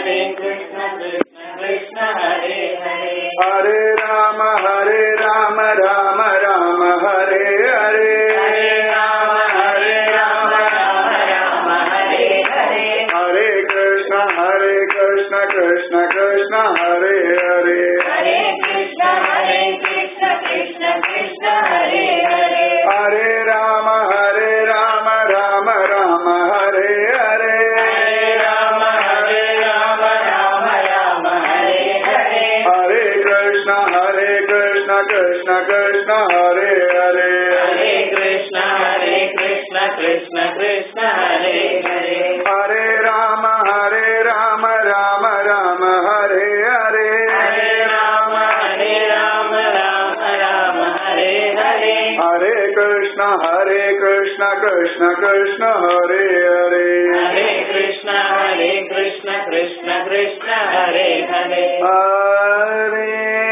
हरे कृष्ण कृष्ण कृष्ण हरे हरे हरे राम हरे राम राम राम हरे हरे हरे राम हरे राम राम राम हरे हरे हरे कृष्ण हरे कृष्ण कृष्ण कृष्ण हरे हरे हरे कृष्ण हरे कृष्ण कृष्ण कृष्ण हरे हरे हरे राम हरे राम राम राम हरे हरे हरे राम हरे राम राम राम हरे हरे हरे कृष्ण हरे कृष्ण कृष्ण कृष्ण हरे हरे हरे कृष्ण हरे कृष्ण कृष्ण कृष्ण हरे हरे हरे राम हरे राम राम राम हरे हरे हरे राम हरे राम राम राम हरे हरे हरे कृष्ण हरे कृष्ण कृष्ण कृष्ण हरे हरे हरे कृष्ण हरे कृष्ण कृष्ण कृष्ण हरे हरे हरे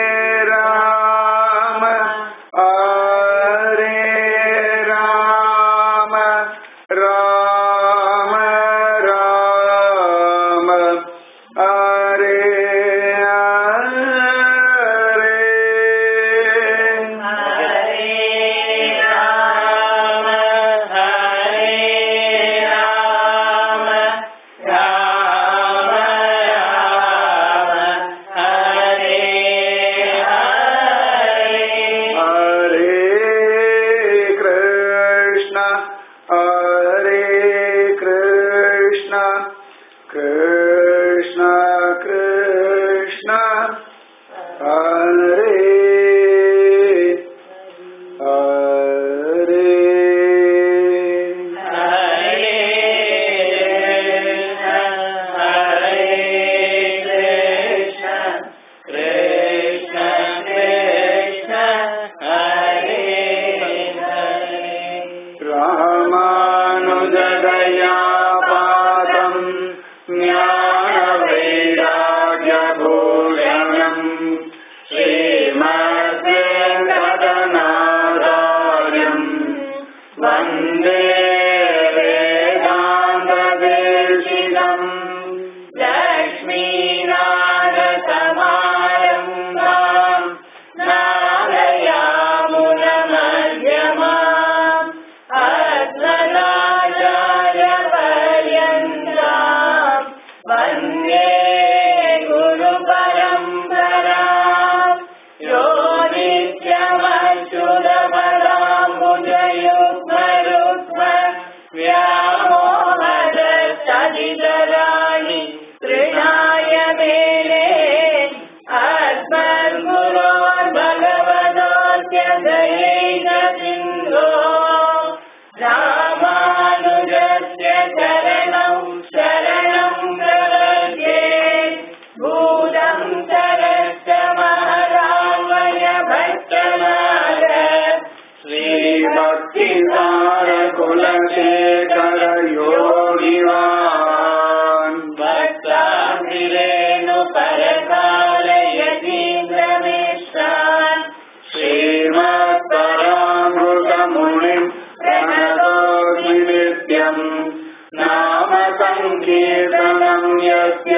राम हरे राम राम राम हरे हरे हरे राम हरे राम राम राम हरे हरे हरे कृष्ण हरे कृष्ण कृष्ण कृष्ण हरे हरे हरे कृष्ण हरे कृष्ण कृष्ण कृष्ण हरे हरे रामानुजदया पादम् ज्ञानवैराग्यभूषणम् श्रीमद्वेङ्कटनाथार्यम् वन्दे वेदान्तदेशिकम् लक्ष्मीनाथसमारम्भाम् नालयामुनमध्यमाम् अस्मदाचार्यपर्यन्ताम् वन्दे गुरुपरम्पराम् यो नित्यमच्युतपदाम्बुजयुग्मरुग्म व्यामोहदस्तदितराणि तृणाय मेने अस्मद्गुरोर्भगवतोऽस्य दयैकसिन्धो रामानुजस्य चरणौ शरणं प्रपद्ये भूतं सरस्य महदावय भट्टनाद श्रीभक्तिसारकुलशेखर योगिवान् भक्ताभिरेणु परकालयतीन्द्रमेष्टान् श्रीमत्परामृतमुनिम् प्रणतोऽस्मि नित्यम् नाम सङ्कीर्तनम् यस्य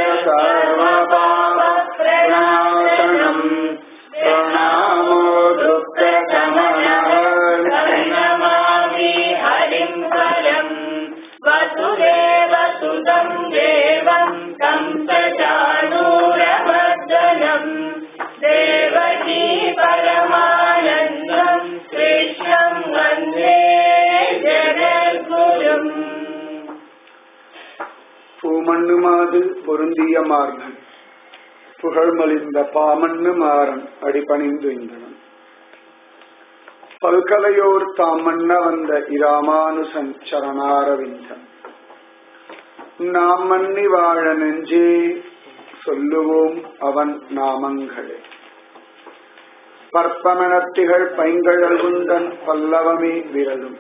सर्वपापप्रणाशनम् प्रणामो दुःखशमनः नमामि हरिं परम् वसुदेव सुतं देवं तं प्रचाणूरमर्दनम् देवकी परमानन्दं कृष्णं वन्दे जगद्गुरुम् பூமண்ணுமாது பொருந்திய மார்பன் புகழ்மலிந்த பாமண்ணு மாறன் அடிபணிந்து இந்தனன் பல்கலையோர் தாம் மன்ன வந்த இராமானுசன் சரணாரவிந்தன் நாம் மன்னி வாழ நெஞ்சே சொல்லுவோம் அவன் நாமங்களே பற்பமனத்திகள் பைங்கழல்குந்தன் பல்லவமே விரலும்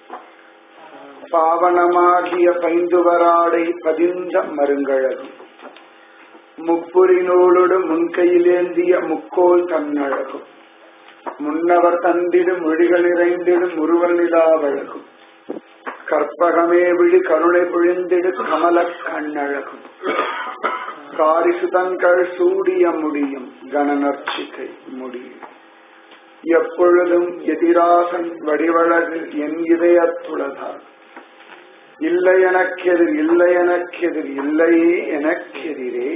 பாவனமாகிய பைந்துவராடை பதிந்த மருங்கழகும் முப்புரி நூலோடு முன்கையிலேந்திய முக்கோல் தன்னழகும் முன்னவர் தந்திடு மொழிகள் நிறைந்திடும் முருவல் நிலாவழகும் கற்பகமே விழி கருணை பொழிந்திடு கமல கண்ணழகும் காரிசுதங்கள் சூடிய முடியும் கணநர்ச்சிக்கை முடியும் எப்பொழுதும் எதிராசன் வடிவழகு என் இதயத்துளதால் இல்லை எனக்கெதிர் இல்லை எனக்கெதிர் இல்லையே எனக்கெதிரே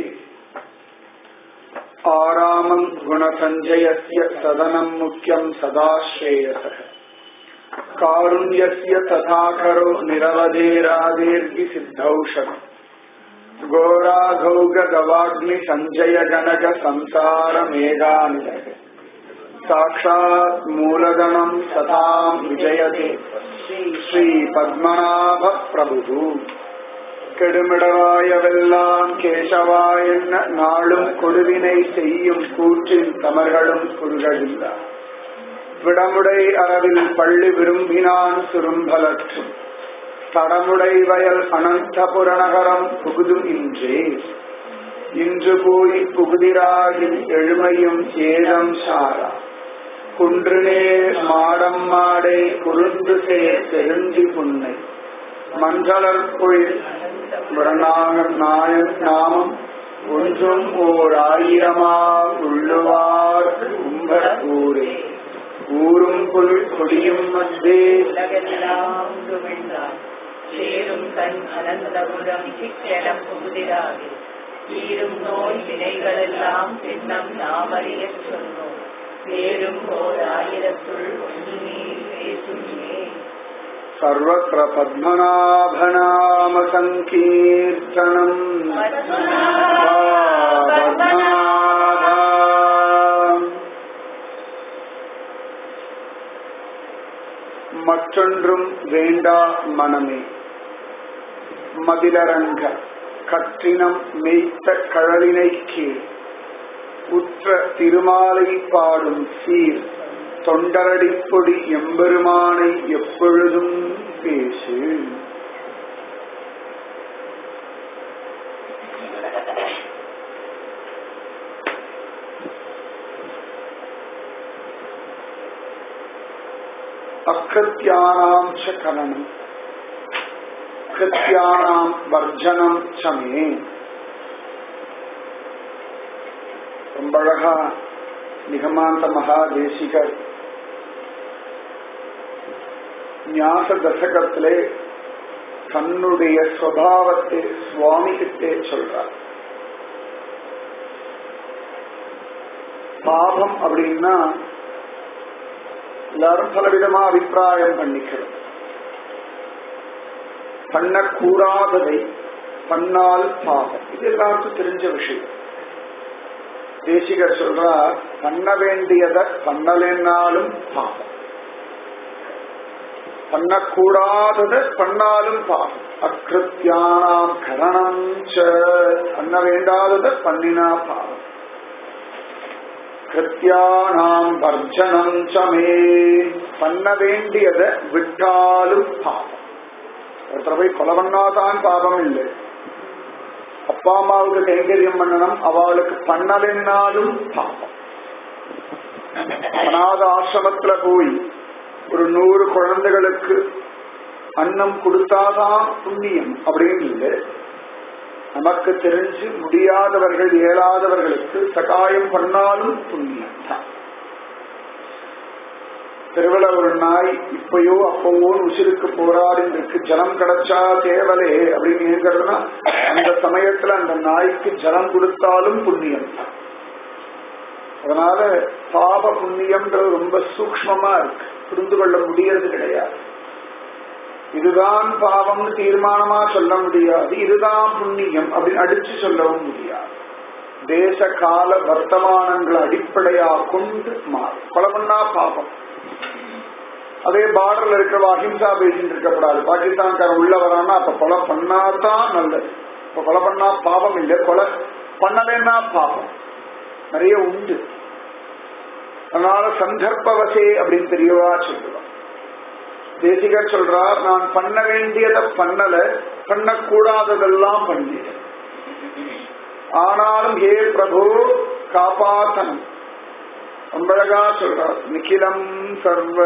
ஆராமம் குணசஞ்சயஸ்ய சதனம் முக்கியம் சதாஸ்ரேயச காருண்யஸ்ய ததா கரோ நிரவதேராதேர்கி சித்தௌஷதம் घोराघौग गवाग्नि सञ्जय गणक संसार मेघानिलय साक्षात् मूलगणम् सताम् विजयते ஸ்ரீ பத்மநாப பிரபு கெடுமிடவாயவெல்லாம் கேசவா என்ன நாளும் கொடுவினை செய்யும் கூற்றின் தமர்களும் குறுகளில்ல விடமுடை அரவில் பள்ளி விரும்பினான் சுரும்பலற்றும் தடமுடை வயல் அனந்த புறநகரம் புகுதும் இன்றே இன்று போய் புகுதிராகி எழுமையும் ஏதம் சாரா குன்றுனே மாடம் மாடை குறுந்து சேர் தெருந்தி புன்னை மஞ்சளர் பொழில் புறநாகர் நாயன் நாமம் ஒன்றும் ஓர் ஆயிரமா உள்ளுவார் உம்பர ஊரே ஊரும் புல் கொடியும் மத்தே உலகெல்லாம் துமிழ்ந்தான் சேரும் தன் அனந்தபுரம் சிக்கெடம் புகுதிராகி ஈரும் நோய் வினைகளெல்லாம் பின்னம் நாமறியச் சொன்னோம் வேறும் ஓர் ஆயிரத்துள் ஒன்றுமே பேசுமே सर्वत्र पद्मनाभनाम सङ्कीर्तनम् पद्मनाभा மற்றொன்றும் வேண்டா மனமே மதிலரங்க கற்றினம் மெய்த்த கழலினை கீழ் உற்ற திருமாலை பாடும் சீர் தொண்டரடிப்பொடி எம்பெருமானை எப்பொழுதும் பேசு அக்கிருத்தியானாம் ச கரணம் கிருத்தியானாம் வர்ஜனம் சமே ரொம்ப அழகா நிகமாந்த மகாதேசிகர் ஞாச தசகத்திலே தன்னுடைய சுவாவத்தை சுவாமி கிட்டே சொல்றார் பாவம் அப்படின்னா எல்லாரும் பலவிதமா அபிப்பிராயம் பண்ணிக்கிறோம் பண்ணக்கூடாததை பண்ணால் பாவம் இது எல்லாருக்கும் தெரிஞ்ச விஷயம் தேசிகர் சொல்றார் பண்ண வேண்டியதை பண்ணலைன்னாலும் பாவம் பண்ணக்கூடாததை பண்ணாலும் பாவம் அக்கிருத்தியானாம் கரணம் ச பண்ண வேண்டாததை பண்ணினா பாவம் கிருத்தியானாம் வர்ஜனம் சமே பண்ண வேண்டியதை விட்டாலும் பாவம் ஒருத்தர போய் கொலை பண்ணாதான் பாவம் இல்லை அப்பா அம்மாவுக்கு கைங்கரியம் பண்ணணும் அவளுக்கு பண்ணலைன்னாலும் பாவம் அநாத ஆசிரமத்துல போய் ஒரு நூறு குழந்தைகளுக்கு அன்னம் கொடுத்தாதான் புண்ணியம் அப்படின்னு இல்லை நமக்கு தெரிஞ்சு முடியாதவர்கள் இயலாதவர்களுக்கு சகாயம் பண்ணாலும் புண்ணியம் தான் திருவிழா ஒரு நாய் இப்பயோ அப்பவோ உசிருக்கு போராடின்னு இருக்கு ஜலம் கிடைச்சா தேவலே அப்படின்னு இருக்கிறதுனா அந்த சமயத்துல அந்த நாய்க்கு ஜலம் கொடுத்தாலும் புண்ணியம் தான் அதனால பாப புண்ணியம்ன்றது ரொம்ப சூக்மமா இருக்கு புரிந்து கொள்ள முடியறது கிடையாது இதுதான் பாவம்னு தீர்மானமா சொல்ல முடியாது இதுதான் புண்ணியம் அப்படின்னு அடிச்சு சொல்லவும் முடியாது தேச கால வர்த்தமானங்களை அடிப்படையா கொண்டு மாறும் கொலை பண்ணா பாவம் அதே பார்டர்ல இருக்கிற அஹிம்சா பேசிட்டு இருக்கக்கூடாது பாகிஸ்தான்காரன் உள்ள வரான்னா அப்ப கொலை பண்ணாதான் நல்லது இப்ப கொலை பண்ணா பாவம் இல்லை கொலை பண்ணலைன்னா பாவம் நிறைய உண்டு அதனால சந்தர்ப்பவசே அப்படின்னு தெரியவா சொல்லுவான் தேசிகர் சொல்றார் நான் பண்ண வேண்டியதை பண்ணல பண்ணக்கூடாததெல்லாம் பண்ணிட்டேன் ஆனாலும் ஹே பிரபு காப்பாத்தனம் அம்பழகா சொல்றார் நிக்கிலம் சர்வ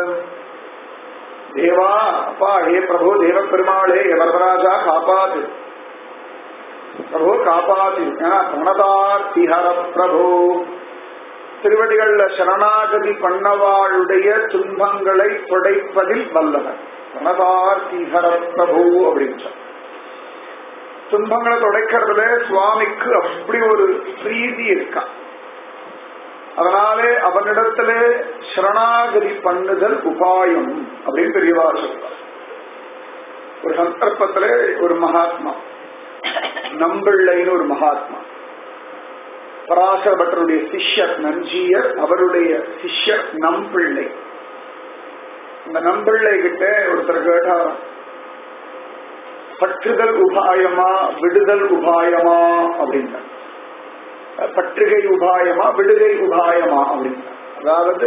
தேவா அப்பா ஹே பிரபு தேவ பெருமாளே வரதராஜா காப்பாது பிரபு காப்பாத்தி ஏன்னா பிரணதார்த்திஹர பிரபு திருவடிகள்ல சரணாகதி பண்ணவாளுடைய துன்பங்களை துடைப்பதில் வல்லவர் பிரணதார்த்திஹர பிரபு அப்படின்னு சொல்ல துன்பங்களை துடைக்கிறதுல சுவாமிக்கு அப்படி ஒரு பிரீதி இருக்கா அதனாலே அவனிடத்துல சரணாகதி பண்ணுதல் உபாயம் அப்படின்னு பெரியவா சொல்றார் ஒரு சந்தர்ப்பத்துல ஒரு மகாத்மா நம்பிள்ளைன்னு ஒரு மகாத்மா பராசர பட்டருடைய சிஷ்யர் நஞ்சியர் அவருடைய சிஷ்யர் நம்பிள்ளை இந்த நம்பிள்ளை கிட்ட ஒருத்தர் கேட்டாராம் பற்றுதல் உபாயமா விடுதல் உபாயமா அப்படின்னா பற்றுகை உபாயமா விடுகை உபாயமா அப்படின்னா அதாவது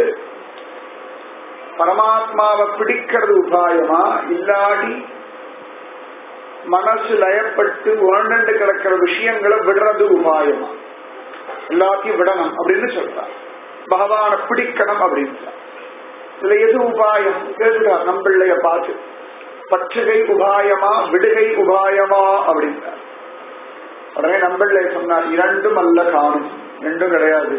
பரமாத்மாவை பிடிக்கிறது உபாயமா இல்லாடி மனசு லயப்பட்டு உணர்ந்து கிடக்கிற விஷயங்களை விடுறது உபாயமா எல்லாத்தையும் விடணும் அப்படின்னு சொல்றார் பகவானை பிடிக்கணும் அப்படின்னு இதுல எது உபாயம் கேட்கிறார் நம்பிள்ளைய பார்த்து பற்றுகை உபாயமா விடுகை உபாயமா அப்படின்றார் உடனே நம்பிள்ளை சொன்னார் இரண்டும் அல்ல காணும் ரெண்டும் கிடையாது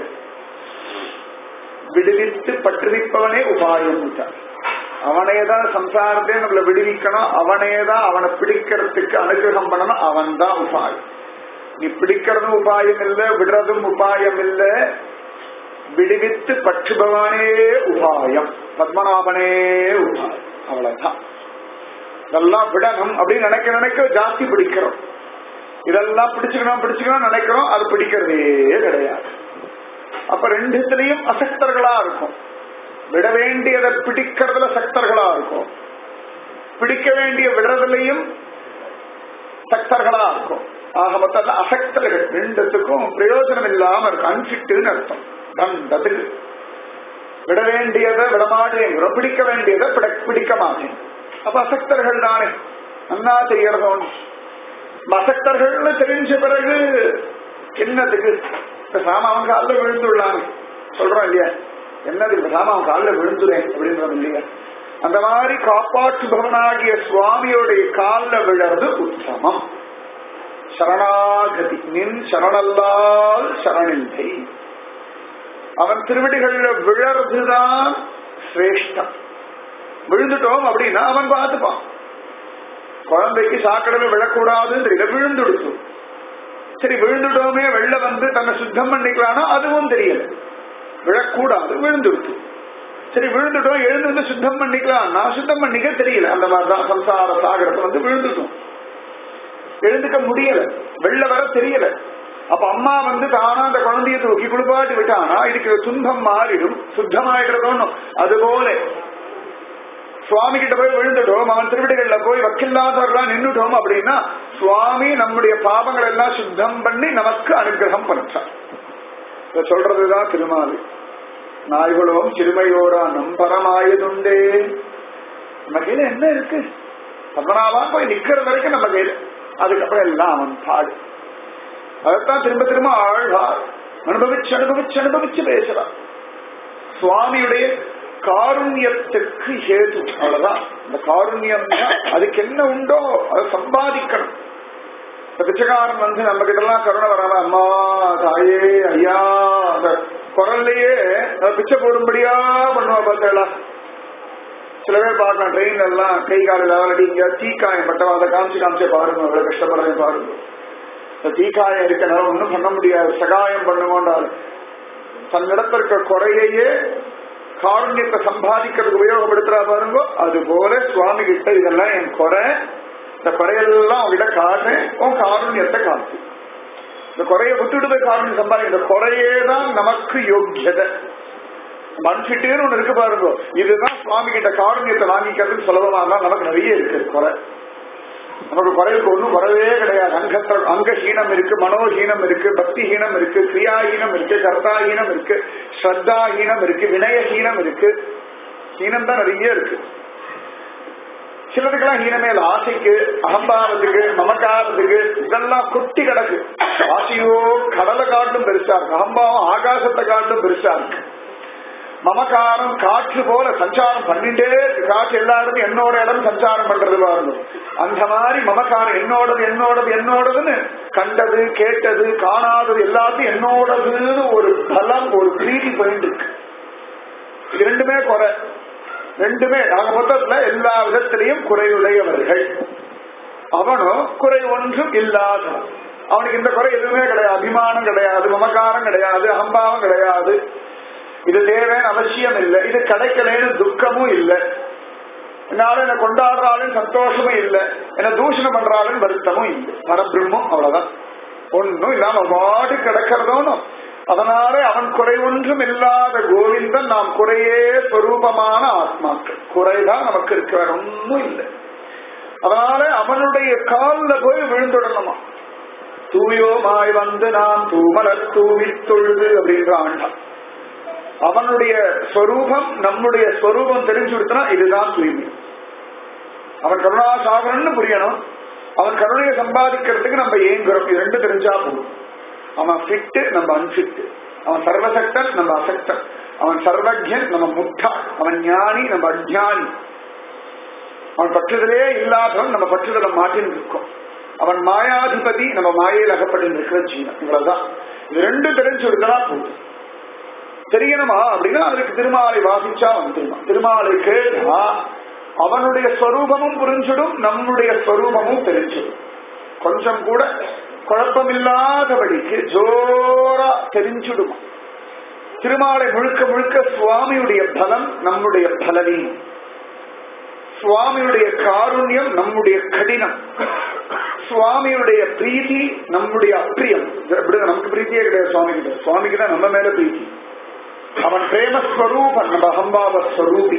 விடுவித்து பற்றுவிப்பவனே உபாயம் அவனேதான் சம்சாரத்தை நம்மள விடுவிக்கணும் அவனேதான் அவனை பிடிக்கிறதுக்கு அனுகிரகம் பண்ணணும் அவன் தான் உபாயம் நீ பிடிக்கிறதும் உபாயம் இல்ல விடுறதும் உபாயம் இல்ல விடுவித்து பற்றுபவனே உபாயம் பத்மநாபனே உபாயம் அவ்வளவுதான் இதெல்லாம் விடணும் அப்படின்னு நினைக்க நினைக்க ஜாஸ்தி பிடிக்கிறோம் இதெல்லாம் பிடிச்சுக்கணும் பிடிச்சுக்கணும் நினைக்கிறோம் அது பிடிக்கிறதே கிடையாது அப்ப ரெண்டுத்திலையும் அசக்தர்களா இருக்கும் விட வேண்டியதை பிடிக்கிறதுல சக்தர்களா இருக்கும் பிடிக்க வேண்டிய விடுறதுலையும் சக்தர்களா இருக்கும் ஆக மொத்தம் அசக்தர்கள் ரெண்டுத்துக்கும் பிரயோஜனம் இல்லாம இருக்கும் அன்பிட்டுன்னு அர்த்தம் தண்டத்துக்கு விட வேண்டியதை விடமாட்டேங்கிறோம் பிடிக்க வேண்டியதை பிடிக்க மாட்டேன் அப்ப அசக்தர்கள் தானே நன்னா செய்யறதோம் அசக்தர்கள்னு தெரிஞ்ச பிறகு என்னதுக்கு சாம அவன் காலில் விழுந்துள்ளாங்க சொல்றோம் இல்லையா என்னது சாம அவன் காலில் விழுந்துறேன் அப்படின்றது இல்லையா அந்த மாதிரி காப்பாற்றுபவனாகிய சுவாமியோடைய காலில் விழறது உத்தமம் சரணாகதி நின் சரணல்லால் சரணில்லை அவன் திருவடிகள்ல விழறதுதான் சிரேஷ்டம் விழுந்துட்டோம் அப்படின்னா அவன் பார்த்துப்பான் குழந்தைக்கு சாக்கடையில விழக்கூடாதுன்னு தெரியல விழுந்துடுச்சு சரி விழுந்துட்டோமே வெள்ள வந்து தன்னை சுத்தம் பண்ணிக்கலாம்னா அதுவும் தெரியல விழக்கூடாது விழுந்துடுச்சு சரி விழுந்துட்டோம் எழுந்து வந்து சுத்தம் பண்ணிக்கலாம்னா சுத்தம் பண்ணிக்க தெரியல அந்த மாதிரிதான் சம்சார சாகரத்தை வந்து விழுந்துட்டோம் எழுந்துக்க முடியல வெள்ள வர தெரியல அப்ப அம்மா வந்து தானா அந்த குழந்தைய தூக்கி குளிப்பாட்டி விட்டானா இதுக்கு துன்பம் மாறிடும் சுத்தமாயிடுறதோன்னு அதுபோல சுவாமி கிட்ட போய் விழுந்துட்டோம் அவன் திருவிடைகள்ல போய் வக்கில்லாதவர்களா நின்றுட்டோம் அப்படின்னா சுவாமி நம்முடைய பாவங்கள் எல்லாம் சுத்தம் பண்ணி நமக்கு அனுகிரகம் பண்றான் சொல்றதுதான் திருமாலி நாய்களோம் சிறுமையோரா நம்பரமாயதுண்டே நம்ம கையில என்ன இருக்கு பத்மநாபா போய் நிக்கிற வரைக்கும் நம்ம கையில அதுக்கப்புறம் எல்லாம் அவன் பாடு அதைத்தான் திரும்ப திரும்ப ஆழ்வார் அனுபவிச்சு அனுபவிச்சு அனுபவிச்சு பேசுறான் சுவாமியுடைய காருண்யத்துக்கு ஹேது அவ்வளவுதான் இந்த காருண்யம் அதுக்கு என்ன உண்டோ அதை சம்பாதிக்கணும் இந்த பிச்சைக்காரன் வந்து நம்ம கிட்ட எல்லாம் கருணை வராம அம்மா தாயே ஐயா அந்த குரல்லையே பிச்சை போடும்படியா பண்ணுவா பார்த்தா சில பேர் பார்க்கலாம் ட்ரெயின் எல்லாம் கை காலில் அடி இங்க தீக்காயம் பட்டவா அதை காமிச்சு காமிச்சே பாருங்க அவ்வளவு கஷ்டப்படுறேன் பாருங்க இந்த தீக்காயம் இருக்கனால ஒன்றும் பண்ண முடியாது சகாயம் பண்ணுவோன்றாரு தன்னிடத்துல இருக்க குறையையே காருண்யத்தை சம்பாதிக்கிறதுக்கு உபயோகப்படுத்துறா பாருங்க அது போல சுவாமி கிட்ட இதெல்லாம் என் குறை இந்த குறையெல்லாம் உங்ககிட்ட காட்டுறேன் உன் காருண்யத்தை காட்டு இந்த குறைய விட்டுட்டு போய் காருண்யம் சம்பாதி இந்த குறையே தான் நமக்கு யோக்கியதை மன்சிட்டேன்னு ஒண்ணு இருக்கு பாருங்க இதுதான் சுவாமி கிட்ட காருண்யத்தை வாங்கிக்கிறதுக்கு சுலபமா தான் நமக்கு நிறைய இருக்கு குறை நமக்கு குறைவுக்கு ஒண்ணும் குறவே கிடையாது அங்கத்த அங்கஹீனம் இருக்கு மனோஹீனம் இருக்கு பக்திஹீனம் இருக்கு கிரியாஹீனம் இருக்கு கர்த்தாஹீனம் இருக்கு ஸ்ரத்தாஹீனம் இருக்கு வினயஹீனம் இருக்கு ஹீனம் தான் நிறைய இருக்கு சிலதுக்கெல்லாம் ஹீனமே இல்லை ஆசைக்கு அகம்பாவத்துக்கு மமக்காரத்துக்கு இதெல்லாம் கொட்டி கிடக்கு ஆசையோ கடலை காட்டும் பெருசா இருக்கு அகம்பாவம் ஆகாசத்தை காட்டும் பெருசா இருக்கு மமகாரம் காற்று போல சஞ்சாரம் பண்ணிட்டே இருக்கு காற்று எல்லா இடமும் என்னோட இடம் சஞ்சாரம் பண்றது பாருங்க அந்த மாதிரி மமகாரம் என்னோடது என்னோடது என்னோடதுன்னு கண்டது கேட்டது காணாதது எல்லாத்தையும் என்னோடதுன்னு ஒரு பலம் ஒரு பிரீதி போயிட்டு இருக்கு இது ரெண்டுமே குறை ரெண்டுமே ஆக மொத்தத்துல எல்லா விதத்திலையும் குறையுடையவர்கள் அவனும் குறை ஒன்றும் இல்லாதவன் அவனுக்கு இந்த குறை எதுவுமே கிடையாது அபிமானம் கிடையாது மமகாரம் கிடையாது அகம்பாவம் கிடையாது இது தேவைன்னு அவசியம் இல்லை இது கிடைக்கலன்னு துக்கமும் இல்லை என்னால என்ன கொண்டாடுறாலும் சந்தோஷமும் இல்லை என்ன தூஷணம் பண்றாலும் வருத்தமும் இல்லை பரபிரம்மம் அவ்வளவுதான் ஒன்னும் இல்லாம பாடு கிடக்கிறதோனும் அதனால அவன் குறை ஒன்றும் இல்லாத கோவிந்தன் நாம் குறையே ஸ்வரூபமான ஆத்மாக்கள் குறைதான் நமக்கு இருக்க வேற ஒன்னும் இல்லை அதனால அவனுடைய காலில் போய் விழுந்துடணுமா தூயோமாய் வந்து நாம் தூமலர் தூவி தொழுது அப்படின்ற ஆண்டான் அவனுடைய ஸ்வரூபம் நம்முடைய ஸ்வரூபம் தெரிஞ்சு கொடுத்தனா இதுதான் தூய்மை அவன் கருணாசாகரன்னு புரியணும் அவன் கருணையை சம்பாதிக்கிறதுக்கு நம்ம ஏங்குறோம் இது ரெண்டு தெரிஞ்சா போதும் அவன் ஃபிட்டு நம்ம அன்பிட்டு அவன் சர்வசக்தன் நம்ம அசக்தன் அவன் சர்வஜன் நம்ம முட்டாள் அவன் ஞானி நம்ம அஜானி அவன் பற்றுதலே இல்லாதவன் நம்ம பற்றுதலை மாட்டின்னு இருக்கோம் அவன் மாயாதிபதி நம்ம மாயையில் அகப்பட்டு இருக்கிற ஜீவன் இவ்வளவுதான் இது ரெண்டு தெரிஞ்சு கொடுத்தனா போதும் தெரியணுமா அப்படின்னா அதுக்கு திருமாலை வாசிச்சா வந்துருமா திருமாலை கேட்டா அவனுடைய ஸ்வரூபமும் புரிஞ்சிடும் நம்முடைய ஸ்வரூபமும் தெரிஞ்சிடும் கொஞ்சம் கூட குழப்பமில்லாதபடிக்கு ஜோரா தெரிஞ்சிடுமா திருமாலை முழுக்க முழுக்க சுவாமியுடைய பலம் நம்முடைய பலவீனம் சுவாமியுடைய காருண்யம் நம்முடைய கடினம் சுவாமியுடைய பிரீதி நம்முடைய அப்பிரியம் இப்படிதான் நமக்கு பிரீத்தியே கிடையாது சுவாமி கிட்ட சுவாமிக்கு தான் நம்ம மேல பிரீத்தி அவன் பிரேமஸ்வரூபன் நம்ம அகம்பாவ ஸ்வரூபி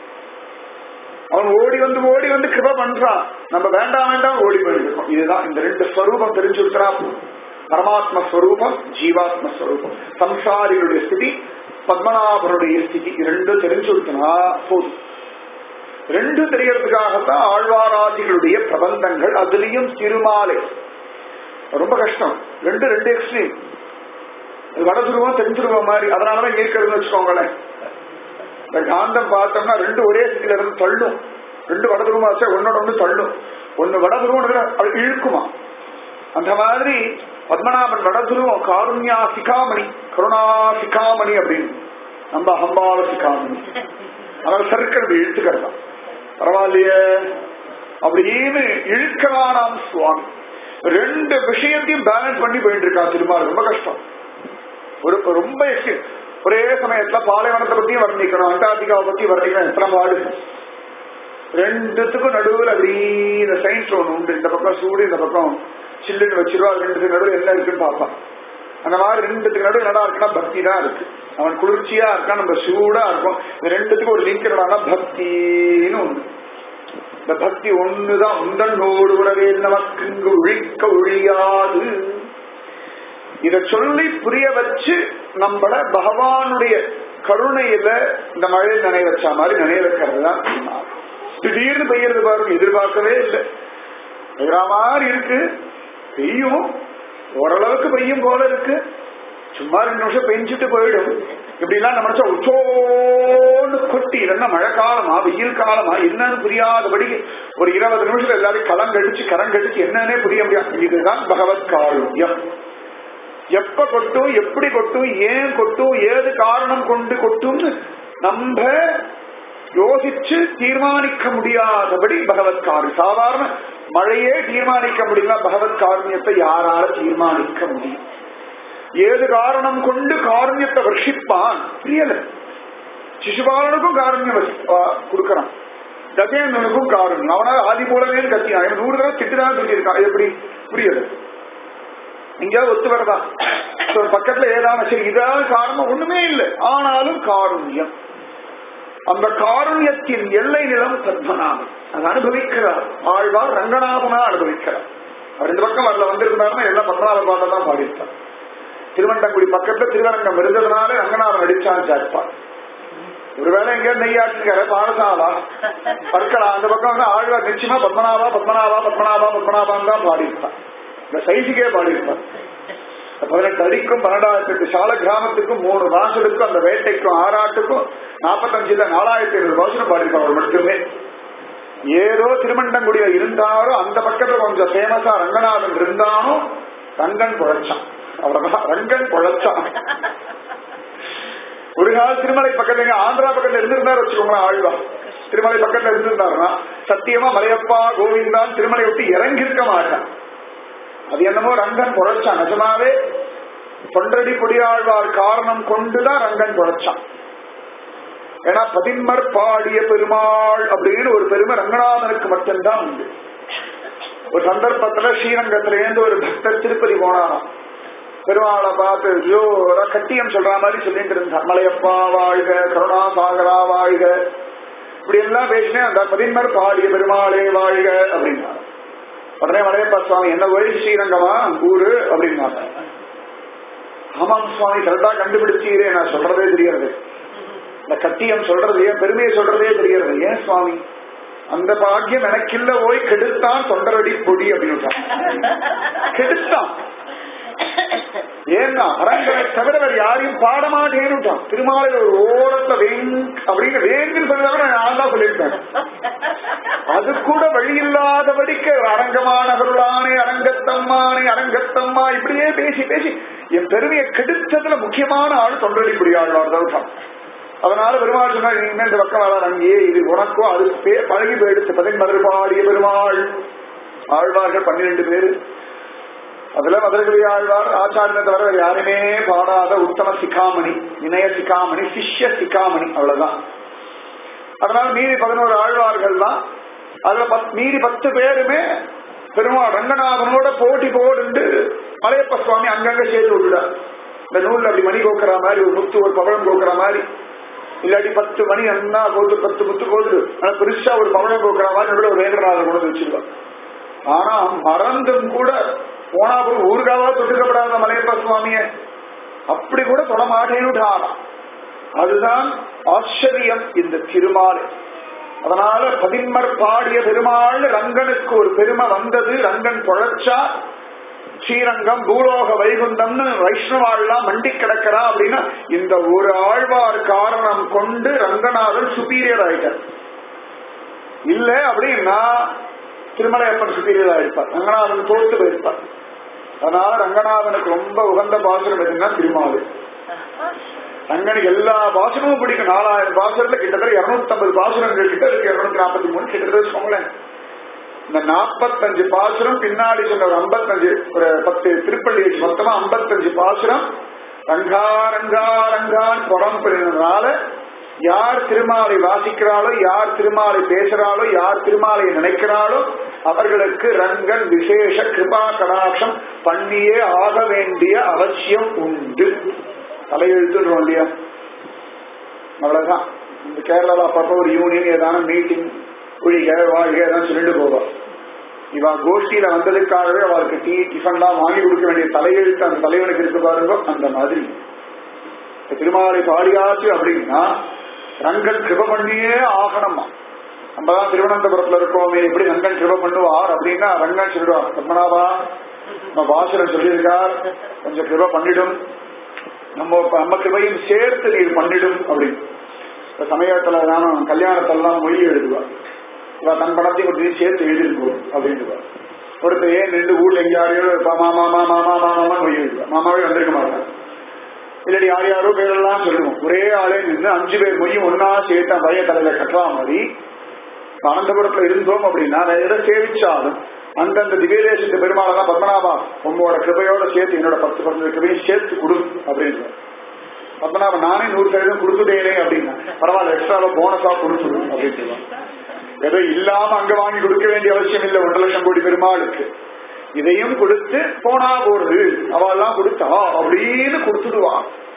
அவன் ஓடி வந்து ஓடி வந்து கிருப பண்றான் நம்ம வேண்டாம் வேண்டாம் ஓடி போயிருக்கோம் இதுதான் இந்த ரெண்டு ஸ்வரூபம் தெரிஞ்சு விட்டுறா பரமாத்ம ஸ்வரூபம் ஜீவாத்ம ஸ்வரூபம் சம்சாரியுடைய ஸ்திதி பத்மநாபனுடைய ஸ்திதி ரெண்டும் தெரிஞ்சு விட்டுனா போதும் ரெண்டு தெரியறதுக்காகத்தான் ஆழ்வாராதிகளுடைய பிரபந்தங்கள் அதுலயும் திருமாலை ரொம்ப கஷ்டம் ரெண்டு ரெண்டு எக்ஸ்ட்ரீம் வடதுருவம் தென்துருவம் மாதிரி அதனாலதான் இருக்கிறதுன்னு வச்சுக்கோங்களேன் இந்த காந்தம் பார்த்தோம்னா ரெண்டு ஒரே ஸ்திதியில இருந்து தள்ளும் ரெண்டு வடதுருவம் ஆச்சா ஒன்னோட ஒண்ணு தள்ளும் ஒண்ணு வடதுருவம் அது இழுக்குமா அந்த மாதிரி பத்மநாபன் வடதுருவம் காருண்யா சிகாமணி கருணா சிகாமணி அப்படின்னு நம்ம அம்பாவ சிகாமணி அதனால சர்க்கிறது இழுத்துக்கிறதா பரவாயில்லையே அப்படின்னு இழுக்கிறானாம் சுவாமி ரெண்டு விஷயத்தையும் பேலன்ஸ் பண்ணி போயிட்டு இருக்கா திருமால் ரொம்ப கஷ்டம் ஒரு ரொம்ப எக்ஸ்ட்ரீம் ஒரே சமயத்துல பாலைவனத்தை பத்தியும் வர்ணிக்கணும் அண்டார்டிகாவை பத்தி வர்ணிக்கணும் எத்தனை பாடு ரெண்டுத்துக்கும் நடுவில் அப்படி இந்த சயின்ஸ் ஒன்று உண்டு இந்த பக்கம் சூடு இந்த பக்கம் சில்லுன்னு வச்சிருவா அது ரெண்டுத்துக்கு நடுவில் என்ன இருக்குன்னு பார்ப்பான் அந்த மாதிரி ரெண்டுத்துக்கு நடுவில் என்னடா இருக்குன்னா பக்தி தான் இருக்கு அவன் குளிர்ச்சியா இருக்கான் நம்ம சூடா இருக்கும் இந்த ரெண்டுத்துக்கும் ஒரு லிங்க் என்னடான்னா பக்தின்னு ஒண்ணு இந்த பக்தி ஒண்ணுதான் உந்தன்னோடு உறவே நமக்கு இங்கு ஒழிக்க ஒழியாது இத சொல்லி புரிய வச்சு நம்மள பகவானுடைய கருணையில இந்த மழை நினைய வச்ச மாதிரி நினைய வைக்கிறது தான் திடீர்னு பெய்யறது பாருங்க எதிர்பார்க்கவே இல்லை பெய்யற மாதிரி இருக்கு பெய்யும் ஓரளவுக்கு பெய்யும் போல இருக்கு சும்மா ரெண்டு நிமிஷம் பெஞ்சிட்டு போயிடும் இப்படி எல்லாம் நம்ம நினைச்சா உச்சோன்னு கொட்டி இல்லைன்னா மழை காலமா வெயில் காலமா என்னன்னு புரியாதபடி ஒரு இருபது நிமிஷம் எல்லாரும் கலங்கடிச்சு கரங்கடிச்சு என்னன்னே புரிய முடியாது இதுதான் பகவத் காருண்யம் எப்ப கொட்டும் எப்படி கொட்டும் ஏன் கொட்டும் ஏது காரணம் கொண்டு கொட்டும்னு நம்ம யோசிச்சு தீர்மானிக்க முடியாதபடி பகவத் காரு சாதாரண மழையே தீர்மானிக்க முடியல பகவத் காருண்யத்தை யாரால தீர்மானிக்க முடியும் ஏது காரணம் கொண்டு காருண்யத்தை வர்ஷிப்பான் புரியல சிசுபாலனுக்கும் காருண்யம் கொடுக்கறான் கஜேந்திரனுக்கும் காருண்யம் அவனால ஆதி போலவே கத்தினான் நூறு தடவை திட்டுதான் சொல்லியிருக்கான் எப்படி புரியல எங்கேயாவது ஒத்து வரதா பக்கத்துல ஏதாவது சரி இதாவது காரணம் ஒண்ணுமே இல்லை ஆனாலும் காருண்யம் அந்த காருண்யத்தின் எல்லை நிலம் பத்மநாபன் அதை அனுபவிக்கிறார் ஆழ்வார் ரங்கநாதனா அனுபவிக்கிறார் அவர் இந்த பக்கம் அதுல வந்திருந்தாருன்னா எல்லாம் பத்மநாப பாடம் தான் பாடியிருப்பார் திருவண்டங்குடி பக்கத்துல திருவரங்கம் இருந்ததுனால ரங்கநாதன் அடிச்சான் ஜாட்பார் ஒருவேளை எங்க நெய்யாற்றுக்கிற பாடசாலா பற்களா அந்த பக்கம் வந்து ஆழ்வார் நிச்சயமா பத்மநாபா பத்மநாபா பத்மநாபா பத்மநாபான்னு தான் பாடியிருப்பார் இந்த சைஸுக்கே பாடியிருப்பார் பதினெட்டு அடிக்கும் பன்னெண்டாயிரத்தி சால கிராமத்துக்கும் மூணு வாசலுக்கும் அந்த வேட்டைக்கும் ஆறாட்டுக்கும் நாற்பத்தஞ்சு இல்ல நாலாயிரத்தி ஐநூறு வாசலும் பாடியிருக்காங்க அவர் மட்டுமே ஏதோ திருமண்டங்குடியில இருந்தாரோ அந்த பக்கத்துல கொஞ்சம் ஃபேமஸா ரங்கநாதன் இருந்தானோ ரங்கன் குழைச்சான் அவ்வளவுதான் ரங்கன் குழைச்சான் ஒரு கால திருமலை பக்கத்துல ஆந்திரா பக்கத்துல இருந்திருந்தாரு வச்சுக்கோங்களேன் ஆழ்வா திருமலை பக்கத்துல இருந்திருந்தாருன்னா சத்தியமா மலையப்பா கோவிந்தான் திருமலை விட்டு இறங்கி இருக்க மாட்டான் அது என்னமோ ரங்கன் குழைச்சான் நிஜமாவே தொண்டடி கொடியாழ்வார் காரணம் கொண்டுதான் ரங்கன் குழைச்சான் ஏன்னா பதின்மர் பாடிய பெருமாள் அப்படின்னு ஒரு பெருமை ரங்கநாதனுக்கு மட்டும்தான் உண்டு ஒரு சந்தர்ப்பத்துல ஸ்ரீரங்கத்துல இருந்து ஒரு பக்தர் திருப்பதி போனாராம் பெருமாளை பார்த்து ஜோரா கட்டியம் சொல்ற மாதிரி சொல்லிட்டு இருந்தார் மலையப்பா வாழ்க கருணாசாகரா வாழ்க இப்படி எல்லாம் பேசினேன் அந்த பதின்மர் பாடிய பெருமாளே வாழ்க அப்படின்னாரு உடனே மலையப்பா சுவாமி என்ன வழி ஸ்ரீரங்கமா ஊரு அப்படின்னாங்க ஆமாம் சுவாமி கரெக்டா கண்டுபிடிச்சீரே நான் சொல்றதே தெரியாது இந்த கட்டியம் சொல்றது ஏன் பெருமையை சொல்றதே தெரியாது ஏன் சுவாமி அந்த பாக்கியம் எனக்கில்ல போய் கெடுத்தான் தொண்டரடி பொடி அப்படின்னு கெடுத்தான் ஏன்னா அரங்கனை தவிர வேற யாரையும் பாட மாட்டேன்னுட்டான் திருமாலை ஒரு ஓரத்துல வேங் அப்படின்னு வேங்குன்னு சொன்னதை நான் தான் சொல்லியிருப்பேன் அது கூட வழி இல்லாதபடிக்கு அரங்கமானவர்களானே அரங்கத்தம்மானே அரங்கத்தம்மா இப்படியே பேசி பேசி என் பெருமையை கெடுத்ததுல முக்கியமான ஆள் தொண்டடி ஆழ்வார் தான் அதனால பெருமாள் சொன்னா இனிமே இந்த பக்கம் வராது அங்கேயே இது உனக்கோ அது பே- பழகி போயிடுச்சு பதின்மதர் பாடிய பெருமாள் ஆழ்வார்கள் பன்னிரெண்டு பேரு அதுல மதுரகவி ஆழ்வார் ஆச்சாரியனை தவிர வேற யாருமே பாடாத உத்தம சிக்காமணி இணைய சிக்காமணி சிஷ்ய சிக்காமணி அவ்வளவுதான் அதனால மீறி பதினோரு ஆழ்வார்கள் தான் அதுல பத்- மீறி பத்து பேருமே பெருமாள் ரங்கநாதனோட போட்டி போடுண்டு மலையப்ப சுவாமி அங்கங்க சேர்த்து விட்டுடார் இந்த நூல்ல அப்படி மணி கோக்குற மாதிரி ஒரு முத்து ஒரு பவழம் கோக்குற மாதிரி இல்லாட்டி பத்து மணி அண்ணா கோத்து பத்து முத்து கோத்து ஆனா பெருசா ஒரு பவழம் கோக்குற மாதிரி நடுவுல ஒரு வேங்கடநாதன் கொண்டு வந்து வச்சிருவார் ஆனா மறந்தும் கூட போனா போய் ஊருக்காவா தொட்டுக்கப்படாத மலையப்ப சுவாமிய அப்படி கூட தொட மாட்டேன்னு அதுதான் ஆச்சரியம் இந்த திருமால் அதனால பதின்மர் பாடிய பெருமாள் ரங்கனுக்கு ஒரு பெருமை வந்தது ரங்கன் தொழைச்சா ஸ்ரீரங்கம் பூலோக வைகுந்தம்னு வைஷ்ணவாள்லாம் மண்டி கிடக்கிறா அப்படின்னா இந்த ஒரு ஆழ்வார் காரணம் கொண்டு ரங்கநாதன் சுப்பீரியர் ஆயிட்டார் இல்ல அப்படின்னா திருமலையப்பன் சுப்பீரியர் ஆயிருப்பார் ரங்கநாதன் தோத்து போயிருப்பார் அதனால ரங்கநாதனுக்கு ரொம்ப உகந்த பாசுரம் எதுன்னா திருமாலு ரங்கனுக்கு எல்லா பாசுரமும் பிடிக்கும் நாலாயிரம் பாசுரத்துல கிட்டத்தட்ட இருநூத்தி ஐம்பது பாசுரங்கள் கிட்ட இருக்கு இருநூத்தி நாற்பத்தி மூணு கிட்டத்தட்ட வச்சுக்கோங்களேன் இந்த நாற்பத்தஞ்சு பாசுரம் பின்னாடி சொன்ன ஒரு ஐம்பத்தஞ்சு ஒரு பத்து திருப்பள்ளி வச்சு மொத்தமா ஐம்பத்தஞ்சு பாசுரம் ரங்கா ரங்கா ரங்கான் புறம் பெறுறதுனால யார் திருமாலை வாசிக்கிறாளோ யார் திருமாலை பேசுறாளோ யார் திருமாலை நினைக்கிறாளோ அவர்களுக்கு ரங்கன் விசேஷ கிருபா கடாட்சம் பண்ணியே ஆக வேண்டிய அவசியம் உண்டு தலையெழுத்துடுறோம் இல்லையா அவ்வளவுதான் இந்த கேரளால அப்பப்போ ஒரு யூனியன் ஏதான மீட்டிங் குழிக வாழ்க ஏதாவது சொல்லிட்டு போவா இவா கோஷ்டியில வந்ததுக்காகவே அவளுக்கு டீ டிஃபன்லாம் வாங்கி கொடுக்க வேண்டிய தலையெழுத்து அந்த தலைவனுக்கு இருக்கு பாருங்க அந்த மாதிரி இப்ப திருமாலை பாடியாச்சு அப்படின்னா ரங்கன் கிருப பண்ணியே ஆகணுமா நம்ம தான் திருவனந்தபுரத்துல இருக்கோமே எப்படி ரங்கன் கிருப பண்ணுவார் அப்படின்னா ரங்கன் சொல்லுவார் பத்மநாபா நம்ம பாசுரன் சொல்லியிருக்கார் கொஞ்சம் கிருப பண்ணிடும் நம்ம நம்ம கிருபையும் சேர்த்து நீர் பண்ணிடும் அப்படின்னு இப்ப சமயத்துல நானும் கல்யாணத்தெல்லாம் மொழி எழுதுவா இவ தன் படத்தையும் கொஞ்சம் சேர்த்து எழுதிருக்கோம் அப்படின்ட்டு ஒருத்தர் ஏன் நின்று ஊர்ல எங்கேயாரையோ இருப்பா மாமா மாமா மாமா மாமா மொழி எழுதுவா மாமாவே வந்திருக்க மாட்டாங்க இல்லாட்டி யார் யாரோ பேரெல்லாம் சொல்லுவோம் ஒரே ஆளே நின்று அஞ்சு பேர் மொழியும் ஒன்னா சேர்த்தா வய தலையில கட்டுறா மாதிரி அனந்தபுரத்துல இருந்தோம் அப்படின்னா நான் எதை சேவிச்சாலும் அந்தந்த திவ்யதேசத்து பெருமாளெல்லாம் பத்மநாபா உங்களோட கிருபையோட சேர்த்து என்னோட பத்து பத்து கிருபையும் சேர்த்து கொடு அப்படின்னு பத்மநாபன் நானே நூறு சதவீதம் கொடுத்துட்டேனே அப்படின்னா பரவாயில்ல எக்ஸ்ட்ராவா போனஸா கொடுத்துடு அப்படின்னு சொல்லுவாங்க ஏதோ இல்லாம அங்க வாங்கி கொடுக்க வேண்டிய அவசியம் இல்லை ஒன்றரை லட்சம் கோடி பெருமாளுக்கு இதையும் கொடுத்து போனா போறது அவெல்லாம் கொடுத்தா அப்படின்னு கொடுத்துடுவா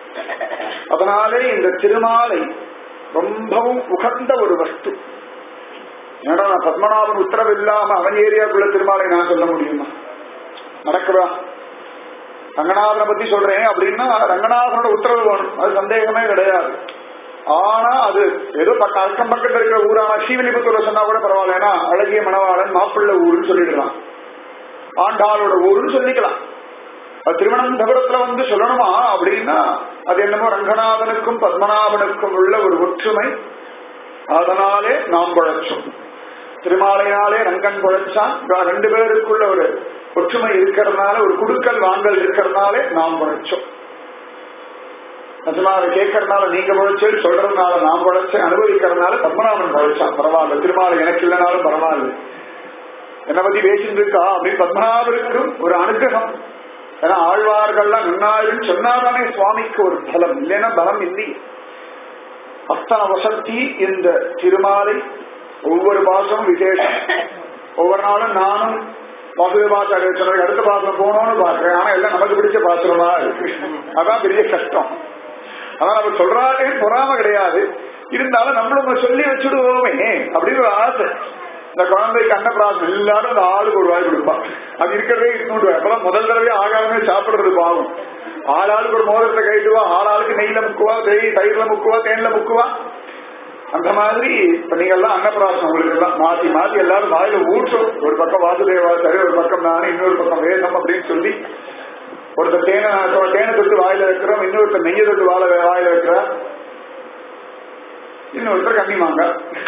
அதனாலே இந்த திருமாலை ரொம்பவும் உகந்த ஒரு வஸ்து ஏன்னா நான் பத்மநாபன் உத்தரவு இல்லாம அவன் ஏரியாக்குள்ள திருமாலை நான் சொல்ல முடியுமா நடக்குதா ரங்கநாதனை பத்தி சொல்றேன் அப்படின்னா ரங்கநாதனோட உத்தரவு வேணும் அது சந்தேகமே கிடையாது ஆனா அது ஏதோ பக்க அக்கம் பக்கத்துல இருக்கிற ஊரான ஸ்ரீவில்லிபுத்தூர்ல சொன்னா கூட பரவாயில்ல ஏன்னா அழகிய மணவாளன் மாப்பிள்ள ஊருன்னு சொல்லிடலாம் ஆண்டாளோட ஊருன்னு சொல்லிக்கலாம் அது திருவனந்தபுரத்துல வந்து சொல்லணுமா அப்படின்னா அது என்னமோ ரங்கநாதனுக்கும் பத்மநாபனுக்கும் உள்ள ஒரு ஒற்றுமை அதனாலே நாம் பழச்சோம் திருமாலையாலே ரங்கன் பழச்சான் ரெண்டு பேருக்குள்ள ஒரு ஒற்றுமை இருக்கிறதுனால ஒரு குடுக்கல் வாங்கல் இருக்கிறதுனாலே நாம் பழச்சோம் நிஜமாக கேட்கறதுனால நீங்க பழச்சு சொல்றதுனால நாம் பழச்சு அனுபவிக்கிறதுனால பத்மநாபன் பழச்சான் பரவாயில்ல திருமாலை எனக்கு இல்லைனாலும் பரவாயில்ல என்ன பத்தி பேசிட்டு இருக்கா அப்படின்னு பத்மநாபருக்கும் ஒரு அனுகிரகம் ஏன்னா ஆழ்வார்கள்லாம் நன்னாயிரம் சொன்னாதானே சுவாமிக்கு ஒரு பலம் இல்லைன்னா பலம் இல்லை அத்தனை வசதி இந்த திருமாலை ஒவ்வொரு பாசமும் விசேஷம் ஒவ்வொரு நாளும் நானும் வாசுதேவ பாசாரிய சொன்னதுக்கு அடுத்த பாசனம் போகணும்னு பாக்குறேன் ஆனா எல்லாம் நமக்கு பிடிச்ச பாசனமா இருக்கு அதான் பெரிய கஷ்டம் அதான் நம்ம சொல்றாலே பொறாம கிடையாது இருந்தாலும் நம்மளும் சொல்லி வச்சுடுவோமே அப்படின்னு ஒரு ஆசை இந்த குழந்தைக்கு அன்னப்பிராசம் எல்லாரும் அந்த ஆளுக்கு ஒரு வாய் கொடுப்பா அது இருக்கிறதே இருந்துட்டு அப்பதான் முதல் தடவை ஆகாரமே சாப்பிடுறது பாவம் ஆளாளுக்கு ஒரு மோதிரத்தை கைடுவா ஆளாளுக்கு நெய்ல முக்குவா தெய் தயிர்ல முக்குவா தேன்ல முக்குவா அந்த மாதிரி இப்ப நீங்க எல்லாம் அன்னப்பிராசம் உங்களுக்கு எல்லாம் மாத்தி மாத்தி எல்லாரும் வாயில ஊற்றும் ஒரு பக்கம் வாசுதேவா சரி ஒரு பக்கம் நானே இன்னொரு பக்கம் வேதம் அப்படின்னு சொல்லி ஒருத்தர் தேனை தேனை தொட்டு வாயில வைக்கிறோம் இன்னொருத்தர் நெய்ய தொட்டு வாழ வாயில வைக்கிறோம் இன்னொருத்தர் கன்னிமாங்க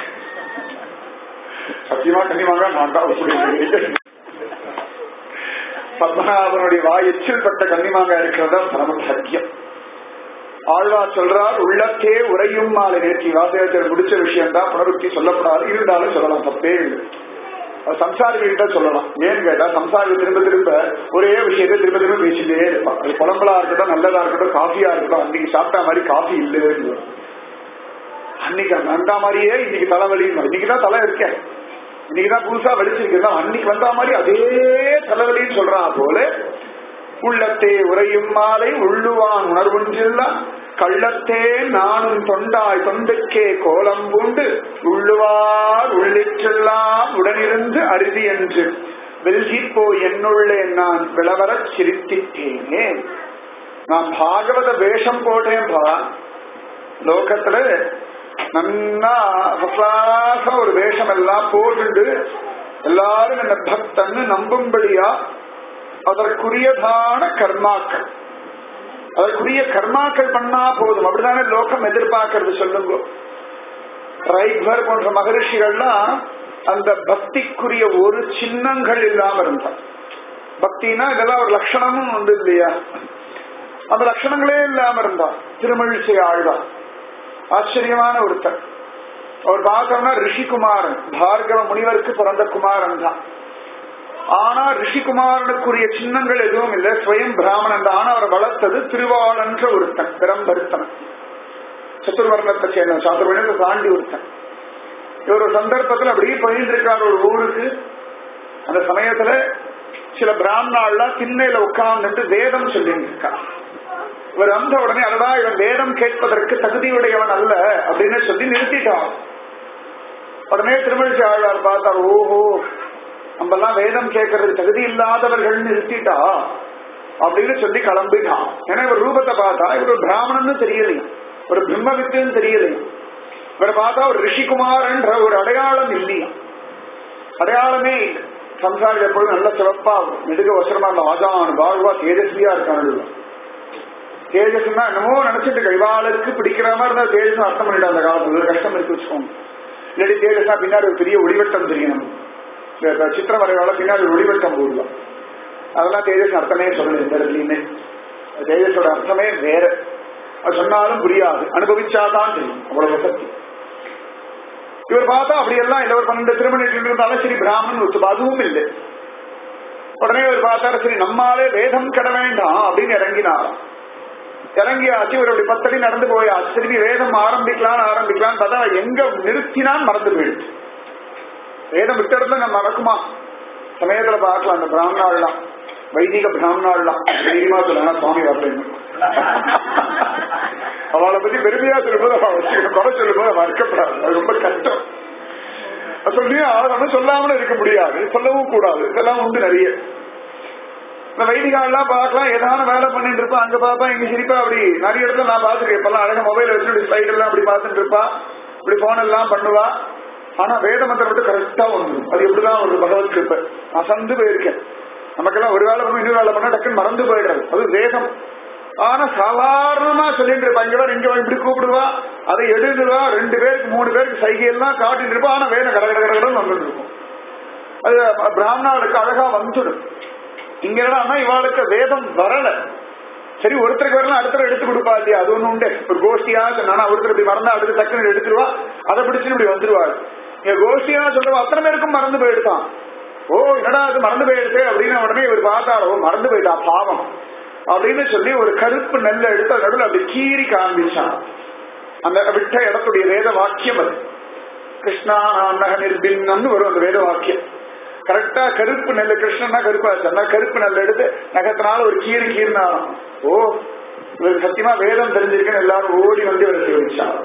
சத்தியமா கன்னிமாங்க நான் தான் பத்மநாபனுடைய வாய் எச்சில் பட்ட கன்னிமாங்க இருக்கிறதா பரம சத்தியம் ஆழ்வா சொல்றார் உள்ளத்தே உரையும் மாலை நேர்த்தி வாசகத்தில் முடிச்ச விஷயம் தான் புனருக்தி சொல்லப்படாது இருந்தாலும் சொல்லலாம் தப்பே இல்லை சம்சாரிகிட்ட சொல்லலாம் ஏன்னு கேட்டா சம்சாரி திரும்ப திரும்ப ஒரே விஷயத்தை திரும்ப திரும்ப பேசிட்டே இருப்பான் அது குழம்பலா இருக்கட்டும் நல்லதா இருக்கட்டும் காஃபியா இருக்கட்டும் அன்னைக்கு சாப்பிட்ட மாதிரி காஃபி இல்லவே அன்னைக்கு அந்த மாதிரியே இன்னைக்கு தலைவலி இன்னைக்குதான் தலை இருக்கேன் இன்னைக்குதான் புதுசா வெளிச்சிருக்கா அன்னைக்கு வந்த மாதிரி அதே தலைவலின்னு சொல்றான் போல உள்ளத்தே உரையும் மாலை உள்ளுவான் உணர்வுன்றில்லா கள்ளத்தே நானும் தொண்டாய் தொண்டுக்கே கோலம் பூண்டு உள்ளுவார் உள்ளிற்றெல்லாம் உடனிருந்து அருதி என்று வெல்கி போய் என்னுள்ளே நான் விளவரச் சிரித்திட்டேனே நான் பாகவத வேஷம் போட்டேன்பா லோகத்துல நன்னா ஒரு வேஷம் எல்லாம் போட்டுண்டு எல்லாரும் என்ன பக்தன்னு நம்பும்படியா அதற்குரியதான கர்மாக்கள் அதற்குரிய கர்மாக்கள் பண்ணா போதும் அப்படிதானே லோகம் எதிர்பார்க்கறது சொல்லுங்க ரைபர் போன்ற மகரிஷிகள்லாம் அந்த பக்திக்குரிய ஒரு சின்னங்கள் இல்லாம இருந்தார் பக்தினா இதெல்லாம் ஒரு லட்சணமும் உண்டு இல்லையா அந்த லட்சணங்களே இல்லாம இருந்தா திருமழிசை ஆழ்வார் ஆச்சரியமான ஒருத்தர் அவர் பார்த்தோம்னா ரிஷிகுமாரன் பார்கவ முனிவருக்கு பிறந்த குமாரன் தான் ஆனா ரிஷிகுமாரனுக்குரிய சின்னங்கள் எதுவும் இல்லை ஸ்வயம் பிராமணன் தான் ஆனா அவர் வளர்த்தது திருவாளன்ற ஒருத்தன் பெரம்பருத்தன் சத்துர்வர்ணத்தை சேர்ந்த சாத்துர்வர்ணத்தை தாண்டி ஒருத்தன் இவர் ஒரு சந்தர்ப்பத்தில் அப்படியே பயிர்ந்திருக்கார் ஒரு ஊருக்கு அந்த சமயத்துல சில பிராமணாள்லாம் திண்ணையில உட்கார்ந்துட்டு வேதம் சொல்லிட்டு இருக்கா இவர் வந்த உடனே அடடா இவன் வேதம் கேட்பதற்கு தகுதியுடையவன் அல்ல அப்படின்னு சொல்லி நிறுத்திட்டான் உடனே திருமழிச்சி ஆழ்வார் பார்த்தார் ஓஹோ நம்ம எல்லாம் வேதம் கேட்கறதுக்கு தகுதி இல்லாதவர்கள் நிறுத்திட்டா அப்படின்னு சொல்லி கிளம்பிட்டான் ஏன்னா இவர் ரூபத்தை பார்த்தா இவர் ஒரு பிராமணன் தெரியலையும் ஒரு பிரம்ம வித்துன்னு தெரியலையும் இவரை பார்த்தா ஒரு ரிஷிகுமார்ன்ற ஒரு அடையாளம் இல்லையா அடையாளமே இல்லை சம்சாரி எப்பொழுதும் நல்ல சிறப்பா நெடுக வசரமா இருந்த ஆஜான் வாழ்வா தேஜஸ்வியா இருக்கான் தேஜஸ்னா என்னமோ நினைச்சிட்டு இருக்க இவாளுக்கு பிடிக்கிற மாதிரி இருந்தா தேஜஸ் அர்த்தம் பண்ணிட்டு அந்த காலத்துல ஒரு கஷ்டம் இருக்கு வச்சுக்கோங்க இல்லாட்டி தேஜஸ்னா பின்னாடி ஒரு பெரிய ஒளிவட்டம் தெரியும் இந்த சித்திரம் வரைவால பின்னாடி ஒரு ஒளிவட்டம் போடுவோம் அதெல்லாம் தேஜஸ் அர்த்தமே சொல்லல இந்த இடத்துலயுமே தேஜஸோட அர்த்தமே வேற அது சொன்னாலும் புரியாது அனுபவிச்சாதான் தெரியும் அவ்வளவு சக்தி இவர் பார்த்தா அப்படியெல்லாம் இல்லை ஒரு பன்னெண்டு திருமணம் இருந்தாலும் சரி பிராமணன் ஒத்து அதுவும் இல்லை உடனே இவர் பார்த்தாரு சரி நம்மாலே வேதம் கட வேண்டாம் அப்படின்னு இறங்கினாராம் இறங்கியாச்சு ஒரு அப்படி பத்தடி நடந்து போயாச்சு திரும்பி வேதம் ஆரம்பிக்கலாம் ஆரம்பிக்கலாம் பார்த்தா எங்க நிறுத்தினான் மறந்து போயிடுச்சு வேதம் விட்ட இடத்துல நம்ம நடக்குமா சமயத்துல பார்க்கலாம் அந்த பிராமணாள்லாம் வைதிக பிராமணாள்லாம் தைரியமா சொல்லலாம் சுவாமி வரலன்னு அவளை பத்தி பெருமையா சொல்லும்போது அவள் குறை சொல்லும்போது அவன் இருக்கப்படாது அது ரொம்ப கஷ்டம் சொல்லி அவன் சொல்லாமலும் இருக்க முடியாது சொல்லவும் கூடாது இதெல்லாம் உண்டு நிறைய இந்த வைதிகாலாம் பார்க்கலாம் ஏதான வேலை பண்ணிட்டு இருப்பா அங்க பாப்பா இங்க சிரிப்பா அப்படி நிறைய இடத்துல நான் பாத்துருக்கேன் இப்பெல்லாம் அழகா மொபைல் வச்சுட்டு ஸ்லைட் எல்லாம் அப்படி பார்த்துட்டு இருப்பா இப்படி போன் எல்லாம் பண்ணுவா ஆனா வேத மந்திரம் மட்டும் கரெக்டா ஒண்ணு அது எப்படிதான் ஒரு பகவத் கிருப்ப அசந்து போயிருக்கேன் நமக்கெல்லாம் ஒரு வேலை பண்ணணும் இன்னொரு வேலை பண்ணா டக்குன்னு மறந்து போயிடுறது அது வேதம் ஆனா சாதாரணமா சொல்லிட்டு இருப்பா இங்க வா, இங்க வா, இப்படி கூப்பிடுவா அதை எழுதுவா ரெண்டு பேருக்கு மூணு பேருக்கு சைகையெல்லாம் காட்டிட்டு இருப்பா ஆனா வேதம் கட கட கடன்னு வந்துட்டு இருக்கும் அது பிராமணாவுக்கு அழகா வந்துடும் இங்க என்னன்னா இவாளுக்கு வேதம் வரல சரி ஒருத்தருக்கு வரலாம் அடுத்தர் எடுத்து கொடுப்பா இல்லையா அது ஒண்ணு உண்டு ஒரு கோஷ்டியா சொன்னா ஒருத்தர் இப்படி மறந்தா அடுத்து டக்குன்னு எடுத்துருவா அதை பிடிச்சுன்னு இப்படி வந்துருவாள் இங்க கோஷ்டியா சொல்றவா அத்தனை பேருக்கும் மறந்து போயிடுதான் ஓ என்னடா அது மறந்து போயிடுது அப்படின்னு உடனே இவர் பார்த்தாரோ மறந்து போயிட்டா பாவம் அப்படின்னு சொல்லி ஒரு கருப்பு நெல்லை எடுத்து அது நடுவில் அப்படி கீறி காண்பிச்சான் அந்த விட்ட இடத்துடைய வேத வாக்கியம் அது கிருஷ்ணா நான்னக நிர்பின்னம்னு வரும் அந்த வேத வாக்கியம் கரெக்டா கருப்பு நெல் கிருஷ்ணன்னா கருப்பா சொன்னா கருப்பு நெல் எடுத்து நகத்தினால ஒரு கீறு கீறினாராம் ஓ இவருக்கு சத்தியமா வேதம் தெரிஞ்சிருக்குன்னு எல்லாரும் ஓடி வந்து இவரை சேவிச்சார்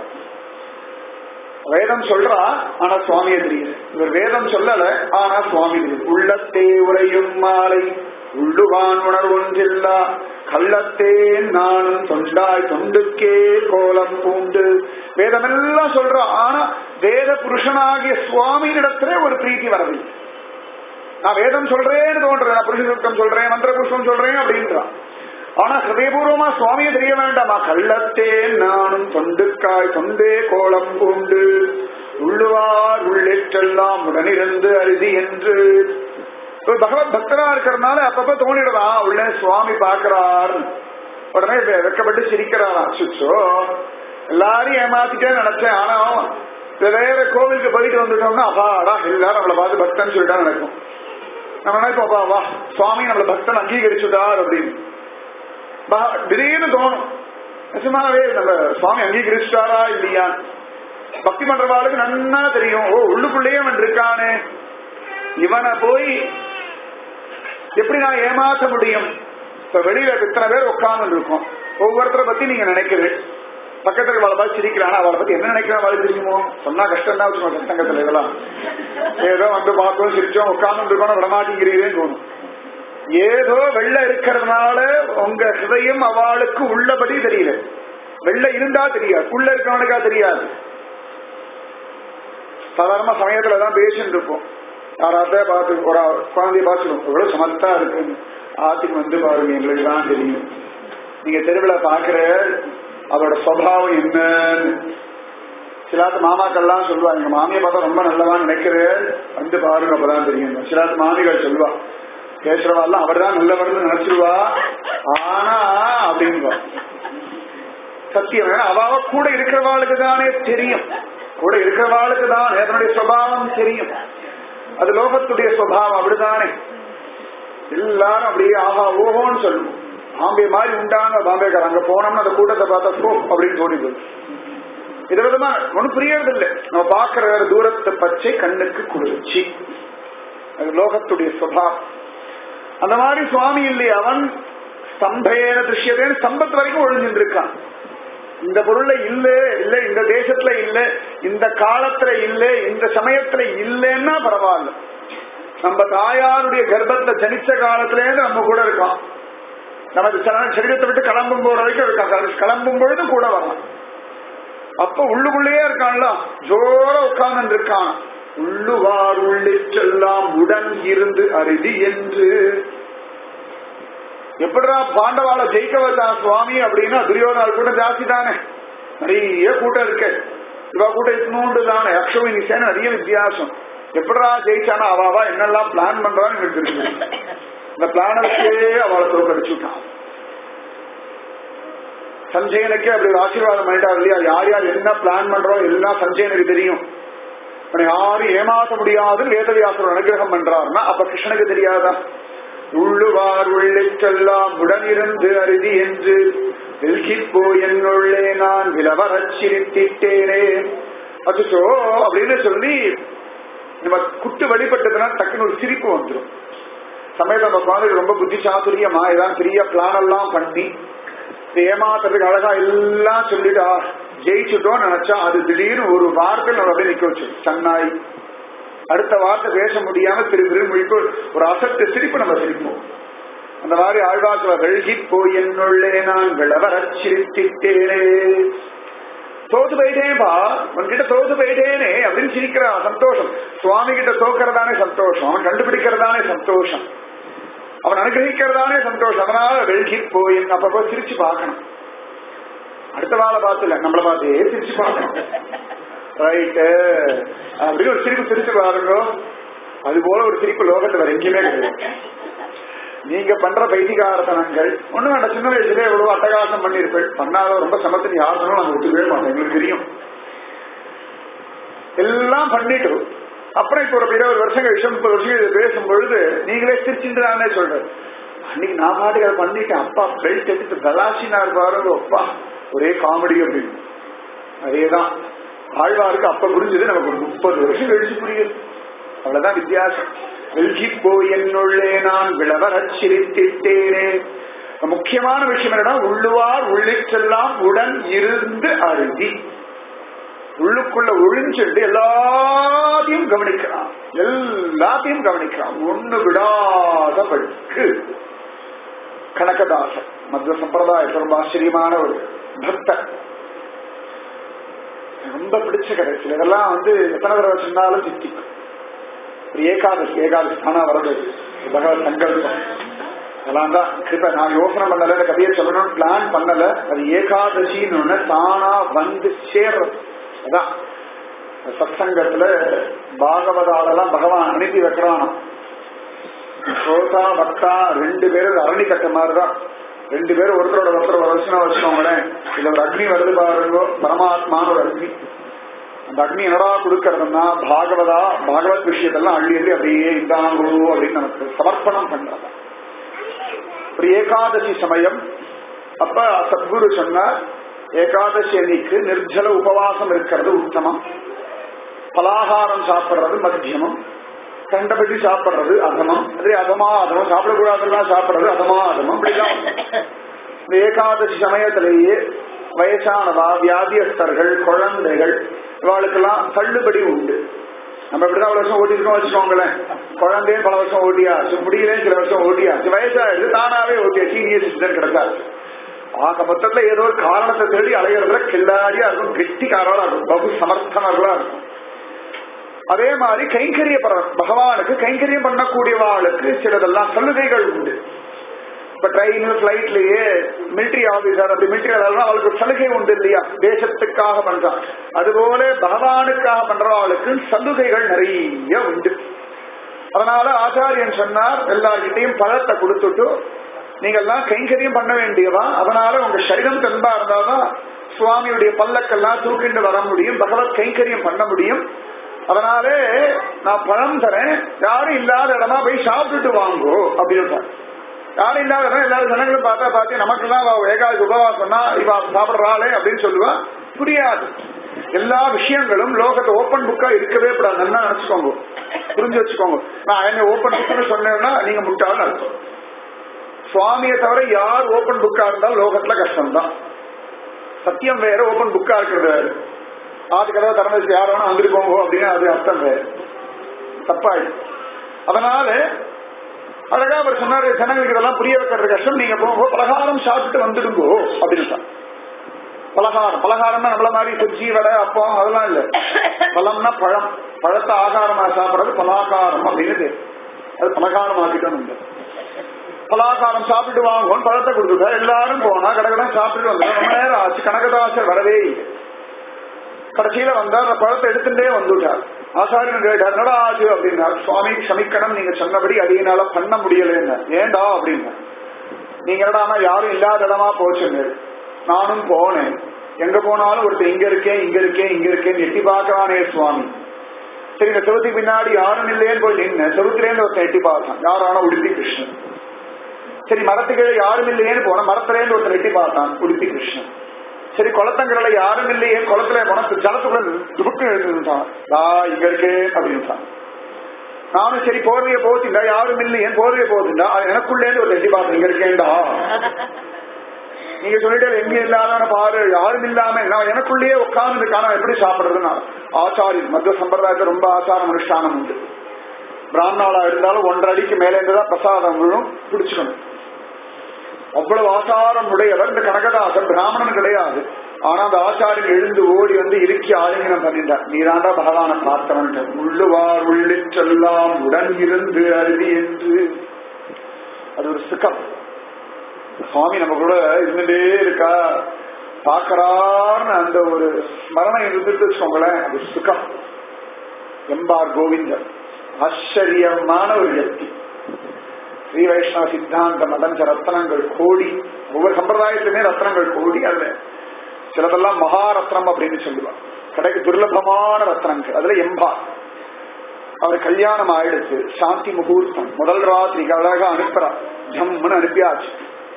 வேதம் சொல்றா ஆனா சுவாமியை தெரியுது இவர் வேதம் சொல்லல ஆனா சுவாமி தெரியுது உள்ளத்தே உரையும் மாலை உள்ளுவான் உணர்வொன்றில்லா கள்ளத்தே நானும் தொண்டாய் தொண்டுக்கே கோலம் பூண்டு வேதமெல்லாம் சொல்றா ஆனா வேத புருஷனாகிய சுவாமியினிடத்திலே ஒரு பிரீத்தி வரவில்லை நான் வேதம் சொல்றேன்னு தோன்றேன் நான் புருஷ சுத்தம் சொல்றேன் மந்திர புஷ்பம் சொல்றேன் அப்படின்றான் ஆனா ஹிருதயபூர்வமா சுவாமியை தெரிய வேண்டாமா கள்ளத்தே நானும் தொண்டுக்காய் தொண்டே கோலம் பூண்டு உள்ளுவார் உள்ளேற்றெல்லாம் உடனிருந்து அருதி என்று ஒரு பகவத் பக்தரா இருக்கிறதுனால அப்பப்ப தோணிடலாம் உள்ள சுவாமி பாக்குறார் உடனே வெ- வெட்கப்பட்டு சிரிக்கிறாராம் சுச்சோ எல்லாரையும் ஏமாத்திட்டே நினைச்சேன் ஆனா வேற கோவிலுக்கு போயிட்டு வந்துட்டோம்னா அப்பாடா எல்லாரும் நம்மளை பார்த்து பக்தன் சொல்லிட்டா நடக்கும் நம்ம நினைப்போம் அப்பா வா சுவாமி நம்மள பக்தன் அங்கீகரிச்சுட்டார் அப்படின்னு பா- திடீர்னு தோணும் நிஜமாவே நம்ம சுவாமி அங்கீகரிச்சுட்டாரா இல்லையா பக்தி பண்றவாளுக்கு நன்னா தெரியும் ஓ உள்ளுக்குள்ளேயே அவன் இருக்கானே இவனை போய் எப்படி நான் ஏமாற்ற முடியும் இப்ப வெளியில இத்தனை பேர் உட்கார்ந்து இருக்கோம் ஒவ்வொருத்தரை பத்தி நீங்க நினைக்கிறேன் பக்கத்துல அவளை பார்த்து சிரிக்கிறான் அவளை பத்தி என்ன நினைக்கிறான் அவளுக்கு தெரியுமோ சொன்னா கஷ்டம் தான் வச்சுக்கோ சங்கத்துல இதெல்லாம் ஏதோ வந்து பார்த்தோம் சிரிச்சோம் உட்கார்ந்து இருக்கோம் விடமாட்டேங்கிறீரேன்னு தோணும் ஏதோ வெள்ள இருக்கிறதுனால உங்க ஹிருதயம் அவளுக்கு உள்ளபடி தெரியல வெள்ள இருந்தா தெரியாது உள்ள இருக்கவனுக்கா தெரியாது சாதாரண சமயத்துல தான் பேசிட்டு இருப்போம் யாராவது பார்த்து ஒரு குழந்தைய பார்த்துருவோம் எவ்வளவு சமத்தா இருக்குன்னு ஆத்துக்கு வந்து பாருங்க எங்களுக்கு தான் தெரியும் நீங்க தெருவுல பாக்குற அதோட சுவாவம் என்னன்னு சிலாத்து மாமாக்கள்லாம் சொல்லுவா எங்க மாமியை பார்த்தா ரொம்ப நல்லவான்னு நினைக்கிறேன் வந்து பாருங்க அப்பதான் தெரியும் சிலாத்து மாமிகள் சொல்லுவா பேசுறவாள்லாம் அவர் தான் நல்லவர்னு நினைச்சிருவா ஆனா அப்படின்பா சத்தியம் ஏன்னா அவாவ கூட இருக்கிறவாளுக்கு தானே தெரியும் கூட இருக்கிறவாளுக்கு தான் அதனுடைய சுவாவம் தெரியும் அது லோகத்துடைய சுவாவம் அப்படிதானே எல்லாரும் அப்படியே ஆஹா ஓஹோன்னு சொல்லுவோம் பாம்பே மாதிரி உண்டாங்க பாம்பேக்கார அங்க போனோம்னா அந்த கூட்டத்தை பார்த்தா போ அப்படின்னு தோணிது இது விதமா ஒன்னும் புரியறது இல்லை நம்ம பாக்குற தூரத்தை பச்சை கண்ணுக்கு குளிர்ச்சி அது லோகத்துடைய சுபாவம் அந்த மாதிரி சுவாமி இல்லையே அவன் ஸ்தம்பேன திருஷ்யதேன்னு ஸ்தம்பத்து வரைக்கும் ஒழிஞ்சுட்டு இருக்கான் இந்த பொருள்ல இல்ல இல்ல இந்த தேசத்துல இல்ல இந்த காலத்துல இல்ல இந்த சமயத்துல இல்லைன்னா பரவாயில்ல நம்ம தாயாருடைய கர்ப்பத்துல ஜனிச்ச காலத்துல இருந்து நம்ம கூட இருக்கோம் நமது சர- சரீரத்தை விட்டு கிளம்பும் போற வரைக்கும் இருக்கான் கிளம்பும் பொழுது கூட வரலாம் அப்ப உள்ளுக்குள்ளேயே இருக்கான்ல ஜோர உட்கார்ந்து இருக்கான் உள்ளுவார் உள்ளிட்டெல்லாம் உடன் இருந்து அருதி என்று எப்படிடா பாண்டவாள ஜெயிக்க வந்தான் சுவாமி அப்படின்னா துரியோதனால் கூட்டம் ஜாஸ்தி தானே நிறைய கூட்டம் இருக்கு இவா கூட்டம் இட்னூண்டு தானே அக்ஷமினி சேன நிறைய வித்தியாசம் எப்படிடா ஜெயிச்சானா அவாவா என்னெல்லாம் பிளான் பண்றான்னு எனக்கு தெரிஞ்சு இந்த பிளான வச்சே அவளை தோக்கடிச்சுட்டான் சஞ்சயனுக்கே அப்படி ஒரு ஆசீர்வாதம் பண்ணிட்டார் இல்லையா யார் யார் என்ன பிளான் பண்றோம் எல்லாம் சஞ்சயனுக்கு தெரியும் அவனை யாரும் ஏமாற்ற முடியாதுன்னு வேதவியாசர் அனுகிரகம் பண்றாருன்னா அப்ப கிருஷ்ணனுக்கு தெரியாதா உள்ளுவார் உள்ளிட்டெல்லாம் உடனிருந்து அருதி என்று வெல்கிப்போ என்னுள்ளே நான் விலவரச் சிரித்திட்டேனே அச்சோ அப்படின்னு சொல்லி நம்ம குட்டு வழிபட்டதுன்னா டக்குன்னு ஒரு சிரிப்பு வந்துடும் சமயத்துல நம்ம குழந்தைக்கு ரொம்ப புத்தி சாதுரியமா ஏதாவது பெரிய பிளான் எல்லாம் பண்ணி இந்த ஏமாத்துறதுக்கு அழகா எல்லாம் சொல்லிட்டு ஆ, ஜெயிச்சுட்டோம்னு நினைச்சா அது திடீர்னு ஒரு வார்த்தை நம்ம அப்படியே நிக்க வச்சு சன்னாய் அடுத்த வார்த்தை பேச முடியாம திரு திரு முழிப்பு ஒரு அசட்டு சிரிப்பு நம்ம சிரிப்போம் அந்த மாதிரி ஆழ்வாக்குல வெள்கி போய் என்னுள்ளே நான் விளவரச் சிரித்திட்டேனே தோத்து போயிட்டேன்பா உன்கிட்ட தோத்து போயிட்டேனே அப்படின்னு சிரிக்கிறான் சந்தோஷம் சுவாமி கிட்ட தோக்கிறதானே சந்தோஷம் அவன் கண்டுபிடிக்கிறதானே சந்தோஷம் அவன் அனுகிரகிக்கிறதானே சந்தோஷம் அதனால வெல்கி போய் அப்பப்போ சிரிச்சு பார்க்கணும் அடுத்த வாழை பார்த்துல நம்மள பார்த்தே சிரிச்சு பார்க்கணும் ரைட்டு அப்படின்னு ஒரு சிரிப்பு சிரிச்சு பாருங்க அது போல ஒரு சிரிப்பு லோகத்துல வேற எங்கேயுமே கிடையாது நீங்க பண்ற பைத்திகாரத்தனங்கள் ஒண்ணு வேண்டாம் சின்ன வயசுல எவ்வளவு அட்டகாசம் பண்ணிருப்பேன் பண்ணாத ரொம்ப சமத்தின் யாருன்னு நம்ம ஒத்துக்கவே மாட்டோம் எங்களுக்கு தெரியும் எல்லாம் பண்ணிட்டு அப்புறம் இப்ப ஒரு இருபது வருஷம் கழிச்சு முப்பது வருஷம் இது பேசும் பொழுது நீங்களே சிரிச்சுட்டு தானே சொல்றது அன்னைக்கு நான் பாட்டுக்கு அதை பண்ணிட்டேன் அப்பா பெல்ட் எடுத்து கலாசினார் பாருங்க அப்பா ஒரே காமெடி அப்படின்னு அதேதான் ஆழ்வாருக்கு அப்ப புரிஞ்சது நமக்கு ஒரு முப்பது வருஷம் கழிச்சு புரியுது அவ்வளவுதான் வித்தியாசம் வெல்கி போய் என்னுள்ளே நான் விளவரச் சிரித்திட்டேனே முக்கியமான விஷயம் என்னன்னா உள்ளுவார் உள்ளிட்டெல்லாம் உடன் இருந்து அருதி உள்ளுக்குள்ள ஒழிஞ்சுட்டு எல்லாத்தையும் கவனிக்கிறான் எல்லாத்தையும் கவனிக்கிறான் ஒண்ணு விடாதபடிக்கு கனகதாசன் மத்திய சம்பிரதாயத்தில் ரொம்ப ஆச்சரியமான ஒரு பக்தர் ரொம்ப பிடிச்ச கதை சில இதெல்லாம் வந்து எத்தனை தடவை சொன்னாலும் சித்திக்கும் ஒரு ஏகாதசி ஏகாதசி தானா வரது பகவத் சங்கல்பம் அதெல்லாம் தான் கிருப்ப நான் யோசனை பண்ணல இந்த கதையை சொல்லணும்னு பிளான் பண்ணல அது ஏகாதசின்னு ஒண்ணு தானா வந்து சேர்றது அதான் சத்சங்கத்துல பாகவதாலெல்லாம் பகவான் அனுப்பி வைக்கிறானா ஸ்ரோதா பக்தா ரெண்டு பேரும் அரணி கட்ட மாதிரிதான் ரெண்டு பேரும் ஒருத்தரோட ஒருத்தர் வருஷம் வச்சுக்கோங்களேன் இதுல ஒரு அக்னி வருது பாருங்க பரமாத்மான ஒரு அக்னி அந்த அக்னி என்னடா கொடுக்கறதுன்னா பாகவதா பாகவத் விஷயத்தெல்லாம் அள்ளி அள்ளி அப்படியே இந்தாங்கோ அப்படின்னு நமக்கு சமர்ப்பணம் பண்றதா ஒரு ஏகாதசி சமயம் அப்ப சத்குரு சொன்னார் ஏகாதசி அன்னைக்கு நிர்ஜல உபவாசம் இருக்கிறது உத்தமம் பலாகாரம் சாப்பிடுறது மத்தியமம் கண்டபடி சாப்பிடுறது அதமம் அதே அதமா அதமம் சாப்பிடக்கூடாதெல்லாம் சாப்பிடுறது அதமா அதமம் அப்படிதான் இந்த ஏகாதசி சமயத்திலேயே வயசானவா வியாதியஸ்தர்கள் குழந்தைகள் இவாளுக்கெல்லாம் தள்ளுபடி உண்டு நம்ம இப்படிதான் வருஷம் ஓட்டிருக்கோம் வச்சுக்கோங்களேன் குழந்தையும் பல வருஷம் ஓட்டியாச்சு முடியலே சில வருஷம் ஓட்டியாச்சு வயசாயிடுது தானாவே ஓட்டியா சீனியர் சிட்டிசன் கிடைக்காது ஆக மொத்தத்துல ஏதோ ஒரு காரணத்தை தேடி அலையிறதுல கில்லாடியா இருக்கும் கெட்டிக்காரர்களா இருக்கும் பகு சமர்த்தனர்களா இருக்கும் அதே மாதிரி கைங்கரிய பகவானுக்கு கைங்கரியம் பண்ணக்கூடியவாளுக்கு சிலதெல்லாம் சலுகைகள் உண்டு இப்ப ட்ரெயின் பிளைட்லயே மிலிட்டரி ஆபீசர் அப்படி மிலிட்டரி அவளுக்கு சலுகை உண்டு இல்லையா தேசத்துக்காக பண்றான் அதுபோல பகவானுக்காக பண்றவாளுக்கு சலுகைகள் நிறைய உண்டு அதனால ஆச்சாரியன் சொன்னார் எல்லார்கிட்டையும் பழத்தை கொடுத்துட்டு நீங்க எல்லாம் கைங்கரியம் பண்ண வேண்டியவா அதனால உங்க சரீரம் தென்பா இருந்தாதான் சுவாமியுடைய பல்லக்கெல்லாம் தூக்கிட்டு வர முடியும் பகவத் கைங்கரியம் பண்ண முடியும் அதனாலே நான் பழம் தரேன் யாரும் இல்லாத இடமா போய் சாப்பிட்டுட்டு வாங்கோ அப்படின்னு யாரும் இல்லாத இடம் எல்லாரும் ஜனங்களும் பார்த்தா பார்த்து நமக்கெல்லாம் ஏகாதி உபவாசம்னா இவ சாப்பிடுறாளே அப்படின்னு சொல்லுவா புரியாது எல்லா விஷயங்களும் லோகத்தை ஓப்பன் புக்கா இருக்கவே கூடாது நல்லா நினைச்சுக்கோங்க புரிஞ்சு வச்சுக்கோங்க நான் என்ன ஓப்பன் புக்னு சொன்னேன்னா நீங்க முட்டாள்னு அர்த்தம் சுவாமியை தவிர யார் ஓப்பன் புக்கா இருந்தாலும் லோகத்துல கஷ்டம் தான் சத்தியம் வேற ஓப்பன் புக்கா இருக்கிறது வேற ஆது கதவை திறந்து யார் வேணா வந்திருக்கோங்க அப்படின்னு அது அர்த்தம் வேற தப்பாயிடும் அதனால அழகா அவர் சொன்னாரு ஜனங்களுக்கு இதெல்லாம் புரிய வைக்கிறது கஷ்டம் நீங்க போங்க பலகாரம் சாப்பிட்டு வந்துடுங்கோ அப்படின்னு பலகாரம் பலகாரம்னா நம்மள மாதிரி சுஜி வடை அப்பம் அதெல்லாம் இல்ல பழம்னா பழம் பழத்தை ஆகாரமா சாப்பிடுறது பலாகாரம் அப்படின்னு அது பலகாரம் ஆக்கிட்டோம் பலாகாரம் சாப்பிட்டு வாங்குவோம் பழத்தை கொடுத்துட்டா எல்லாரும் போனா கடகடம் சாப்பிட்டு வந்தோம் ரொம்ப நேரம் ஆச்சு கனகதாசர் வரவே இல்லை கடைசியில வந்தார் அந்த பழத்தை எடுத்துட்டே வந்துட்டார் ஆசாரியன் கேட்டார் என்னடா ஆச்சு அப்படின்னார் சுவாமி க்ஷமிக்கணும் நீங்க சொன்னபடி அடியினால பண்ண முடியலன்னு ஏண்டா அப்படின்னா நீங்க என்னடா யாரும் இல்லாத இடமா போச்சுன்னு நானும் போனேன் எங்க போனாலும் ஒருத்தர் இங்க இருக்கேன் இங்க இருக்கேன் இங்க இருக்கேன் எட்டி பார்க்கறானே சுவாமி சரி இந்த செவத்துக்கு பின்னாடி யாரும் இல்லையேன்னு போய் நின்று செவத்துலேருந்து ஒருத்தன் எட்டி பார்த்தான் யாரான உடுப்பி கிருஷ்ணன் சரி மரத்துக்கு யாரும் இல்லையேன்னு போன மரத்துலேருந்து ஒருத்தர் எட்டி பார்த்தான் உடுப்பி கிருஷ்ணன் சரி குளத்தங்கரையில யாரும் இல்லையே குளத்துல போன ஜலத்துக்குள்ள துபுக்கு எழுந்துட்டான் தா இங்க இருக்கே அப்படின்னு நானும் சரி போர்வைய போச்சுண்டா யாரும் இல்லையே போர்வைய போச்சுண்டா எனக்குள்ளே ஒரு எட்டி பார்த்து இங்க இருக்கேன்டா நீங்க சொல்லிட்டு எங்க இல்லாத பாரு யாரும் இல்லாம நான் எனக்குள்ளேயே உட்கார்ந்து காண எப்படி சாப்பிடுறதுன்னா ஆச்சாரி மத்திய சம்பிரதாயத்தை ரொம்ப ஆச்சாரம் அனுஷ்டானம் உண்டு பிராமணாளா இருந்தாலும் ஒன்றரை அடிக்கு மேல இருந்துதான் பிரசாதம் விழும் பிடிச்சுக்கணும் அவ்வளவு ஆச்சாரம் உடையவர் இந்த கனகதாசர் பிராமணன் கிடையாது ஆனா அந்த ஆச்சாரியன் எழுந்து ஓடி வந்து இறுக்கி ஆலிங்கனம் பண்ணிட்டார் நீராண்டா பகவான பார்த்தவன் உள்ளுவார் உள்ளிற்றெல்லாம் உடன் இருந்து அருதி என்று அது ஒரு சுகம் சுவாமி நம்ம கூட இருந்துட்டே இருக்கா பாக்கறான்னு அந்த ஒரு ஸ்மரணம் இருந்துட்டு வச்சுக்கோங்களேன் அது சுகம் எம்பார் கோவிந்தர் ஆச்சரியமான ஒரு யக்தி ஸ்ரீ வைஷ்ணவ சித்தாந்தம் அடைஞ்ச ரத்னங்கள் கோடி ஒவ்வொரு சம்பிரதாயத்திலுமே ரத்னங்கள் கோடி அதுல சிலதெல்லாம் மகாரத்னம் அப்படின்னு சொல்லுவாங்க கடைக்கு துர்லபமான ரத்னங்கள் அதுல எம்பார் அவர் கல்யாணம் ஆயிடுச்சு சாந்தி முகூர்த்தம் முதல் ராத்திரிக்கு அழகா அனுப்புறா ஜம்முன்னு அனுப்பியாச்சு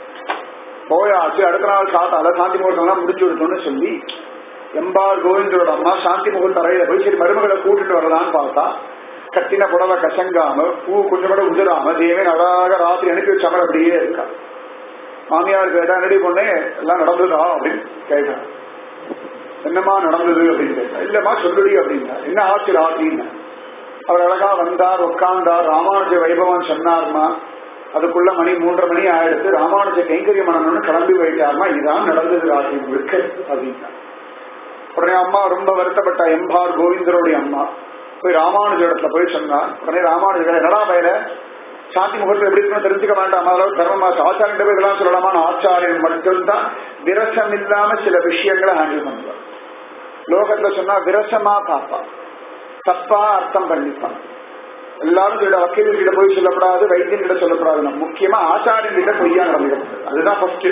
போயாச்சு அடுத்த நாள் காத்தால சாந்தி முகூர்த்தம் எல்லாம் முடிச்சு விடுத்தோம்னு சொல்லி எம்பார் கோவிந்தரோட அம்மா சாந்தி முகூர்த்த அறையில போய் சரி மருமகளை கூட்டிட்டு வரலான்னு பார்த்தா கட்டின புடவை கசங்காம பூ கொஞ்சம் கூட உதிராம தேவன் அழகாக ராத்திரி அனுப்பி வச்சாமல் அப்படியே இருக்கா மாமியார் கேட்டா என்னடி பொண்ணே எல்லாம் நடந்ததா அப்படின்னு கேட்டான் என்னம்மா நடந்தது அப்படின்னு கேட்டா இல்லம்மா சொல்லுடி அப்படின்னா என்ன ஆச்சு ராத்திரின்னு அவர் அழகா வந்தார் உட்கார்ந்தார் ராமானுஜ வைபவம் சொன்னார்மா அதுக்குள்ள மணி மூன்றரை மணி ஆயிடுத்து ராமானுஜ கைங்கரியம் பண்ணணும்னு கிளம்பி போயிட்டாருமா இதான் நடந்தது ராத்திரி முழுக்க அப்படின்னா உடனே அம்மா ரொம்ப வருத்தப்பட்ட எம்பார் கோவிந்தருடைய அம்மா போய் ராமானுஜ இடத்துல போய் சொன்னா உடனே ராமானுஜர் என்னடா பயிர சாந்தி முகத்தில் எப்படி இருக்கணும் தெரிஞ்சுக்க வேண்டாம் அதாவது தர்மமா ஆச்சாரியம் போய் இதெல்லாம் சொல்லலாமா ஆச்சாரியன் மட்டும்தான் விரசம் இல்லாம சில விஷயங்களை ஹேண்டில் பண்ணுவார் லோகத்துல சொன்னா விரசமா பார்ப்பா தப்பா அர்த்தம் பண்ணிப்பான் எல்லாரும் சொல்ல வக்கீல் கிட்ட போய் சொல்லப்படாது வைத்தியன் கிட்ட சொல்லப்படாது முக்கியமா ஆச்சாரியன் கிட்ட பொய்யா நடந்துக்கிறது அதுதான் ஃபர்ஸ்ட்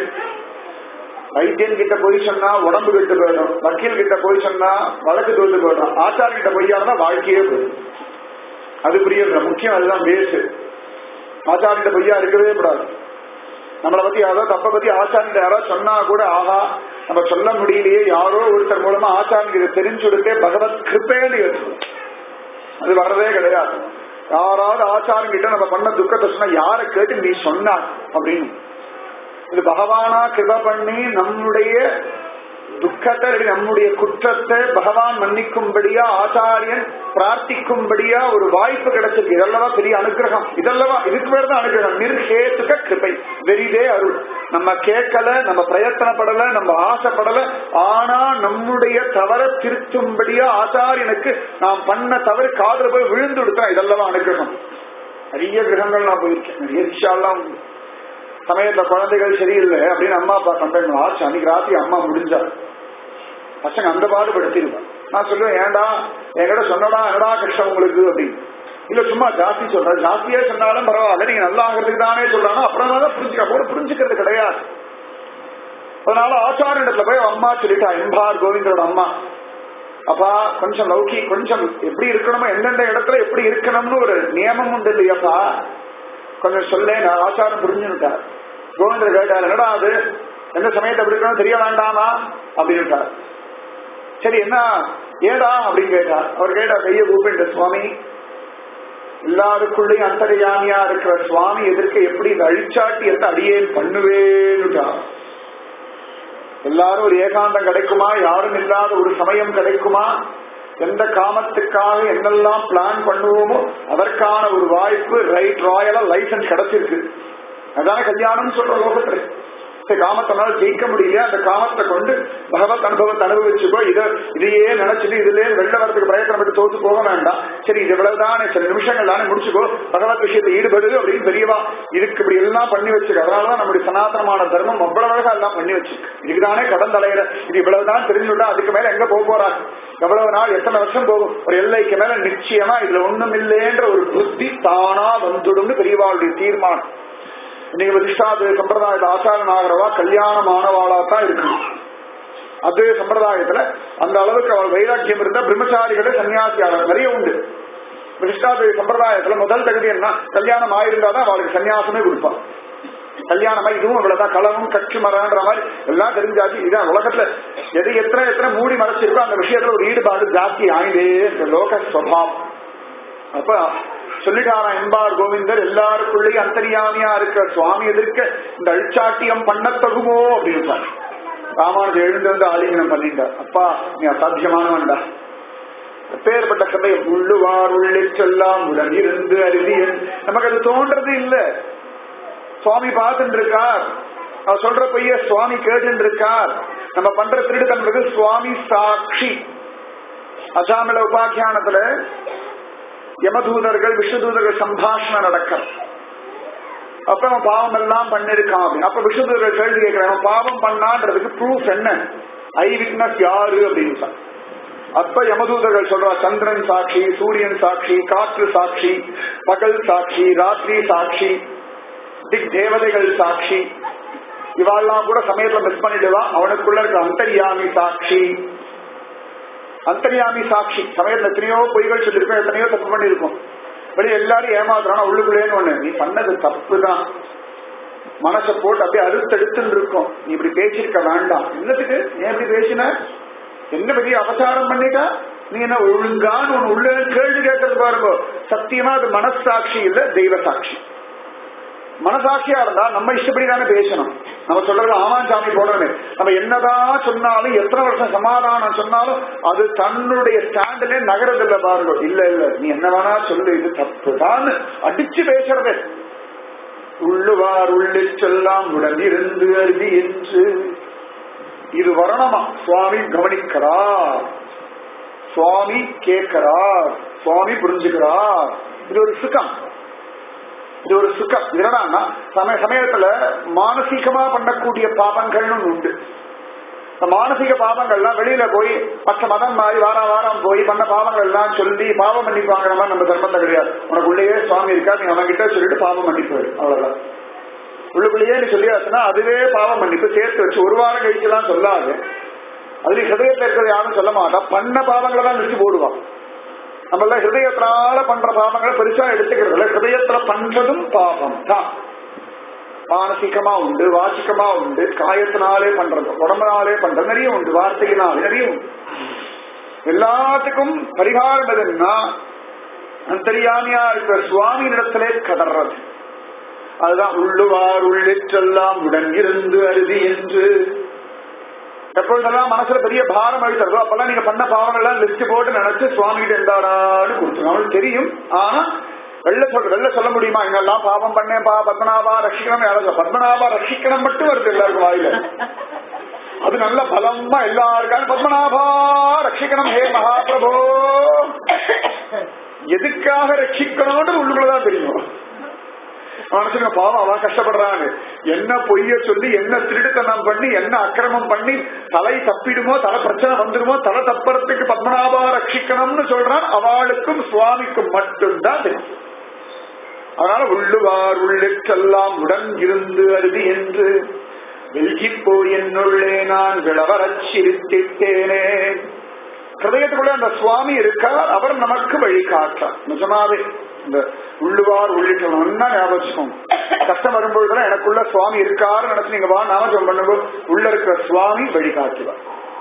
வைத்தியன் கிட்ட போய் சொன்னா உடம்பு கெட்டு போயிடும் வக்கீல் கிட்ட போய் சொன்னா வழக்கு தோல்ந்து போயிடும் ஆச்சாரிய கிட்ட பொய்யா இருந்தா வாழ்க்கையே போயிடும் அது புரியல முக்கியம் அதுதான் பேசு ஆச்சாரிட்ட பொய்யா இருக்கவே கூடாது நம்மளை பத்தி யாரோ தப்ப பத்தி ஆச்சாரிட்ட யாராவது சொன்னா கூட ஆஹா நம்ம சொல்ல முடியலையே யாரோ ஒருத்தர் மூலமா ஆச்சாரியன் இதை தெரிஞ்சு கொடுத்தே பகவத் கிருப்பேன்னு இருக்கும் அது வர்றதே கிடையாது யாராவது ஆச்சாரம் கிட்ட நம்ம பண்ண துக்கத்தை சொன்னா யாரை கேட்டு நீ சொன்னார் அப்படின்னு இது பகவானா கிருப பண்ணி நம்முடைய துக்கத்தை நம்முடைய குற்றத்தை பகவான் மன்னிக்கும்படியா ஆச்சாரியன் பிரார்த்திக்கும்படியா ஒரு வாய்ப்பு கிடைச்சிருக்கு இதல்லவா பெரிய அனுகிரகம் இதல்லவா இதுக்கு பேர் தான் அனுகிரகம் நிர்ஹேத்துக கிருபை வெறிதே அருள் நம்ம கேட்கல நம்ம பிரயத்தனப்படல நம்ம ஆசைப்படல ஆனா நம்முடைய தவற திருத்தும்படியா ஆச்சாரியனுக்கு நாம் பண்ண தவறு காதல போய் விழுந்து விடுத்தா இதல்லவா அனுகிரகம் நிறைய கிரகங்கள் நான் போயிருக்கேன் நிறைய விஷயம்லாம் உண்டு சமயத்துல குழந்தைகள் சரியில்லை அப்படின்னு அம்மா அப்பா கம்ப்ளைண்ட் பண்ண ஆச்சு அன்னைக்கு ராத்திரி அம்மா முடிஞ்சா பசங்க அந்த பாடுபடுத்திருவான் நான் சொல்லுவேன் ஏன்டா என்கிட்ட சொன்னடா என்னடா கஷ்டம் உங்களுக்கு அப்படின்னு இல்ல சும்மா ஜாஸ்தி சொல்ற ஜாஸ்தியே சொன்னாலும் பரவாயில்ல நீங்க நல்லா ஆகிறதுக்கு தானே சொல்றாங்க அப்புறமா தான் புரிஞ்சுக்க போல புரிஞ்சுக்கிறது கிடையாது அதனால ஆச்சாரியத்துல போய் அம்மா சொல்லிட்டா எம்பார் கோவிந்தரோட அம்மா அப்பா கொஞ்சம் லௌகி கொஞ்சம் எப்படி இருக்கணுமோ எந்தெந்த இடத்துல எப்படி இருக்கணும்னு ஒரு நியமம் உண்டு இல்லையாப்பா கொஞ்சம் சொல்ல நான் ஆச்சாரம் புரிஞ்சுட்டார் கோவிந்தர் கேட்டார் என்னடா அது எந்த சமயத்தை எப்படி இருக்கணும் தெரிய வேண்டாமா அப்படின்ட்டார் சரி என்ன ஏடா அப்படின்னு கேட்டார் அவர் கேட்டார் கையை கூப்பிட்டு சுவாமி எல்லாருக்குள்ளேயும் அந்தரியாமியா இருக்கிற சுவாமி எதிர்க்க எப்படி இந்த அழிச்சாட்டியத்தை அடியேன் பண்ணுவேன்னுட்டார் எல்லாரும் ஒரு ஏகாந்தம் கிடைக்குமா யாரும் இல்லாத ஒரு சமயம் கிடைக்குமா எந்த காமத்துக்காக என்னெல்லாம் பிளான் பண்ணுவோமோ அதற்கான ஒரு வாய்ப்பு ரைட் ராயலா லைசன்ஸ் கிடைச்சிருக்கு அதான கல்யாணம் சொல்ற லோகத்துல காமத்தினால ஜெயிக்க முடியல அந்த காமத்தை கொண்டு பகவத் அனுபவத்தை அனுபவிச்சுக்கோ இதை இதையே நினைச்சிட்டு இதுலயே வெளில வரதுக்கு பிரயத்தனப்பட்டு தோத்து போக வேண்டாம் சரி இது இவ்வளவுதானே சில நிமிஷங்கள் தானே முடிச்சுக்கோ பகவத் விஷயத்தை ஈடுபடு அப்படின்னு பெரியவா இதுக்கு இப்படி எல்லாம் பண்ணி வச்சிருக்கு அதனாலதான் நம்முடைய சனாதனமான தர்மம் அவ்வளவு அழகா எல்லாம் பண்ணி வச்சிருக்கு இதுக்குதானே கடன் தலையிற இது இவ்வளவுதான் தெரிஞ்சுட்டா அதுக்கு மேல எங்க போக போறாங்க எவ்வளவு நாள் எத்தனை வருஷம் போகும் ஒரு எல்லைக்கு மேல நிச்சயமா இதுல ஒண்ணும் இல்லைன்ற ஒரு புத்தி தானா வந்துடும்னு பெரியவாளுடைய தீர்மானம் இன்னைக்கு பிரதிஷ்டாத சம்பிரதாயத்துல ஆச்சாரன் ஆகிறவா கல்யாணம் ஆனவாளா தான் இருக்கு அதே சம்பிரதாயத்துல அந்த அளவுக்கு அவள் வைராக்கியம் இருந்தா பிரம்மச்சாரிகளே சன்னியாசியாளர் நிறைய உண்டு பிரதிஷ்டாத சம்பிரதாயத்துல முதல் தகுதி என்ன கல்யாணம் ஆயிருந்தாதான் அவளுக்கு சன்னியாசமே கொடுப்பான் கல்யாணமா இதுவும் இவ்வளவுதான் களவும் கட்சி மரன்ற மாதிரி எல்லாம் தெரிஞ்சாச்சு இதான் உலகத்துல எது எத்தனை எத்தனை மூடி மறைச்சிருக்கோ அந்த விஷயத்துல ஒரு ஈடுபாடு ஜாஸ்தி ஆயிட்டே இருக்கு லோக சுவாவம் அப்ப சொல்லிட்டாரா என்பார் கோவிந்தர் எல்லாருக்குள்ளேயும் அந்தரியாமியா இருக்கிற சுவாமி எதிர்க்க இந்த அழிச்சாட்டியம் பண்ண தகுமோ அப்படின்னு ராமானுஜர் எழுந்து வந்து ஆலிங்கனம் பண்ணிட்டார் அப்பா நீ அசாத்தியமானவன்டா பேர்பட்ட சமயம் உள்ளுவார் உள்ளே செல்லாம் உடன் இருந்து அருதியன் நமக்கு அது தோன்றது இல்ல சுவாமி பார்த்துட்டு இருக்கார் அவர் சொல்ற பொய்ய சுவாமி கேட்டு இருக்கார் நம்ம பண்ற திருடுத்தன்றது சுவாமி சாட்சி அசாமில உபாக்கியானத்துல யமதூதர்கள் விஷ்ணுதூதர்கள் சம்பாஷணம் நடக்கும் அப்ப அவன் பாவம் எல்லாம் பண்ணிருக்கான் அப்படின்னு அப்ப விஷ்ணுதூதர்கள் கேள்வி கேட்கிறான் அவன் பாவம் பண்ணான்றதுக்கு ப்ரூஃப் என்ன ஐ விட்னஸ் யாரு அப்படின்னு சொன்னான். அப்ப யமதூதர்கள் சொல்றா சந்திரன் சாட்சி சூரியன் சாட்சி காற்று சாட்சி பகல் சாட்சி ராத்திரி சாட்சி திக் தேவதைகள் சாட்சி இவாள்லாம் கூட சமயத்துல மிஸ் பண்ணிடுவா அவனுக்குள்ள இருக்க அந்தரியாமி சாட்சி அந்தரியாமி சாட்சி சமயத்துல எத்தனையோ பொய்கள் சொல்லியிருக்கோம் எத்தனையோ தப்பு பண்ணியிருக்கோம் வெளியே எல்லாரும் ஏமாத்துறானா உள்ளுக்குள்ளேன்னு ஒண்ணு நீ பண்ணது தப்பு தான் மனசை போட்டு அப்படியே அறுத்தெடுத்துன்னு இருக்கும் நீ இப்படி பேசியிருக்க வேண்டாம் என்னத்துக்கு ஏன் இப்படி பேசின என்ன பெரிய அபசாரம் பண்ணிட்டா நீ என்ன ஒழுங்கான்னு ஒண்ணு உள்ள கேள்வி கேட்கறது பாருங்க சத்தியமா அது மனசாட்சி இல்ல தெய்வ சாட்சி மனசாட்சியா இருந்தா நம்ம இஷ்டப்படி தானே பேசணும் நம்ம சொல்றது ஆமாம் சாமி போடணும் நம்ம என்னதான் சொன்னாலும் எத்தனை வருஷம் சமாதானம் சொன்னாலும் அது தன்னுடைய ஸ்டாண்டிலே நகரதில்ல பாருங்க இல்ல இல்ல நீ என்ன வேணா சொல்லு இது தப்புதான் அடிச்சு பேசுறது உள்ளுவார் உள்ளில் செல்லாம் உடன் இருந்து அருதி என்று இது வரணுமா சுவாமி கவனிக்கிறார் சுவாமி கேட்கிறார் சுவாமி புரிஞ்சுக்கிறார் இது ஒரு சுகம் இது ஒரு சுகம் என்னன்னா சமய சமயத்துல மானசீகமா பண்ணக்கூடிய பாவங்கள்னு ஒண்ணு உண்டு இந்த மானசீக பாவங்கள்லாம் வெளியில போய் மற்ற மதம் மாதிரி வாரம் வாரம் போய் பண்ண பாவங்கள் எல்லாம் சொல்லி பாவம் மன்னிப்பு வாங்குற மாதிரி நம்ம தர்மத்தை கிடையாது உனக்குள்ளேயே சுவாமி இருக்கா நீ அவன் கிட்ட சொல்லிட்டு பாவம் மன்னிப்பு வரும். அவ்வளவுதான் உள்ளுக்குள்ளேயே நீ சொல்லியாச்சுன்னா அதுவே பாவம் மன்னிப்பு சேர்த்து வச்சு ஒரு வாரம் கழிச்சுலாம் சொல்லாது அதுல ஹிருதயத்துல இருக்கிறது யாரும் சொல்ல மாட்டா பண்ண பாவங்களை தான் லிஸ்ட் போடுவான் நம்ம எல்லாம் ஹிருதயத்தினால பண்ற பாவங்களை பெருசா எடுத்துக்கிறது இல்ல ஹிருதயத்துல பண்றதும் பாவம் தான் மானசிகமா உண்டு வாசிக்கமா உண்டு காயத்தினாலே பண்றது உடம்புனாலே பண்றது நிறைய உண்டு வார்த்தையினாலே நிறைய உண்டு எல்லாத்துக்கும் பரிகாரம் எதுன்னா அந்தரியாமியா இருக்கிற சுவாமி இடத்திலே கதறது அதுதான் உள்ளுவார் உள்ளிற்றெல்லாம் உடன் இருந்து அருதி என்று எப்பொழுதெல்லாம் மனசுல பெரிய பாரம் அழுத்தறதோ அப்பெல்லாம் நீங்க பண்ண பாவங்கள்லாம் லிஸ்ட் போட்டு நினைச்சு சுவாமி கிட்ட இருந்தாடான்னு கொடுத்துருங்க அவனுக்கு தெரியும் ஆனா வெள்ள சொல்ற வெள்ள சொல்ல முடியுமா இங்கெல்லாம் பாவம் பண்ணேன் பா பத்மநாபா ரட்சிக்கணும் யாரும் பத்மநாபா ரட்சிக்கணும் மட்டும் வருது எல்லாருக்கும் வாயில அது நல்ல பலமா எல்லாருக்கும் பத்மநாபா ரட்சிக்கணும் ஹே மகாபிரபோ எதுக்காக ரட்சிக்கணும்னு உள்ளுக்குள்ளதான் தெரியும் மனசுங்க பாவம் அவன் கஷ்டப்படுறான்னு என்ன பொய்ய சொல்லி என்ன திருட்டுத்தனம் பண்ணி என்ன அக்கிரமம் பண்ணி தலை தப்பிடுமோ தலை பிரச்சனை வந்துடுமோ தலை தப்பறதுக்கு பத்மநாபா ரட்சிக்கணும்னு சொல்றான் அவளுக்கும் சுவாமிக்கும் மட்டும்தான் தெரியும் அதனால உள்ளுவார் உள்ளிட்டெல்லாம் உடன் இருந்து அருதி என்று வெல்கிப் போய் என்னுள்ளே நான் விளவரச் சிரித்திட்டேனே ஹிருதயத்துக்குள்ள அந்த சுவாமி இருக்கார் அவர் நமக்கு வழி காட்டார் நிஜமாவே இந்த உள்ளுவார் உள்ளிட்ட நல்லா ஞாபகம் வச்சுக்கோங்க. கஷ்டம் வரும்பொழுதுலாம் எனக்குள்ள சுவாமி இருக்காரு நினைச்சு நீங்க வா நாமஜம் பண்ணுங்க உள்ள இருக்கிற சுவாமி வழி காட்டுவார்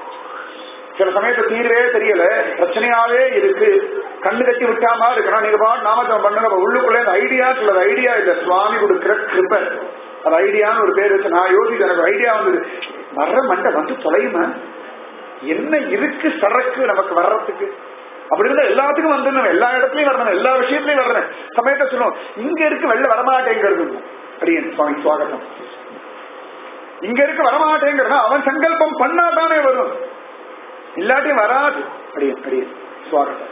சில சமயத்துல தீர்வே தெரியல பிரச்சனையாவே இருக்கு கண்ணு கட்டி விட்டாம இருக்கணும் நீங்க பாட்டு நாமஜம் பண்ணுங்க அப்ப உள்ளுக்குள்ள இந்த ஐடியா சொல்றது ஐடியா இல்ல சுவாமி கொடுக்கிற கிருப அது ஐடியான்னு ஒரு பேர் வச்சு நான் யோசிச்சு எனக்கு ஐடியா வந்தது வர்ற மண்டை வந்து தொலையுமா என்ன இருக்கு சரக்கு நமக்கு வர்றதுக்கு அப்படி இருந்தா எல்லாத்துக்கும் வந்துடணும் எல்லா இடத்துலயும் வரணும் எல்லா விஷயத்திலயும் வரணும் சமயத்தை சொல்லுவோம் இங்க இருக்கு வெளில வரமாட்டேங்கிறது அடியன் சுவாமி சுவாகத்தம் இங்க இருக்கு வரமாட்டேங்கிறதா அவன் சங்கல்பம் பண்ணாதானே வரும் இல்லாட்டியும் வராது அடியன் அடியன் சுவாகத்தம்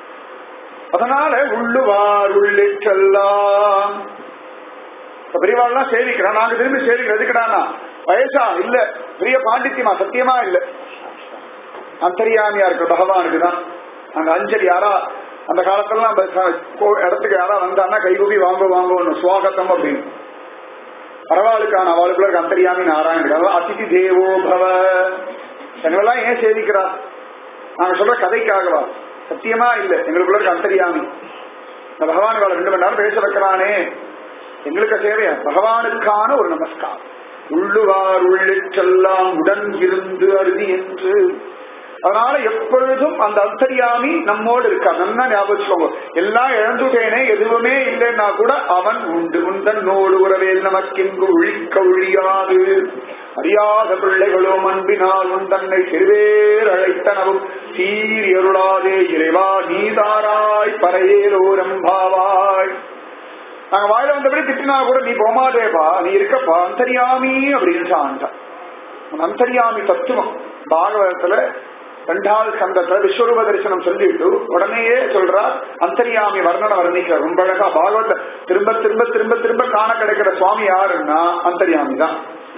அதனால உள்ளுவார் உள்ளிட்டெல்லாம் இப்ப பெரியவாள்லாம் சேவிக்கிறான் நாங்க திரும்பி சேவிக்கிறோம் எதுக்குடானா வயசா இல்ல பெரிய பாண்டித்யமா சத்தியமா இல்ல அந்தரியாமியா இருக்கு பகவானுக்கு தான் அங்க அஞ்சலி யாரா அந்த காலத்துல நம்ம ச- கோ- இடத்துக்கு யாரா வந்தான்னா கைகூப்பி வாங்க வாங்கணும் சுவாகத்தம் அப்படின்னு பரவாயில்லுக்கான அவளுக்குள்ள இருக்க அந்தரியாமி நாராயணன் அதாவது அதிதி தேவோ பவ எங்களெல்லாம் ஏன் சேவிக்கிறா நாங்க சொல்ற கதைக்காகவா சத்தியமா இல்ல எங்களுக்குள்ள இருக்க அந்தரியாமி இந்த பகவான் இவளை ரெண்டு மணி நேரம் பேச வைக்கிறானே எங்களுக்கு சேவையா பகவானுக்கான ஒரு நமஸ்காரம் உள்ளுவார் உள்ளிட்டெல்லாம் உடன் இருந்து அருதி என்று அதனால எப்பொழுதும் அந்த அந்தரியாமி நம்மோடு இருக்கா நல்லா ஞாபகம் வச்சுக்கோங்க எல்லாம் இழந்துட்டேனே எதுவுமே இல்லைன்னா கூட அவன் உண்டு உந்தன்னோடு உறவேல் நமக்கெங்கு ஒழிக்க ஒழியாது அறியாத பிள்ளைகளோ அன்பினால் உன் தன்னை சிறுவேர் அழைத்தனவும் சீர் அருளாதே இறைவா நீதாராய் பறையேலோரம்பாவாய் நாங்க வாயில வந்தபடி திட்டினா கூட நீ போமாதேப்பா நீ இருக்கப்பா அந்தரியாமி அப்படின்னு ஆண்டான் அந்த அந்தரியாமி தத்துவம் பாகவதத்துல ரெண்டாவது சந்தத்துல விஸ்வரூப தரிசனம் சொல்லிட்டு உடனேயே சொல்றா அந்தரியாமி வர்ணனை வர்ணிக்க ரொம்ப அழகா பாகவத திரும்ப திரும்ப திரும்ப திரும்ப காண கிடைக்கிற சுவாமி யாருன்னா அந்தரியாமி தான்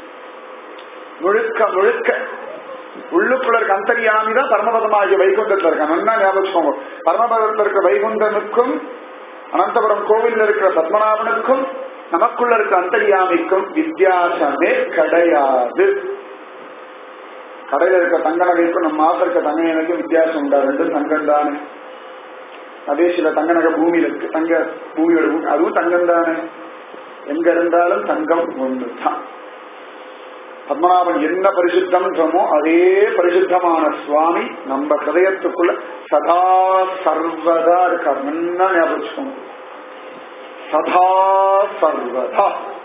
முழுக்க முழுக்க உள்ளுக்குள்ள இருக்க அந்தரியாமி தான் பரமபதமாகிய வைகுண்டத்துல இருக்கான் நல்லா ஞாபகம் வச்சுக்கோங்க பரமபதத்துல இருக்க வைகுண்டனுக்கும் அனந்தபுரம் கோவில்ல இருக்கிற பத்மநாபனுக்கும் நமக்குள்ள இருக்க அந்தரியாமிக்கும் வித்தியாசமே கிடையாது கடையில இருக்க தங்க நகைக்கும் நம்ம மாசம் இருக்க தங்க நகைக்கும் வித்தியாசம் உண்டா ரெண்டும் தங்கம் தானே அதே சில தங்க நகை பூமியில இருக்கு தங்க பூமியோட பூமி அதுவும் தங்கம் தானே எங்க இருந்தாலும் தங்கம் ஒன்று தான் பத்மநாபன் என்ன பரிசுத்தமோ அதே பரிசுத்தமான சுவாமி நம்ம ஹதயத்துக்குள்ள சதா சர்வதா இருக்கார் நல்லா ஞாபகம் வச்சுக்கோங்க. சதா சர்வதா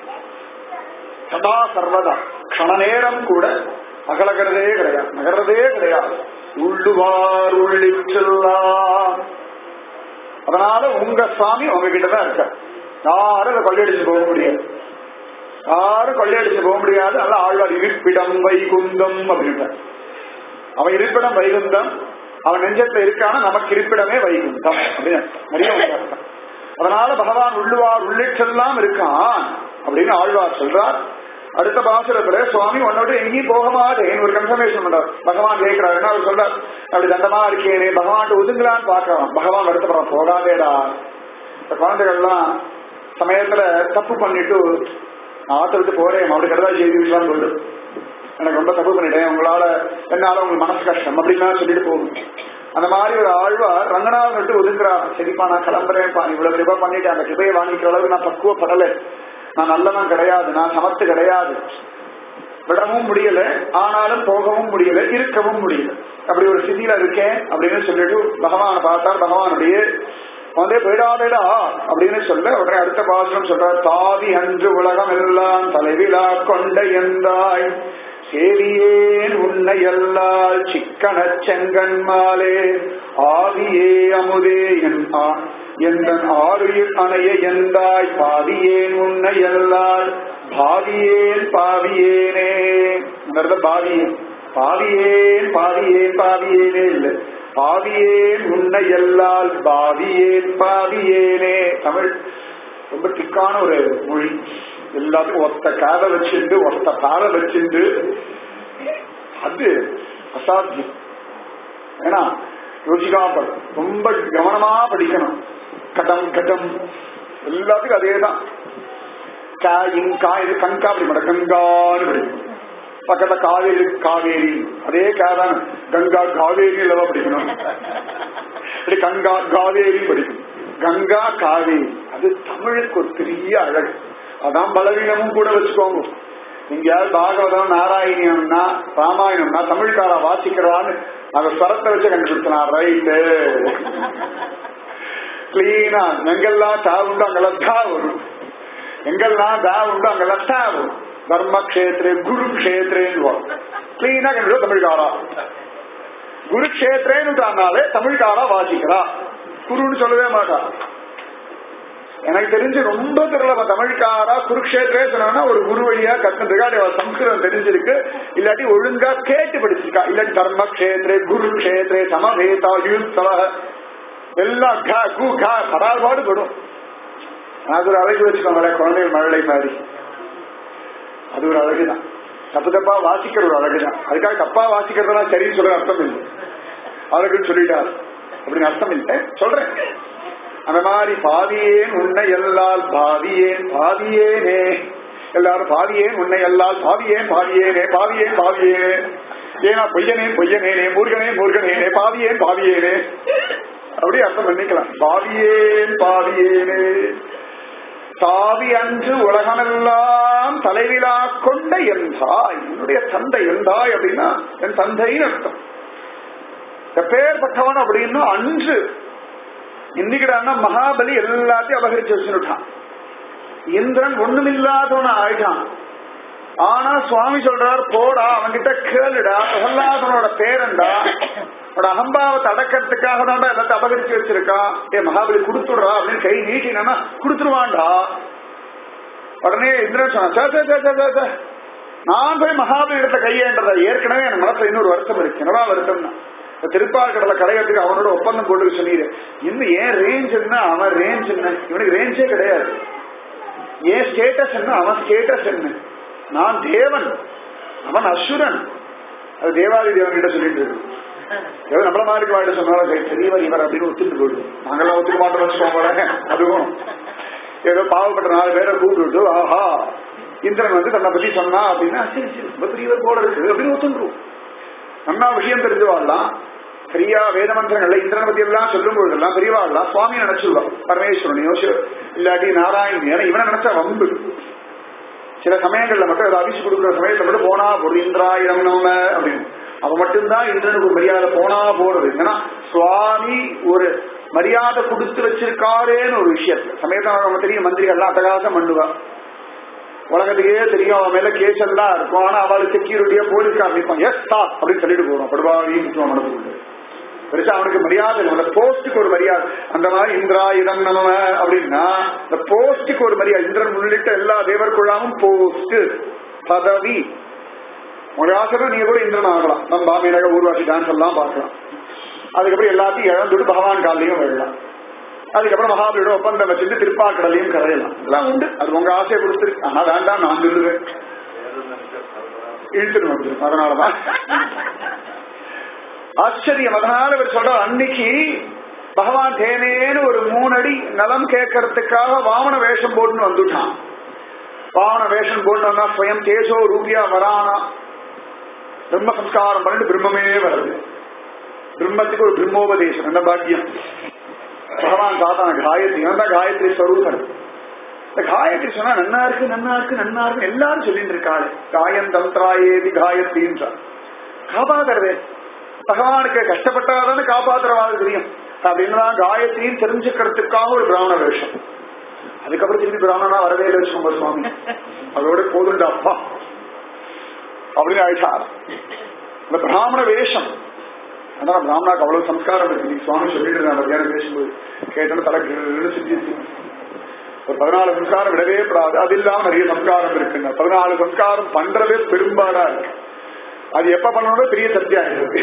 சதா சர்வதா கண நேரம் கூட அகலகிறதே கிடையாது நகர்றதே கிடையாது உள்ளுவார் உள்ளிச்செல்லாம் அதனால உங்க சுவாமி உங்ககிட்ட தான் இருக்க யாரும் அதை கொள்ளையடிச்சு போக முடியாது யாரும் கொள்ளையடிச்சு போக முடியாது அல்ல ஆழ்வார் இருப்பிடம் வைகுந்தம் அப்படின்றார் அவன் இருப்பிடம் வைகுந்தம் அவன் நெஞ்சத்துல இருக்கான நமக்கு இருப்பிடமே வைகுந்தம் அப்படின்னு நிறைய அர்த்தம். அதனால பகவான் உள்ளுவார் உள்ளிட்டெல்லாம் இருக்கான் அப்படின்னு ஆழ்வார் சொல்றார் அடுத்த பாசுரத்துல சுவாமி உன்னோட எங்கேயும் போக மாட்டேன் ஒரு கன்ஃபர்மேஷன் பண்றார் பகவான் கேட்கிறார் என்ன அவர் சொல்றார் அப்படி தண்டமா இருக்கேனே பகவான் ஒதுங்கலான்னு பாக்குறான் பகவான் வருத்தப்படுறான் போகாதேடா இந்த குழந்தைகள்லாம் சமயத்துல தப்பு பண்ணிட்டு நான் ஆத்த விட்டு போறேன் அப்படி கடதா செய்தி விஷயம் சொல்லு எனக்கு ரொம்ப தப்பு பண்ணிட்டேன் உங்களால என்னால உங்களுக்கு மனசு கஷ்டம் அப்படின்னா சொல்லிட்டு போகும் அந்த மாதிரி ஒரு ஆழ்வார் ரங்கநாதன் விட்டு ஒதுக்குறான் சரிப்பா நான் கிளம்புறேன்ப்பா நீ இவ்வளவு கிருபா பண்ணிட்டேன் அந்த கிருபையை வாங்கிக்கிற அளவுக்கு நான் பக்குவப்படலை நான் நல்லவன் கிடையாது நான் சமத்து கிடையாது விடவும் முடியல ஆனாலும் போகவும் முடியல இருக்கவும் முடியல அப்படி ஒரு ஸ்திதியில இருக்கேன் அப்படின்னு சொல்லிட்டு பகவானை பார்த்தார் பகவானுடைய வந்து போயிடாதேடா அப்படின்னு சொல்ல உடனே அடுத்த பாசனம் சொல்றார் தாவி அன்று உலகம் எல்லாம் தலைவிழா கொண்ட எந்தாய் சேவியேன் உன்னை எல்லால் சிக்கன செங்கன்மாலே ஆவியே அமுதே என் ஆ- எந்தன் ஆறுயிர் அணைய எந்தாய் பாவியேன் உன்னை எல்லால் பாவியேன் பாவியேனே இந்த இடத்துல பாவியேன் பாவியேன் பாவியேன் பாவியேனே இல்லை பாவியேன் உன்னை எல்லால் பாவியேன் பாவியேனே தமிழ் ரொம்ப திக்கான ஒரு மொழி எல்லாத்துக்கும் ஒத்த காதை வச்சுண்டு ஒத்த காதை வச்சுண்டு அது அசாத்தியம் ஏன்னா யோசிக்காம படி ரொம்ப கவனமா படிக்கணும் கடம் கடம் எல்லாத்துக்கும் அதே தான் கா இங்கா இது கங்கா அப்படி மாட்டேன் கங்கான்னு படிக்கணும் பக்கத்துல காவேரி காவேரி அதே காதான் கங்கா காவேரி இல்லவா படிக்கணும் அப்படி கங்கா காவேரி படிக்கணும் கங்கா காவேரி அது தமிழுக்கு ஒரு பெரிய அழகு அதான் பலவீனமும் கூட வச்சுக்கோங்க எங்கேயாவது பாகவதம் நாராயணியம்னா ராமாயணம்னா தமிழ்காரா வாசிக்கிறான்னு அந்த ஸ்வரத்தை வச்சு கண்டுபிடிச்சனா ரைட்டு கிளீனா எங்கெல்லாம் தா உண்டு அங்கெல்லாம் தா வரும் எங்கெல்லாம் தா உண்டு அங்கெல்லாம் தா வரும் தர்ம கஷேத்ரே குரு கஷேத்ரேன்னு வரும் கிளீனா கண்டுபிடிச்சா தமிழ்காரா குருக்ஷேத்ரேன்னு தமிழ்காரா வாசிக்கிறா குருன்னு சொல்லவே மாட்டா எனக்கு தெரிஞ்சு ரொம்ப தெரியல தமிழ்காரா குருக்ஷேத்ரே சொன்னா ஒரு குரு வழியா கத்துறதுக்காக அவ சம்ஸ்கிருதம் தெரிஞ்சிருக்கு இல்லாட்டி ஒழுங்கா கேட்டு படிச்சிருக்கா இல்லாட்டி தர்ம கஷேத்ரே குரு கஷேத்ரே சமவேதா யுத்தவ எல்லாம் கா கு கா படாபாடு படும் அது ஒரு அழகு வச்சுக்கோங்களேன் குழந்தைகள் மழலை மாதிரி அது ஒரு அழகுதான் தப்பு தப்பா வாசிக்கிற ஒரு அழகுதான் அதுக்காக தப்பா வாசிக்கிறதெல்லாம் சரின்னு சொல்ற அர்த்தம் இல்லை அழகுன்னு சொல்லிட்டார் அப்படின்னு அர்த்தம் இல்லை சொல்றேன் அந்த மாதிரி பாவியேன் உன்னை எல்லால் பாவியேன் பாவியேனே எல்லாரும் பாவியேன் உன்னை எல்லால் பாவியேன் பாவியேனே பாவியேன் பாவியேனே ஏனா பொய்யனே பொய்யனேனே மூர்கனே மூர்கனேனே பாவியேன் பாவியேனே அப்படி அர்த்தம் பண்ணிக்கலாம் பாவியேன் பாவியேனே தாவி அன்று உலகமெல்லாம் தலைவிழா கொண்ட என் தாய் என்னுடைய தந்தை என் தாய் அப்படின்னா என் தந்தைன்னு அர்த்தம் எப்பேற்பட்டவன் அப்படின்னா அன்று இன்னைக்குடான்னா மகாபலி எல்லாத்தையும் அபகரிச்சு வச்சுட்டான் இந்திரன் ஒண்ணுமில்லாதவன ஆயிட்டான் ஆனா சுவாமி சொல்றார் போடா அவன்கிட்ட கேளுடா பிரகலாதனோட பேரண்டா அவனோட அகம்பாவத்தை அடக்கிறதுக்காக தான்டா எல்லாத்தையும் அபகரிச்சு வச்சிருக்கான் ஏ மகாபலி கொடுத்துடுறா அப்படின்னு கை நீட்டினா கொடுத்துருவான்டா உடனே இந்திரன் சொன்னான் "சே, சே, சே, சே, சே, சே. நான் போய் மகாபலி இடத்துல கையேன்றத ஏற்கனவே என் மனசுல இன்னொரு வருத்தம் இருக்கு என்னடா வருத்தம்னா இந்த திருப்பார்கடலை கடையத்துக்கு அவனோட ஒப்பந்தம் போட்டு சொன்னீரு இன்னும் ஏன் ரேஞ்ச் என்ன அவன் ரேஞ்ச் என்ன இவனுக்கு ரேஞ்சே கிடையாது ஏன் ஸ்டேட்டஸ் என்ன அவன் ஸ்டேட்டஸ் என்ன நான் தேவன் அவன் அசுரன் அது தேவாதி தேவன் கிட்ட சொல்லிட்டு இருக்கு ஏதோ நம்மள மாதிரி வாட்ட சொன்னாலும் சரி பெரியவர் இவர் அப்படின்னு ஒத்துட்டு போயிடும் நாங்கெல்லாம் ஒத்துக்க மாட்டோம் வச்சுக்கோங்களேன் அதுவும் ஏதோ பாவப்பட்ட நாலு பேரை கூப்பிட்டு ஆஹா இந்திரன் வந்து தன்னை பத்தி சொன்னா அப்படின்னா சரி சரி ரொம்ப பெரியவர் போல இருக்கு அப்படின்னு ஒத்துண்டுருவோம் நன்னா விஷயம் தெரிஞ்சு வாழலாம் சரியா வேத மந்திரங்கள்ல இந்திரனை பத்தி எல்லாம் சொல்லும் பொழுதெல்லாம் பெரியவாள்லாம் சுவாமி நினைச்சுடுவா பரமேஸ்வரனையோ சிவ- இல்லாட்டி நாராயணன் ஏன்னா இவனை நினைச்சா வம்பு சில சமயங்கள்ல மட்டும் ஏதாவது அவிச்சு கொடுக்குற சமயத்துல மட்டும் போனா போடு இந்திராயிரம் நம்ம அப்படின்னு அவ மட்டும்தான் இந்திரனுக்கு ஒரு மரியாதை போனா போடுது ஏன்னா சுவாமி ஒரு மரியாதை கொடுத்து வச்சிருக்காரேன்னு ஒரு விஷயத்துல சமயத்துல நம்ம தெரியும் மந்திரிகள்லாம் அட்டகாசம் பண்ணுவா உலகத்துக்கே தெரியும் அவன் மேல கேஸ் எல்லாம் இருக்கும் ஆனா அவளுக்கு செக்யூரிட்டியா போலீஸ்கார் நிற்பான் எஸ் ஸ்டாப் அப்படின்னு சொல்லிட்டு போறோம் படுவாவி முற்றுவா மனதுக்குள்ள பெருசா அவனுக்கு மரியாதை இல்லை. அந்த போஸ்டுக்கு ஒரு மரியாதை அந்த மாதிரி இந்திரா இடம் நம்ம அப்படின்னா இந்த போஸ்டுக்கு ஒரு மரியாதை இந்திரன் உள்ளிட்ட எல்லா தேவர்குழாமும் போஸ்ட் பதவி ஒரு ஆசை நீங்க கூட இந்திரன் ஆகலாம் நம்ம பாமியனக ஊர்வாசி டான்ஸ் எல்லாம் பார்க்கலாம் அதுக்கப்புறம் எல்லாத்தையும் இழந்துட்டு பகவான் காலையும் விழலாம் அதுக்கப்புறம் மகாபலியோட ஒப்பந்தம் வச்சுட்டு திருப்பாக்கடலையும் கரையலாம் எல்லாம் உண்டு அது உங்க ஆசையை கொடுத்துருக்கு ஆனா வேண்டாம் நான் சொல்லுவேன் இழுத்துட்டு வந்துடும் அதனாலதான் ஆச்சரியம் அதனால இவர் சொல்றார் அன்னைக்கு பகவான் தேனேன்னு ஒரு மூணடி நலம் கேட்கறதுக்காக வாமன வேஷம் போட்டுன்னு வந்துட்டான் வாமன வேஷம் போட்டு வந்தா ஸ்வயம் தேசோ ரூபியா வரானா பிரம்ம சம்ஸ்காரம் பண்ணிட்டு பிரம்மமே வருது பிரம்மத்துக்கு ஒரு பிரம்மோபதேசம் என்ன பாக்கியம் பகவான் சாதான காயத்ரி இவன் தான் காயத்ரி ஸ்வரூபன் இந்த காயத்ரி சொன்னா நன்னா இருக்கு நன்னா இருக்கு நன்னா இருக்கு எல்லாரும் சொல்லிட்டு இருக்காளே காயம் தந்திராயேதி காயத்ரின்றார் காப்பாத்துறதே பகவானுக்கு கஷ்டப்பட்டாதானே காப்பாத்துறவாது தெரியும் அப்படின்னு தான் காயத்ரின்னு தெரிஞ்சுக்கிறதுக்காக ஒரு பிராமண வேஷம் அதுக்கப்புறம் திருப்பி பிராமணனா வரவே இல்லை சும்ப சுவாமி அதோட போதுண்டா அப்பா அப்படின்னு ஆயிட்டார் இந்த பிராமண வேஷம் அதனால பிராமணாக்கு அவ்வளவு சம்ஸ்காரம் இருக்கு நீ சுவாமி சொல்லிட்டு இருந்தாங்க மத்தியானம் பேசும்போது கேட்டோன்னு தலை கிருன்னு சிந்திச்சு ஒரு பதினாலு சம்ஸ்காரம் விடவே கூடாது அது இல்லாம நிறைய சம்ஸ்காரம் இருக்குங்க பதினாலு சம்ஸ்காரம் பண்றதே பெரும்பாடா இருக்கு அது எப்ப பண்ணணும் பெரிய சத்தியம் இருக்கு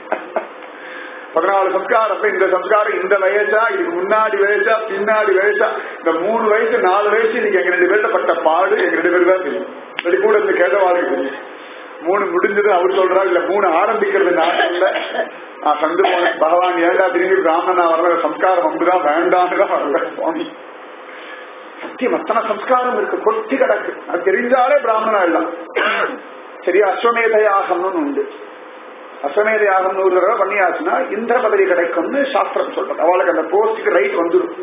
பதினாலு சம்ஸ்காரத்துல இந்த சம்ஸ்காரம் இந்த வயசா இதுக்கு முன்னாடி வயசா பின்னாடி வயசா இந்த மூணு வயசு நாலு வயசு இன்னைக்கு எங்க ரெண்டு பேர்ல பட்ட பாடு எங்க ரெண்டு பேர் தான் தெரியும் வெளி கூட இருந்து கேட்டவாளுக்கு தெரியும் மூணு முடிஞ்சது அவர் சொல்றாரு இல்ல மூணு ஆரம்பிக்கிறது நான் இல்ல நான் சந்து போன பகவான் ஏண்டா திரும்பி பிராமணனா வரல சம்ஸ்காரம் அம்புதான் வேண்டான்னு தான் வரல சுவாமி சத்தியம் அத்தனை சம்ஸ்காரம் இருக்கு கொட்டி கிடக்கு அது தெரிஞ்சாலே பிராமணனா எல்லாம் சரியா அஸ்வமேத யாகம்னு உண்டு அஸ்வமேத யாகம் நூறு தடவை பண்ணியாச்சுன்னா இந்திர பதவி கிடைக்கும்னு சாஸ்திரம் சொல்றது அவளுக்கு அந்த போஸ்டுக்கு ரைட் வந்துடும்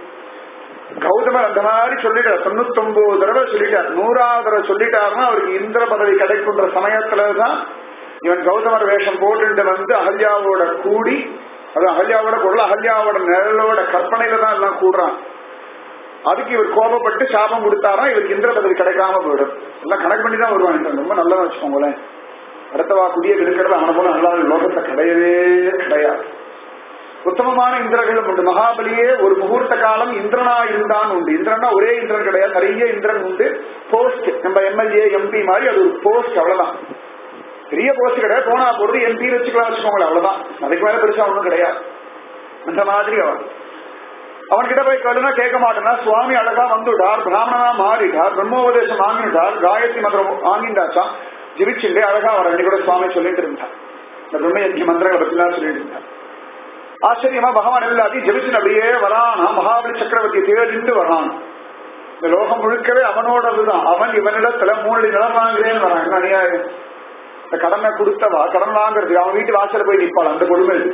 கௌதமர் அந்த மாதிரி சொல்லிட்டார் தொண்ணூத்தொன்பது தடவை சொல்லிட்டார் நூறாவது தடவை சொல்லிட்டாருன்னா அவருக்கு இந்திர பதவி கிடைக்குன்ற சமயத்துலதான் இவன் கௌதமர் வேஷம் போட்டுட்டு வந்து அகல்யாவோட கூடி அது அகல்யாவோட பொருள் அகல்யாவோட நிழலோட கற்பனையில தான் எல்லாம் கூடுறான் அதுக்கு இவர் கோபப்பட்டு சாபம் கொடுத்தாரா இவருக்கு இந்திர பதவி கிடைக்காம போயிடும் எல்லாம் கணக்கு பண்ணி தான் வருவான் இந்திரன். ரொம்ப நல்லவன் வச்சுக்கோங்களேன் அடுத்தவா குடிய கெடுக்கிறது அவனை போல நல்லா லோகத்தை கிடையவே கிடையாது உத்தமமான இந்திரர்களும் உண்டு மகாபலியே ஒரு முகூர்த்த காலம் இந்திரனா இருந்தான் உண்டு இந்திரனா ஒரே இந்திரன் கிடையாது நிறைய இந்திரன் உண்டு போஸ்ட் நம்ம எம்எல்ஏ எம்பி மாதிரி அது ஒரு போஸ்ட் அவ்வளவுதான் பெரிய போஸ்ட் கிடையாது போனா போறது எம்பி வச்சுக்கலாம் வச்சுக்கோங்களேன் அவ்வளவுதான் அதுக்கு மேல பெருசா ஒண்ணும் கிடையாது அந்த மாதிரி அவன் அவன்கிட்ட போய் கருணா கேட்க மாட்டேன்னா சுவாமி அழகா வந்துட்டார் பிராமணனா மாறிட்டார் பிரம்மோபதேசம் வாங்கிட்டார் காயத்ரி மந்திரம் வாங்கிட்டாச்சா ஜிவிச்சுண்டே அழகா வர கூட சுவாமி சொல்லிட்டு இருந்தார் இந்த பிரம்மயஜி மந்திரங்களை பத்தி எல்லாம் சொல்லிட்டு இருந்தார் ஆச்சரியமா பகவான் எல்லாத்தையும் ஜெபிச்சு அப்படியே வரானா மகாபலி சக்கரவர்த்தி தேடிட்டு வரான் இந்த லோகம் முழுக்கவே அவனோடதுதான் அவன் இவனிடத்துல மூணு நிலம் வாங்குறேன்னு வரான் என்ன அநியாயம் இந்த கடனை கொடுத்தவா கடன் வாங்குறதுக்கு அவன் வீட்டு வாசல்ல போய் நிற்பாள் அந்த கொடுமை இது.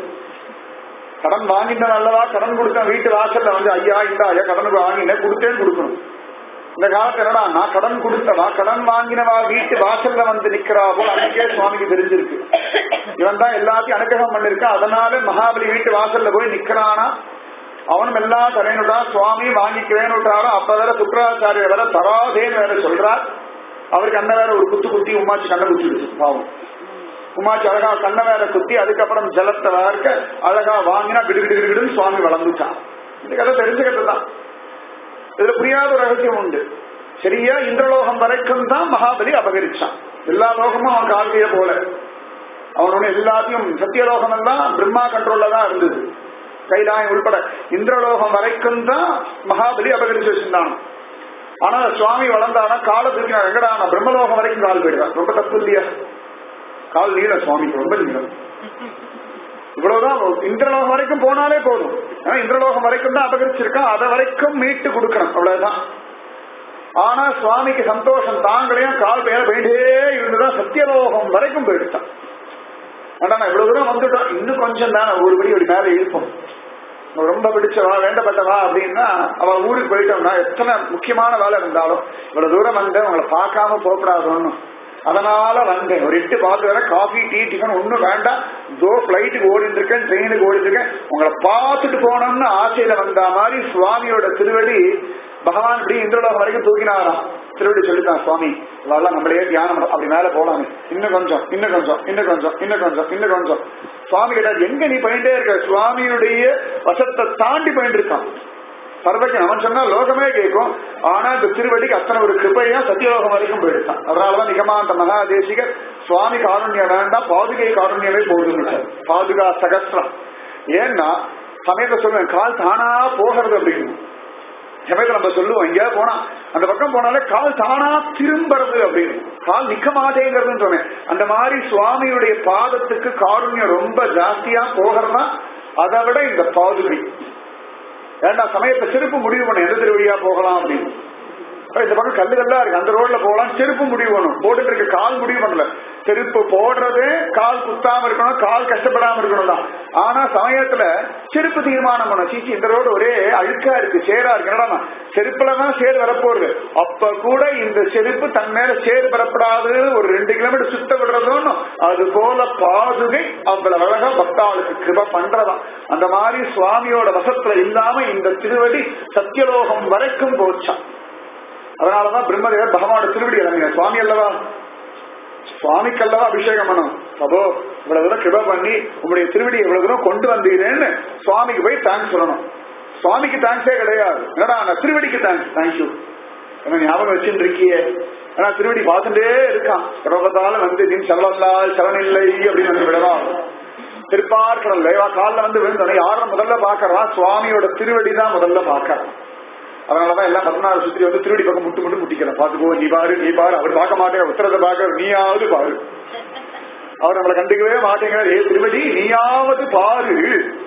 கடன் வாங்கிட்ட நல்லவா கடன் கொடுத்த வீட்டு வாசல்ல வந்து ஐயா இந்த ஐயா கடனுக்கு வாங்கினேன் கொடுத்தேன்னு கொடுக்கணும் இந்த காலத்துல என்னடா நான் கடன் கொடுத்தவா கடன் வாங்கினவா வீட்டு வாசல்ல வந்து நிக்கிறா போல அன்னைக்கே சுவாமிக்கு தெரிஞ்சிருக்கு இவன் தான் எல்லாத்தையும் அனுகிரகம் பண்ணிருக்கான் அதனால மகாபலி வீட்டு வாசல்ல போய் நிக்கிறானா அவனும் எல்லாம் தரேனுடா சுவாமி வாங்கிக்கிறேன்னு அப்ப வேற சுக்கராச்சாரியர் வேற தராதேன்னு வேற சொல்றார் அவருக்கு அண்ணன் வேற ஒரு குத்து குத்தி உமாச்சு கண்ணை குத்திடுச்சு பாவம் உமாச்சு அழகா கண்ணை வேற குத்தி அதுக்கப்புறம் ஜலத்தை வேர்க்க அழகா வாங்கினா கிடு கிடு கிடுன்னு சுவாமி வளர்ந்துட்டான் இந்த கதை தெரிஞ்சுக்கிட்டு தான் இதுல புரியாத ஒரு ரகசியம் உண்டு சரியா இந்திரலோகம் வரைக்கும் தான் மகாபலி அபகரிச்சான் எல்லா லோகமும் அவன் கால்கைய போல அவனோட பண்ணணும் எல்லாத்தையும் சத்தியலோகம் எல்லாம் பிரம்மா கண்ட்ரோல்ல தான் இருந்தது கைலாயம் உள்பட இந்திரலோகம் வரைக்கும் தான் மகாபலி அபகரிச்சு வச்சிருந்தாங்க ஆனா சுவாமி வளர்ந்தானா காலை தூக்கினா எங்கடா நான் பிரம்மலோகம் வரைக்கும் கால் போயிடுவேன் ரொம்ப தப்பு இல்லையா கால் நீளம் சுவாமிக்கு ரொம்ப நீளம் இவ்வளவுதான் இந்திரலோகம் வரைக்கும் போனாலே போதும் ஏன்னா இந்திரலோகம் வரைக்கும் தான் அபகரிச்சிருக்கான் அதை வரைக்கும் மீட்டு கொடுக்கணும் அவ்வளவுதான் ஆனா சுவாமிக்கு சந்தோஷம் தாங்களையும் கால் மேல போயிட்டே இருந்துதான் சத்தியலோகம் வரைக்கும் போயிடுச்சான் ஆனா நான் இவ்வளவு தூரம் வந்துட்டோம் இன்னும் கொஞ்சம் தான் ஒரு படி ஒரு மேல இருப்போம் ரொம்ப பிடிச்சவா வேண்டப்பட்டவா அப்படின்னா அவ ஊருக்கு போயிட்டோம்னா எத்தனை முக்கியமான வேலை இருந்தாலும் இவ்வளவு தூரம் வந்து அவங்கள பார்க்காம போகக்கூடாதுன்னு அதனால வந்தேன் ஒரு எட்டு பார்த்து வர காஃபி டீ டிஃபன் ஒன்றும் வேண்டாம் தோ பிளைட்டுக்கு ஓடிட்டு இருக்கேன் ட்ரெயினுக்கு ஓடிட்டு இருக்கேன் உங்களை பார்த்துட்டு போனோம்னு ஆசையில வந்த மாதிரி சுவாமியோட திருவடி பகவான் இப்படி இந்திரலோகம் வரைக்கும் தூக்கினாராம் திருவடி சொல்லிட்டான் சுவாமி இவெல்லாம் நம்மளே தியானம் பண்ண- அப்படி மேல போலாமே இன்னும் கொஞ்சம் இன்னும் கொஞ்சம் இன்னும் கொஞ்சம் இன்னும் கொஞ்சம் இன்னும் கொஞ்சம் சுவாமி கேட்டார் எங்க நீ போயிட்டே இருக்க சுவாமியுடைய வசத்தை தாண்டி போயிட்டு இருக்கான் சர்வஜன் அவன் சொன்னா லோகமே கேட்கும் ஆனா இந்த திருவடிக்கு அத்தனை ஒரு கிருபையா சத்தியலோகம் வரைக்கும் போயிடுச்சான் அதனாலதான் நிகமாந்த மகாதேசிகர் சுவாமி காருண்யம் வேண்டாம் பாதுகை காருண்யமே போதுன்னு பாதுகா சகஸ்ரம் ஏன்னா சமயத்தை சொல்லுவேன் கால் தானா போகிறது அப்படின்னு சமயத்துல நம்ம சொல்லுவோம் எங்கேயாவது போனா அந்த பக்கம் போனாலே கால் தானா திரும்புறது அப்படின்னு கால் நிக்க மாட்டேங்கிறதுன்னு சொன்னேன் அந்த மாதிரி சுவாமியுடைய பாதத்துக்கு காருண்யம் ரொம்ப ஜாஸ்தியா போகிறதா அதை விட இந்த பாதுகை ஏண்டா சமயத்தை செருப்பு முடிவு பண்ண எந்த திருவழியா போகலாம் அப்படின்னு அப்ப இந்த பக்கம் கல்லு கல்லா இருக்கு அந்த ரோட்ல போகலாம் செருப்பு முடிவு பண்ணும் போட்டுட்டு இருக்க கால் முடிவு பண்ணல செருப்பு போடுறதே கால் குத்தாம இருக்கணும் கால் கஷ்டப்படாம இருக்கணும் தான் ஆனா சமயத்துல செருப்பு தீர்மானம் பண்ணும் சீச்சி இந்த ரோடு ஒரே அழுக்கா இருக்கு சேரா இருக்கு என்னடா செருப்புலதான் சேர் வரப்போகுது அப்ப கூட இந்த செருப்பு தன் மேல சேர் வரப்படாது ஒரு ரெண்டு கிலோமீட்டர் சுத்த விடுறதுன்னு அது போல பாதுகை அவ்வளவு அழகா பக்தாளுக்கு கிருப பண்றதா அந்த மாதிரி சுவாமியோட வசத்துல இல்லாம இந்த திருவடி சத்தியலோகம் வரைக்கும் போச்சான் அதனாலதான் பிரம்மதேவர் பகவானோட திருவடி இறங்கின சுவாமி அல்லவா சுவாமிக்கு அல்லவா அபிஷேகம் பண்ணும் அதோ இவ்வளவு தூரம் கிருப பண்ணி உங்களுடைய திருவடி இவ்வளவு தூரம் கொண்டு வந்தீரேன்னு சுவாமிக்கு போய் தேங்க்ஸ் சொல்லணும் சுவாமிக்கு தேங்க்ஸே கிடையாது என்னடா நான் திருவடிக்கு தேங்க்ஸ் தேங்க்யூ என்ன ஞாபகம் வச்சுட்டு இருக்கியே ஏன்னா திருவடி பார்த்துட்டே இருக்கான் எப்ப வந்து நீ சரவல்லால் சரணில்லை அப்படின்னு வந்து விடலாம் திருப்பார்கடல் லேவா காலில் வந்து விழுந்தோம் யாரும் முதல்ல பாக்குறான் சுவாமியோட திருவடி தான் முதல்ல பாக்குறான் அதனாலதான் எல்லாம் பதினாறு சுத்தி வந்து திருவடி பக்கம் முட்டு முட்டு முட்டிக்கிறேன் பாத்துக்கோ நீ பாரு நீ பாரு அவர் பார்க்க மாட்டேன் உத்தரத்தை பார்க்க நீயாவது பாரு அவர் நம்மளை கண்டுக்கவே மாட்டேங்கிறார் ஏ திருவடி நீயாவது பாரு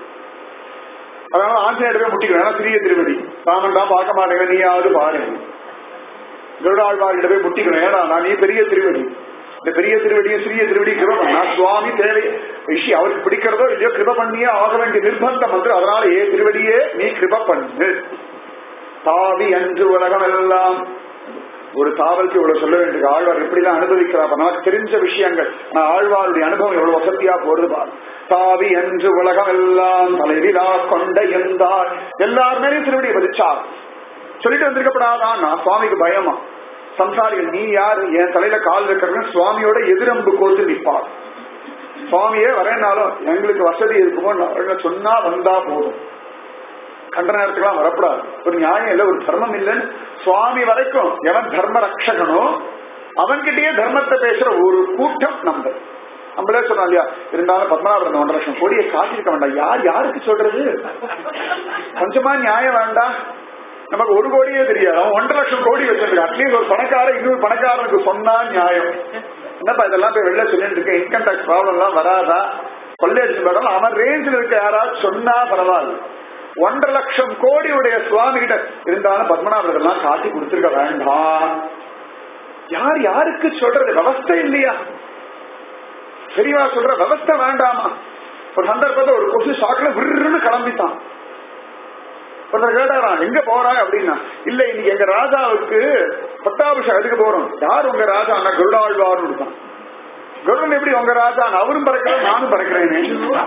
அதனால ஆஞ்சநேயர் போய் முட்டிக்கிறேன் ஏன்னா சிறிய திருவடி ராமன் தான் பார்க்க மாட்டேங்கிறேன் நீயாவது பாரு கருடாழ்வார்கிட்ட போய் முட்டிக்கிறேன் ஏடா நான் நீ பெரிய திருவடி இந்த பெரிய திருவடியும் சிறிய திருவடியும் கிருப பண்ணா சுவாமி தேவை விஷயம் அவருக்கு பிடிக்கிறதோ இல்லையோ கிருப பண்ணியே ஆக வேண்டிய நிர்பந்தம் வந்து அதனால ஏ திருவடியே நீ கிருப பண்ணு தாவி அன்று உலகம் எல்லாம் ஒரு தாவலுக்கு இவ்வளவு சொல்ல வேண்டிய ஆழ்வார் எப்படிலாம் அனுபவிக்கிறார் நமக்கு தெரிஞ்ச விஷயங்கள் நான் ஆழ்வாருடைய அனுபவம் எவ்வளவு வசதியா போறது பார் தாவி அன்று உலகம் எல்லாம் தலைவிழா கொண்ட எந்தார் எல்லார் மேலேயும் திருவடியை பதிச்சார் சொல்லிட்டு வந்திருக்கப்படாதான் சுவாமிக்கு பயமா சம்சாரிகள் நீ யாரு என் தலையில கால் வைக்கிறதுன்னு சுவாமியோட எதிரம்பு கோத்து நிற்பார் சுவாமியே வரேன்னாலும் எங்களுக்கு வசதி இருக்குமோ நான் சொன்னா வந்தா போதும் கண்ட நேரத்துக்கெல்லாம் வரக்கூடாது ஒரு நியாயம் இல்ல ஒரு தர்மம் இல்லைன்னு சுவாமி வரைக்கும் எவன் தர்ம ரக்ஷகனோ அவன்கிட்டயே தர்மத்தை பேசுற ஒரு கூட்டம் நம்ம நம்மளே சொன்னோம் இல்லையா இருந்தாலும் பத்மநாபன் ஒன்றரை லட்சம் கோடியை காட்டிருக்க வேண்டாம் யார் யாருக்கு சொல்றது கொஞ்சமா நியாயம் வேண்டாம் நமக்கு ஒரு கோடியே தெரியாது அவன் ஒன்றரை லட்சம் கோடி வச்சிருக்கான் அட்லீஸ்ட் ஒரு பணக்காரன் இன்னொரு பணக்காரனுக்கு சொன்னா நியாயம் என்னப்பா இதெல்லாம் போய் வெளில சொல்லிட்டு இருக்க இன்கம் டாக்ஸ் ப்ராப்ளம் எல்லாம் வராதா கொள்ளையடிச்சு வரலாம் அவன் ரேஞ்சில் இருக்க யாராவது சொன்னா பரவாயில்ல ஒன்றரை லட்சம் கோடியுடைய சுவாமி கிட்ட இருந்தாலும் பத்மநாபர் எல்லாம் காட்டி கொடுத்திருக்க வேண்டாம் யார் யாருக்கு சொல்றது விவஸ்தை இல்லையா பெரியவா சொல்ற விவஸ்தை வேண்டாமா ஒரு சந்தர்ப்பத்தை ஒரு கொசு சாக்குல விருன்னு கிளம்பித்தான் ஒருத்தர் கேட்டாராம் எங்க போறாங்க அப்படின்னா இல்ல இன்னைக்கு எங்க ராஜாவுக்கு பட்டாபிஷேகம் எதுக்கு போறோம் யார் உங்க ராஜா அண்ணா கருடாழ்வார்னு இருக்கான் கருடன் எப்படி உங்க ராஜா அவரும் பறக்கிறேன் நானும் பறக்கிறேனே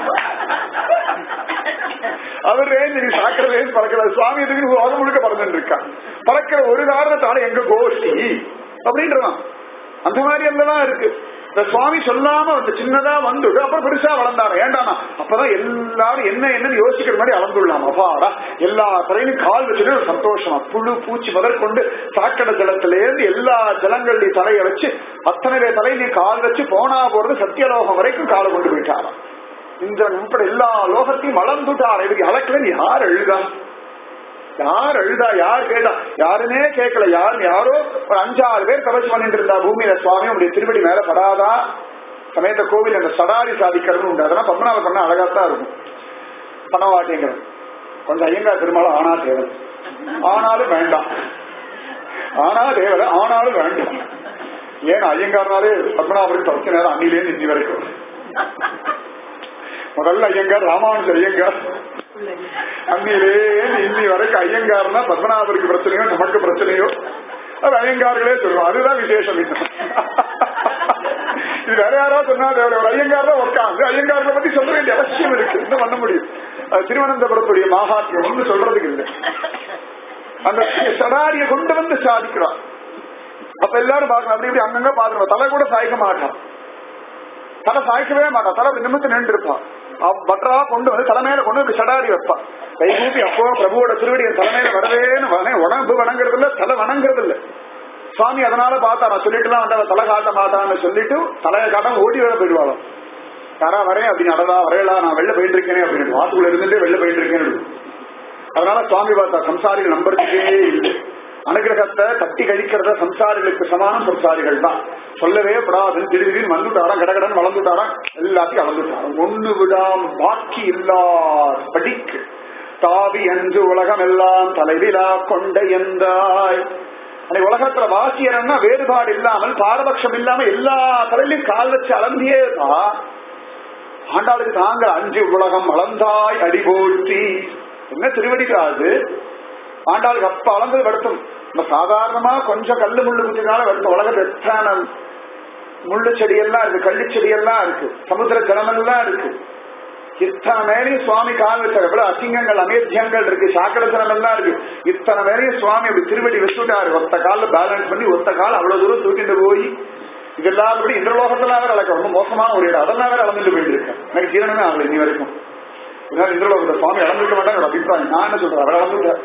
அவர் ரேஞ்ச் நீ சாக்கிற ரேஞ்ச் பறக்கிற சுவாமி எதுக்கு உலகம் முழுக்க பறந்துட்டு இருக்கான் பறக்கிற ஒரு காரணத்தால எங்க கோஷ்டி அப்படின்றான் அந்த மாதிரி எல்லாம் இருக்கு இந்த சுவாமி சொல்லாம வந்து சின்னதா வந்துட்டு அப்புறம் பெருசா வளர்ந்தாரு ஏண்டானா அப்பதான் எல்லாரும் என்ன என்னன்னு யோசிக்கிற மாதிரி அளந்துள்ளாம் அப்பாடா எல்லா தலையிலும் கால் வச்சுட்டு ஒரு சந்தோஷமா புழு பூச்சி முதற்கொண்டு சாக்கடை ஜலத்திலேருந்து எல்லா ஜலங்கள்லையும் தலையை வச்சு அத்தனை பேர் தலையிலையும் கால் வச்சு போனா போறது சத்தியலோகம் வரைக்கும் காலை கொண்டு போயிட்டாராம் இந்திரன் உட்பட எல்லா லோகத்தையும் வளர்ந்துட்டார் இதுக்கு அளக்கலன்னு யார் எழுதா யார் அழுதா யார் கேட்டா யாருமே கேட்கல யார் யாரோ ஒரு அஞ்சாறு பேர் தபஸ் பண்ணிட்டு இருந்தா பூமியில சுவாமி உடைய திருப்படி மேல படாதா சமயத்த கோவில் அந்த சடாரி சாதிக்கிறது உண்டு அதெல்லாம் பத்மநாப பண்ண அழகாத்தான் இருக்கும் பண்ண மாட்டேங்கிறது கொஞ்சம் ஐயங்கா திருமணம் ஆனா தேவை ஆனாலும் வேண்டாம் ஆனா தேவை ஆனாலும் வேண்டாம் ஏன் ஐயங்காரனாலே பத்மநாபருக்கு பத்து நேரம் அன்னிலேருந்து இன்னி வரைக்கும் முதல்ல ஐயங்கார் ராமானுஜர் ஐயங்கார் அன்னிலே இன்னி வரைக்கும் ஐயங்கார்னா பத்மநாபருக்கு பிரச்சனையோ நமக்கு பிரச்சனையோ அது ஐயங்கார்களே சொல்லுவோம் அதுதான் விசேஷம் இன்னும் இது வேற யாரோ சொன்னா தேவை ஒரு ஐயங்கார் தான் உட்காந்து ஐயங்கார்களை பத்தி சொல்ல வேண்டிய அவசியம் இருக்கு இன்னும் பண்ண முடியும் அது திருவனந்தபுரத்துடைய மகாத்மியம் ஒன்று சொல்றதுக்கு இல்லை அந்த சடாரியை கொண்டு வந்து சாதிக்கிறான் அப்ப எல்லாரும் பார்க்கணும் அப்படி இப்படி அங்கங்க பாத்துருவோம் தலை கூட சாய்க்க மாட்டான் தலை சாய்க்கவே மாட்டான் தலை அப்படி நிமித்து நின்று இருப்பான் பட்டரா கொண்டு வந்து தலைமையில கொண்டு வந்து சடாரி வைப்பான் கை கூப்பி அப்போ பிரபுவோட திருவடி என் தலைமையில வரவேன்னு வன- உடம்பு வணங்குறது இல்ல தலை வணங்குறது இல்ல சுவாமி அதனால பார்த்தா நான் சொல்லிட்டுலாம் வந்து அவன் தலை காட்ட மாட்டான்னு சொல்லிட்டு தலையை காட்டாம ஓடி வர போயிடுவாளோ யாரா வரேன் அப்படின்னு அடடா வரையலா நான் வெளில போயிட்டு இருக்கேனே அப்படின்னு வாத்துக்குள்ள இருந்துட்டே வெளில போயிட்டு இருக்கேன்னு அதனால சுவாமி பார்த்தா சம்சாரிகள் நம்புறதுக்கே இல்லை அனுகிரகத்தை தட்டி கழிக்கிறத சம்சாரிகளுக்கு சமானம் சம்சாரிகள் தான் சொல்லவே படாது திடீர்னு வந்துட்டாராம் கடகடன் வளர்ந்துட்டாராம் எல்லாத்தையும் வளர்ந்துட்டாராம் ஒண்ணு விடாம பாக்கி இல்லாத படிக்கு தாவி அன்று உலகம் எல்லாம் தலைவிழா கொண்ட எந்தாய் அன்னைக்கு உலகத்துல வாசியரன்னா வேறுபாடு இல்லாமல் பாரபட்சம் இல்லாம எல்லா தலையிலும் கால் வச்சு அளந்தியே தான் ஆண்டாளுக்கு தாங்க அஞ்சு உலகம் அளந்தாய் அடி போற்றி என்ன திருவடிக்காது ஆண்டாளுக்கு அப்ப அளந்தது வருத்தம் நம்ம சாதாரணமா கொஞ்சம் கல்லு முள்ளு குத்தினால வருத்தம் உலகத்துல எத்தனை முள்ளு செடி எல்லாம் இருக்கு கள்ளி செடி எல்லாம் இருக்கு சமுத்திர ஜலமெல்லாம் இருக்கு இத்தனை மேலையும் சுவாமி கால் வச்சார் எவ்வளவு அசிங்கங்கள் அமேத்தியங்கள் இருக்கு சாக்கடத்தனம் எல்லாம் இருக்கு இத்தனை மேலையும் சுவாமி அப்படி திருவடி வச்சுட்டாரு ஒத்த கால பேலன்ஸ் பண்ணி ஒத்த கால் அவ்வளவு தூரம் தூக்கிட்டு போய் இதெல்லாம் அப்படி இந்திரலோகத்தெல்லாம் வேற அளக்க ரொம்ப மோசமான ஒரு இடம் அதெல்லாம் வேற அளந்துட்டு போயிட்டு இருக்கேன் எனக்கு ஜீரணமே ஆகல இனி வரைக்கும் இதனால இந்திரலோகத்தை சுவாமி அளந்துக்க மாட்டாங்க அபிப்பிராயம் நான் என்ன சொல்றேன் அவர் அளந்துட்டார்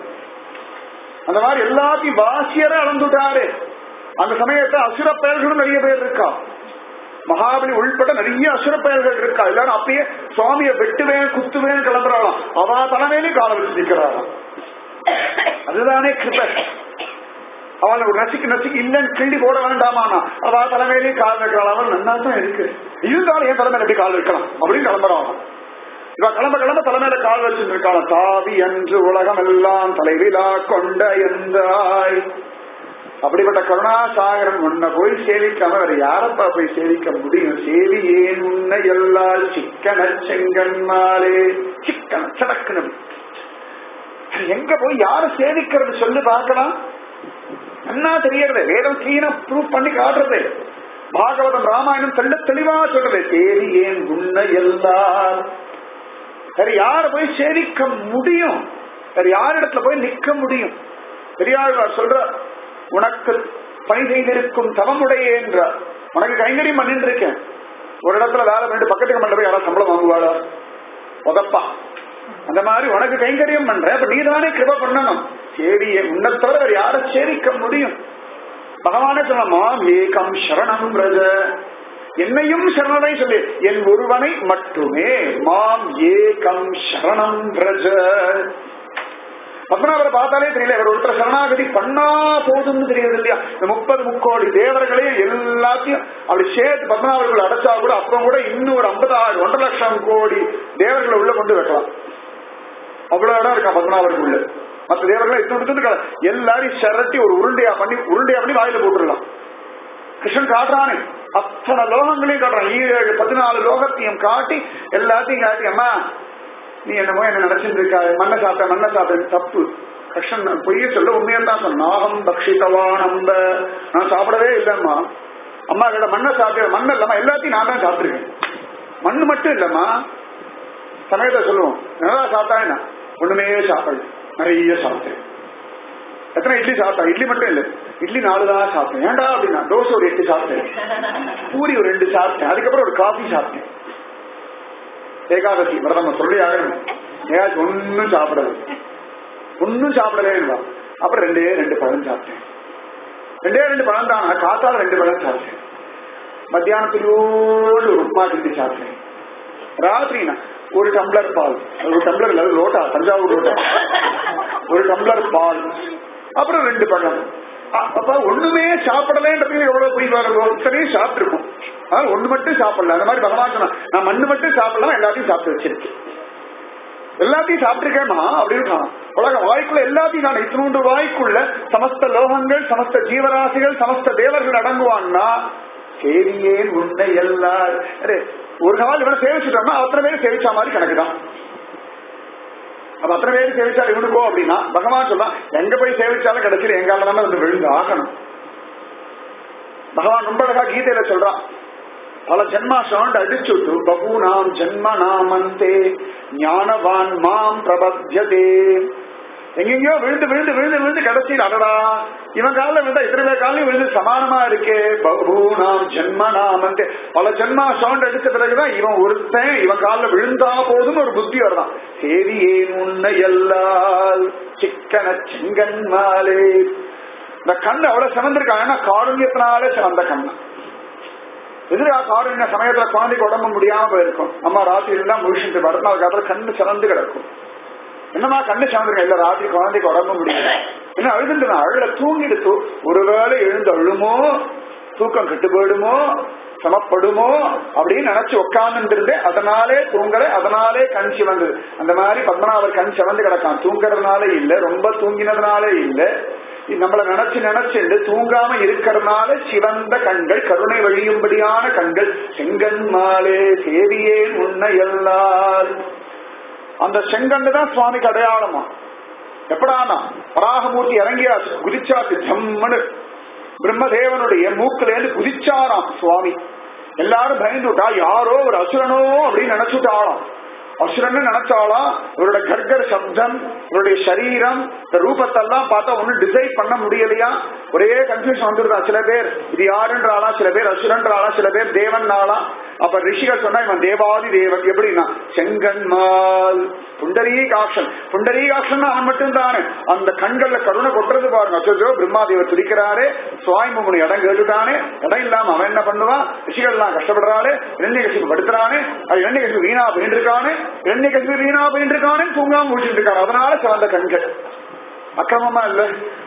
அந்த மாதிரி எல்லாத்தையும் வாசியரை அளந்துட்டாரு அந்த சமயத்தை அசுர பெயர்களும் நிறைய பேர் இருக்கா மகாபலி உள்பட நிறைய அசுர பெயர்கள் இருக்கா எல்லாரும் அப்பயே சுவாமியை வெட்டுவேன் குத்துவேன் கிளம்புறாளாம் அவா தலைமையிலும் கால வச்சு நிக்கிறாராம் அதுதானே கிருபை அவளை ஒரு நசுக்கு நசுக்கு இல்லைன்னு கிண்டி போட வேண்டாமானா அவ தலைமையிலேயே கால் வைக்கிறாள் அவள் நன்னா தான் இருக்கு இருந்தாலும் என் தலைமையில எப்படி கால் வைக்கலாம் அப்படின்னு கிளம்புறான் இவ கிளம்ப கிளம்ப தலைமையில கால் வச்சிருக்காள் தாவி அன்று உலகம் எல்லாம் தலைவிழா கொண்ட எந்தாய் அப்படிப்பட்ட கருணாசாகரம் உன்னை போய் சேவிக்காம வேற யாரப்பா போய் சேவிக்க முடியும் சேவி ஏன் உன்னை எல்லால் சிக்கன செங்கன்மாலே சிக்கன சடக்கணும் எங்க போய் யார சேவிக்கிறது சொல்லு பார்க்கலாம் என்ன தெரியறது வேதம் கிளீனா ப்ரூவ் பண்ணி காட்டுறது பாகவதம் ராமாயணம் தெள்ள தெளிவா சொல்றது சேரி ஏன் உன்னை எல்லார் வேற யார போய் சேவிக்க முடியும் வேற யாரிடத்துல போய் நிக்க முடியும் பெரியாழ்வார் சொல்ற உனக்கு பணி செய்திருக்கும் தவமுடைய என்ற உனக்கு கைங்கரியம் பண்ணிட்டு இருக்கேன் ஒரு இடத்துல வேலை பண்ணிட்டு பக்கத்துக்கு மண்ட போய் யாராவது சம்பளம் வாங்குவாளா உதப்பா அந்த மாதிரி உனக்கு கைங்கரியம் பண்ற அப்ப நீ தானே கிருப பண்ணணும் சேரி உன்னை தவிர வேற யாரை சேவிக்க முடியும் பகவானே சொல்லமாம் ஏகம் சரணம் பிரஜ என்னையும் சரணனை சொல்லு என் ஒருவனை மட்டுமே மாம் ஏகம் சரணம் பிரஜ பத்மநாபரை பார்த்தாலே தெரியல இவர் ஒருத்தர் சரணாகதி பண்ணா போதும்னு தெரியுது இல்லையா இந்த முப்பது முக்கோடி தேவர்களையும் எல்லாத்தையும் அப்படி சேர்த்து பத்மநாபர்கள் அடைச்சா கூட அப்புறம் கூட இன்னும் ஒரு ஐம்பதாயிரம் ஒன்றரை லட்சம் கோடி தேவர்களை உள்ள கொண்டு வைக்கலாம் அவ்வளவு இடம் இருக்கா பத்மநாபருக்குள்ள மற்ற தேவர்களை இத்தனை எல்லாரையும் சரட்டி ஒரு உருண்டையா பண்ணி உருண்டையா பண்ணி வாயில போட்டுடலாம் கிருஷ்ணன் காட்டுறானே அத்தனை லோகங்களையும் காட்டுறான் ஈரேழு பதினாலு லோகத்தையும் காட்டி எல்லாத்தையும் காட்டி அம்மா நீ என்னமோ என்ன நினைச்சிட்டு இருக்கா மண்ணை சாப்பிட்ட மண்ணை சாப்பிட்ட தப்பு கிருஷ்ணன் பொய்ய சொல்ல உண்மையா தான் சொன்ன நாகம் பக்ஷிதவா நம்ப நான் சாப்பிடவே இல்லம்மா அம்மா கிட்ட மண்ணை சாப்பிட்ட மண்ணை இல்லம்மா எல்லாத்தையும் நான் தான் சாப்பிட்டுருக்கேன் மண்ணு மட்டும் இல்லம்மா சமயத்தை சொல்லுவோம் நல்லா சாப்பிட்டா என்ன ஒண்ணுமே சாப்பிடல நிறைய சாப்பிட்டேன் எத்தனை இட்லி சாப்பிட்டா இட்லி மட்டும் இல்லை இட்லி நாலு தான் சாப்பிட்டேன் ஏன்டா அப்படின்னா தோசை ஒரு எட்டு சாப்பிட்டேன் பூரி ஒரு ரெண்டு சாப்பிட்டேன் அதுக்கப்புறம் ஒரு காஃபி சாப்பிட்டேன் ஏகாதசி விரதம் சொல்லி ஆகணும் ஏதாச்சும் ஒன்னும் சாப்பிடல ஒன்னும் சாப்பிடவே இல்லை அப்புறம் ரெண்டே ரெண்டு பழம் சாப்பிட்டேன் ரெண்டே ரெண்டு பழம் தான் காத்தால ரெண்டு பழம் சாப்பிட்டேன் மத்தியானத்திலோடு ஒரு உப்புமா கிண்டி சாப்பிட்டேன் ராத்திரினா ஒரு டம்ளர் பால் ஒரு டம்ளர் இல்ல அது லோட்டா தஞ்சாவூர் லோட்டா ஒரு டம்ளர் பால் அப்புறம் ரெண்டு பழம் அ- அப்ப ஒண்ணுமே சாப்பிடலன்றதுக்கு எவ்வளவு போய் வரும் இத்தனையும் சாப்பிட்டுருக்கும் அதனால ஒண்ணு மட்டும் சாப்பிடல அந்த மாதிரி பகவான் சொன்னா நான் மண்ணு மட்டும் சாப்பிடலாம் எல்லாத்தையும் சாப்பிட்டு வச்சிருக்கேன் எல்லாத்தையும் சாப்பிட்டிருக்கேமா அப்படின்னு சொன்னான். உலக வாய்க்குள்ள எல்லாத்தையும் நான் இத்தினூண்டு வாய்க்குள்ள சமஸ்த லோகங்கள் சமஸ்த ஜீவராசிகள் சமஸ்த தேவர்கள் அடங்குவான்னா சேவியேன் உன்னை எல்லார் அரே, ஒரு நாள் இவனை சேவிச்சுட்டோம்னா அத்தனை பேர் சேவிச்சா மாதிரி கணக்குதான் அப்ப அத்தனை பேர் சேவிச்சா இவனுக்கோ அப்படின்னா பகவான் சொல்றான் எங்க போய் சேவிச்சாலும் கடைசியில் எங்கால தானே வந்து விழுந்து ஆகணும் பகவான் ரொம்ப அழகா கீதையில சொல்றான் பல ஜென்மா சாண்ட் அடிச்சுட்டு பகூனாம் ஜென்ம நாமந்தே ஞானவான் மாம் பிரபத்தியதே எங்கெங்கயோ விழுந்து விழுந்து விழுந்து விழுந்து கடைசியில் அடடா இவன் காலில் விழுந்தா இத்தனை பேர் காலையும் விழுந்து சமானமா இருக்கே பகூனாம் ஜென்ம நாமந்தே பல ஜென்மா சவுண்ட் அடிச்ச பிறகுதான் இவன் ஒருத்தன் இவன் காலில் விழுந்தா போதும் ஒரு புத்தி வரலாம் சரி ஏன் உன்னை எல்லால் சிக்கன செங்கன்மாலே இந்த கண் அவ்வளவு சிவந்திருக்காங்க ஏன்னா காருண்யத்தினாலே சிவந்த கண்ணு எதிரா காருண்ய சமயத்துல குழந்தைக்கு உடம்பு முடியாம போயிருக்கும் அம்மா ராத்திரி இருந்தா முழிச்சுட்டு மறுநாள் காலத்துல கண்ணு சிறந்து கிடக்கும் என்னமா கண்ணு சிவந்திருக்க இல்ல ராத்திரி குழந்தைக்கு உடம்பு முடியல என்ன அழுதுட்டு நான் அழுல தூங்கிடுத்து ஒருவேளை எழுந்து அழுமோ தூக்கம் கெட்டு போயிடுமோ சமப்படுமோ அப்படின்னு நினைச்சு உட்கார்ந்து இருந்தேன் அதனாலே தூங்கல அதனாலே கண் சிவந்தது அந்த மாதிரி பத்மநாபர் கண் சிவந்து கிடக்கான் தூங்குறதுனால இல்ல ரொம்ப தூங்கினதுனால இல்ல நம்மள நினைச்சு நினைச்சுண்டு தூங்காம இருக்கிறதுனால சிவந்த கண்கள் கருணை வழியும்படியான கண்கள் செங்கன் மாலே சேவியே உன்னை எல்லால் அந்த செங்கண்டு தான் சுவாமிக்கு அடையாளமா எப்படானா வராகமூர்த்தி இறங்கியாச்சு குதிச்சாச்சு ஜம்முன்னு பிரம்மதேவனுடைய மூக்குல இருந்து குதிச்சாராம் சுவாமி எல்லாரும் பயந்துட்டா யாரோ ஒரு அசுரனோ அப்படின்னு நினைச்சுட்டாளாம் அசுரன் நினைச்சாலாம் இவரோட கர்கர் சப்தம் இவருடைய சரீரம் இந்த ரூபத்தெல்லாம் பார்த்தா ஒன்னும் டிசைட் பண்ண முடியலையா ஒரே கன்ஃபியூஷன் வந்துருதா சில பேர் இது யாருன்றாளா சில பேர் அசுரன்றாளா சில பேர் தேவன் ஆளா அப்ப ரிஷிகள் சொன்னா இவன் தேவாதி தேவன் எப்படின்னா செங்கன்மால் புண்டரீகாட்சன் புண்டரீகாட்சன் அவன் மட்டும் தானே அந்த கண்கள்ல கருணை கொட்டுறது பாருங்க அச்சோ பிரம்மாதேவர் துடிக்கிறாரே சுவாமி முனி இடம் கேட்டுட்டானே இடம் இல்லாம அவன் என்ன பண்ணுவான் ரிஷிகள் எல்லாம் கஷ்டப்படுறாளே இரண்ய கசிப்பு படுத்துறானே அது இரண்ய கசிப்பு வீணா போயிட்டு இருக்கானே இரண்ய கசிப்பு வீணா போயிட்டு இருக்கானே தூங்காம முடிச்சுட்டு இருக்காரு அதனால சிவந்த கண்கள் அக்கிரமமா இல்ல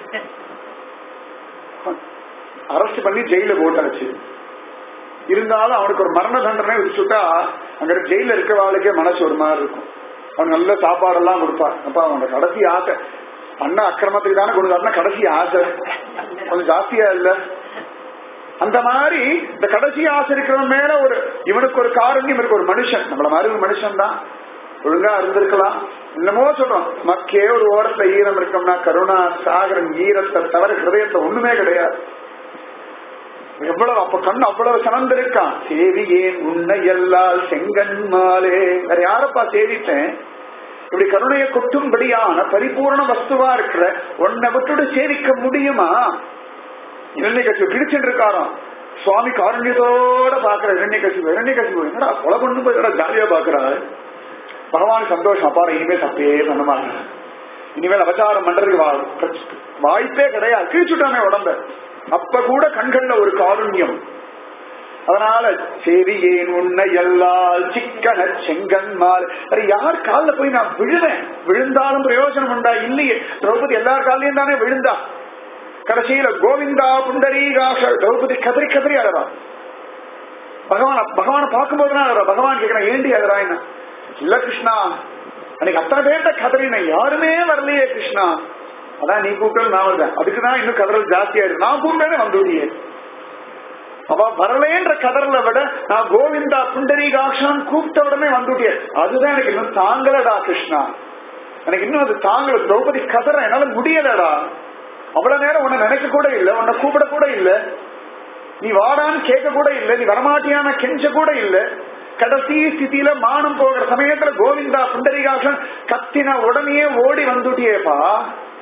அரெஸ்ட் பண்ணி ஜெயில போட்டாச்சு இருந்தாலும் அவனுக்கு ஒரு மரண தண்டனை விதிச்சுட்டா அங்க ஜெயில இருக்கிறவாளுக்கே மனசு ஒரு மாதிரி இருக்கும் அவன் நல்ல சாப்பாடெல்லாம் கொடுப்பான் அப்ப அவனோட கடைசி ஆசை பண்ண அக்கிரமத்துக்கு தானே கொடுத்தாருன்னா கடைசி ஆசை கொஞ்சம் ஜாஸ்தியா இல்ல அந்த மாதிரி இந்த கடைசி ஆசை இருக்கிறவன் மேல ஒரு இவனுக்கு ஒரு காரண்யம் இவனுக்கு ஒரு மனுஷன் நம்மள மாதிரி ஒரு மனுஷன் தான் ஒழுங்கா இருந்திருக்கலாம் என்னமோ சொல்றோம் மக்கே ஒரு ஓரத்துல ஈரம் இருக்கோம்னா கருணா சாகரன் ஈரத்தை தவிர ஹிருதயத்துல ஒண்ணுமே கிடையாது எவ்வளவு அப்ப கண் அவ்வளவு சனந்திருக்கான் சேவி ஏன் உன்னை எல்லால் செங்கன் மாலே வேற யாரப்பா சேவித்தேன் இப்படி கருணையை கொட்டும்படியான பரிபூர்ண வஸ்துவா இருக்கிற உன்னை விட்டுட்டு சேவிக்க முடியுமா இரண்ய கசிவு கிழிச்சுட்டு இருக்காராம் சுவாமி காரண்யத்தோட பாக்குற இரண்ய கசிவு இரண்ய கசிவு என்னடா கொலை பண்ணு போய் ஜாலியா பாக்குறாரு பகவான் சந்தோஷம் அப்பாரு இனிமேல் தப்பே பண்ண மாட்டேன் இனிமேல் அபச்சாரம் பண்றதுக்கு வா- வாய்ப்பே கிடையாது கிழிச்சுட்டானே உடம்ப அப்ப கூட கண்கள்ல ஒரு காருண்யம் அதனால சரி ஏன் உன்னை எல்லால் சிக்கன செங்கன்மால் வேற யார் காலில் போய் நான் விழுவேன் விழுந்தாலும் பிரயோஜனம் உண்டா இல்லையே திரௌபதி எல்லார் காலையும் தானே விழுந்தா கடைசியில கோவிந்தா புண்டரீகாஷ திரௌபதி கதறி கதறி அழறா பகவான் பகவான பார்க்கும்போது தான் அழறா பகவான் கேட்கிறேன் ஏண்டி அழறா என்ன இல்ல கிருஷ்ணா அன்னைக்கு அத்தனை பேர்த்த கதறின யாருமே வரலையே கிருஷ்ணா அதான் நீ கூப்பிட்டு நான் வந்தேன் அதுக்குதான் இன்னும் கதறல் ஜாஸ்தியா இருக்கு நான் கூப்பிட்டேனே வந்துடியே அவ வரலேன்ற கதறல விட நான் கோவிந்தா புண்டரீகாட்சான் கூப்பிட்ட உடனே வந்துட்டியே அதுதான் எனக்கு இன்னும் தாங்கலடா கிருஷ்ணா எனக்கு இன்னும் அது தாங்கல திரௌபதி கதற என்னால முடியலடா அவ்வளவு நேரம் உன்னை நினைக்க கூட இல்ல உன்னை கூப்பிட கூட இல்ல நீ வாடான்னு கேட்க கூட இல்ல நீ வரமாட்டியான கெஞ்ச கூட இல்ல கடைசி ஸ்திதியில மானம் போகிற சமயத்துல கோவிந்தா புண்டரீகாசன் கத்தின உடனே ஓடி வந்துட்டியேப்பா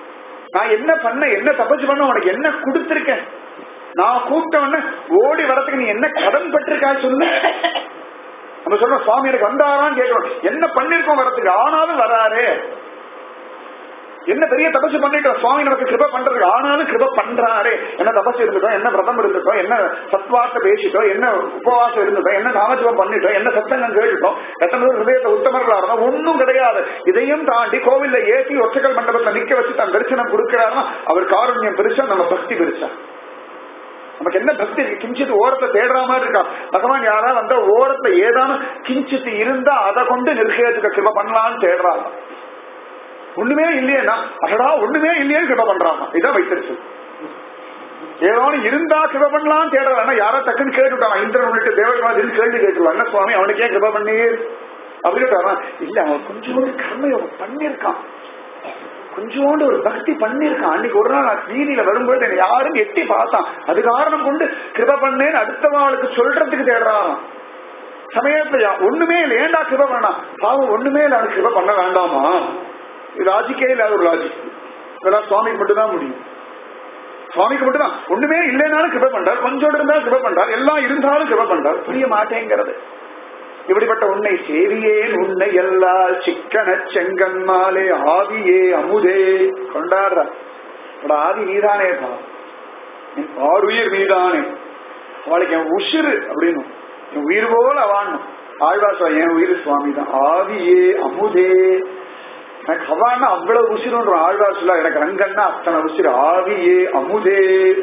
நான் என்ன பண்ண என்ன தபசு பண்ண உனக்கு என்ன கொடுத்திருக்கேன் நான் கூப்பிட்ட உடனே ஓடி வரதுக்கு நீ என்ன கடன் பட்டிருக்கா சொல்லு நம்ம சொல்றோம் சுவாமி எனக்கு வந்தாரான்னு கேட்கிறோம் என்ன பண்ணிருக்கோம் வரதுக்கு ஆனாலும் வராரு என்ன பெரிய தபசு பண்ணிட்டோம் சுவாமி நமக்கு கிருப பண்றதுக்கு ஆனாலும் கிருப பண்றாரே என்ன தபசு இருந்துட்டோம் என்ன விரதம் இருந்துட்டோம் என்ன சத்வார்த்தை பேசிட்டோம் என்ன உபவாசம் இருந்துட்டோம் என்ன நாமஜபம் பண்ணிட்டோம் என்ன சத்தங்கம் கேட்டுட்டோம் எத்தனை பேர் ஹிருதயத்தை உத்தமர்களா இருந்தோம் ஒன்னும் கிடையாது இதையும் தாண்டி கோவில்ல ஏற்றி ஒற்றைகள் மண்டபத்தை நிக்க வச்சு தன் தரிசனம் கொடுக்கிறாருன்னா அவர் காருண்யம் பெருசா நம்ம பக்தி பெருசா நமக்கு என்ன பக்தி இருக்கு கிஞ்சித் ஓரத்தை தேடுற மாதிரி இருக்கா பகவான் யாரா வந்த ஓரத்துல ஏதானும் கிஞ்சித் இருந்தா அதை கொண்டு நிர்கேதுக்க கிருப பண்ணலாம்னு தேடுறாங்க ஒண்ணுமே இல்லையேனா அடடா ஒண்ணுமே இல்லையே கிருப பண்றாங்க இதான் வைத்திருச்சு ஏதோன்னு இருந்தா கிருப பண்ணலாம் தேடுறாங்க யாரா டக்குன்னு கேட்டுட்டாங்க இந்திரன் உள்ளிட்ட தேவர்கள் கேள்வி கேட்டுருவாங்க என்ன சுவாமி அவனுக்கு ஏன் கிருப பண்ணீர் அப்படின்னு இல்ல அவன் கொஞ்சோண்டு கர்மயோகம் பண்ணிருக்கான் கொஞ்சோண்டு ஒரு பக்தி பண்ணிருக்கான் அன்னைக்கு ஒரு நாள் நான் வீதியில வரும்போது என்னை யாரும் எட்டி பார்த்தான் அது காரணம் கொண்டு கிருப பண்ணேன்னு அடுத்தவாளுக்கு சொல்றதுக்கு தேடுறான் சமயத்துல ஒண்ணுமே இல்லை ஏண்டா கிருப வேணாம் பாவம் ஒண்ணுமே இல்லை அவனுக்கு கிருப பண்ண வேண்டாமா இது லாஜிக்கே இல்லாத ஒரு லாஜிக் இதெல்லாம் சுவாமிக்கு மட்டும்தான் முடியும் சுவாமிக்கு மட்டும்தான் ஒண்ணுமே இல்லைனாலும் கிருப பண்றார் கொஞ்சோடு இருந்தாலும் கிருப பண்றார் எல்லாம் இருந்தாலும் கிருப பண்றார் புரிய மாட்டேங்கிறது இப்படிப்பட்ட உன்னை சேவியேன் உன்னை எல்லா சிக்கன செங்கன்மாலே ஆவியே அமுதே கொண்டாடுற ஆவி நீதானே பா என் ஆறுயிர் நீதானே அவளுக்கு என் உசிறு அப்படின்னு என் உயிர் போல வாழணும் ஆழ்வாசா என் உயிர் சுவாமி தான் ஆவியே அமுதே எனக்கு அவான்னா அவ்வளவு உசிருன்ற ஆழ்வார் சொல்ல எனக்கு ரங்கன்னா அத்தனை உசிறு ஆவியே அமுதே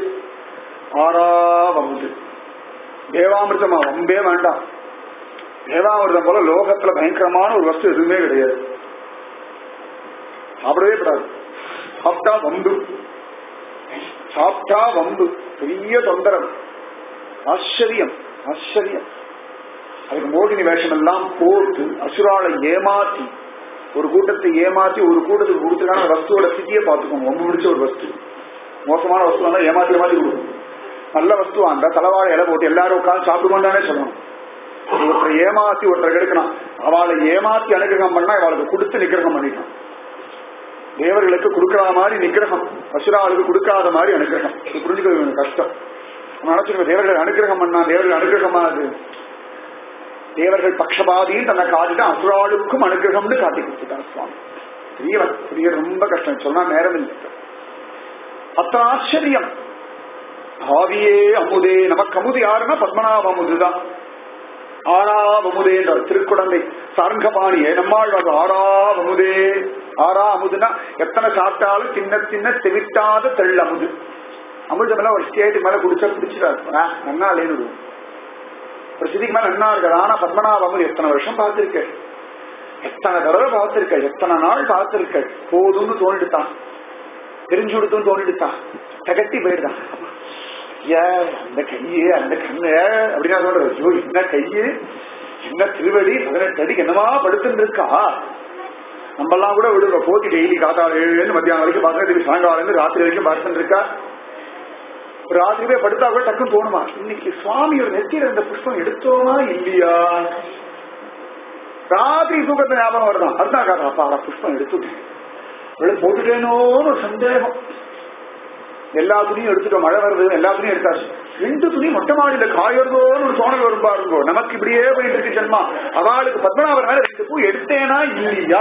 ஆறாவ அமுது தேவாமிர்தமா வம்பே வேண்டாம் தேவாமிர்தம் போல லோகத்துல பயங்கரமான ஒரு வஸ்து எதுவுமே கிடையாது சாப்பிடவே கூடாது சாப்பிட்டா வம்பு சாப்பிட்டா வம்பு பெரிய தொந்தரவு ஆச்சரியம் ஆச்சரியம் அதுக்கு மோகினி வேஷம் எல்லாம் போட்டு அசுராலை ஏமாத்தி ஒரு கூட்டத்தை ஏமாத்தி ஒரு கூட்டத்துக்கு கொடுத்துக்கான வஸ்துவோட ஸ்திதியை பார்த்துக்கோங்க ரொம்ப பிடிச்ச ஒரு வஸ்து மோசமான வஸ்து வந்தா ஏமாத்தி ஏமாத்தி கொடுக்கும் நல்ல வஸ்து அந்த தலைவாழை இலை போட்டு எல்லாரும் உட்காந்து சாப்பிடுவோம் தானே சொல்லணும் ஒருத்தரை ஏமாத்தி ஒருத்தர் எடுக்கணும் அவளை ஏமாத்தி அனுகிரகம் பண்ணா அவளுக்கு கொடுத்து நிகிரகம் பண்ணிக்கலாம் தேவர்களுக்கு கொடுக்கற மாதிரி நிகிரகம் அசுராளுக்கு கொடுக்காத மாதிரி அனுகிரகம் இது புரிஞ்சுக்கிறது கொஞ்சம் கஷ்டம் நம்ம நினைச்சிருக்கோம் தேவர்கள் அனுகிரகம் பண்ணா தேவர்கள் அனுகிரகமா அது தேவர்கள் பக்ஷபாதியும் தன்னை காட்டிட்டு அசுராளுக்கும் அனுகிரகம்னு காட்டி கொடுத்துட்டார் சுவாமி பெரியவன் பெரிய ரொம்ப கஷ்டம் சொன்னா நேரம் இல்லை அத்தனை ஆச்சரியம் ஆவியே அமுதே நமக்கு அமுது யாருன்னா பத்மநாப அமுதுதான் ஆறாவமுதே என்ற திருக்குடந்தை சார்ங்கபாணியே நம்மாழ்வார் ஆறாவமுதே ஆறா அமுதுனா எத்தனை சாப்பிட்டாலும் சின்ன சின்ன தெவிட்டாத தெள் அமுது அமிர்தம் எல்லாம் ஒரு ஸ்டேட்டு மேல குடிச்சா குடிச்சிடாரு நன்னா இல்லைன்னு ஒரு சிதிக்கு மேல நன்னா இருக்காது ஆனா பத்மநாப அமுது எத்தனை வருஷம் பார்த்திருக்க எத்தனை தடவை பார்த்திருக்க எத்தனை நாள் பார்த்திருக்க போதும்னு தோண்டிட்டான் தெரிஞ்சு கொடுத்தும் தோண்டிட்டான் தகட்டி போயிடுதான் ஐயா அந்த கையு அந்த கண்ணு அப்படின்னா சொல்றது ஐயோ என்ன கையு என்ன திருவடி பதினெட்டு அடிக்கு என்னமா படுத்துட்டு இருக்கா நம்ம எல்லாம் கூட விடுங்க போத்தி டெய்லி காத்தால ஏழு மத்தியானம் வரைக்கும் பார்க்கணும் திருப்பி சாயங்காலம் இருந்து ராத்திரி வரைக்கும் பார்த்துட்டு இருக்கா ராத்திரி போய் படுத்தா கூட டக்குன்னு தோணுமா இன்னைக்கு சுவாமி ஒரு நெத்தியில இருந்த புஷ்பம் எடுத்தோமா இல்லையா ராத்திரி தூக்கத்தை ஞாபகம் வருதான் அதுதான் காரணம் அப்பா புஷ்பம் எடுத்துட்டேன் இவ்வளவு போட்டுட்டேனோன்னு ஒரு சந்தேகம் எல்லா துணியும் எடுத்துட்டோம் மழை வருது எல்லா துணியும் எடுத்தாச்சு ரெண்டு துணி மொட்டை மாடியில காயறதோன்னு ஒரு தோணல் வரும் பாருங்கோ நமக்கு இப்படியே போயிட்டு இருக்கு ஜென்மா அவளுக்கு பத்மநாபர் மேல ரெண்டு பூ எடுத்தேனா இல்லையா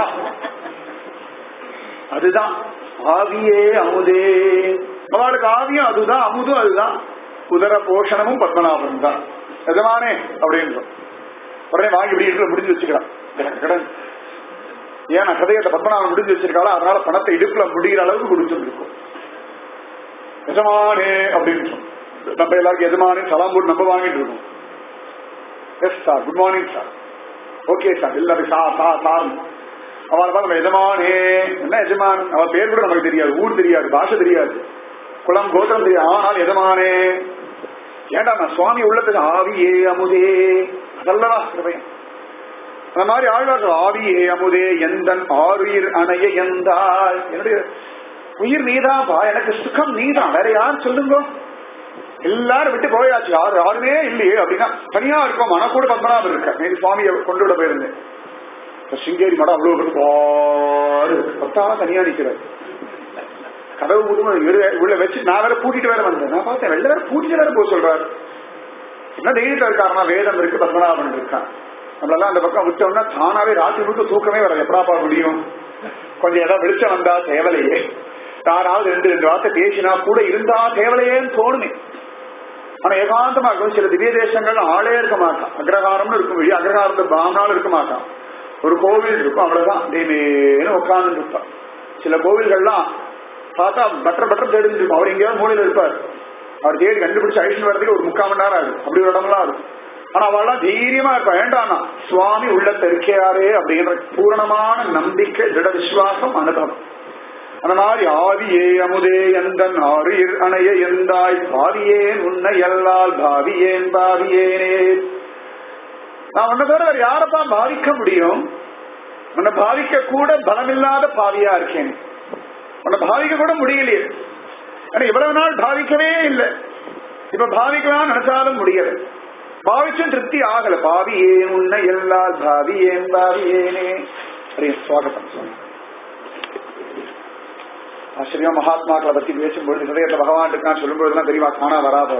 அதுதான் ஆவியே அமுதே அவளுக்கு ஆவியும் அதுதான் அமுதும் அதுதான் உதர போஷணமும் பத்மநாபன் தான் எஜமானே அப்படின்றோம் உடனே வாங்கி இப்படி இருக்கிற முடிஞ்சு வச்சுக்கிறான் கடன் ஏன் ஹதயத்தை பத்மநாபன் முடிஞ்சு வச்சிருக்காளோ அதனால பணத்தை இடுப்புல முடிகிற அளவுக்கு குடிச்சுட்டு இருக்கும் எஜமானே அப்படின்னு நம்ம எல்லாருக்கும் எஜமானே சலாம் போட்டு நம்ம வாங்கிட்டு இருக்கோம் yes sir good morning sir okay sir எல்லாரும் சா சா சார் அவளை பார்த்து நம்ம எஜமானே என்ன எஜமான் அவள் பேர் கூட நமக்கு தெரியாது ஊர் தெரியாது பாஷை தெரியாது குளம் கோத்திரம் தெரியாது ஆனால் எஜமானே ஏண்டா நான் சுவாமி உள்ளத்துக்கு ஆவியே அமுதே அதல்லவா கிருபையன் அந்த மாதிரி ஆழ்வார்கள் ஆவியே அமுதே எந்தன் ஆறுயிர் அணைய எந்தாய் என்னுடைய உயிர் நீதான்ப்பா எனக்கு சுகம் நீதான் வேற யார் சொல்லுங்க எல்லாரும் விட்டு போயாச்சு யாரு யாருமே இல்லையே அப்படின்னா தனியா இருக்கோம் மனக்கூட பத்மநாபம் இருக்க நேற்று சுவாமியை கொண்டு விட போயிருந்தேன் சிங்கேரி மடம் அவ்வளவு பாரு பத்தாலும் தனியா நிக்கிறார் கதவு முதுகும் உள்ள வச்சு நான் வேற பூட்டிட்டு வேற வந்தேன் நான் பார்த்தேன் வெளில வேற பூட்டிட்டு வேற போக சொல்றாரு என்ன தைரியத்தில் இருக்காருன்னா வேதம் இருக்கு பத்மநாபன் இருக்கான் நம்மளெல்லாம் அந்த பக்கம் விட்டோம்னா தானாவே ராத்திரி முழுக்க தூக்கமே வர எப்படாப்பா முடியும் கொஞ்சம் ஏதாவது வெளிச்சம் வந்தா தேவலையே தானாவது ரெண்டு ரெண்டு வார்த்தை பேசினா கூட இருந்தா தேவலையேன்னு தோணுமே ஆனா ஏகாந்தமா இருக்கும் சில திவ்ய தேசங்கள் ஆளே இருக்க மாட்டான் அக்ரஹாரம்னு இருக்கும் வழி அக்ரஹாரத்து பாமனாலும் இருக்க மாட்டான் ஒரு கோவில் இருக்கும் அவ்வளவுதான் தேமேன்னு உட்கார்ந்து இருப்பான் சில கோவில்கள்லாம் பார்த்தா பட்டர் பட்டர் தேடிட்டு இருக்கும் அவர் எங்கேயாவது மூலையில இருப்பார் அவர் தேடி கண்டுபிடிச்சு அழிச்சு வர்றதுக்கு ஒரு முக்கால் மணி நேரம் ஆகும் அப்படி ஒரு இடம்லாம் இருக்கும் ஆனா அவள்லாம் தைரியமா இருப்பா வேண்டானா சுவாமி உள்ள தெரிக்கையாரே அப்படிங்கிற பூரணமான நம்பிக்கை திட விசுவாசம் அனுபவம் அந்த மாதிரி ஆவியே அமுதே எந்தன் ஆறு அணைய எந்தாய் பாவியேன் உன்னை எல்லால் பாவியேன் பாவியேனே நான் உன்னை தவிர வேற யாரப்பா பாவிக்க முடியும் உன்னை பாவிக்க கூட பலமில்லாத பாவியா இருக்கேன் உன்னை பாவிக்க கூட முடியலையே ஆனா இவ்வளவு நாள் பாவிக்கவே இல்லை இப்ப பாவிக்கலாம் நினைச்சாலும் முடியல பாவிச்சும் திருப்தி ஆகல பாவியே உன்னை எல்லால் பாவியேன் பாவியேனே அப்படின்னு சுவாகத்தம் சொன்ன ஆச்சரியா மகாத்மாக்களை பத்தி பேசும்பொழுது ஹிருதயத்தை பகவான் இருக்கான்னு சொல்லும் பொழுதுலாம் தெரியுமா காணா வராத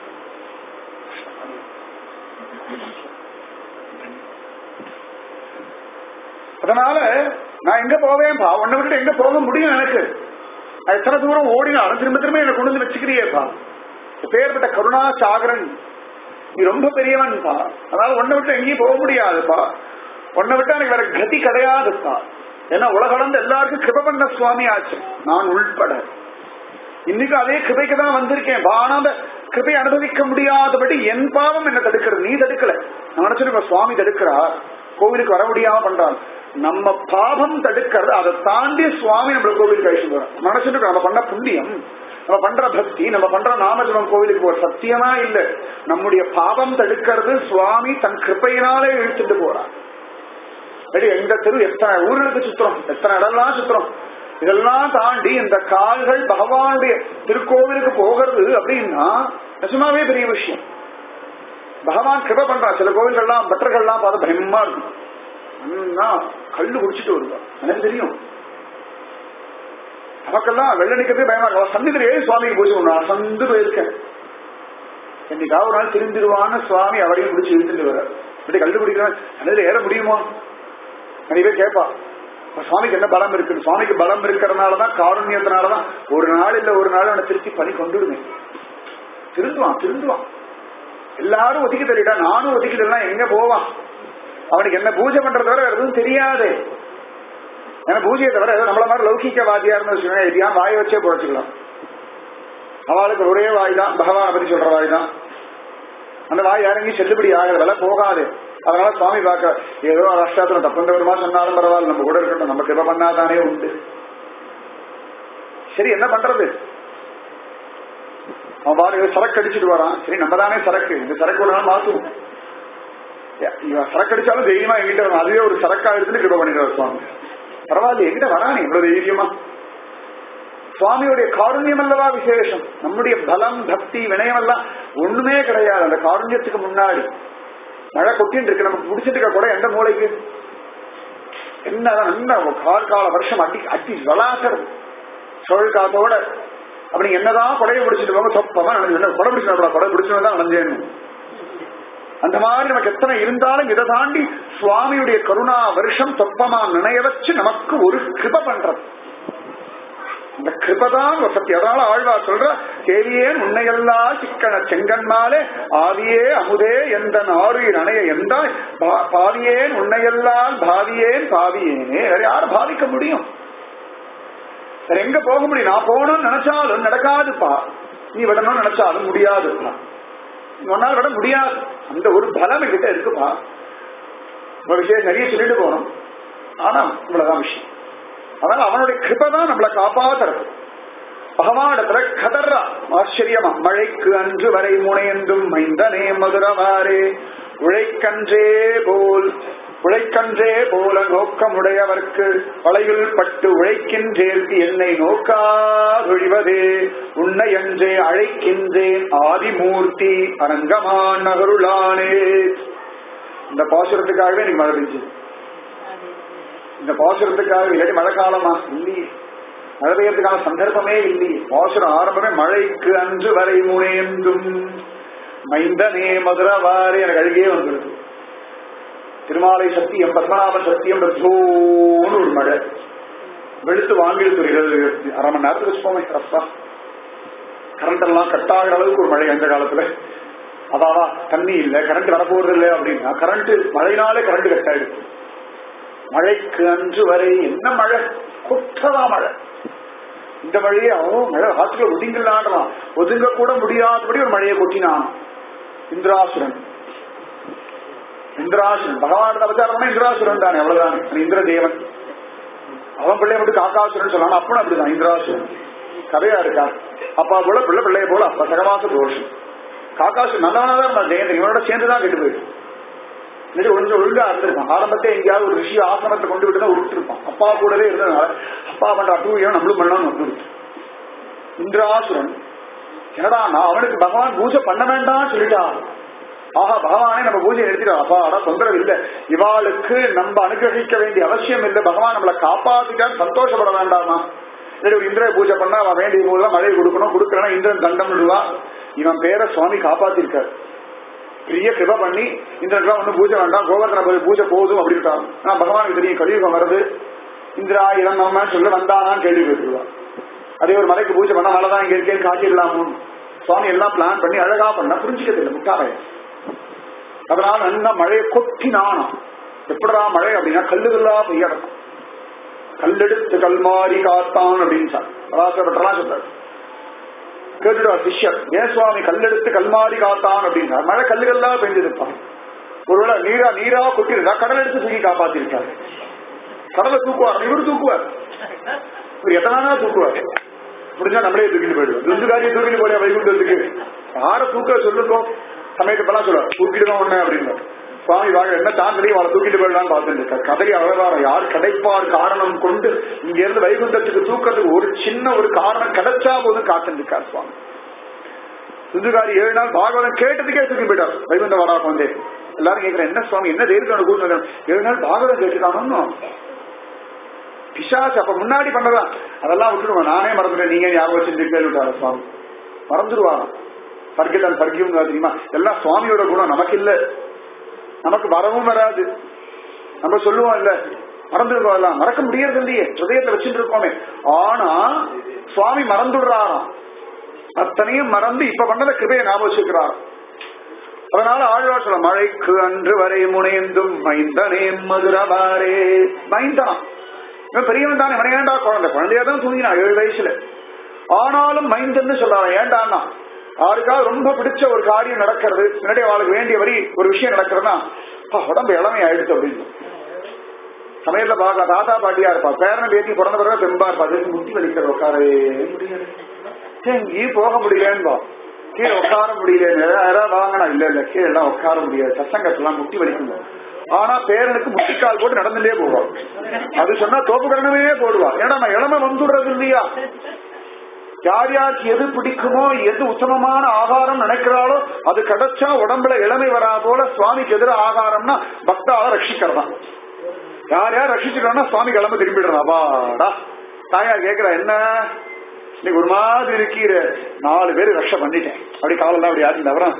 அதனால நான் எங்க போவேன்பா உன்னை விட்டு எங்க போக முடியும் எனக்கு நான் எத்தனை தூரம் ஓடினாலும் திரும்ப திரும்ப என்ன கொண்டு வந்து வச்சுக்கிறியேப்பா பேர்பட்ட கருணா சாகரன் நீ ரொம்ப பெரியவன்பா அதனால உன்னை விட்டு எங்கேயும் போக முடியாதுப்பா உன்னை விட்டு எனக்கு வேற கதி கிடையாதுப்பா ஏன்னா உலகளந்து எல்லாருக்கும் கிருப பண்ண சுவாமி ஆச்சு நான் உள்பட இன்னைக்கு அதே கிருபைக்கு தான் வந்திருக்கேன் ஆனா அந்த கிருபை அனுபவிக்க முடியாதபடி என் பாவம் என்ன தடுக்கிறது நீ தடுக்கல நான் நினைச்சிருக்க சுவாமி தடுக்கிறார் கோவிலுக்கு வர முடியாம பண்றான் நம்ம பாவம் தடுக்கிறது அதை தாண்டி சுவாமி நம்மள கோவிலுக்கு அழைச்சிட்டு வரோம் நினைச்சிட்டு நம்ம பண்ண புண்ணியம் நம்ம பண்ற பக்தி நம்ம பண்ற நாமஜபம் கோவிலுக்கு ஒரு சத்தியமா இல்ல நம்முடைய பாவம் தடுக்கிறது சுவாமி தன் கிருப்பையினாலே இழுத்துட்டு போறான் சரி எங்க தெரு எத்தனை ஊர்களுக்கு சுத்துறோம் எத்தனை இடம்லாம் சுத்துறோம் இதெல்லாம் தாண்டி இந்த கால்கள் பகவானுடைய திருக்கோவிலுக்கு போகிறது அப்படின்னா நிஜமாவே பெரிய விஷயம் பகவான் கிருப பண்றான் சில கோவில்கள்லாம் பட்டர்கள்லாம் பார்த்து பயமா இருக்கும் அண்ணா கல்லு குடிச்சிட்டு வருவா எனக்கு தெரியும் நமக்கெல்லாம் வெள்ளடிக்கிறதே பயமா இருக்கும் சந்திரே சுவாமிக்கு பூஜை பண்ணுவான் சந்து போயிருக்கேன் என்னைக்காவது ஒரு நாள் திருந்திருவான்னு சுவாமி அவரையும் பிடிச்சி இழுத்துட்டு வர இப்படி கல்லு குடிக்கிறான் அதில் ஏற முடியுமா நிறைய பேர் கேட்பா சுவாமிக்கு என்ன பலம் இருக்கு சுவாமிக்கு பலம் இருக்கிறதுனாலதான் காருண்யத்தினாலதான் ஒரு நாள் இல்ல ஒரு நாள் அவனை திருச்சி பணி கொண்டுடுமே திருந்துவான் திருந்துவான் எல்லாரும் ஒதுக்கி தள்ளிட்டா நானும் ஒதுக்கிட்டா எங்க போவான் அவனுக்கு என்ன பூஜை பண்றத தவிர வேற எதுவும் தெரியாது ஏன்னா பூஜையை தவிர ஏதோ நம்மள மாதிரி லௌகிக்கவாதியா இருந்து வச்சுக்கோங்க எதையாவது வாய் வச்சே புழைச்சிக்கலாம் அவளுக்கு ஒரே வாய் தான் பகவானை பத்தி சொல்ற வாய் தான் அந்த வாய் யாரெங்கயும் செல்லுபடி ஆகிறதில்ல போகாது அதனால சுவாமி பார்க்க ஏதோ அஷ்டாத்திரம் தப்புன்றவருமா சொன்னாலும் பரவாயில்ல நம்ம கூட இருக்கட்டும் நம்ம கிருப பண்ணாதானே உண்டு சரி என்ன பண்றது அவன் பாரு சரக்கு அடிச்சுட்டு வரான் சரி நம்ம தானே சரக்கு இந்த சரக்கு ஒரு நாள் மாத்துவோம் இவன் சரக்கு அடிச்சாலும் தைரியமா எங்கிட்ட வரும் அதுவே ஒரு சரக்கா எடுத்துட்டு கிருப பண்ணிட்டு சுவாமி பரவாயில்ல எங்கிட்ட வரானே இவ்வளவு தைரியமா சுவாமியுடைய காருண்யம் அல்லவா விசேஷம் நம்முடைய பலம் பக்தி வினயம் எல்லாம் ஒண்ணுமே கிடையாது அந்த காருண்யத்துக்கு முன்னாடி மழை கொட்டின்னு இருக்கு நமக்கு பிடிச்சிட்டு இருக்க கூட எந்த மூளைக்கு என்னதான் நல்ல கால் கால வருஷம் அடி அடி வளாசறது சொல் காத்தோட அப்படி என்னதான் கொடையை பிடிச்சிட்டு போங்க சொப்பமா நினைச்சு கொடை பிடிச்சிடா கொடை பிடிச்சவன் தான் நினைஞ்சேன்னு அந்த மாதிரி நமக்கு எத்தனை இருந்தாலும் இதை தாண்டி சுவாமியுடைய கருணா வருஷம் சொப்பமா நினைய வச்சு நமக்கு ஒரு கிருப பண்றது இந்த கிருபதான் சத்தியம் அதனால ஆழ்வா சொல்ற கேலியேன் உன்னையெல்லாம் சிக்கன செங்கன்மாலே ஆவியே அமுதே எந்த ஆறுயின் அணைய எந்தாய் பாவியேன் உன்னையெல்லாம் பாவியேன் பாவியேனே வேற யாரும் பாவிக்க முடியும் வேற எங்க போக முடியும் நான் போகணும்னு நினைச்சாலும் நடக்காதுப்பா நீ விடணும்னு நினைச்சாலும் முடியாதுப்பா உன்னால் விட முடியாது அந்த ஒரு பலம் கிட்ட இருக்குப்பா ஒரு விஷயம் நிறைய சொல்லிட்டு போகணும் ஆனா இவ்வளவுதான் விஷயம் அதனால அவனுடைய கிருபை தான் நம்மளை காப்பாத்துறது பகவானிடத்துல கதர்றா ஆச்சரியமா மழைக்கு அன்று வரை முனையென்றும் மைந்தனே மதுரவாரே உழைக்கன்றே போல் உழைக்கன்றே போல நோக்கமுடையவர்க்கு வளையுள் பட்டு உழைக்கின்றேர்க்கு என்னை நோக்காதொழிவதே உன்னை என்றே அழைக்கின்றேன் ஆதிமூர்த்தி அரங்கமான் நகருளானே இந்த பாசுரத்துக்காகவே நீ மழை பெஞ்சு இந்த பாசுரத்துக்காக இல்லாட்டி மழை காலமா இல்லையே மழை பெய்யறதுக்கான சந்தர்ப்பமே இல்லையே பாசுரம் ஆரம்பமே மழைக்கு அன்று வரை முனைந்தும் மைந்தனே மதுரவாறு எனக்கு அழுகே வந்துடுது திருமாலை சத்தியம் பத்மநாப சத்தியம் ரத்தோன்னு ஒரு மழை வெளுத்து வாங்கிடுது ஒரு இருபது அரை மணி நேரத்துக்கு வச்சுப்போமே அப்பா கரண்ட் எல்லாம் கட் ஆகிற அளவுக்கு ஒரு மழை அந்த காலத்துல அதாவா தண்ணி இல்ல கரண்ட் வரப்போறது இல்லை அப்படின்னா கரண்ட் மழைனாலே கரண்ட் கட் ஆயிடுது மழைக்கு அன்று வரை என்ன மழை கொட்டதா மழை இந்த மழையே அவன் மழை ஆற்றுல ஒதுங்கலான்றான் ஒதுங்க கூட முடியாதபடி ஒரு மழையை கொட்டினான் இந்திராசுரன் இந்திராசுரன் பகவான் அவதாரம்னா இந்திராசுரன் தானே அவ்வளவுதான் இந்திரதேவன் அவன் பிள்ளைய மட்டும் காக்காசுரன் சொல்லான் அப்பனும் அப்படிதான் இந்திராசுரன் கதையா இருக்கா அப்பா போல பிள்ளை பிள்ளைய போல அப்பா சகவாச தோஷம் காக்காசு நல்லவனா தான் இருந்தான் ஜெயந்தன் இவனோட சேர்ந்துதான் கெட்டு போயிட்டு இல்லாட்டி ஒழுங்கு ஒழுங்கா இருந்திருப்பான் ஆரம்பத்தை எங்கேயாவது ஒரு ரிஷி ஆசிரமத்தை கொண்டு விட்டு தான் விட்டுருப்பான் அப்பா கூடவே இருந்ததுனால அப்பா பண்ற அட்டூழியம் நம்மளும் பண்ணலாம்னு வந்துருச்சு இந்திராசுரன் என்னடா நான் அவனுக்கு பகவான் பூஜை பண்ண வேண்டாம்னு சொல்லிட்டா ஆஹா பகவானே நம்ம பூஜை நிறுத்திட்டோம் அப்பா ஆனா தொந்தரவு இல்லை இவாளுக்கு நம்ம அனுகிரகிக்க வேண்டிய அவசியம் இல்லை பகவான் நம்மளை காப்பாத்திட்டான்னு சந்தோஷப்பட வேண்டாமா இல்லாட்டி ஒரு இந்திர பூஜை பண்ணா அவன் வேண்டிய போதுதான் மழை கொடுக்கணும் கொடுக்கலன்னா இந்திரன் தண்டம் விடுவா இவன் பேரை சுவாமி காப்பாத்திருக்காரு பெரிய கிருப பண்ணி இந்திரனுக்கு ஒன்றும் பூஜை வேண்டாம் கோவர்தன போய் பூஜை போதும் அப்படின்ட்டான் ஆனா பகவானுக்கு தெரியும் கலியுகம் வருது இந்திரா இளம் சொல்ல வந்தானான்னு கேள்வி கேட்டுருவா அதே ஒரு மலைக்கு பூஜை பண்ணா மலை தான் இங்க இருக்கேன்னு காட்டிடலாமோ சுவாமி எல்லாம் பிளான் பண்ணி அழகா பண்ணா புரிஞ்சுக்கிறது இல்லை முட்டாளைய அதனால நல்லா மழையை கொட்டினானா எப்படா மழை அப்படின்னா கல்லுகள்லா பெய்யணும் கல்லெடுத்து கல்மாரி காத்தான் அப்படின்னு சார் பராசரப்பட்டலாம் சொல்றாரு கேட்டுடுவா சிஷ்யர் ஏன் சுவாமி கல்லெடுத்து கல்மாரி காத்தான் அப்படின்னா மழை கல்லுகள்லாம் பெய்ஞ்சிருப்பான் ஒருவேளை நீரா நீரா கொட்டிருந்தா கடல் எடுத்து தூக்கி காப்பாத்திருக்காரு கடலை தூக்குவார் இவரு தூக்குவார் இவர் எத்தனானா தூக்குவார் முடிஞ்சா நம்மளே தூக்கிட்டு போயிடுவோம் துந்துகாரியை தூக்கிட்டு போய் வைகுண்டத்துக்கு யார தூக்க சொல்லுங்க சமயத்தப்பெல்லாம் சொல்லுவார் தூக்கிடுவோம் ஒண்ணு அப்படின்னு சுவாமி வாங்க என்ன தாண்டடி அவளை தூக்கிட்டு போயிடலாம்னு பார்த்துட்டு இருக்கார் கதறி அவதாரம் யார் கிடைப்பார் காரணம் கொண்டு இங்க இருந்து வைகுண்டத்துக்கு தூக்கிறதுக்கு ஒரு சின்ன ஒரு காரணம் கிடைச்சா போதும் காத்துட்டு இருக்கார் சுவாமி சிந்துகாரி ஏழு நாள் பாகவதம் கேட்டதுக்கே தூக்கி போயிட்டார் வைகுண்ட வாடா வந்தே எல்லாரும் கேட்கிறேன் என்ன சுவாமி என்ன தைரியம் கூட்டு ஏழு நாள் பாகவதம் கேட்டுக்கானோ பிசாசு அப்ப முன்னாடி பண்ணதான் அதெல்லாம் விட்டுடுவோம் நானே மறந்துட்டேன் நீங்க ஞாபகம் வச்சுட்டு கேள்விட்டாரு சுவாமி மறந்துடுவாங்க பர்கிதான் பர்கியும் தெரியுமா எல்லாம் சுவாமியோட குணம் நமக்கு இல்ல நமக்கு வரவும் வராது நம்ம சொல்லுவோம் இல்ல மறந்துடுவோம் எல்லாம் மறக்க முடியறது இல்லையே ஹிருதயத்துல வச்சுட்டு இருக்கோமே ஆனா சுவாமி மறந்துடுறாராம் அத்தனையும் மறந்து இப்ப பண்ணத கிருபையை ஞாபகம் வச்சுக்கிறார் அதனால ஆழ்வார் சொல்ல மழைக்கு அன்று வரை முனைந்தும் மைந்தனே மதுரபாரே மைந்தனம் இவன் பெரியவன் தானே இவன் ஏண்டா குழந்தை குழந்தையா தான் தூங்கினான் ஏழு வயசுல ஆனாலும் மைந்தன்னு சொல்றான் ஏண்டான்னா யாருக்காவது ரொம்ப பிடிச்ச ஒரு காரியம் நடக்கிறது முன்னாடி அவளுக்கு வேண்டிய வரி ஒரு விஷயம் நடக்கிறதுனா "அப்பா, உடம்பு இளமை ஆயிடுச்சு அப்படின்னு சமயத்துல பார்க்கலாம் தாத்தா பாட்டியா இருப்பா பேரனை பேத்தி பிறந்த பிறகு பெம்பா இருப்பா அது முட்டி வலிக்கிற உட்காரவே முடியல ஏன் இங்கேயும் போக முடியலன்பா கீழே உட்கார முடியல யாராவது வாங்கினா இல்ல இல்ல கீழே எல்லாம் உட்கார முடியாது சசங்கத்தெல்லாம் முட்டி வலிக்கும் ஆனா பேரனுக்கு முட்டிக்கால் போட்டு நடந்துட்டே போவான் அது சொன்னா தோப்புக்கரணமே போடுவா ஏன்னா நான் இளமை வந்துடுறது இல்லையா யார் யாருக்கு எது பிடிக்குமோ எது உத்தமமான ஆகாரம் நினைக்கிறாளோ அது கிடைச்சா உடம்புல இளமை வரா போல சுவாமிக்கு எதிர ஆகாரம்னா பக்தாவை ரட்சிக்கிறதா யார் யார் ரட்சிச்சுக்கிறான்னா சுவாமி கிளம்ப திரும்பிடுறான் அப்பாடா தாயார் கேக்குறா என்ன நீ ஒரு மாதிரி இருக்கீர நாலு பேர் ரக்ஷ பண்ணிட்டேன் அப்படி காலெல்லாம் அப்படி ஆட்டி தவறான்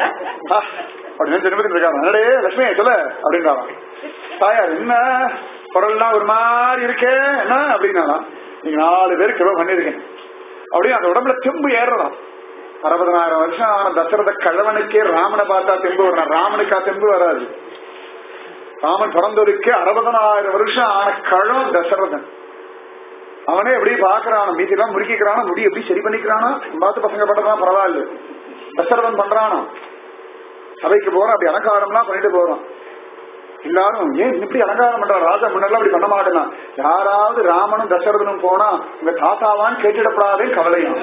அப்படி நினைச்சு நிமிடம் இருக்காங்க என்னடே லட்சுமி சொல்ல அப்படின்றாராம் தாயார் என்ன குரல்லாம் ஒரு மாதிரி இருக்கே என்ன அப்படின்னாலாம் நீங்க நாலு பேர் கிலோ பண்ணிருக்கேன் அப்படியே அந்த உடம்புல தெம்பு ஏறலாம் அறுபதனாயிரம் வருஷம் ஆன தசரத கழவனுக்கே ராமனை பார்த்தா தெம்பு வரணும் ராமனுக்கா தெம்பு வராது ராமன் பிறந்தவருக்கே அறுபதனாயிரம் வருஷம் ஆன கழம் தசரதன் அவனே எப்படி பாக்குறான மீதியெல்லாம் முறுக்கிக்கிறானா முடி எப்படி சரி பண்ணிக்கிறானா பார்த்து பசங்க பண்றதான் பரவாயில்ல தசரதன் பண்றானா சபைக்கு போறான் அப்படி அலங்காரம்லாம் பண்ணிட்டு போறான் எல்லாரும் ஏன் இப்படி அலங்காரம் பண்ற ராஜா முன்னெல்லாம் அப்படி பண்ண மாட்டேனா யாராவது ராமனும் தசரதனும் போனா உங்க தாத்தாவான்னு கேட்டுடப்படாதே கவலையும்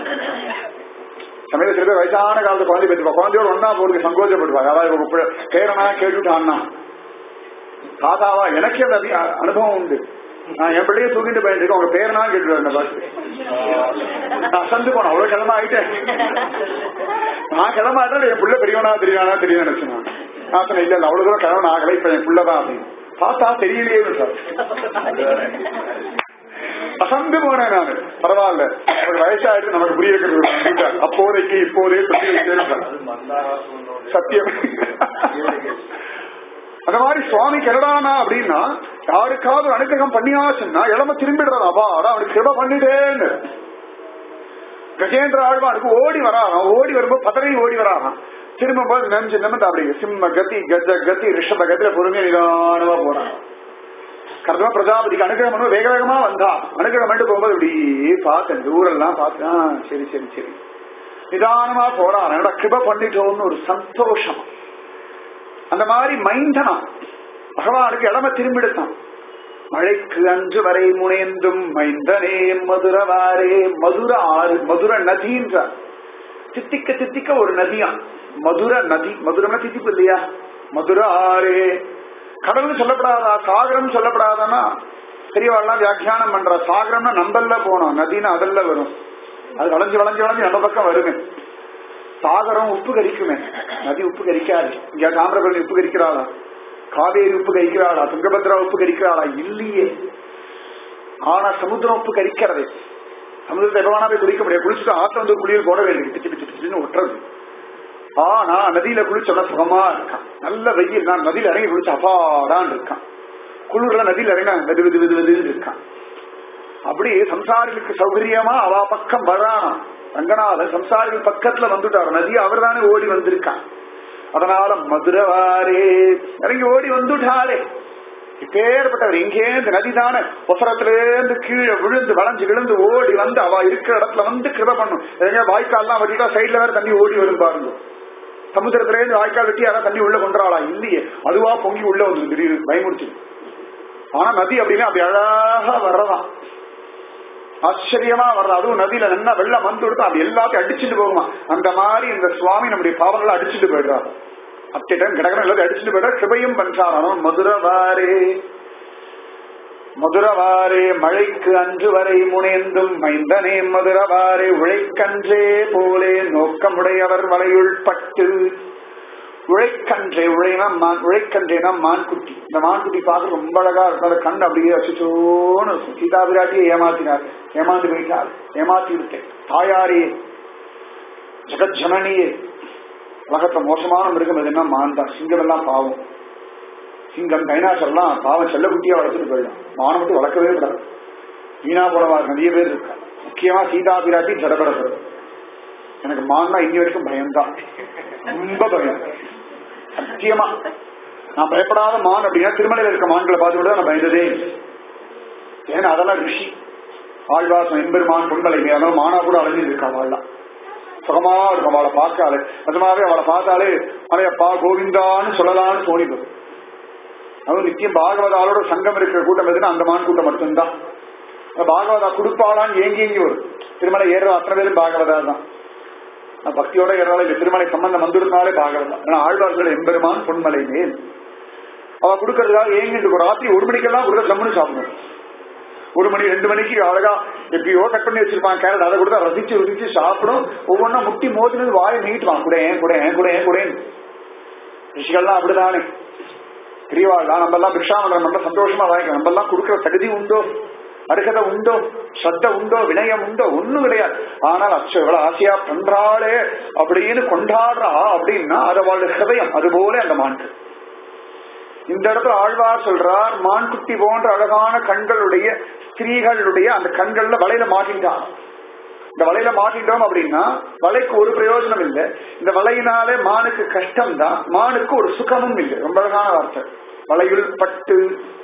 சமயத்துல சில பேர் வயசான காலத்து குழந்தை பெற்றுப்பா குழந்தையோட ஒன்னா போறதுக்கு சங்கோச்சப்படுவா யாராவது ஒரு பு- பேரனா கேட்டுட்டான்னா தாத்தாவா எனக்கே அந்த அதி- அ- அனுபவம் உண்டு நான் என் பிள்ளைய தூக்கிட்டு போயிருக்கேன் உங்க பேரனா கேட்டுருவேன் அந்த பாட்டு நான் அசந்து போனேன் அவ்வளவு கிளம்ப ஆயிட்டேன் நான் கிளம்ப ஆயிட்டா என் புள்ள பெரியவனா தெரியானா தெரியும் நினைச்சேன் நான். நான் சொன்னேன் இல்ல இல்ல அவ்வளவு தூரம் கிழவன் ஆகல இப்ப என் புள்ளதான் அப்படின்னு பார்த்தா தெரியலையே சார் அசந்து போனேன் நானு பரவாயில்ல நமக்கு வயசாயிட்டு நமக்கு புரிய வைக்கிறது அப்போதைக்கு இப்போதே சொல்லி வச்சிருக்கேன் சத்தியம் அந்த மாதிரி சுவாமி கரடானா அப்படின்னா யாருக்காவது ஒரு அனுகிரகம் பண்ணியாச்சுன்னா இளம திரும்பிடுறான் அப்பா அதான் அவனுக்கு கிருப பண்ணிட்டேன்னு கஜேந்திர ஆழ்வானுக்கு ஓடி வராராம் ஓடி வரும்போது பதவி ஓடி வராராம் திரும்ப போது நெஞ்சு நிமிந்து அப்படி சிம்ம கதி கஜ கதி ரிஷப கதியில பொறுமையா நிதானமா போறான் கர்ம பிரஜாபதிக்கு அனுகிரகம் பண்ணும்போது வேக வேகமா வந்தா அனுகிரகம் பண்ணிட்டு போகும்போது இப்படி பார்த்தேன் தூரெல்லாம் பார்த்தேன் ஆ, சரி சரி சரி நிதானமா போறான் என்னோட கிருப பண்ணிட்டோம்னு ஒரு சந்தோஷம் அந்த மாதிரி மைந்தனா பகவானுக்கு இடம திரும்பிடுத்தான் மழைக்கு அன்று வரை முனைந்தும் மைந்தனே மதுரவாரே மதுர ஆறு மதுர நதின்றார் தித்திக்க தித்திக்க ஒரு நதியா மதுர நதி மதுரம்னா தித்திப்பு இல்லையா மதுர ஆறே கடல்னு சொல்லப்படாதா சாகரம் சொல்லப்படாதானா பெரியவாள்லாம் வியாக்கியானம் பண்ற சாகரம்னா நம்பல்ல போனோம் நதினா அதல்ல வரும் அது வளைஞ்சு வளைஞ்சு வளைஞ்சு நம்ம பக்கம் வருமே சாகரம் உப்பு கரிக்குமே நதி உப்பு கரிக்காது இங்க தாமிரபரணி உப்பு கரிக்கிறாளா காவேரி உப்பு கரிக்கிறாளா துங்கபத்ரா உப்பு கரிக்கிறாளா இல்லையே ஆனா சமுத்திரம் உப்பு கரிக்கிறது சமுதிரத்தை எப்ப வேணா போய் குளிக்க முடியாது குளிச்சுட்டு ஆத்த வந்து குளியல் போட வேண்டியது பிச்சு பிச்சு பிச்சுன்னு ஒட்டுறது ஆனா நதியில குளிச்சோன்னா சுகமா இருக்கான் நல்ல வெயில் நான் நதியில இறங்கி குளிச்சு அப்பாடான் இருக்கான் குளிர்ல நதியில இறங்க வெது வெது வெது வெதுன்னு இருக்கான் அப்படி சம்சாரிகளுக்கு சௌகரியமா அவ பக்கம் வரானாம் ரங்கநாதன் சம்சாரிகள் பக்கத்துல வந்துட்டார் நதி அவர் தானே ஓடி வந்திருக்கான் அதனால மதுரவாரே இறங்கி ஓடி வந்துட்டாரே இப்பேற்பட்டவர் எங்கே இந்த நதி தானே ஒசரத்திலேருந்து கீழே விழுந்து வளைஞ்சு விழுந்து ஓடி வந்து அவ இருக்கிற இடத்துல வந்து கிருப பண்ணும் எங்க வாய்க்கால்லாம் வெட்டிட்டா சைட்ல வேற தண்ணி ஓடி வரும் பாருங்க சமுத்திரத்திலேருந்து வாய்க்கால் வெட்டி யாராவது தண்ணி உள்ள கொண்டுறாளா இல்லையே அதுவா பொங்கி உள்ள வந்து திடீர்னு பயமுறுத்தி ஆனா நதி அப்படின்னா அப்படி அழகா வர்றதான் ஆச்சரியமா வர்றது அதுவும் நதியில நல்லா வெள்ளம் வந்து கொடுத்தா அது எல்லாத்தையும் அடிச்சுட்டு போகுமா அந்த மாதிரி இந்த சுவாமி நம்முடைய பாவங்களை அடிச்சுட்டு போயிடுறாரு அத்தை டைம் கிடக்கணும் எல்லாத்தையும் அடிச்சுட்டு போயிடுற கிருபையும் பண்றாரோ மதுரவாரே மதுரவாரே மழைக்கு அன்று வரை முனைந்தும் மைந்தனே மதுரவாரே உழைக்கன்றே போலே நோக்கமுடையவர் வலையுள் பட்டு உழைக்கன்றே உழைனா மான் உழைக்கன்றேனா மான்குட்டி இந்த மான்குட்டி பார்க்க ரொம்ப அழகா இருக்கும் அந்த கண் அப்படியே அச்சுச்சோன்னு சீதா விராட்டியை ஏமாத்தினார் ஏமாந்து போயிட்டார் ஏமாத்தி விட்டேன் தாயாரே ஜெகஜனனியே உலகத்துல மோசமான மிருகம் எதுன்னா மான் தான் சிங்கம் எல்லாம் பாவம் சிங்கம் டைனாசர்லாம் பாவம் செல்லக்குட்டியா வளர்த்துட்டு போயிடும் மானை மட்டும் வளர்க்கவே கூடாது வீணா போனவா நிறைய பேர் இருக்கா முக்கியமா சீதா பிராட்டி ஜடபடப்படுறது எனக்கு மான்னா இன்னி வரைக்கும் பயம்தான் ரொம்ப பயம் சத்தியமா நான் பயப்படாத மான் அப்படின்னா திருமலையில இருக்க மான்களை பார்த்து கூட நான் பயந்ததே இல்லை. ஏன்னா அதெல்லாம் ரிஷி ஆழ்வாசம் எம்பெருமான் பொன்மலை அதெல்லாம் மானா கூட அலைஞ்சு இருக்கா அவள்லாம் சுகமா இருக்கும் அவளை பார்க்காலே நிஜமாவே அவளை பார்த்தாலே அலையப்பா கோவிந்தான்னு சொல்லலாம்னு தோணிடும் அதுவும் நித்தியம் பாகவதாலோட சங்கம் இருக்கிற கூட்டம் எதுன்னா அந்த மான் கூட்டம் மட்டும்தான் அந்த பாகவதா கொடுப்பாளான்னு ஏங்கி ஏங்கி வரும் திருமலை ஏறுற அத்தனை பேரும் பாகவதா தான் நான் பக்தியோட ஏறாலும் இந்த திருமலை சம்பந்தம் வந்துருந்தாலே பாகவதா ஏன்னா ஆழ்வார்கள் எம்பெருமான் பொன்மலை மேல் அவ கொடுக்கறதுக்காக ஏங்கிட்டு இருக்கும் ராத்திரி ஒரு மணிக்கெல்லாம் கொடுக்க ஜம்முன்னு சாப்பிடணும் ஒரு மணி ரெண்டு மணிக்கு அழகா எப்படியோ கட் பண்ணி வச்சிருப்பான் கேரட் அதை கொடுத்தா ரசிச்சு ருசிச்சு சாப்பிடும் ஒவ்வொன்றா முட்டி மோதினது வாயை நீட்டுவான் கூட ஏன் கூட ஏன் கூட ஏன் கூட ரிஷிகள்லாம் அப்படிதானே பெரியவாள் நம்ம எல்லாம் பிக்ஷாமலம் நம்ம சந்தோஷமா வாங்கிக்கலாம் நம்ம எல்லாம் கொடுக்கிற தகுதி உண்டோ அருகதை உண்டோ ஸ்ரத்த உண்டோ வினயம் உண்டோ ஒண்ணும் கிடையாது ஆனால் அச்சோ இவ்வளவு ஆசையா பண்றாளே அப்படின்னு கொண்டாடுறா அப்படின்னா அது அவளுடைய ஹிருதயம் அது போல அந்த மான்கள் இந்த இடத்துல ஆழ்வார் சொல்றார் மான்குட்டி போன்ற அழகான கண்களுடைய ஸ்திரீகளுடைய அந்த கண்கள்ல வலையில மாட்டின்றான் இந்த வலையில மாட்டிட்டோம் அப்படின்னா வலைக்கு ஒரு பிரயோஜனம் இல்லை இந்த வலையினாலே மானுக்கு கஷ்டம் தான் மானுக்கு ஒரு சுகமும் இல்லை ரொம்ப அழகான வார்த்தை வலையுள் பட்டு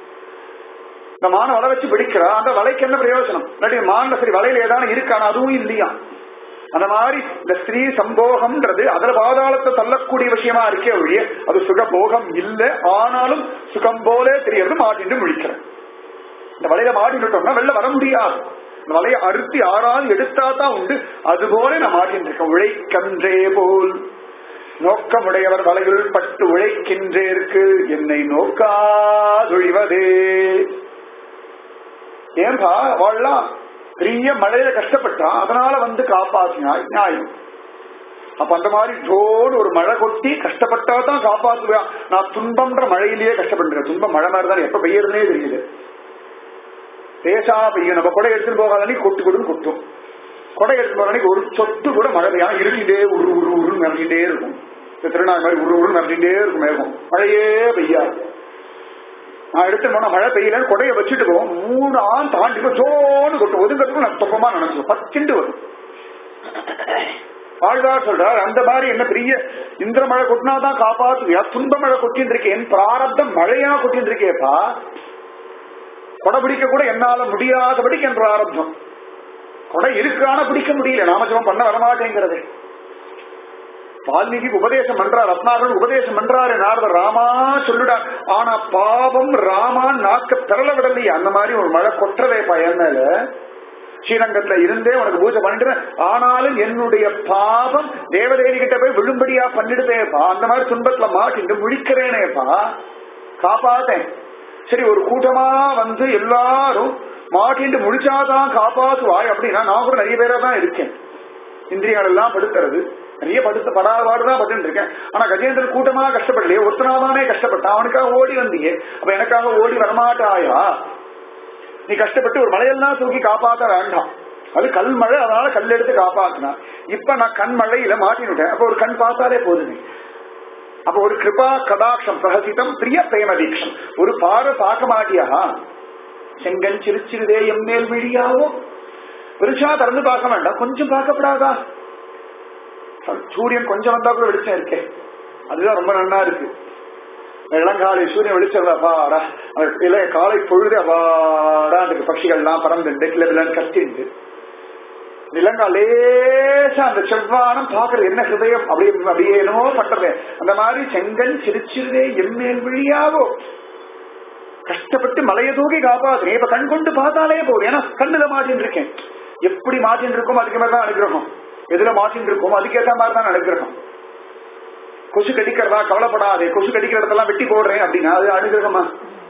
இந்த மானை வலை வச்சு பிடிக்கிறா அந்த வலைக்கு என்ன பிரயோஜனம் இல்லாட்டி மான்ல சரி வலையில ஏதான இருக்கான அதுவும் இல்லையா அந்த மாதிரி இந்த ஸ்திரீ சம்போகம்ன்றது அதுல பாதாளத்தை தள்ளக்கூடிய விஷயமா இருக்கே ஒழிய அது சுகபோகம் இல்ல ஆனாலும் சுகம் போலே தெரியறது மாட்டிட்டு முழிக்கிறேன் இந்த வலையில மாட்டிட்டோம்னா வெளில வர முடியாது இந்த வலையை அறுத்தி ஆறாவது எடுத்தா தான் உண்டு அது போல நான் மாட்டின்னு இருக்கேன் உழைக்கன்றே போல் நோக்கமுடையவர் வலையுள் பட்டு உழைக்கின்றேற்கு என்னை நோக்காதொழிவதே ஏன்பா வாழலாம் பெரிய மழையில கஷ்டப்பட்டான் அதனால வந்து காப்பாத்தினாய் நியாயம் அப்ப அந்த மாதிரி ஜோடு ஒரு மழை கொட்டி கஷ்டப்பட்டா தான் காப்பாத்துவேன் நான் துன்பம்ன்ற மழையிலேயே கஷ்டப்படுறேன் துன்பம் மழை மாதிரி தான் எப்ப பெய்யறதுனே தெரியல லேசா பெய்யும் நம்ம கொடை எடுத்துட்டு போகாத அன்னைக்கு கொட்டு கொடுன்னு கொட்டும் கொடை எடுத்துட்டு போற அன்னைக்கு ஒரு சொட்டு கூட மழை பெய்யாம இருட்டிட்டே உரு உரு உருன்னு மிரட்டிட்டே இருக்கும் இந்த திருநாள் மாதிரி உரு உருன்னு மிரட்டிட்டே இருக்கும் மேகம் மழையே பெய்யாது நான் எடுத்து போனா மழை பெய்யலன்னு கொடையை வச்சுட்டு போவோம் மூணு ஆண் தாண்டி போய் ஜோன்னு கொட்டும் ஒதுங்கிறதுக்கும் நான் தொப்பமா நினைச்சோம் பத்துண்டு வரும் ஆழ்வார் சொல்றார் அந்த மாதிரி என்ன பெரிய இந்திர மழை கொட்டினாதான் காப்பாத்துவியா துன்ப மழை கொட்டின்னு இருக்கேன் பிராரப்தம் மழையா கொட்டின்னு இருக்கேப்பா கொடை பிடிக்க கூட என்னால முடியாதபடிக்கு என் பிராரப்தம் கொடை இருக்கான பிடிக்க முடியல நாமஜபம் பண்ண வரமாட்டேங்கிறது வால்மீகி உபதேசம் பண்றார் ரத்னாகரன் உபதேசம் பண்றாரு நாரதர் ராமா சொல்லுடா ஆனா பாவம் ராமா நாக்க திரள விடலையே அந்த மாதிரி ஒரு மழை கொட்டுறதே என் மேல ஸ்ரீரங்கத்துல இருந்தே உனக்கு பூஜை பண்ணிடுறேன் ஆனாலும் என்னுடைய பாவம் தேவதேவி கிட்ட போய் விழும்படியா பண்ணிடுதேப்பா அந்த மாதிரி துன்பத்துல மாட்டிட்டு முழிக்கிறேனேப்பா காப்பாத்தேன் சரி ஒரு கூட்டமா வந்து எல்லாரும் மாட்டிட்டு முழிச்சாதான் காப்பாத்துவாய் அப்படின்னா நான் கூட நிறைய பேரா தான் இருக்கேன் இந்திரியங்கள் எல்லாம் படுத்துறது நிறைய படுத்த படாபாடுதான் பட்டு இருக்கேன் ஆனா கஜேந்திரன் கூட்டமா கஷ்டப்படலையே ஒருத்தனாதானே கஷ்டப்பட்டான் அவனுக்காக ஓடி வந்தியே அப்ப எனக்காக ஓடி வரமாட்டாயா நீ கஷ்டப்பட்டு ஒரு மலையெல்லாம் தூக்கி காப்பாத்த வேண்டாம் அது கல் மழை அதனால கல் எடுத்து காப்பாத்தினா இப்ப நான் கண் மழையில மாட்டினுட்டேன் அப்ப ஒரு கண் பார்த்தாலே போதுமே அப்ப ஒரு கிருபா கடாட்சம் பிரகசிதம் பிரிய பிரேம தீட்சம் ஒரு பார்வை பார்க்க மாட்டியா செங்கன் சிரிச்சிருதே எம்மேல் விழியாவோ பெருசா திறந்து பார்க்க வேண்டாம் கொஞ்சம் பார்க்கப்படாதா சூரியன் கொஞ்சம் வந்தா கூட வெளிச்சம் இருக்கே அதுதான் ரொம்ப நல்லா இருக்கு இளங்காலை சூரியன் வெளிச்சம் அப்பாடா இல்ல காலை பொழுது அப்பாடா அந்த பட்சிகள்லாம் பறந்துண்டு கிளபிலன்னு கத்திண்டு நிலங்கா லேசா அந்த செவ்வானம் பாக்குறது என்ன ஹிருதயம் அப்படியே அப்படியே என்னமோ பண்றது அந்த மாதிரி செங்கன் சிரிச்சிருதே எம்மேல் விழியாவோ கஷ்டப்பட்டு மலையை தூக்கி காப்பாத்துறேன் இப்ப கண் கொண்டு பார்த்தாலே போதும் ஏன்னா கண்ணுல மாட்டின்னு இருக்கேன் எப்படி மாட்டின்னு இருக்கோம் அதுக்கு மாதிரி தான் அனுகிரகம் எதுல மாட்டின்னு இருக்கோம் அதுக்கேற்ற மாதிரி தான் அனுகிரகம் கொசு கடிக்கிறதா கவலைப்படாதே கொசு கடிக்கிற இடத்தெல்லாம் வெட்டி போடுறேன் அப்படின்னா அது அனுகிரகமா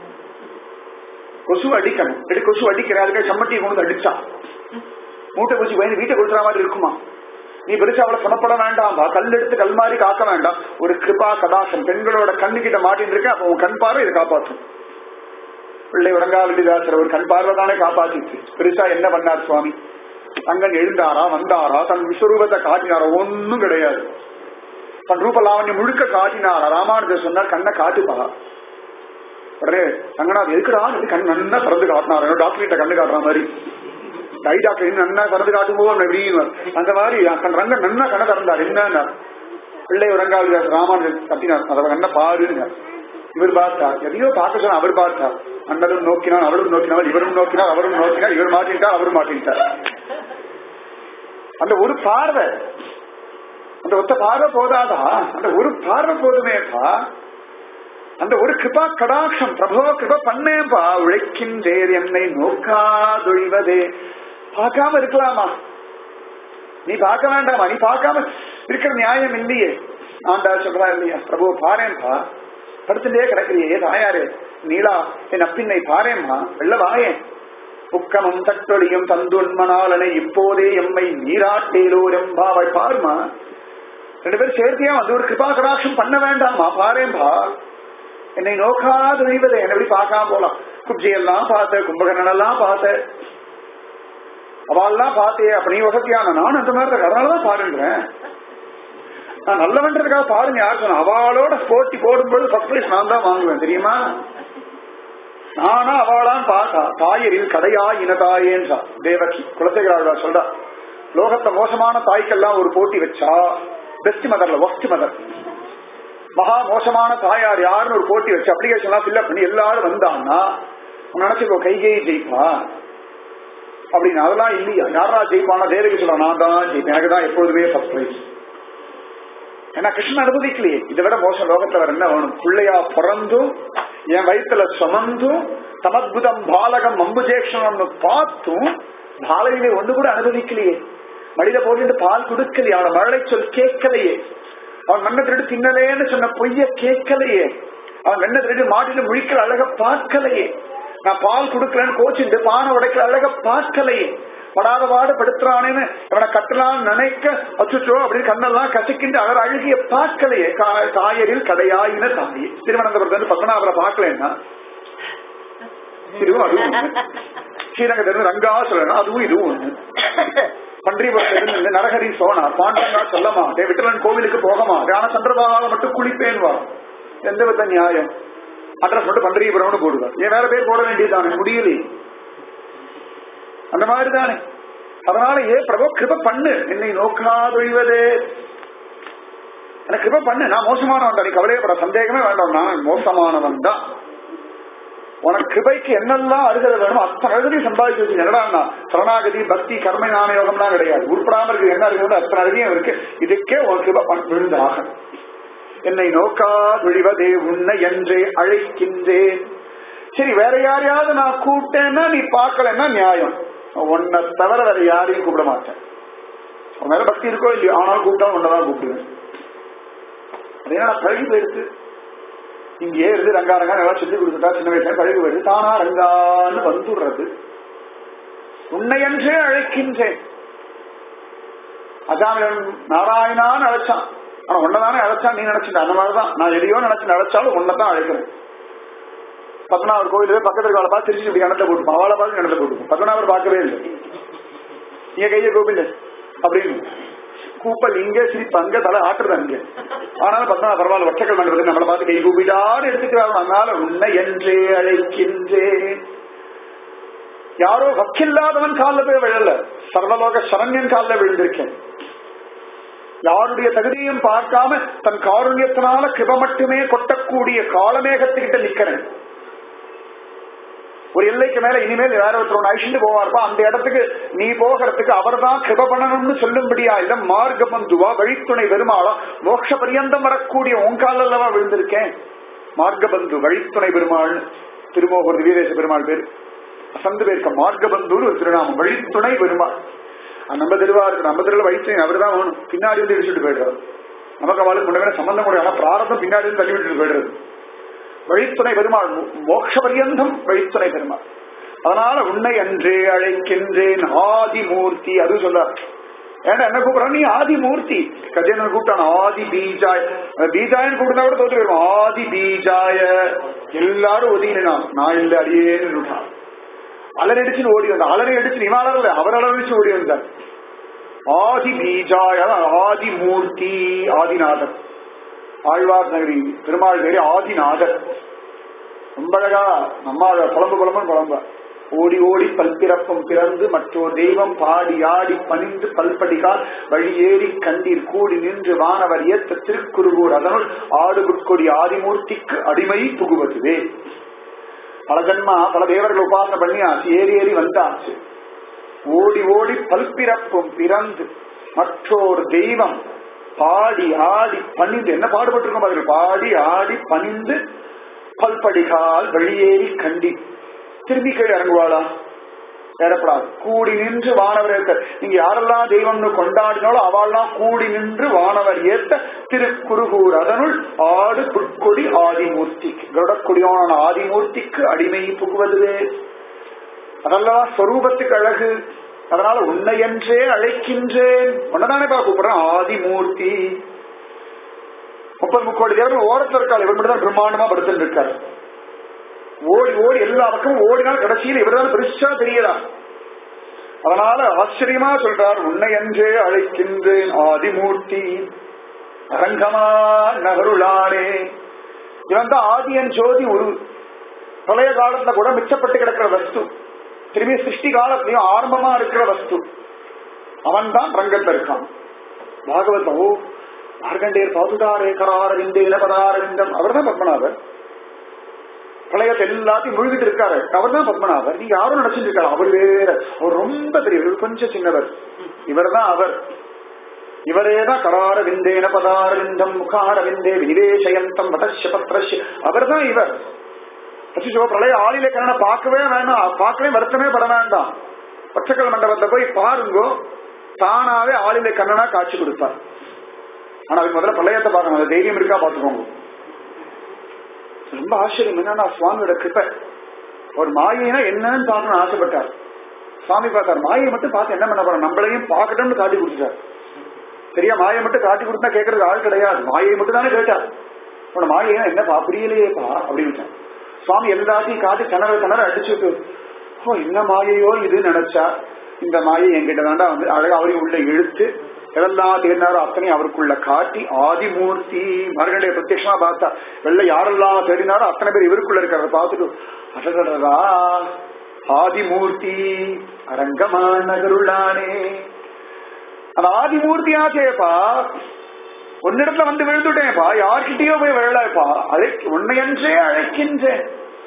கொசு அடிக்கணும் எடி கொசு அடிக்கிறேன் அதுக்காக சம்மட்டியை கொண்டு அடிச்சா மூட்டை பூச்சி பயந்து வீட்டை கொடுக்குற மாதிரி இருக்குமா நீ பெருசா அவளை சமப்பட வேண்டாம்பா கல் எடுத்து கல் மாதிரி காக்க வேண்டாம் ஒரு கிருபா கடாசம் பெண்களோட கண்ணு கிட்ட மாட்டின்னு இருக்க அப்ப உன் கண் பார்வை இதை காப்பாற்றும் பிள்ளை உறங்காவல்லிதாசர் ஒரு கண் பார்வை தானே காப்பாத்திச்சு பெருசா என்ன பண்ணார் சுவாமி தங்கன் எழுந்தாரா வந்தாரா தன் விஸ்வரூபத்தை காட்டினாரா ஒன்னும் கிடையாது தன் ரூப லாவண்யம் முழுக்க காட்டினாரா ராமானுஜர் சொன்னார் கண்ணை காட்டுப்பா உடனே ரங்கநாத் எதுக்குடா கண் நன்னா திறந்து காட்டினார் டாக்டர் கிட்ட கண்ணு காட்டுற மாதிரி டை டாக்டர் நன்னா திறந்து காட்டும் போது அப்படின்னு அந்த மாதிரி கண் ரங்க நன்னா கண்ணை திறந்தார் என்ன பிள்ளை உறங்காவல்லிதாசர் ராமானுஜர் கட்டினார் அதை கண்ணை பாருங்க இவர் பார்த்தார் எதையோ பார்க்க சொன்னா அவர் பார்த்தார் அண்ணலும் நோக்கினார் அவரும் நோக்கினார் இவரும் நோக்கினார் அவரும் நோக்கினார் இவர் மாட்டிட்டார் அவரும் மாட்டிட்டார் அந்த ஒரு பார்வை அந்த ஒத்த பார்வை போதாதா அந்த ஒரு பார்வை போதுமேப்பா அந்த ஒரு கிருபா கடாட்சம் பிரபோ கிருப பண்ணேப்பா உழைக்கின்றேர் என்னை நோக்காதொழிவதே பார்க்காம இருக்கலாமா நீ பார்க்க வேண்டாமா நீ பார்க்காம இருக்கிற நியாயம் இல்லையே ஆண்டா சொல்றா இல்லையா பிரபு பாரேன்பா படுத்துட்டே கிடக்கிறியே தாயாரே நீலா என் அப்பின்னை பாரேம்மா வெள்ள வாயேன் புக்கமும் தட்டொழியும் தந்துண்மனாலனை இப்போதே எம்மை நீராட்டேலோ ரெம்பாவை பாருமா ரெண்டு பேரும் சேர்த்தியா வந்து ஒரு கிருபா கடாட்சம் பண்ண வேண்டாமா பாரேம்பா என்னை நோக்காது நெய்வதே என்ன எப்படி பார்க்காம போலாம் குப்ஜி எல்லாம் பார்த்த கும்பகர்ணன் எல்லாம் பார்த்த அவெல்லாம் பார்த்தே அப்ப நீ வசதியான நானும் அந்த மாதிரி அதனாலதான் பாருன்றேன் நான் நல்லவன்றதுக்காக பாருங்க யார் சொன்ன அவளோட போட்டி போடும்போது ஃபர்ஸ்ட் பிரைஸ் நான் தான் வாங்குவேன் தெரியுமா நானா அவளான் பார்த்தா தாயரில் கடையா இனதாயேன்றா தேவகி குலசேகராஜா சொல்றா லோகத்தை மோசமான தாய்க்கெல்லாம் ஒரு போட்டி வச்சா பெஸ்ட் மதர்ல ஒஸ்ட் மதர் மகா மோசமான தாயார் யாருன்னு ஒரு போட்டி வச்சு அப்ளிகேஷன் எல்லாம் ஃபில்அப் பண்ணி எல்லாரும் வந்தாங்கன்னா நினைச்சுக்கோ கைகை ஜெயிப்பா அப்படின்னு அதெல்லாம் இல்லையா யாரா ஜெயிப்பானா தேவகி சொல்ல நான் தான் ஜெயிப்பேன் எனக்கு தான் எப்பொழுதுமே ஃபர்ஸ்ட் பிரைஸ் ஏன்னா கிருஷ்ணன் அனுபவிக்கலையே இதை விட மோசம் லோகத்துல வேற என்ன வேணும் பிள்ளையா பிறந்தும் என் வயிற்றுல சுமந்தும் சமத்புதம் பாலகம் அம்புஜேக்ஷனம்னு பார்த்தும் பாலகிலே ஒண்ணு கூட அனுபவிக்கலையே மடியில போட்டு பால் கொடுக்கலையே அவன மழலை சொல் கேட்கலையே அவன் மண்ணை திருடி தின்னலேன்னு சொன்ன பொய்ய கேட்கலையே அவன் வெண்ணை திருடி மாட்டில முழிக்கிற அழக பார்க்கலையே நான் பால் கொடுக்கலன்னு கோச்சிட்டு பானை உடைக்கிற அழக பார்க்கலையே படாத பாடு படுத்துறானேன்னு இவனை கட்டலாம் நினைக்க அச்சுச்சோ அப்படின்னு கண்ணெல்லாம் கசக்கிண்டு அவர் அழுகிய பார்க்கலையே கா- காயரில் கடையாயின தாயி திருவனந்தபுரத்துல இருந்து பத்மநாபரை பார்க்கலன்னா திரும்ப அதுவும் உண்டு. ஸ்ரீரங்கத்திலிருந்து ரங்கா சொல்லணும் அதுவும் இதுவும் ஒண்ணு பன்றிபுரத்திலிருந்து நரஹரி சோனா பாண்டங்கா சொல்லமா டே விட்டலன் கோவிலுக்கு போகமா தியான சந்திரபாக மட்டும் குளிப்பேன் வா எந்த வித நியாயம் அட்ரஸ் மட்டும் பன்றிபுரம்னு போடுவார் ஏன் வேற பேர் போட வேண்டியதானே முடியலையே அந்த மாதிரி தானே அதனால ஏ பிரபு கிருப பண்ணு என்னை நோக்காதொழிவதே எனக்கு கிருப பண்ணு நான் மோசமானவன் தான் நீ கவலையப்பட சந்தேகமே வேண்டாம் நான் மோசமானவன் தான் உனக்கு கிருபைக்கு என்னெல்லாம் அருகதை வேணுமோ அத்தனை அருகதையும் சம்பாதிச்சு வச்சு என்னடா சரணாகதி பக்தி கர்ம ஞான யோகம்லாம் கிடையாது உருப்படாம இருக்கு என்ன அருகதை அத்தனை அருகையும் இருக்கு இதுக்கே உனக்கு கிருப பண்ண விழுந்தாக என்னை நோக்கா விழிவதே உன்னை என்றே அழைக்கின்றேன் சரி வேற யாரையாவது நான் கூப்பிட்டேன்னா நீ பார்க்கலன்னா நியாயம் உன்னை தவிர வேற யாரையும் கூப்பிட மாட்டேன் உன் மேல பக்தி இருக்கோ இல்லையோ ஆனாலும் கூப்பிட்டா உன்னதான் கூப்பிடுவேன் அது ஏன்னா பழகி போயிருக்கு இங்கேயே இருந்து ரங்கா ரங்கா நல்லா சொல்லி கொடுத்துட்டா சின்ன வயசுல பழகி போயிடுது தானா ரங்கான்னு வந்துடுறது உன்னையன்றே அழைக்கின்றேன் அதான் நாராயணான்னு அழைச்சான் ஆனா உன்னதானே அழைச்சான் நீ நினைச்சிட்ட அந்த மாதிரிதான் நான் எதையோ நினைச்சு அழைச்சாலும் உன்னதான் அழைக்கிறேன் பத்மநாபர் கோயிலே பக்கத்துல கால பார்த்து திருச்சி இப்படி கணத்துல போட்டுப்போம் அவளை பார்த்து கணத்துல போட்டுப்போம் பத்மநாபர் பார்க்கவே இல்லை நீங்க கையை கூப்பிடு அப்படின்னு கூப்பல் இங்க சிரிப்பு அங்க தலை ஆட்டுறது அங்க ஆனாலும் பத்மநாப பரவாயில்ல வட்டங்கள் மண்டபத்தை நம்மளை பார்த்து கை கூப்பிடான்னு எடுத்துக்கிறாங்க அதனால உன்னை என்றே அழைக்கின்றேன் யாரோ வக்கில்லாதவன் காலில் போய் விழல சர்வலோக சரண்யன் காலில் விழுந்திருக்கேன் யாருடைய தகுதியும் பார்க்காம தன் காருண்யத்தினால கிருப மட்டுமே கொட்டக்கூடிய காலமேகத்துக்கிட்ட நிக்கிறேன் ஒரு எல்லைக்கு மேல இனிமேல் வேற ஒருத்தர் அழிச்சுட்டு போவார்ப்பா அந்த இடத்துக்கு நீ போகிறதுக்கு அவர் தான் கிருப பண்ணணும்னு சொல்லும்படியா இல்ல மார்க்க பந்துவா வழித்துணை பெருமாளா மோட்ச பரியந்தம் வரக்கூடிய உங்கால் அல்லவா விழுந்திருக்கேன் மார்க்க பந்து வழித்துணை பெருமாள் திருமோகர் திவ்யதேச பெருமாள் பேர் அசந்து பேருக்க மார்க்க பந்துன்னு ஒரு திருநாமம் வழித்துணை பெருமாள் நம்ம திருவாருக்கு நம்ம திருவிழா வழித்துணை அவர் தான் வேணும் பின்னாடி வந்து இடிச்சுட்டு போயிடுறாரு நமக்கு அவளுக்கு முன்னாடி சம்பந்தம் கூட ஆனா பிராரதம் பின்னாடி வந்து தள்ளி விட்டுட்டு போயிடுறது வழித்துணை பெருமாள் மோட்ச பரியந்தம் வழித்துணை பெருமாள் அதனால உன்னை அன்றே அழைக்கின்றேன் ஆதிமூர்த்தி அது சொல்ல ஏன்னா என்ன கூப்பிடுறான் நீ ஆதிமூர்த்தி கஜேந்திரன் கூப்பிட்டான் ஆதி பீஜாய் பீஜாயன் கூப்பிட்டா கூட தோத்து போயிருவோம் ஆதி பீஜாய எல்லாரும் ஒதுங்கினான் நான் இல்ல அடியேன்னு விட்டான் அலர் அடிச்சுன்னு ஓடி வந்தான் அலரை அடிச்சு நீ அலரல அவர் அலரிச்சு ஓடி வந்தார் ஆதி பீஜாய ஆதி மூர்த்தி ஆதிநாதர் ஆழ்வார் நகரி பெருமாள் பேரு ஆதிநாதர் ரொம்ப அழகா நம்ம குழம்பு குழம்புன்னு குழம்ப ஓடி ஓடி பல்பிறப்பும் பிறந்து மற்றொரு தெய்வம் பாடி ஆடி பணிந்து பல்படிகால் வழியேறி கண்டீர் கூடி நின்று வானவர் ஏத்த திருக்குறுகூர் அதனுள் ஆடுபுட்கொடி ஆதிமூர்த்திக்கு அடிமை புகுவதுவே பல ஜன்மா பல தேவர்கள் உபாசனை பண்ணியாச்சு ஏறி ஏறி வந்தாச்சு ஓடி ஓடி பல்பிறப்பும் பிறந்து மற்றொரு தெய்வம் பாடி ஆடி பணிந்து என்ன பாடுபட்டிருக்கோம் பாருங்க பாடி ஆடி பணிந்து பல்படிகால் வெளியேறி கண்டி திரும்பி கீழே இறங்குவாளா ஏறப்படாது கூடி நின்று வானவர் ஏற்க நீங்க யாரெல்லாம் தெய்வம்னு கொண்டாடினாலும் அவள்லாம் கூடி நின்று வானவர் ஏத்த திருக்குறுகூர் அதனுள் ஆடு புட்கொடி ஆதிமூர்த்தி கருடக்கொடியான ஆதிமூர்த்திக்கு அடிமை புகுவதுவே அதெல்லாம் ஸ்வரூபத்துக்கு அழகு அதனால உன்னை என்றே அழைக்கின்றேன் உன்னதானே பா கூப்பிடுறேன் ஆதிமூர்த்தி முப்பது முக்கோடி தேவர்கள் ஓரத்தில் இருக்காள் இவர் மட்டும் தான் பிரம்மாண்டமா படுத்துட்டு இருக்காரு ஓடி ஓடி எல்லா பக்கமும் ஓடினால் கடைசியில் இவர் தான் பெருசா தெரியலா அதனால ஆச்சரியமா சொல்றார் உன்னை என்றே அழைக்கின்றேன் ஆதிமூர்த்தி அரங்கமா நகருளானே இவன் தான் ஆதியன் ஜோதி ஒரு பழைய காலத்துல கூட மிச்சப்பட்டு கிடக்கிற வஸ்து திரும்பி சிருஷ்டி காலத்திலையும் ஆரம்பமா இருக்கிற வஸ்து அவன் தான் ரங்கத்தில் இருக்கான் பாகவதம் ஓ மார்கண்டேர் பாதுடாரே கரார விந்தேன பதார விந்தம் அவர் தான் பத்மநாபர் பிரளயத்தை எல்லாத்தையும் முழுகிட்டு இருக்காரு அவர் தான் பத்மநாபர் நீங்க யாரும் நினைச்சிட்டு இருக்காரு அவர் வேற அவர் ரொம்ப பெரியவர் கொஞ்சம் சின்னவர் இவர் தான் அவர் இவரே தான் கரார விந்தேன பதார விந்தம் முகார விந்தே வினிவேசயந்தம் வதஸ்ய பத்ரஸ்ய அவர் தான் இவர் அச்சோ பிரளய ஆளில கண்ணனை பார்க்கவே வேணாம் பார்க்கவே வருத்தமே பட வேண்டாம் பச்சைக்கல் மண்டபத்தை போய் பாருங்கோ தானாவே ஆளில கண்ணனா காட்சி கொடுப்பார் ஆனா அதுக்கு முதல்ல பிரளயத்தை பார்க்கணும் அந்த தைரியம் இருக்கா பாத்துக்கோங்க ரொம்ப ஆச்சரியம் என்னன்னா சுவாமியோட கிருப்பை ஒரு மாயினா என்னன்னு பார்க்கணும்னு ஆசைப்பட்டார் சுவாமி பார்த்தார் மாயை மட்டும் பார்த்து என்ன பண்ண போறோம் நம்மளையும் பார்க்கட்டும்னு காட்டி கொடுத்துட்டார் சரியா மாயை மட்டும் காட்டி கொடுத்தா கேட்கறது ஆள் கிடையாது மாயை மட்டும் தானே கேட்டார் உன மாயை என்ன பா புரியலையேப்பா அப்படின்னு சுவாமி எல்லாத்தையும் காட்டி திணற திணற அடிச்சுட்டு ஓ என்ன மாயையோ இது நினைச்சா இந்த மாயை என்கிட்ட தாண்டா வந்து அழகா அவரையும் உள்ள இழுத்து எதெல்லாம் தேர்ந்தாரோ அத்தனையும் அவருக்குள்ள காட்டி ஆதிமூர்த்தி மறுகடைய பிரத்யட்சமா பார்த்தா வெள்ள யாரெல்லாம் தேடினாரோ அத்தனை பேர் இவருக்குள்ள இருக்கிறத பார்த்துட்டு அடடடா ஆதிமூர்த்தி அரங்கமா நகருளானே அந்த ஆதிமூர்த்தி ஆச்சேப்பா ஒன்னிடத்துல வந்து விழுந்துட்டேன்ப்பா யார்கிட்டயோ போய் விழலாப்பா அதை உன்னையன்றே அழைக்கின்றேன்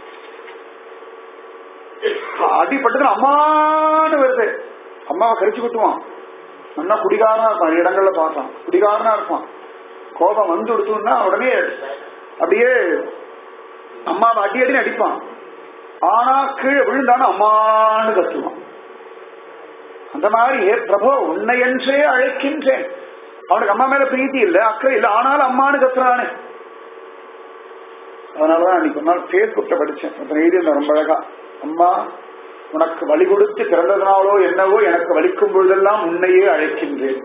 அடிப்பட்டது அம்மான்னு வருது அம்மாவை கரிச்சு குத்துவான் நல்லா குடிகாரனா இருப்பான் இடங்கள்ல பார்க்கலாம் குடிகாரனா இருப்பான் கோபம் வந்து கொடுத்தோம்னா உடனே அப்படியே அம்மாவை அடி அடி அடிப்பான் ஆனா கீழே விழுந்தானா அம்மான்னு கத்துவான் அந்த மாதிரி ஏ பிரபோ உன்னையன்றே அழைக்கின்றேன் அவனுக்கு அம்மா மேல பிரீத்தி இல்ல அக்கறை இல்ல ஆனாலும் அம்மானு கத்துறானே அதனாலதான் அன்னைக்கு ஒரு நாள் பேஸ்புக்ல படிச்சேன் ஒருத்தன் எழுதியிருந்தேன் ரொம்ப அழகா அம்மா உனக்கு வழி கொடுத்து பிறந்ததுனாலோ என்னவோ எனக்கு வலிக்கும் பொழுதெல்லாம் உன்னையே அழைக்கின்றேன்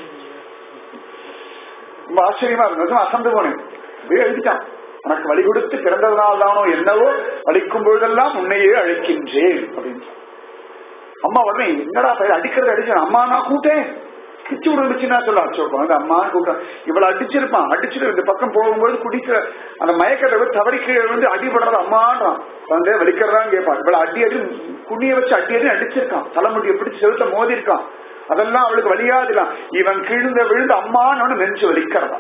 ரொம்ப ஆச்சரியமா இருந்தது அசந்து போனேன் அப்படியே எழுதிட்டான் உனக்கு வழி கொடுத்து பிறந்ததுனால் தானோ என்னவோ வலிக்கும் பொழுதெல்லாம் உன்னையே அழைக்கின்றேன் அப்படின்னு அம்மா உடனே என்னடா பயிர் அடிக்கிறது அடிச்சேன் அம்மா நான் கூட்டேன் கிச்சு விடுச்சுன்னா சொல்ல அச்சோ வந்து அம்மான்னு கூட்டம் இவளை அடிச்சிருப்பான் அடிச்சுட்டு இந்த பக்கம் போகும்போது குடிக்கிற அந்த மயக்கத்தை விட்டு தவறி கீழே வந்து அடிபடுறது அம்மான்றான் வந்து வலிக்கிறதான்னு கேட்பான் இவளை அடி அடி குனிய வச்சு அடி அடி அடிச்சிருக்கான் தலைமுடியை பிடிச்சு செலுத்த மோதி இருக்கான் அதெல்லாம் அவளுக்கு வலியாதுலாம் இவன் கீழ்ந்த விழுந்து அம்மான்னு நெஞ்சு வலிக்கிறதா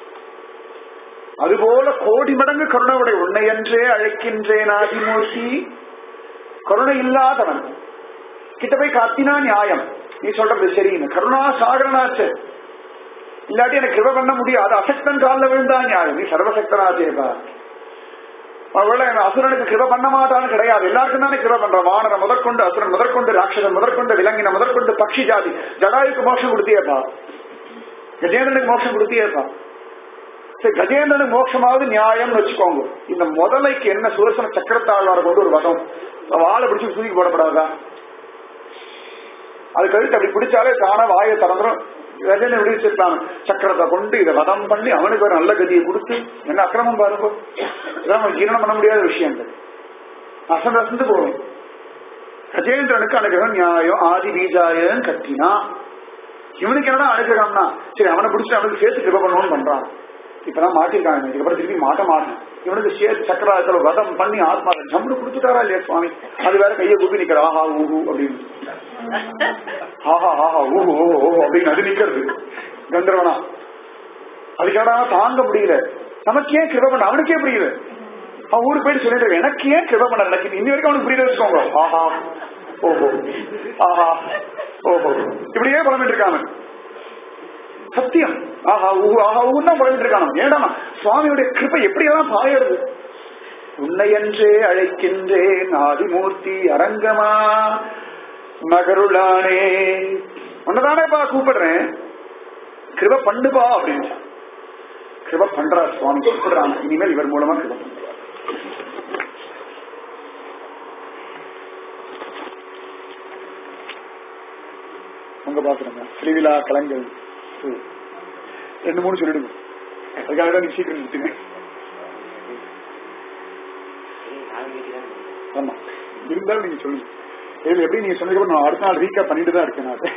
அதுபோல கோடி மடங்கு கருணவுடைய உன்னையன்றே அழைக்கின்றேன் ஆதிமூர்த்தி கருணை இல்லாதவன் கிட்ட போய் கத்தினா நியாயம் நீ சொல்றது சரின்னு கருணா சாகரனாச்சு இல்லாட்டி எனக்கு கிருப பண்ண முடியாது அசக்தன் காலில் விழுந்தா நியாயம் நீ சர்வசக்தனாச்சேபா ஒருவேளை அசுரனுக்கு கிருப பண்ண மாட்டான்னு கிடையாது எல்லாருக்கும் தானே கிருப பண்ற வானர முதற்கொண்டு அசுரன் முதற்கொண்டு ராட்சசன் முதற்கொண்டு விலங்கின முதற்கொண்டு பக்ஷி ஜாதி ஜடாயுக்கு மோட்சம் கொடுத்தியேப்பா கஜேந்திரனுக்கு மோட்சம் கொடுத்தியேப்பா சரி கஜேந்திரனுக்கு மோட்சமாவது நியாயம்னு வச்சுக்கோங்க இந்த முதலைக்கு என்ன சுரசன சக்கரத்தாழ்வார கொண்டு ஒரு வதம் வாழை பிடிச்சு தூக்கி போடப்படாதா அது கழுத்து அப்படி பிடிச்சாலே தானே வாயை திறந்துரும் கஜேந்திரன் விடுவிச்சிருக்கான் சக்கரத்தை கொண்டு இதை வதம் பண்ணி அவனுக்கு ஒரு நல்ல கதியை கொடுத்து என்ன அக்கிரமம் பாருங்க இதெல்லாம் ஜீரணம் பண்ண முடியாத விஷயங்கள் அசந்து அசந்து போகும் கஜேந்திரனுக்கு அனுகிரகம் நியாயம் ஆதி பீஜாயன் கத்தினா இவனுக்கு என்னடா அனுகிரகம்னா சரி அவனை பிடிச்சி அவனுக்கு சேர்த்து கிருப பண்ணணும்னு பண்றான் இப்பதான் மாட்டிருக்காங்க இதுக்கப்புறம் திருப்பி மாட்ட மாட்டேன் இவனுக்கு சேர்த்து சக்கராத்துல வதம் பண்ணி ஆத்மா ஜம்னு கொடுத்துட்டாரா இல்லையா சுவாமி அது வேற கையை குப்பி நிக்கிற ஆஹா ஊஹு அப்படின்னு ஆஹா ஆஹா ஊஹு ஓஹோ ஓஹோ அப்படின்னு அது நிக்கிறது கந்தர்வனா அதுக்காக தாங்க முடியல நமக்கு ஏன் கிருப பண்ண அவனுக்கே புரியல அவன் ஊருக்கு போயிட்டு சொல்லிட்டு இருக்கான், எனக்கு ஏன் கிருப பண்ண எனக்கு இன்னி வரைக்கும் அவனுக்கு புரியல வச்சுக்கோங்க ஆஹா ஓஹோ ஆஹா ஓஹோ இப்படியே புலம்பிட்டு இருக்காங்க சத்தியம் ஆஹா ஊ ஆஹா ஊன்னு தான் புலம்பிட்டு இருக்கான் ஏடாமா சுவாமியுடைய கிருப்பை எப்படியெல்லாம் பாயறது உன்னையன்றே அழைக்கின்றேன் ஆதிமூர்த்தி அரங்கமா நகருளானே உன்னதானேப்பா கூப்பிடுறேன் கிருப பண்ணுப்பா அப்படின்னு கிருப பண்றார் சுவாமி கூப்பிடுறாங்க இனிமேல் இவர் மூலமா கிருப பண்றார் உங்க பாக்குறேங்க திருவிழா கலங்கள் ம். ரெண்டு மூணு சொல்லிடுங்க அதுக்காக தான் நீ சீக்கிரம் நிறுத்துங்க ஆமா இருந்தாலும் நீங்க சொல்லுங்க இதுல எப்படி நீங்க சொன்னதுக்கு நான் அடுத்த நாள் ரீகா பண்ணிட்டு தான் இருக்கேன் நான்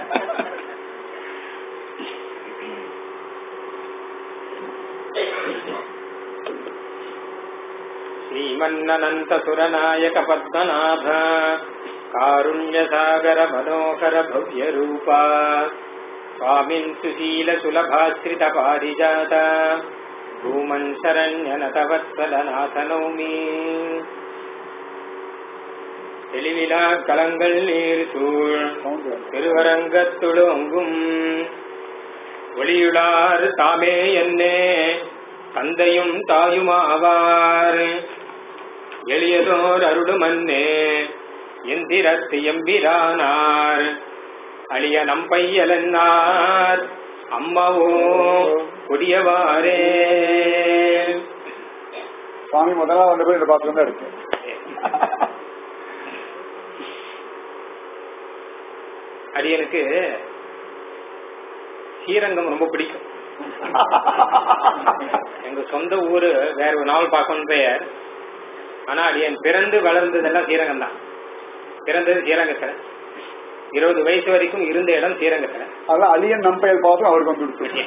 श्रीमन्ननन्तसुरनायक पद्मनाभ कारुण्यसागर मनोहर भव्यरूपा स्वामिन् सुशीलसुलभाश्रित पारिजात भूमन् शरण्यनतवत्सलनाथ नौमि தெளிவிலா கலங்கள் நீர் சூழ் திருவரங்கத்துளொங்கும் ஒளியுளார் தாமே என்னே தந்தையும் தாயுமாவார் எளியதோர் அருளுமன்னே எந்திரத்து எம்பிரானார் அழிய நம்பையலன்னார் அம்மாவோ கொடியவாரே சுவாமி முதல்ல வந்து போய் இந்த பாத்திரம் தான் இருக்கு அடியனுக்கு ஸ்ரீரங்கம் ரொம்ப பிடிக்கும் எங்க சொந்த ஊரு வேற ஒரு நாள் பார்க்கணும் பெயர் ஆனா அடியன் பிறந்து வளர்ந்ததெல்லாம் ஸ்ரீரங்கம் தான் பிறந்தது ஸ்ரீரங்கத்துல இருபது வயசு வரைக்கும் இருந்த இடம் ஸ்ரீரங்கத்துல அதான் அலியன் நம்பெயர் பார்த்து அவருக்கு வந்துடுச்சு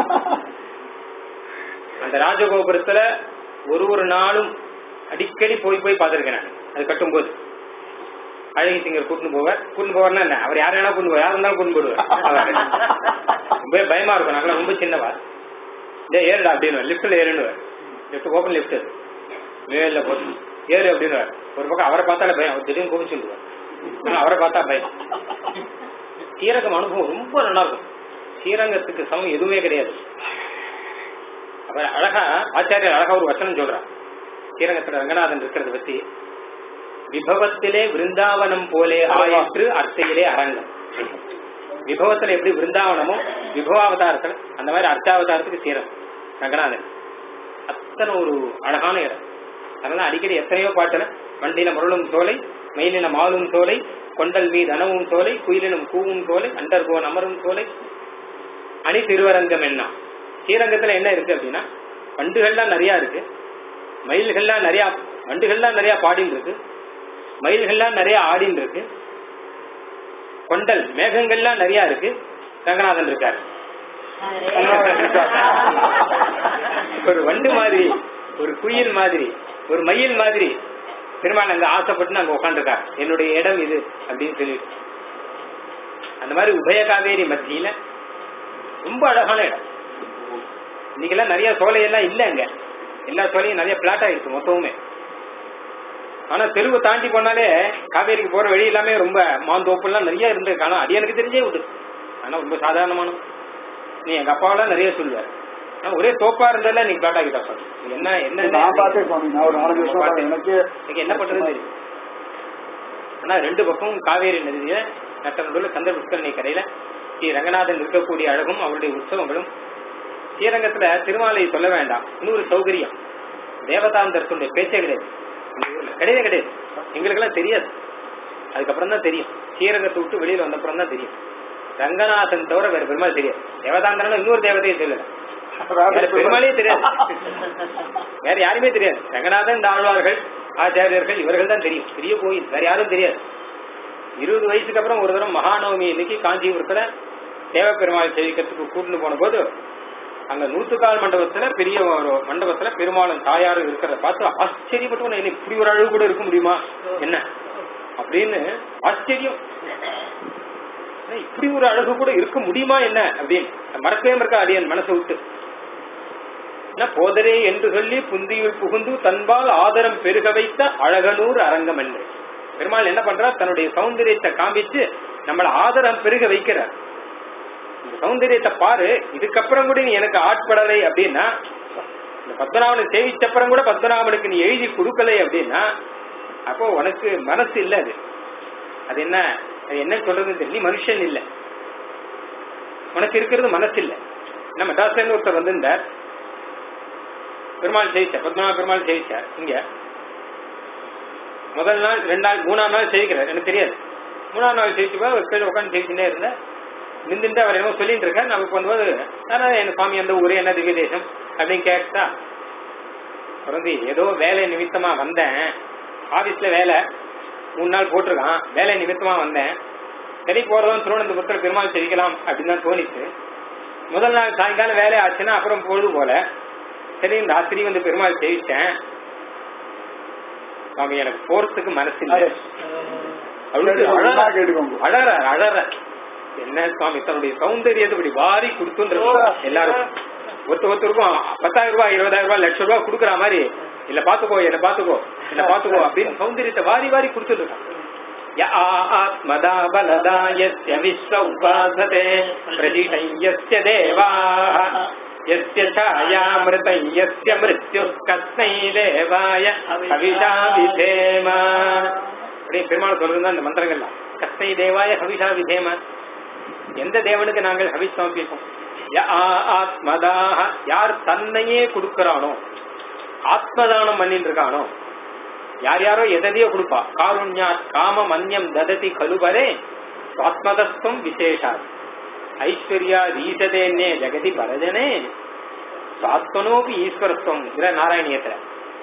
அந்த ராஜகோபுரத்துல ஒரு ஒரு நாளும் அடிக்கடி போய் போய் பார்த்திருக்கேன் நான் அது கட்டும்போது அழகி சிங்கர் கூட்டின்னு போவார் கூட்டின்னு போவார்னா என்ன அவர் யார் வேணா கூட்டின்னு போவார் யார் இருந்தாலும் கூட்டின்னு போடுவார் அவர் ரொம்ப பயமா இருக்கும் நாங்களாம் ரொம்ப சின்னவா இதே ஏறுடா அப்படின்னு லிப்ட்ல ஏறுனுவார் லிப்ட் ஓப்பன் லிப்ட் மேல போட்டு ஏறு அப்படின்னு ஒரு பக்கம் அவரை பார்த்தாலே பயம் அவர் திடீர்னு கோபிச்சுடுவார் ஆனா அவரை பார்த்தா பயம் ஸ்ரீரங்கம் அனுபவம் ரொம்ப நல்லா இருக்கும் ஸ்ரீரங்கத்துக்கு சமம் எதுவுமே கிடையாது அவர் அழகா ஆச்சாரியர் அழகா ஒரு வசனம் சொல்றார் ஸ்ரீரங்கத்துல ரங்கநாதன் இருக்கிறத பத்தி விபவத்திலே விருந்தாவனம் போலே ஆயிற்று அர்த்தையிலே அரங்கம் விபவத்துல எப்படி விருந்தாவனமோ விபவாவதாரத்துல அந்த மாதிரி அர்த்தாவதாரத்துக்கு ஸ்ரீரங்கம் ரங்கநாதன் அத்தனை ஒரு அழகான இடம் அதனால அடிக்கடி எத்தனையோ பாட்டுல வண்டின முரளும் சோலை மயிலின மாலும் சோலை கொண்டல் மீது அணவும் சோலை குயிலினும் கூவும் சோலை அண்டர்கோன் அமரும் சோலை அணி திருவரங்கம் என்ன ஸ்ரீரங்கத்துல என்ன இருக்கு அப்படின்னா வண்டுகள்லாம் நிறைய இருக்கு மயில்கள்லாம் நிறைய வண்டுகள்லாம் நிறைய பாடின்னு இருக்கு மயில்கள்லாம் நிறைய ஆடின்னு இருக்கு கொண்டல் மேகங்கள்லாம் நிறைய இருக்கு ரங்கநாதன் இருக்காரு ஒரு வண்டு மாதிரி ஒரு குயில் மாதிரி ஒரு மயில் மாதிரி பெருமாள் அங்க ஆசைப்பட்டு அங்க உட்காந்துருக்காரு என்னுடைய இடம் இது அப்படின்னு சொல்லிட்டு அந்த மாதிரி உபய காவேரி மத்தியில ரொம்ப அழகான இடம் இன்னைக்கெல்லாம் நிறைய சோலையெல்லாம் இல்ல அங்க எல்லா சோலையும் நிறைய பிளாட் ஆயிடுச்சு மொத்தமுமே ஆனா தெருவை தாண்டி போனாலே காவேரிக்கு போற வழி எல்லாமே ரொம்ப மாந்தோப்பு எல்லாம் நிறைய இருந்து காணும் அது எனக்கு தெரிஞ்சே விடு ஆனா ரொம்ப சாதாரணமான நீ எங்க அப்பாவெல்லாம் நிறைய சொல்லுவார் ஆனா ஒரே தோப்பா இருந்தால நீ பிளாட் ஆகிட்டா சார் என்ன என்ன நான் பார்த்தேன் சுவாமி நான் ஒரு நாலஞ்சு வருஷம் பார்த்தேன். எனக்கு எனக்கு என்ன பண்றது தெரியும் ஆனா ரெண்டு பக்கமும் காவேரி நதியில நட்டநடுவில் கந்த புஷ்கரணி கரையில ஸ்ரீ ரங்கநாதன் இருக்கக்கூடிய அழகும் அவருடைய உற்சவங்களும் ஸ்ரீரங்கத்துல திருமாலை சொல்ல வேண்டாம் இன்னொரு சௌகரியம் தேவதாந்தரத்துடைய பேச்சே கிடையாது இந்த ஊர்ல கிடையவே கிடையாது எங்களுக்கெல்லாம் தெரியாது அதுக்கப்புறம் தான் தெரியும் ஸ்ரீரங்கத்தை விட்டு வெளியில வந்தப்புறம் தான் தெரியும் ரங்கநாதன் தவிர வேற பெருமாள் தெரியாது தேவதாந்தரன் இன்னொரு தேவதையை சொல்லல வேற பெருமாளே தெரியாது வேற யாருமே தெரியாது ரங்கநாதன் இந்த ஆழ்வார்கள் ஆச்சாரியர்கள் இவர்கள் தான் தெரியும் பெரிய கோயில் வேற யாரும் தெரியாது இருபது வயசுக்கு அப்புறம் ஒரு தடவை மகாநவமி இன்னைக்கு காஞ்சிபுரத்துல தேவப்பெருமாள் சேவிக்கிறதுக்கு கூட்டிட்டு போன போது அங்க நூத்துக்கால் மண்டபத்துல பெரிய ஒரு மண்டபத்துல பெருமாளும் தாயாரும் இருக்கிறத பார்த்து ஆச்சரியப்பட்டு உன்னை இப்படி ஒரு அழகு கூட இருக்க முடியுமா என்ன அப்படின்னு ஆச்சரியம் என்ன, இப்படி ஒரு அழகு கூட இருக்க முடியுமா என்ன அப்படின்னு மறக்கவே மறக்க அடியன் மனசை விட்டு என்ன போதரே என்று சொல்லி புந்தியுள் புகுந்து தன்பால் ஆதரம் பெருக வைத்த அழகனூர் அரங்கம் என்று பெருமாள் என்ன பண்றார் தன்னுடைய சௌந்தரியத்தை காமிச்சு நம்மள ஆதரம் பெருக வைக்கிறார் இந்த சௌந்தரியத்தை பாரு இதுக்கப்புறம் கூட நீ எனக்கு ஆட்படலை அப்படின்னா இந்த பத்மநாபனை சேவிச்சப்புறம் கூட பத்மநாபனுக்கு நீ எழுதி கொடுக்கலை அப்படின்னா அப்போ உனக்கு மனசு இல்ல அது அது என்ன அது என்ன சொல்றதுன்னு தெரியல நீ மனுஷன் இல்ல உனக்கு இருக்கிறது மனசு இல்ல நம்ம மெட்ராஸ்ல ஒருத்தர் வந்திருந்தார் பெருமாள் ஜெயிச்சார் பத்மநாப பெருமாள் ஜெயிச்சார் இங்க முதல் நாள் ரெண்டு நாள் மூணாம் நாள் ஜெயிக்கிறார் எனக்கு தெரியாது மூணாம் நாள் ஜெயிச்சுப்பா ஒரு கீழே உட்காந்து ஜெயிச்சுட்டே இருந்தேன் நின்றுட்டு அவர் என்னமோ சொல்லிட்டு இருக்கார் நமக்கு பண்ணும்போது அதான் என் சுவாமி எந்த ஊரே என்ன திவ்ய தேசம் அப்படின்னு கேட்டா பிறந்து ஏதோ வேலை நிமித்தமா வந்தேன் ஆபீஸ்ல வேலை மூணு நாள் போட்டிருக்கான் வேலை நிமித்தமா வந்தேன் சரி போறதும் திருவனந்தபுரத்தில் பெருமாள் செவிக்கலாம் அப்படின்னு தான் தோணிச்சு முதல் நாள் சாயங்காலம் வேலை ஆச்சுன்னா அப்புறம் பொழுது போல சரி இந்த ராத்திரி வந்து பெருமாள் சேவிச்சேன் அவங்க எனக்கு போறதுக்கு மனசு இல்லை அவளுக்கு ஒண்ணா அழற கேட்டுக்கோங்க அழற அழற என்ன சுவாமி தன்னுடைய சௌந்தரியத்தை இப்படி வாரி கொடுத்துன்றது எல்லாரும் ஒருத்த ஒருத்தருக்கும் பத்தாயிரம் ரூபாய் இருபதாயிரம் ரூபாய் லட்சம் ரூபாய் கொடுக்குற மாதிரி இல்ல பாத்துக்கோ என்ன பாத்துக்கோ என்ன பாத்துக்கோ அப்படின்னு சௌந்தரியத்தை வாரி வாரி கொடுத்துருக்கான் ய ஆத்மதா பலதா யஸ்ய விஸ்வ உபாசதே பிரதிஷய்யஸ்ய தேவாः यस्य छायामृतं यस्य मृत्युः कस्मै தேவாய கவிஷா விதேம அப்படியே பெருமாள் சொல்றது அந்த மந்திரங்கள்லாம் கஸ்மை தேவாய ஹவிஷா விதேம எந்த தேவனுக்கு நாங்கள் ஹவிஷ் சமர்ப்பிப்போம் ய ஆ- ஆத்மதாக யார் தன்னையே கொடுக்கறானோ ஆத்மதானம் பண்ணிட்டு இருக்கானோ யார் யாரோ எதையோ கொடுப்பா காருண்யா காம மன்யம் தததி கலுபரே ஆத்மதஸ்துவம் விசேஷா ஐஸ்வர்யா ரீசதேன்னே ஜெகதி பரஜனே சாத்மனோபி ஈஸ்வரத்துவம் இதுல நாராயணியத்துல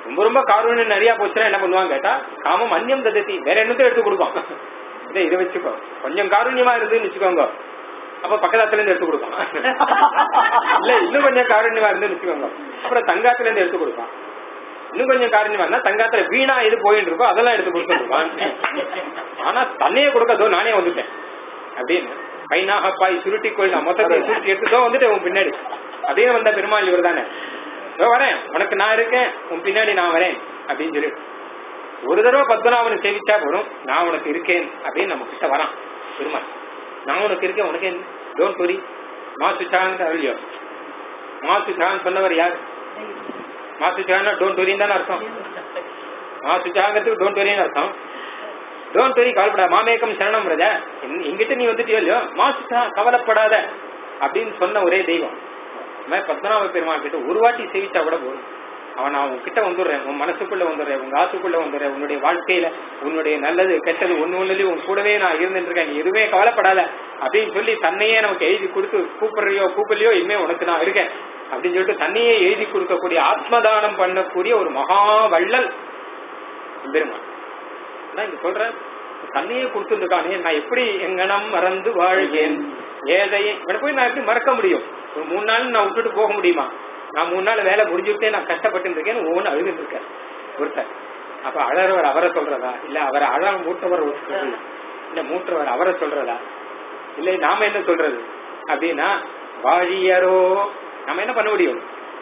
ரொம்ப ரொம்ப காரூண்யம் நிறைய போச்சுன்னா என்ன பண்ணுவாங்க கேட்டா காமம் அந்நியம் ததத்தி வேற என்னத்தையும் எடுத்து கொடுக்கும் இதை இதை வச்சுக்கோ கொஞ்சம் காரூண்யமா இருந்துன்னு வச்சுக்கோங்க அப்ப பக்கத்தாத்துல இருந்து எடுத்து கொடுப்பான் இல்ல இன்னும் கொஞ்சம் காரூண்யமா இருந்து வச்சுக்கோங்க அப்புறம் தங்காத்துல இருந்து எடுத்து கொடுப்பான் இன்னும் கொஞ்சம் காரணியமா இருந்தா தங்காத்துல வீணா எது போயிட்டு இருக்கோ அதெல்லாம் எடுத்து கொடுத்துருவான் ஆனா தன்னையே கொடுக்கதோ நானே வந்துட்டேன் அப்படின்னு பைனாக பாய் சுருட்டி கோயில் நான் மொத்தத்தை சுருட்டி எடுத்துதோ வந்துட்டேன் உன் பின்னாடி அப்படின்னு வந்த பெருமாள் இவர் தானே இதோ வரேன் உனக்கு நான் இருக்கேன் உன் பின்னாடி நான் வரேன் அப்படின்னு சொல்லி ஒரு தடவை பத்மநாபனை சேவிச்சா போதும் நான் உனக்கு இருக்கேன் அப்படின்னு நம்ம கிட்ட வரான் பெருமாள் நான் உனக்கு இருக்கேன் உனக்கு டோன்ட் வரி மா சுச்சாங்க இல்லையோ மா சுச்சான்னு சொன்னவர் யார் மா சுச்சாங்கன்னா டோன்ட் வரின்னு தானே அர்த்தம் மா சுச்சாங்கிறதுக்கு டோன்ட் வரின்னு அர்த்தம் டோன்ட் வரி கவலைப்படாத மாமேக்கம் சரணம் ரஜா இங்கிட்ட நீ வந்துட்டியோ இல்லையோ மா சுச்சா கவலைப்படாத அப்படின்னு சொன்ன ஒரே தெய்வம் இந்த மாதிரி பத்மநாப பெருமாள் கிட்ட ஒரு வாட்டி சேவிச்சா கூட போதும் அவன் நான் உன்கிட்ட வந்துடுறேன் உன் மனசுக்குள்ள வந்துடுறேன் உங்க ஆத்துக்குள்ள வந்துடுறேன் உன்னுடைய வாழ்க்கையில உன்னுடைய நல்லது கெட்டது ஒண்ணு ஒண்ணுலயும் உன் கூடவே நான் இருந்துட்டு இருக்கேன் நீ எதுவுமே கவலைப்படாத அப்படின்னு சொல்லி தன்னையே நமக்கு எழுதி கொடுத்து கூப்பிடுறியோ கூப்பிடலையோ இனிமே உனக்கு நான் இருக்கேன் அப்படின்னு சொல்லிட்டு தன்னையே எழுதி கொடுக்கக்கூடிய ஆத்மதானம் பண்ணக்கூடிய ஒரு மகா வள்ளல் பெருமாள் அதான் இங்க சொல்ற தன்னையே கொடுத்துருக்கானே நான் எப்படி எங்கனம் மறந்து வாழ்கேன் ஏதையே இவனை போய் நான் எப்படி மறக்க முடியும் ஒரு மூணு நாள் நான் விட்டுட்டு போக முடியுமா நான் மூணு நாள் வேலை முடிஞ்சுட்டே நான் கஷ்டப்பட்டு இருக்கேன் ஒவ்வொன்று அழுதுட்டு இருக்கார் ஒருத்தர் அப்ப அழறவர் அவரை சொல்றதா இல்ல அவரை அழ மூற்றவர் ஒருத்தர் இல்ல மூற்றவர் அவரை சொல்றதா இல்லை நாம என்ன சொல்றது அப்படின்னா வாழியரோ நம்ம என்ன பண்ண முடியும்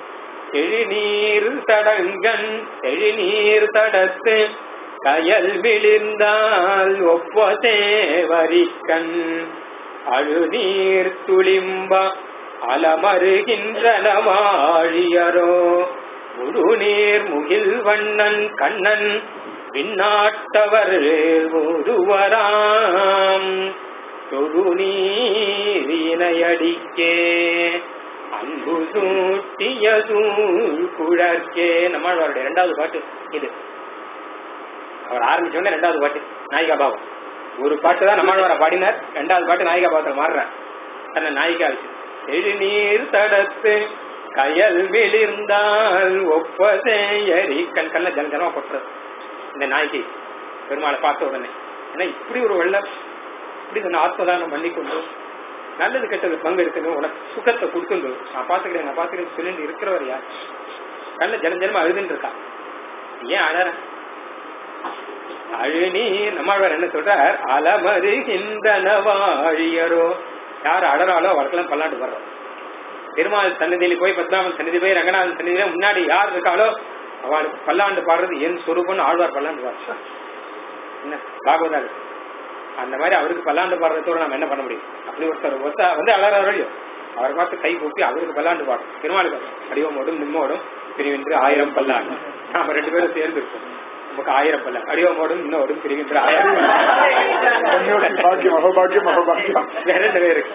எழிநீர் தடங்கன் எழிநீர் தடத்து கயல் விழிந்தால் ஒப்பதே வரிக்கண் அழுநீர் துளிம்ப அலமருகின்றன வாழியரோ முழுநீர் முகில் வண்ணன் கண்ணன் விண்ணாட்டவர் ஒருவராம் தொழுநீரினையடிக்கே அன்பு சூட்டிய சூழ் குழற்கே நம்மளுடைய இரண்டாவது பாட்டு இது அவர் ஆரம்பிச்ச உடனே ரெண்டாவது பாட்டு நாயிகா பாவம் ஒரு பாட்டு தான் நம்மளோட பாடினார் ரெண்டாவது பாட்டு நாயிகா பாவத்தில் மாறுறார் தன்னை நாயிகா வச்சு எழுநீர் தடத்து கயல் விழிர்ந்தால் ஒப்பதே எரி கண் கண்ண ஜன ஜனமா கொட்டுறது இந்த நாய்க்கு பெருமாளை பார்த்த உடனே ஏன்னா இப்படி ஒரு வெள்ளம் இப்படி சொன்ன ஆத்மதானம் பண்ணி கொண்டு நல்லது கெட்டது பங்கு இருக்குது உனக்கு சுகத்தை கொடுத்துண்டு நான் பாத்துக்கிறேன் நான் பாத்துக்கிறேன் சொல்லிட்டு இருக்கிறவர் யார் கண்ண ஜன ஜனமா அழுதுன்னு இருக்கா ஏன் அழற அழுநீர் நம்மாழ்வார் என்ன சொல்றார் அலமருகின்றன வாழியரோ யார் அழறாலோ அவளுக்கெல்லாம் பல்லாண்டு வர்றோம் பெருமாள் சன்னதியில போய் பத்மாவன் சன்னதி போய் ரங்கநாதன் சன்னதியில முன்னாடி யார் இருக்காளோ அவளுக்கு பல்லாண்டு பாடுறது என் சொரூபம்னு ஆழ்வார் பல்லாண்டு பாடுறார் என்ன பாகவதா இருக்கு அந்த மாதிரி அவருக்கு பல்லாண்டு பாடுறதோட நம்ம என்ன பண்ண முடியும் அப்படி ஒருத்தர் ஒருத்தர் வந்து அலறாரோ அவரை பார்த்து கை கூப்பி அவருக்கு பல்லாண்டு பாடும் பெருமாளுக்கு அடிவமோடும் நிம்மோடும் பிரிவின்று ஆயிரம் பல்லாண்டு நாம ரெண்டு பேரும் சேர்ந்து இருக்கோம் நமக்கு ஆயிரம் பல்லாண்டு அடிவமோடும் இன்னோடும் பிரிவின்று ஆயிரம் பல்லாண்டு பாக்கியம் அகபாக்கியம் அகபாக்கியம் வேற நிறைய இருக்கு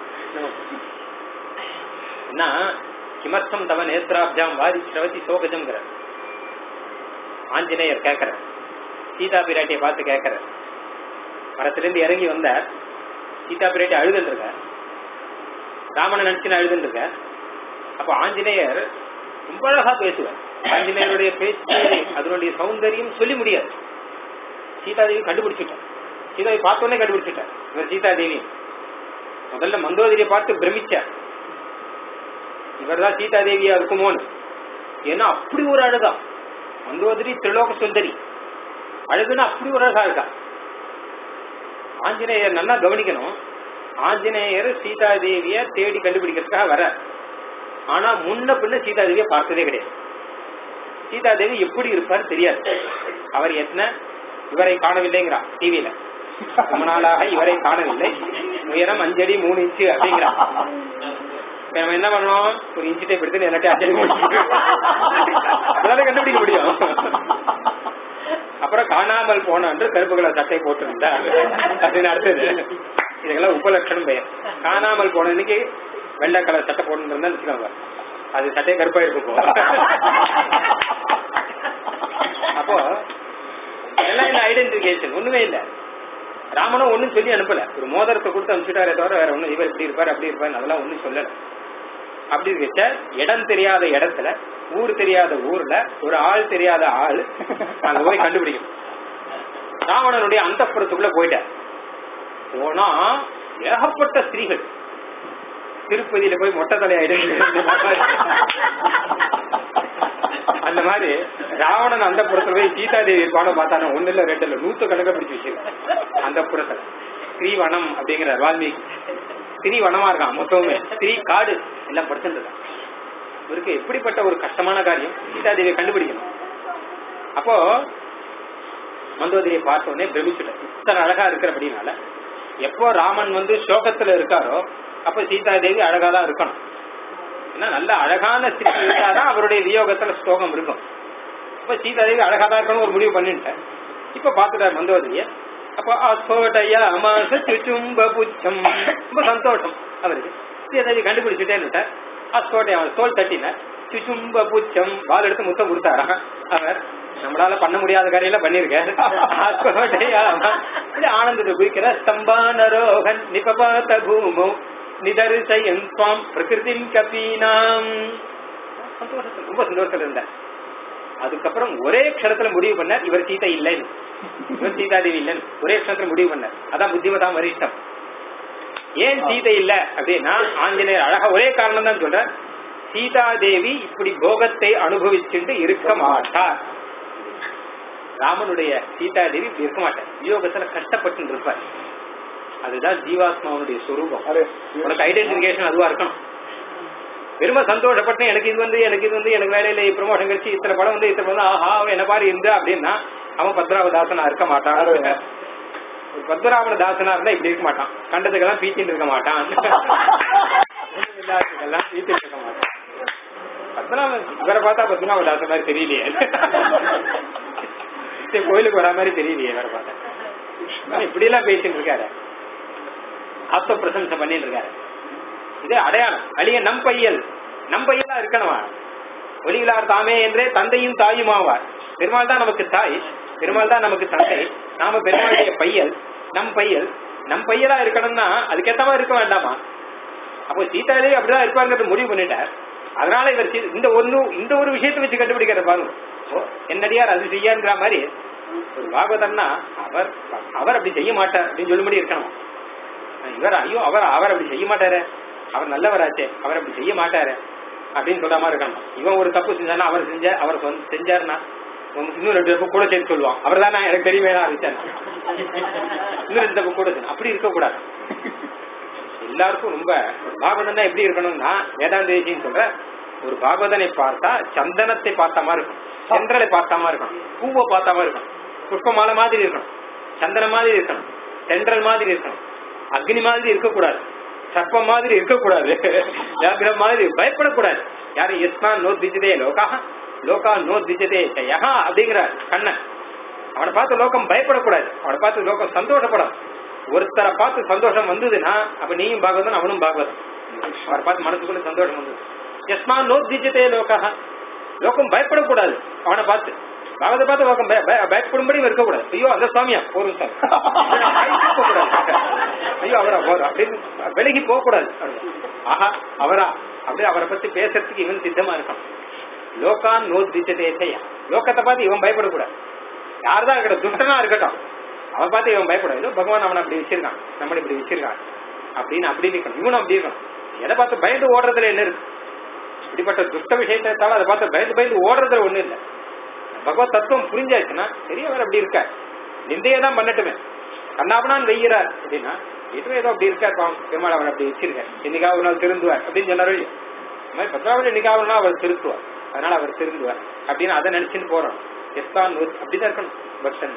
என்ன கிமர்த்தம் தவ நேத்ராப்ஜாம் வாரி ஸ்ரவதி சோகஜம்ங்கிற ஆஞ்சநேயர் கேட்கிற சீதா பிராட்டியை பார்த்து கேட்கிற மரத்திலிருந்து இறங்கி வந்த சீதா பிராட்டி அழுதுன்னு இருக்க ராமனை நினைச்சு அழுதுன்னு இருக்க அப்ப ஆஞ்சநேயர் ரொம்ப அழகா பேசுவார் ஆஞ்சநேயருடைய பேச்சு அதனுடைய சௌந்தரியம் சொல்லி முடியாது சீதாதேவி கண்டுபிடிச்சிட்டார் சீதாவை பார்த்தோன்னே கண்டுபிடிச்சிட்டார் இவர் சீதாதேவி முதல்ல மந்தோதரியை பார்த்து பிரமிச்சார் இவர்தான் சீதாதேவியா இருக்குமோன்னு ஏன்னா அப்படி ஒரு அழகா மந்தோதரி திரிலோக சுந்தரி அழகுன்னா அப்படி ஒரு அழகா இருக்கா ஆஞ்சநேயர் நல்லா கவனிக்கணும் ஆஞ்சநேயர் சீதாதேவிய தேடி கண்டுபிடிக்கிறதுக்காக வர ஆனா முன்ன பின்ன சீதாதேவிய பார்த்ததே கிடையாது சீதாதேவி எப்படி இருப்பார் தெரியாது அவர் என்ன இவரை காணவில்லைங்கிறா டிவியில ரொம்ப நாளாக இவரை காணவில்லை உயரம் அஞ்சடி மூணு இன்ச்சு அப்படிங்கிறா இப்ப நம்ம என்ன பண்ணோம் ஒரு இன்ச்சு டேப் எடுத்து எல்லாத்தையும் அஞ்சடி மூணு அதனால கண்டுபிடிக்க முடியும் அப்புறம் காணாமல் போன அன்று கருப்பு கலர் சட்டை போட்டிருந்தார் அப்படின்னு அடுத்தது இதுக்கெல்லாம் உபலட்சணம் பெயர் காணாமல் போன இன்னைக்கு வெள்ளை கலர் சட்டை போட்டுருந்தா வச்சுக்கோங்க அது சட்டை கருப்பா இருக்கும் இப்போ. அப்போ எல்லாம் இந்த ஐடென்டிபிகேஷன் ஒண்ணுமே இல்ல ராமனும் ஒண்ணும் சொல்லி அனுப்பல ஒரு மோதிரத்தை கொடுத்து அனுப்பிச்சுட்டாரே தவிர வேற ஒண்ணும் இவர் இப்படி இருப்பாரு அப்படி இருப்பாரு அதெல்லாம் ஒண்ணும் சொல்லல அப்படி இருக்க இடம் தெரியாத இடத்துல ஊர் தெரியாத ஊர்ல ஒரு ஆள் தெரியாத ஆள் அங்க போய் கண்டுபிடிக்கணும் ராவணனுடைய அந்த போயிட்டார் போனா ஏகப்பட்ட ஸ்திரீகள் திருப்பதியில போய் மொட்டை தலையாயிடும் அந்த மாதிரி ராவணன் அந்த புறத்துல போய் சீதாதேவி இருப்பான பார்த்தானே ஒண்ணு இல்ல ரெண்டு இல்ல நூத்து கணக்க பிடிச்சு வச்சிருக்கான் அந்த புறத்துல ஸ்ரீவனம் அப்படிங்கிற வால்மீகி ஸ்ரீ வனமா இருக்கான் மொத்தமே ஸ்ரீ காடு எல்லாம் படிச்சுட்டு இருக்கான் இவருக்கு எப்படிப்பட்ட ஒரு கஷ்டமான காரியம் சீதாதேவியை கண்டுபிடிக்கணும் அப்போ மந்தோதரியை பார்த்த உடனே பிரமிச்சுட்டேன் இத்தனை அழகா இருக்கிறபடினால எப்போ ராமன் வந்து சோகத்துல இருக்காரோ அப்ப சீதாதேவி அழகா தான் இருக்கணும் ஏன்னா நல்ல அழகான ஸ்திரீ இருந்தாதான் அவருடைய வியோகத்துல ஸ்லோகம் இருக்கும் அப்ப சீதாதேவி அழகா தான் இருக்கணும் ஒரு முடிவு பண்ணிட்டேன் இப்ப பாத்துட்டார் மந்தோதரிய அப்போ அசோடைய அமாச சுச்சும்ப புச்சம் ரொம்ப சந்தோஷம் அவருக்கு சீதாதேவி கண்டுபிடிச்சுட்டேன்னு அசோடைய அவர் தோல் தட்டினார் சுச்சும்ப புச்சம் வால் எடுத்து முத்தம் கொடுத்தாரா அவர் நம்மளால பண்ண முடியாத காரியெல்லாம் பண்ணிருக்காரு ஆனந்தத்தை குறிக்கிற ஸ்தம்பானரோகன் நிபபாத பூமோ நிதரிசயன் சுவாம் பிரகிருதி கபீனாம் சந்தோஷத்துல ரொம்ப சந்தோஷத்துல இருந்தார் அதுக்கப்புறம் ஒரே க்ஷணத்துல முடிவு பண்ணார் இவர் சீதை இல்லைன்னு இவர் சீதாதேவி இல்லைன்னு ஒரே க்ஷணத்துல முடிவு பண்ணார் அதான் புத்திமதா வரிஷ்டம் ஏன் சீதை இல்ல அப்படின்னா ஆஞ்சநேயர் அழகா ஒரே காரணம் தான் சொல்ற சீதாதேவி இப்படி போகத்தை அனுபவிச்சுட்டு இருக்க மாட்டார் ராமனுடைய சீதாதேவி இப்படி இருக்க மாட்டார் யோகத்துல கஷ்டப்பட்டு இருப்பார் அதுதான் ஜீவாத்மாவுடைய சொரூபம் உனக்கு ஐடென்டிபிகேஷன் அதுவா இருக்கணும் பெருமை சந்தோஷப்பட்டு எனக்கு இது வந்து எனக்கு இது வந்து எனக்கு வேலையில ப்ரமோஷன் கிடைச்சி இத்தனை படம் வந்து இத்தனை வந்து ஆஹா அவன் என்ன பாரு இந்த அப்படின்னா அவன் பத்ராவதாசனா இருக்க மாட்டான் ஒரு பத்மராமன தாசனா இருந்தா இப்படி இருக்க மாட்டான் கண்டதுக்கெல்லாம் பீச்சின்னு இருக்க மாட்டான் இல்லாததுக்கெல்லாம் பீச்சின்னு இருக்க மாட்டான் பத்மநாபன் இவரை பார்த்தா பத்மநாப தாசன் மாதிரி தெரியலையே சரி, கோயிலுக்கு வரா மாதிரி தெரியலையே இவரை பார்த்தா இப்படி எல்லாம் பேசிட்டு இருக்காரு ஆத்ம பிரசம்சை பண்ணிட்டு இருக்காரு இது அடையாளம் அழிய நம் பையல் நம் பையலா இருக்கணுமா ஒளிவிலார் தாமே என்றே தந்தையும் தாயும் ஆவார் பெருமாள் தான் நமக்கு தாய் பெருமாள் தான் நமக்கு தந்தை நாம பெருமாளுடைய பையல் நம் பையல் நம் பையலா இருக்கணும்னா அதுக்கேத்த மாதிரி இருக்க வேண்டாமா அப்போ சீதாதேவி அப்படிதான் இருப்பாருங்கிறது முடிவு பண்ணிட்டார் அதனால இவர் சீ- இந்த ஒண்ணு இந்த ஒரு விஷயத்தை வச்சு கண்டுபிடிக்கிற பாருங்க ஓ, என்னடியார் அது செய்யாங்கிற மாதிரி ஒரு பாகவதர்னா அவர் அவர் அப்படி செய்ய மாட்டார் அப்படின்னு சொல்லும்படி இருக்கணும் இவர் ஐயோ அவர் அவர் அப்படி செய்ய மாட்டாரு அவர் நல்லவராச்சே அவர் அப்படி செய்ய மாட்டாரு அப்படின்னு சொல்ற மாதிரி இருக்கணும் இவன் ஒரு தப்பு செஞ்சானா அவர் செஞ்ச அவர் சொந்த- செஞ்சாருன்னா இவன் இன்னும் ரெண்டு தப்பு கூட சேர்த்து சொல்லுவான் அவர் தானே எனக்கு தெரியுமே ஆரம்பிச்சார் இன்னும் ரெண்டு தப்பு கூட சேர்த்து. அப்படி இருக்கக்கூடாது எல்லாருக்கும் ரொம்ப ஒரு பாகவதன்னா எப்படி இருக்கணும்னா வேதாந்த தேசின்னு சொல்ற ஒரு பாகவதனை பார்த்தா சந்தனத்தை பார்த்த மாதிரி இருக்கும் சென்றலை பார்த்த மாதிரி இருக்கணும் பூவை பார்த்த மாதிரி இருக்கணும் புஷ்பமாலை மாதிரி இருக்கணும் சந்தனம் மாதிரி இருக்கணும் சென்றல் மாதிரி இருக்கணும் அக்னி மாதிரி இருக்கக்கூடாது சர்ப்பம் மாதிரி இருக்கக்கூடாது வியாகிரம் மாதிரி பயப்படக்கூடாது யாரு எஸ்மா நோ திஜதே லோகா லோகா நோ திஜதே யஹா அப்படிங்கிறார் கண்ணன் அவனை பார்த்து லோகம் பயப்படக்கூடாது அவனை பார்த்து லோகம் சந்தோஷப்படும் ஒருத்தரை பார்த்து சந்தோஷம் வந்ததுன்னா அப்ப நீயும் பாகவதன் அவனும் பாகவதன் அவரை பார்த்து மனசுக்குள்ள சந்தோஷம் வந்தது எஸ்மா நோ திஜதே லோகா லோகம் பயப்படக்கூடாது அவனை பார்த்து பாகவதை பார்த்து லோகம் பய- பய- பயப்படும்படி இருக்கக்கூடாது ஐயோ அந்த சுவாமியா போரும் சார் இருக்கக்கூடாது. ஐயோ அவரா போற அப்படின்னு விலகி போக கூடாது ஆஹா அவரா அப்படியே அவரை பத்தி பேசுறதுக்கு இவன் சித்தமா இருக்கான் லோகான் நோ திஜதே லோகத்தை பார்த்து இவன் பயப்படக்கூடாது யார்தான் இருக்கட்டும் துஷ்டனா இருக்கட்டும் அவன் பார்த்து இவன் பயப்படாது ஏதோ பகவான் அவனை அப்படி வச்சிருக்கான் நம்மளை இப்படி வச்சிருக்கான் அப்படின்னு அப்படி இருக்கணும் இவனும் அப்படி இருக்கணும் எதை பார்த்து பயந்து ஓடுறதுல என்ன இருக்கு இப்படிப்பட்ட துஷ்ட விஷயத்தை தவிர அதை பார்த்து பயந்து பயந்து ஓடுறதுல ஒண்ணும் இல்லை பகவத் தத்துவம் புரிஞ்சாச்சுன்னா சரி அவர் அப்படி இருக்கார் நிந்தையே தான் பண்ணட்டுமே கண்ணாபனான் வெய்கிறார் அப்படின்னா ஏதோ ஏதோ அப்படி இருக்கார் பாவம் பெருமாள் அவன் அப்படி வச்சிருக்கார் என்னைக்காவது ஒரு நாள் திருந்துவார் அப்படின்னு சொன்னாரோ இல்லையோ இந்த மாதிரி பத்ராவது என்னைக்காவது ஒரு நாள் அவர் திருத்துவார் அதனால அவர் திருந்துவார் அப்படின்னு அதை நினைச்சுன்னு போறோம் எஸ்தான் அப்படிதான் இருக்கணும் பக்தன்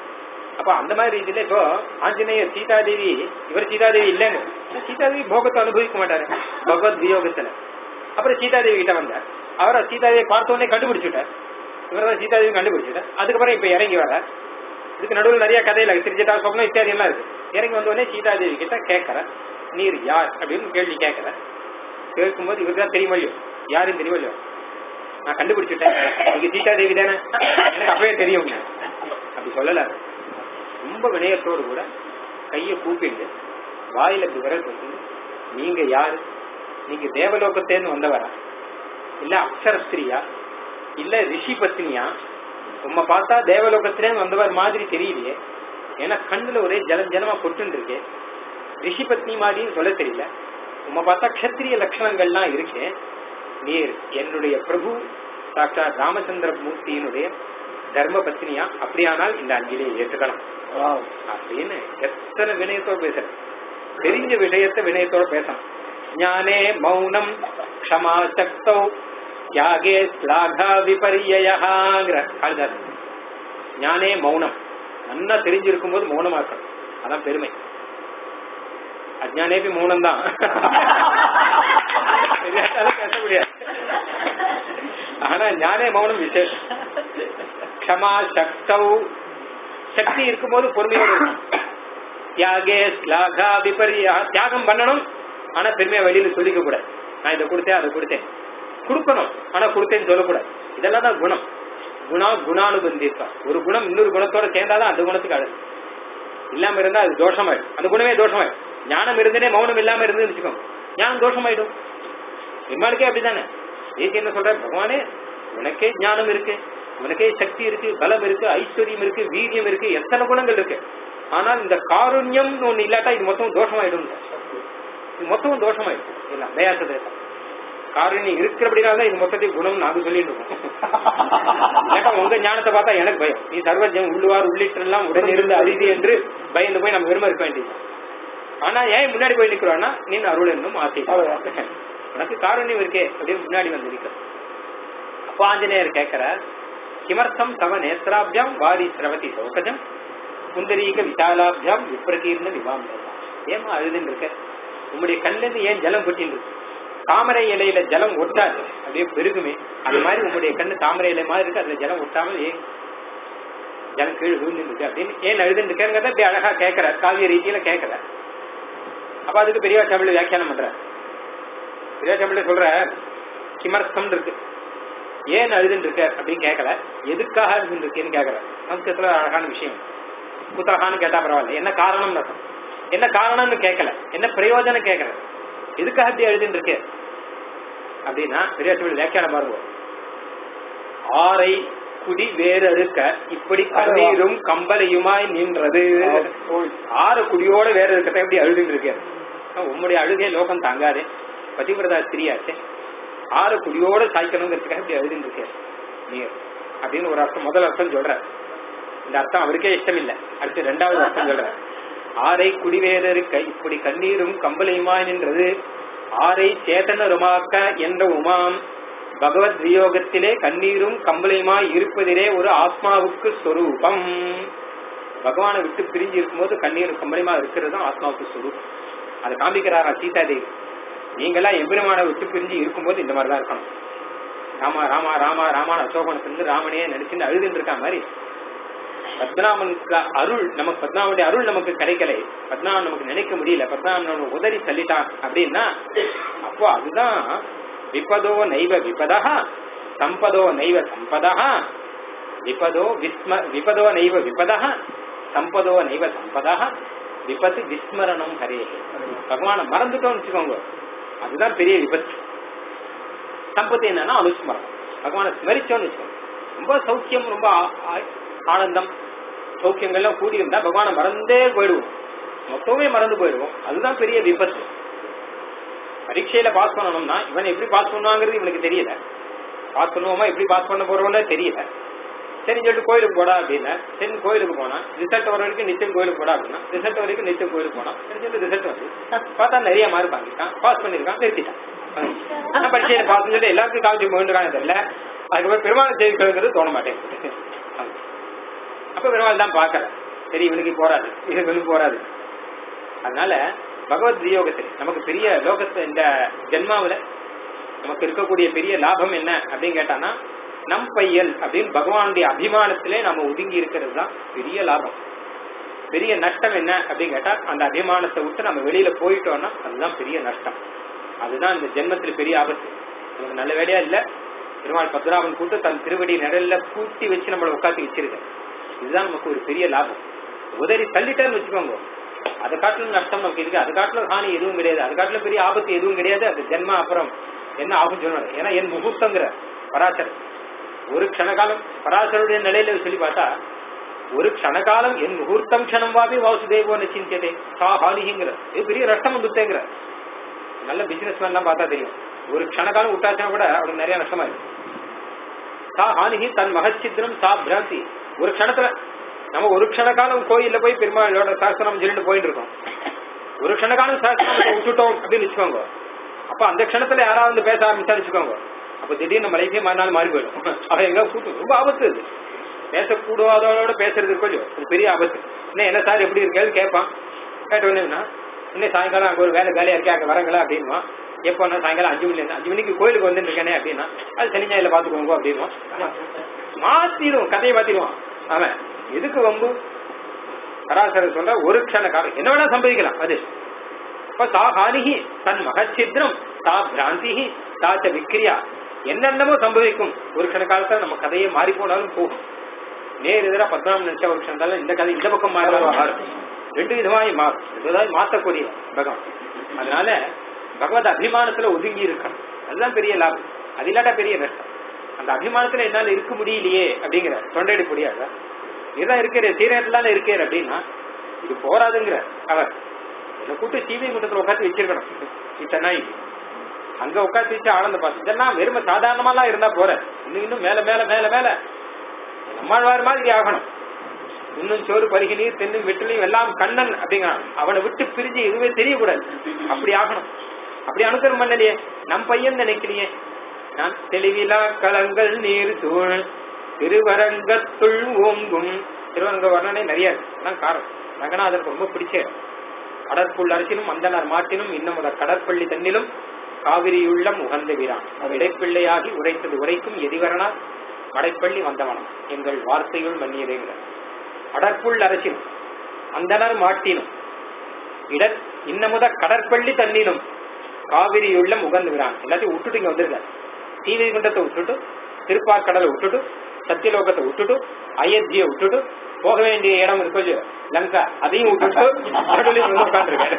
அப்ப அந்த மாதிரி இதுல இப்போ ஆஞ்சநேயர் சீதாதேவி இவர் சீதாதேவி இல்லைன்னு ஆனா சீதாதேவி போகத்தை அனுபவிக்க மாட்டாரு பகவத் வியோகத்துல அப்புறம் சீதாதேவி கிட்ட வந்தார் அவரை சீதாதேவி பார்த்த உடனே கண்டுபிடிச்சுட்டார் இவர் தான் சீதாதேவி கண்டுபிடிச்சுட்டார் அதுக்கப்புறம் இப்ப இறங்கி வர இதுக்கு நடுவில் நிறைய கதையில திருச்சிட்டா சொப்னம் இத்தியாதி எல்லாம் இருக்கு இறங்கி வந்த உடனே சீதாதேவி கிட்ட கேட்கற நீர் யார் அப்படின்னு கேள்வி கேட்கற கேட்கும்போது இவருக்கு தான் தெரியுமா இல்லையோ யாரும் தெரியுமா இல்லையோ நான் கண்டுபிடிச்சுட்டேன் நீங்க சீதாதேவி தானே எனக்கு அப்பவே தெரியும் அப்படி சொல்லல ரொம்ப வினயத்தோடு கூட கையை கூப்பிட்டு வாயில இப்படி விரல் போட்டு நீங்க யாரு நீங்க தேவலோகத்தேன்னு வந்தவரா இல்ல அக்ஷரஸ்திரியா இல்ல ரிஷி பத்னியா உம்மை பார்த்தா தேவலோகத்திலேருந்து வந்தவர் மாதிரி தெரியலையே ஏன்னா கண்ணுல ஒரே ஜலம் ஜலமா கொட்டுன்னு இருக்கு ரிஷி பத்னி மாதிரின்னு சொல்ல தெரியல உம்மை பார்த்தா க்ஷத்திரிய லட்சணங்கள்லாம் இருக்கு நீர் என்னுடைய பிரபு சாட்சாத் ராமச்சந்திர மூர்த்தியினுடைய தர்ம பத்னியா அப்படியானால் இந்த அஞ்சலியை ஏற்றுக்கலாம் அப்படின்னு எத்தனை வினயத்தோட பேசுற தெரிஞ்ச விஷயத்தை வினயத்தோட பேசணும் ஞானே மௌனம் க்ஷமா சக்தௌ தியாகே ஸ்லாகா விபரியங்கிற காளிதாசன் ஞானே மௌனம் நல்லா தெரிஞ்சிருக்கும் போது மௌனமா இருக்கணும் அதான் பெருமை அஜ்ஞானேபி மௌனம் தான் பேச முடியாது ஆனா ஞானே மௌனம் விசேஷம் க்ஷமா சக்தௌ சக்தி இருக்கும்போது பொறுமையோடு இருக்கணும் தியாகே ஸ்லாகா விபரியா தியாகம் பண்ணணும் ஆனா பெருமையா வெளியில சொல்லிக்க கூடாது நான் இதை கொடுத்தேன் அதை கொடுத்தேன் கொடுக்கணும் ஆனா கொடுத்தேன்னு சொல்லக்கூடாது இதெல்லாம் தான் குணம் குணா குணானுபந்தித்தான் ஒரு குணம் இன்னொரு குணத்தோட சேர்ந்தாதான் அந்த குணத்துக்கு அழகு இல்லாம இருந்தா அது தோஷமாயிடும் அந்த குணமே தோஷமாயிடும் ஞானம் இருந்தனே மௌனம் இல்லாம இருந்து வச்சுக்கோங்க ஞானம் தோஷமாயிடும் பெருமாளுக்கே அப்படித்தானே ஏக்கு என்ன சொல்ற பகவானே உனக்கே ஞானம் இருக்கு உனக்கே சக்தி இருக்கு பலம் இருக்கு ஐஸ்வர்யம் இருக்கு வீரியம் இருக்கு எத்தனை குணங்கள் இருக்கு ஆனால் இந்த காருண்யம் ஒண்ணு இல்லாட்டா இது மொத்தம் தோஷமாயிடும் இது மொத்தமும் தோஷமாயிடும் இல்ல அபயாச தேசம் காருண்யம் இருக்கிறபடினால இது மொத்தத்தையும் குணம் நாங்க சொல்லிட்டு இருக்கோம் இல்லாட்டா உங்க ஞானத்தை பார்த்தா எனக்கு பயம் நீ சர்வஜம் உள்ளுவார் உள்ளிட்டெல்லாம் உடனே இருந்து அழிதி என்று பயந்து போய் நம்ம வெறுமை இருக்க வேண்டியது ஆனா ஏன் முன்னாடி போய் நிக்கிறோம்னா நீ அருள் என்னும் ஆசை உனக்கு காருண்யம் இருக்கே அப்படின்னு முன்னாடி வந்து நிக்க அப்ப ஆஞ்சநேயர் கேட்கிற கிமர்த்தம் தவ நேத்திராபியாம் வாரி சிரவதி சௌகஜம் குந்தரீக விசாலாபியாம் விப்ரகீர்ண விவாம் ஏமா அழுதுன்னு இருக்க உங்களுடைய கண்ணுல இருந்து ஏன் ஜலம் கொட்டின்னு இருக்கு தாமரை இலையில ஜலம் ஒட்டாது அப்படியே பெருகுமே அது மாதிரி உங்களுடைய கண்ணு தாமரை இலை மாதிரி இருக்கு அதுல ஜலம் ஒட்டாமல் ஏன் ஜலம் கீழே விழுந்து இருக்கு அப்படின்னு ஏன் அழுதுன்னு இருக்கேங்கிறத இப்படி அழகா கேட்கிற காவிய ரீதியில கேட்கிற அப்ப அதுக்கு பெரிய தமிழ் வியாக்கியானம் பண்ற பெரிய தமிழ்ல சொல்ற கிமர்த்தம் இருக்கு ஏன் அழுதுன்னு இருக்க அப்படின்னு கேட்கல எதுக்காக அழுதுன்னு இருக்கேன்னு கேட்கல சம்ஸ்கிருத்துல அழகான விஷயம் குத்தகான்னு கேட்டா பரவாயில்ல என்ன காரணம்னு அர்த்தம் என்ன காரணம்னு கேட்கல என்ன பிரயோஜனம் கேட்கல எதுக்காக இப்படி எழுதிட்டு இருக்கு அப்படின்னா பெரிய தமிழ் வியாக்கியானம் பாருங்க ஆரை குடி வேறு அறுக்க இப்படி கண்ணீரும் கம்பலையுமாய் நின்றது ஆறு குடியோட வேற இருக்கட்ட எப்படி அழுதுன்னு இருக்கு உம்முடைய அழுகை லோகம் தாங்காதே பதிவிரதா ஸ்திரியாச்சே ஆறு குடியோட சாய்க்கணுங்கிறதுக்காக இப்படி அழுதுன்னு இருக்கு நீர் அப்படின்னு ஒரு அர்த்தம் முதல் அர்த்தம் சொல்ற இந்த அர்த்தம் அவருக்கே இஷ்டம் இல்ல அடுத்து ரெண்டாவது அர்த்தம் சொல்ற ஆரை குடிவேதருக்க இப்படி கண்ணீரும் கம்பலையுமாய் நின்றது ஆரை சேதனருமாக்க என்ற உமாம் பகவத் வியோகத்திலே கண்ணீரும் கம்பளையுமாய் இருப்பதிலே ஒரு ஆத்மாவுக்கு சொரூபம் பகவானை விட்டு பிரிஞ்சு இருக்கும்போது கண்ணீரும் கம்பளையுமா இருக்கிறது தான் ஆத்மாவுக்கு சொரூபம் அதை காமிக்கிறாரா சீதாதேவி நீங்களாம் எம்பெருமானை விட்டு பிரிஞ்சு இருக்கும்போது இந்த மாதிரிதான் இருக்கணும் ராமா ராமா ராமா ராமான அசோகனத்திலிருந்து ராமனே நினைச்சுன்னு அழுதுன்னு இருக்கா மாதிரி பத்மநாபன் அருள் நமக்கு பத்மநாபனுடைய அருள் நமக்கு கிடைக்கல பத்மநாபன் நமக்கு நினைக்க முடியல பத்மநாபன் உதறி தள்ளிட்டான் அப்படின்னா அப்போ அதுதான் விபதோ நைவ விபதா சம்பதோ நைவ சம்பதா விபதோ விஸ்ம விபதோ நைவ விபதா சம்பதோ நைவ சம்பதா விபத்து விஸ்மரணம் ஹரே பகவான மறந்துட்டோம்னு வச்சுக்கோங்க அதுதான் பெரிய விபத்து சம்பத்து என்னன்னா அனுஸ்மரணம் பகவானை ஸ்மரிச்சோம்னு வச்சுக்கோங்க ரொம்ப சௌக்கியம் ரொம்ப ஆனந்தம் சௌக்கியங்கள்லாம் கூடி இருந்தா பகவானை மறந்தே போயிடுவோம் மொத்தமே மறந்து போயிடுவோம் அதுதான் பெரிய விபத்து பரீட்சையில பாஸ் பண்ணணும்னா இவன் எப்படி பாஸ் பண்ணுவாங்கிறது இவனுக்கு தெரியல பாஸ் பண்ணுவோமா எப்படி பாஸ் பண்ண போறோம்னு தெரியல சரி சொல்லிட்டு கோயிலுக்கு போடா அப்படின்னா சரி கோயிலுக்கு போனா ரிசல்ட் வர வரைக்கும் நிச்சயம் கோயிலுக்கு போடா அப்படின்னா ரிசல்ட் வரைக்கும் நிச்சயம் கோயிலுக்கு போனா சரி சொல்லி ரிசல்ட் வந்து பார்த்தா நிறைய மார்க் வாங்கிட்டான் பாஸ் பண்ணிருக்கான் நிறுத்திட்டான் ஆனா பரீட்சையில பாஸ் சொல்லி எல்லாருக்கும் காமிச்சு போயிட்டு தெரியல அதுக்கப்புறம் பெருமாள் செய்திக்கிறது தோண மாட்டேங்குது அப்ப பெருமாள் தான் பாக்கல சரி இவனுக்கு போறாது இவனுக்கு போறாது அதனால பகவத் வியோகத்தில் நமக்கு பெரிய லோகத்தை இந்த ஜென்மாவில நமக்கு இருக்கக்கூடிய பெரிய லாபம் என்ன அப்படின்னு கேட்டானா நம் பையல் அப்படின்னு பகவானுடைய அபிமானத்திலே நம்ம ஒதுங்கி இருக்கிறது தான் பெரிய லாபம் பெரிய நஷ்டம் என்ன அப்படின்னு கேட்டா அந்த அபிமானத்தை விட்டு நம்ம வெளியில போயிட்டோம்னா அதுதான் பெரிய நஷ்டம் அதுதான் இந்த ஜென்மத்துல பெரிய ஆபத்து நமக்கு நல்ல வேலையா இல்ல பெருமாள் பத்மநாபன் கூட்டு தன் திருவடி நிழல்ல கூட்டி வச்சு நம்மளை உட்காந்து வச்சிருக்க இதுதான் நமக்கு ஒரு பெரிய லாபம் உதறி தள்ளிட்டேன்னு வச்சுக்கோங்க அது காட்டிலும் நஷ்டம் நமக்கு இருக்கு அது காட்டிலும் ஹானி எதுவும் கிடையாது அது காட்டிலும் பெரிய ஆபத்து எதுவும் கிடையாது அது ஜென்மா அப்புறம் என்ன ஆகும் சொல்லணும் ஏன்னா என் முகூர்த்தங்கிற பராசர் ஒரு க்ஷணகாலம் பராசருடைய நிலையில சொல்லி பார்த்தா ஒரு க்ஷணகாலம் என் முகூர்த்தம் க்ஷணம் வாபி வாசுதேவோ நிச்சிந்தியதே சா ஹானிங்கிற இது பெரிய நஷ்டம் வந்துட்டேங்கிற நல்ல பிசினஸ் மேன்லாம் பார்த்தா தெரியும் ஒரு க்ஷணகாலம் விட்டாச்சுன்னா கூட அவனுக்கு நிறைய நஷ்டமா இருக்கு சா ஹானிகி தன் மகச்சித்திரம் சா பிராந்தி ஒரு க்ஷணத்துல நம்ம ஒரு க்ஷண காலம் கோயில்ல போய் பெருமாளோட சாஸ்திரம் சொல்லிட்டு போயிட்டு இருக்கோம் ஒரு க்ஷண காலம் சாஸ்திரம் விட்டுட்டோம் அப்படின்னு வச்சுக்கோங்க அப்ப அந்த க்ஷணத்துல யாராவது வந்து பேச ஆரம்பிச்சா வச்சுக்கோங்க அப்ப திடீர்னு நம்ம லைஃபே மறுநாள் மாறி போயிடும் அவன் எங்க கூட்டு ரொம்ப ஆபத்து இது பேசக்கூடாதோட பேசுறது இருக்கும் இல்லையோ அது பெரிய ஆபத்து என்ன என்ன சார் எப்படி இருக்கேன்னு கேட்பான் கேட்ட உடனே இன்னும் சாயங்காலம் அங்க ஒரு வேலை வேலையா இருக்கே அங்க வரங்களா அப்படின்னுவான் எப்போ சாயங்காலம் அஞ்சு மணி அஞ்சு மணிக்கு கோயிலுக்கு வந்துட்டு இருக்கேனே அப்படின்னா அது சனி ஞாயில பாத்துக்கோங்க அப்படின்னுவான் மாத்திடுவோம் கதையை மாத்திடுவான் அவன் எதுக்கு வம்பு சராசரி சொல்ற ஒரு க்ஷண காலம் என்ன வேணா சம்பவிக்கலாம் அது இப்ப சா ஹானிகி தன் மகச்சித்ரம் சா பிராந்திகி சாச்ச விக்ரியா என்னென்னமோ சம்பவிக்கும் ஒரு க்ஷண காலத்துல நம்ம கதையே மாறி போனாலும் போகும் நேர் எதிரா பத்மநாபம் நினைச்ச ஒரு க்ஷணத்தால இந்த கதை இந்த பக்கம் மாறும் ரெண்டு விதமாய் மாறும் விதமாய் மாத்தக்கூடிய பகவான் அதனால பகவத் அபிமானத்துல ஒதுங்கி இருக்கணும் அதுதான் பெரிய லாபம் அது இல்லாட்டா பெரிய நஷ்டம் அந்த அபிமானத்துல என்னால இருக்க முடியலையே அப்படிங்கிற தொண்டைடி முடியாத இதுதான் இருக்கிற சீரகத்துல இருக்கிற அப்படின்னா இது போராதுங்கிற அவர் என்ன கூட்டு சீவை கூட்டத்துல உட்காந்து வச்சிருக்கணும் இத்தனை அங்க உட்காந்து வச்சு ஆனந்த பாசம் இதெல்லாம் வெறும சாதாரணமாலாம் இருந்தா போற இன்னும் இன்னும் மேல மேல மேல மேல நம்மாழ்வார் மாதிரி ஆகணும் இன்னும் சோறு பருகி நீர் தென்னும் வெற்றிலையும் எல்லாம் கண்ணன் அப்படிங்கிறான் அவனை விட்டு பிரிஞ்சு எதுவுமே தெரியக்கூடாது அப்படி ஆகணும் அப்படி அனுசரம் பண்ணலையே நம் பையன் நினைக்கலையே நான் தெளிவிலா கலங்கள் நீர் சூழ் திருவரங்கத்துள் ஓங்கும் திருவரங்க வர்ணனை நிறைய இருக்கு அதான் காரணம் ரங்கநாதனுக்கு ரொம்ப பிடிச்ச இடம் கடற்புள் அரசினும் அந்தனர் மாட்டினும் இன்னும் அத கடற்பள்ளி தன்னிலும் காவிரியுள்ளம் உகந்த வீரான் இடைப்பிள்ளையாகி உரைத்தது உரைக்கும் எதிவரனா மடைப்பள்ளி வந்தவனம் எங்கள் வார்த்தைகள் மன்னியதேங்கிற அடற்புள் அரசினும் அந்தனர் மாட்டினும் இட இன்னமுத கடற்பள்ளி தன்னிலும் காவிரியுள்ளம் உகந்து விரான் எல்லாத்தையும் விட்டுட்டு இங்க வந்திருக்காரு தீவைகுண்டத்தை விட்டுட்டு திருப்பாக்கடலை விட்டுட்டு சத்தியலோகத்தை விட்டுட்டு அயோத்தியை விட்டுட்டு போக வேண்டிய இடம் இருக்கு இல்லையோ, லங்கா அதையும் விட்டுட்டு நடுவில் வந்து உட்காந்துருக்காரு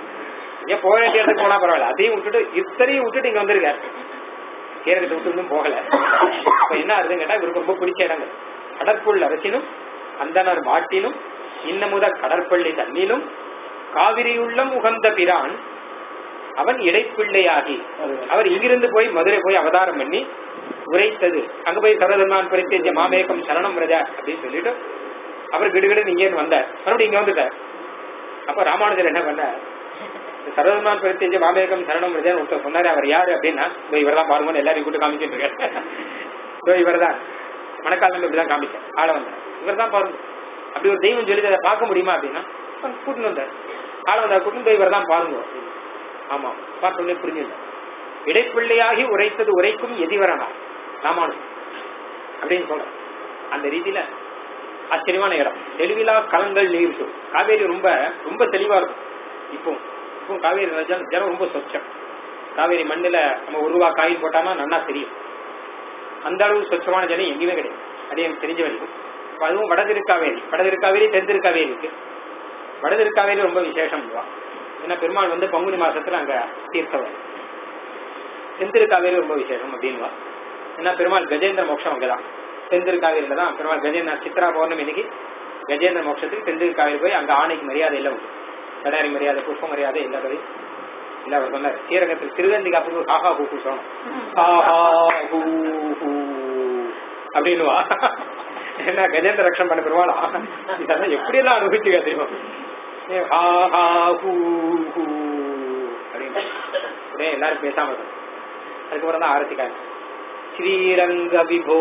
ஏன் போக வேண்டிய இடத்துக்கு போனா பரவாயில்ல அதையும் விட்டுட்டு இத்தனையும் விட்டுட்டு இங்க வந்திருக்காரு கேரளத்தை விட்டு இன்னும் போகல இப்ப என்ன ஆகுதுன்னு கேட்டா இவருக்கு ரொம்ப பிடிச்ச இடங்கள் கடற்புள் அரசினும் அந்தனர் மாட்டினும் இன்னமுத கடற்பள்ளி தண்ணிலும் காவிரியுள்ளம் உகந்த பிரான் அவன் இடைப்பிள்ளையாகி அவர் இங்கிருந்து போய் மதுரை போய் அவதாரம் பண்ணி உரைத்தது அங்க போய் சரதன்மான் பரித்தேஜ மாமேகம் சரணம் ரஜா அப்படின்னு சொல்லிட்டு அவர் கிடுகிடுன்னு இங்கே வந்தார் மறுபடியும் இங்க வந்துட்டார் அப்ப ராமானுஜர் என்ன பண்ணார் சரதன்மான் பரித்தேஜ மாமேகம் சரணம் ரஜா ஒருத்தர் சொன்னாரு அவர் யாரு அப்படின்னா இவர் தான் பாருங்கன்னு எல்லாரையும் கூட்டு காமிச்சிட்டு இருக்காரு இவர் தான் மணக்காலம் இப்படிதான் காமிச்சேன் ஆள வந்தார் இவர் தான் பாருங்க அப்படி ஒரு தெய்வம் சொல்லி அதை பார்க்க முடியுமா அப்படின்னா கூட்டின்னு வந்தார் ஆள வந்தார் கூட்டின்னு இவர் தான் பாருங்க அப்படின்னு. ஆமா பார்த்தோன்னே புரிஞ்சுங்க இடைப்பிள்ளையாகி உரைத்தது உரைக்கும் எதிவரனா ராமானுஜன் அப்படின்னு சொல்றேன் அந்த ரீதியில ஆச்சரியமான இடம் தெளிவிலா கலங்கள் நீர் சொல் காவேரி ரொம்ப ரொம்ப தெளிவா இருக்கும் இப்போ இப்போ காவேரி நதி ஜலம் ரொம்ப சொச்சம் காவேரி மண்ணுல நம்ம ஒரு ரூபா காயின் போட்டானா நல்லா தெரியும் அந்த அளவு சொச்சமான ஜலம் எங்கேயுமே கிடையாது அது எனக்கு தெரிஞ்ச வரைக்கும் இப்ப அதுவும் வடதிருக்காவேரி வடதிருக்காவேரி தென்திருக்காவேரி இருக்கு வடதிருக்காவேரி ரொம்ப விசேஷம் இதுவா. ஏன்னா பெருமாள் வந்து பங்குனி மாசத்துல அங்க தீர்த்தவர் தென்திருக்காவேரி ரொம்ப விசேஷம் அப்படின்வா ஏன்னா பெருமாள் கஜேந்திர மோட்சம் அங்கதான் தென்திருக்காவேரியில தான் பெருமாள் கஜேந்திர சித்ரா பௌர்ணமி இன்னைக்கு கஜேந்திர மோட்சத்துக்கு தென்திருக்காவேரி போய் அங்க ஆணைக்கு மரியாதை எல்லாம் உண்டு கடாரி மரியாதை புஷ்ப மரியாதை எல்லாத்தையும் இல்ல அவர் சொன்னார் ஸ்ரீரங்கத்தில் திருவந்தி காப்புக்கு ஹாஹா பூ சொல்லணும் ஹாஹா ஹூ ஹூ அப்படின்னுவா என்ன கஜேந்திர ரக்ஷம் பண்ண பெருமாளா இதெல்லாம் எப்படியெல்லாம் அனுபவிச்சுக்க தெரியும் ஏ ஹா ஹா ஹூ ஹூ அப்படின்னு அப்படியே எல்லாரும் பேசாம இருக்கணும் அதுக்கப்புறம் தான் ஆரத்திக்காங்க ஸ்ரீரங்க விபோ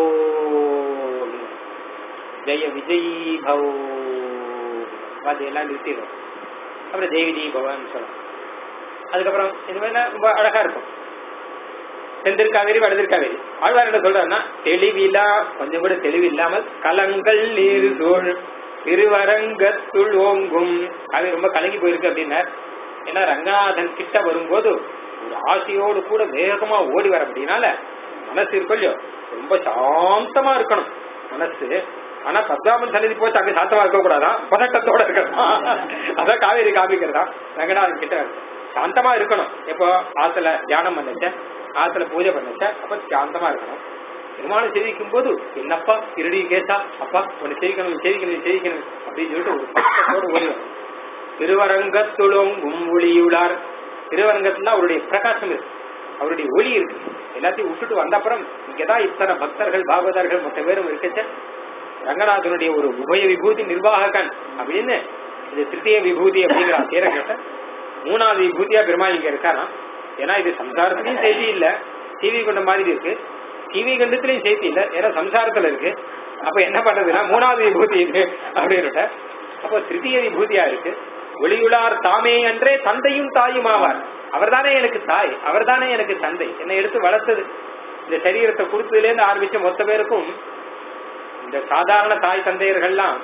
ஜெய விஜய் பவோ அது எல்லாம் நிறுத்திடும் அப்புறம் ஜெய விஜய் பவன் சொல்லணும் அதுக்கப்புறம் இது மாதிரி ரொம்ப அழகா இருக்கும் தென்திருக்காவேரி வடதிருக்காவேரி ஆழ்வார் என்ன சொல்றாருன்னா தெளிவிலா கொஞ்சம் கூட தெளிவில்லாமல் கலங்கள் நீர் சூழ் திருவரங்கத்துள் ஓங்கும் அது ரொம்ப கலங்கி போயிருக்கு அப்படின்னார் ஏன்னா ரங்கநாதன் கிட்ட வரும்போது ஒரு ஆசையோடு கூட வேகமா ஓடி வர அப்படின்னால மனசு இருக்கும் இல்லையோ ரொம்ப சாந்தமா இருக்கணும் மனசு ஆனா பத்மாபன் சன்னதி போச்சு அங்க சாந்தமா இருக்க கூடாதான் பதட்டத்தோட இருக்கிறதா அதான் காவேரி காமிக்கிறதா ரங்கநாதன் கிட்ட சாந்தமா இருக்கணும் எப்போ ஆத்துல தியானம் பண்ணச்ச ஆத்துல பூஜை பண்ணச்ச அப்ப சாந்தமா இருக்கணும் பெருமாளை சேவிக்கும் போது என்னப்பா இருடி கேட்டா அப்பா உன்னை சேவிக்கணும் சேவிக்கணும் சேவிக்கணும் அப்படின்னு சொல்லிட்டு ஒரு பதட்டத்தோட ஓடுவோம் திருவரங்கத்துளங்கும் ஒளியுளார் திருவரங்கத்துல அவருடைய பிரகாசம் இருக்கு அவருடைய ஒளி இருக்கு எல்லாத்தையும் விட்டுட்டு வந்த அப்புறம் இங்கதான் இத்தனை பக்தர்கள் பாகவதர்கள் மொத்த பேரும் இருக்கச்ச ரங்கநாதனுடைய ஒரு உபய விபூதி நிர்வாககன் அப்படின்னு இது திருத்திய விபூதி அப்படிங்கிற சேரங்கட்ட மூணாவது விபூதியா பெருமாள் இங்க இருக்காராம் ஏன்னா இது சம்சாரத்திலையும் செய்தி இல்ல டிவி கொண்ட மாதிரி இருக்கு டிவி கண்டத்திலையும் செய்தி இல்ல ஏன்னா சம்சாரத்துல இருக்கு அப்ப என்ன பண்றதுன்னா மூணாவது விபூதி இது அப்படின்னு அப்போ திருத்திய விபூதியா இருக்கு ஒளியுளார் தாமே அன்றே தந்தையும் தாயும் ஆவார் அவர்தானே எனக்கு தாய் அவர்தானே எனக்கு தந்தை என்னை எடுத்து வளர்த்தது இந்த சரீரத்தை கொடுத்ததுல இருந்து ஆரம்பிச்ச மொத்த பேருக்கும் இந்த சாதாரண தாய் தந்தையர்கள்லாம்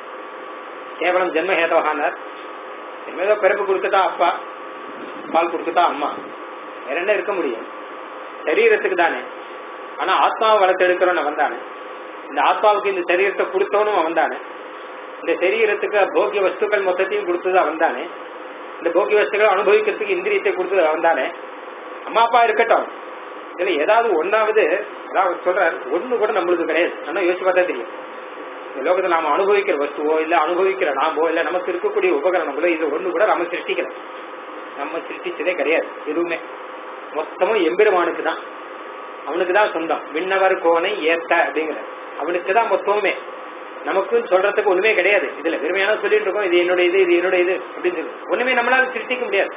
கேவலம் ஜென்மஹேதவகானார் ஏதோ பிறப்பு கொடுத்துட்டா அப்பா பால் கொடுத்துட்டா அம்மா வேற என்ன இருக்க முடியும் சரீரத்துக்கு தானே ஆனா ஆத்மாவை வளர்த்து எடுக்கிறவன் அவன் தானே இந்த ஆத்மாவுக்கு இந்த சரீரத்தை கொடுத்தவனும் அவன் தானே இந்த சரீரத்துக்கு போக்கிய வஸ்துக்கள் மொத்தத்தையும் கொடுத்தது அவன் தானே இந்த போக்கிய வஸ்துக்களை அனுபவிக்கிறதுக்கு இந்திரியத்தை கொடுத்தது அவன் தானே அம்மா அப்பா இருக்கட்டும் இதுல ஏதாவது ஒன்னாவது அதாவது சொல்றார் ஒண்ணு கூட நம்மளுக்கு கிடையாது ஆனா யோசிச்சு பார்த்தா தெரியும் இந்த லோகத்துல நாம அனுபவிக்கிற வஸ்துவோ இல்ல அனுபவிக்கிற நாமோ இல்ல நமக்கு இருக்கக்கூடிய உபகரணங்களோ இது ஒண்ணு கூட நம்ம சிருஷ்டிக்கிறோம் நம்ம சிருஷ்டிச்சதே கிடையாது எதுவுமே மொத்தமும் எம்பெருமானுக்கு தான் அவனுக்கு தான் சொந்தம் விண்ணவர் கோனை ஏத்த அப்படிங்கிற அவனுக்கு தான் மொத்தமுமே நமக்குன்னு சொல்றதுக்கு ஒண்ணுமே கிடையாது இதுல பெருமையான சொல்லிட்டு இருக்கோம் இது என்னுடைய இது இது என்னுடைய இது அப்படின்னு சொல்லி ஒண்ணுமே நம்மளால சிருஷ்டிக்க முடியாது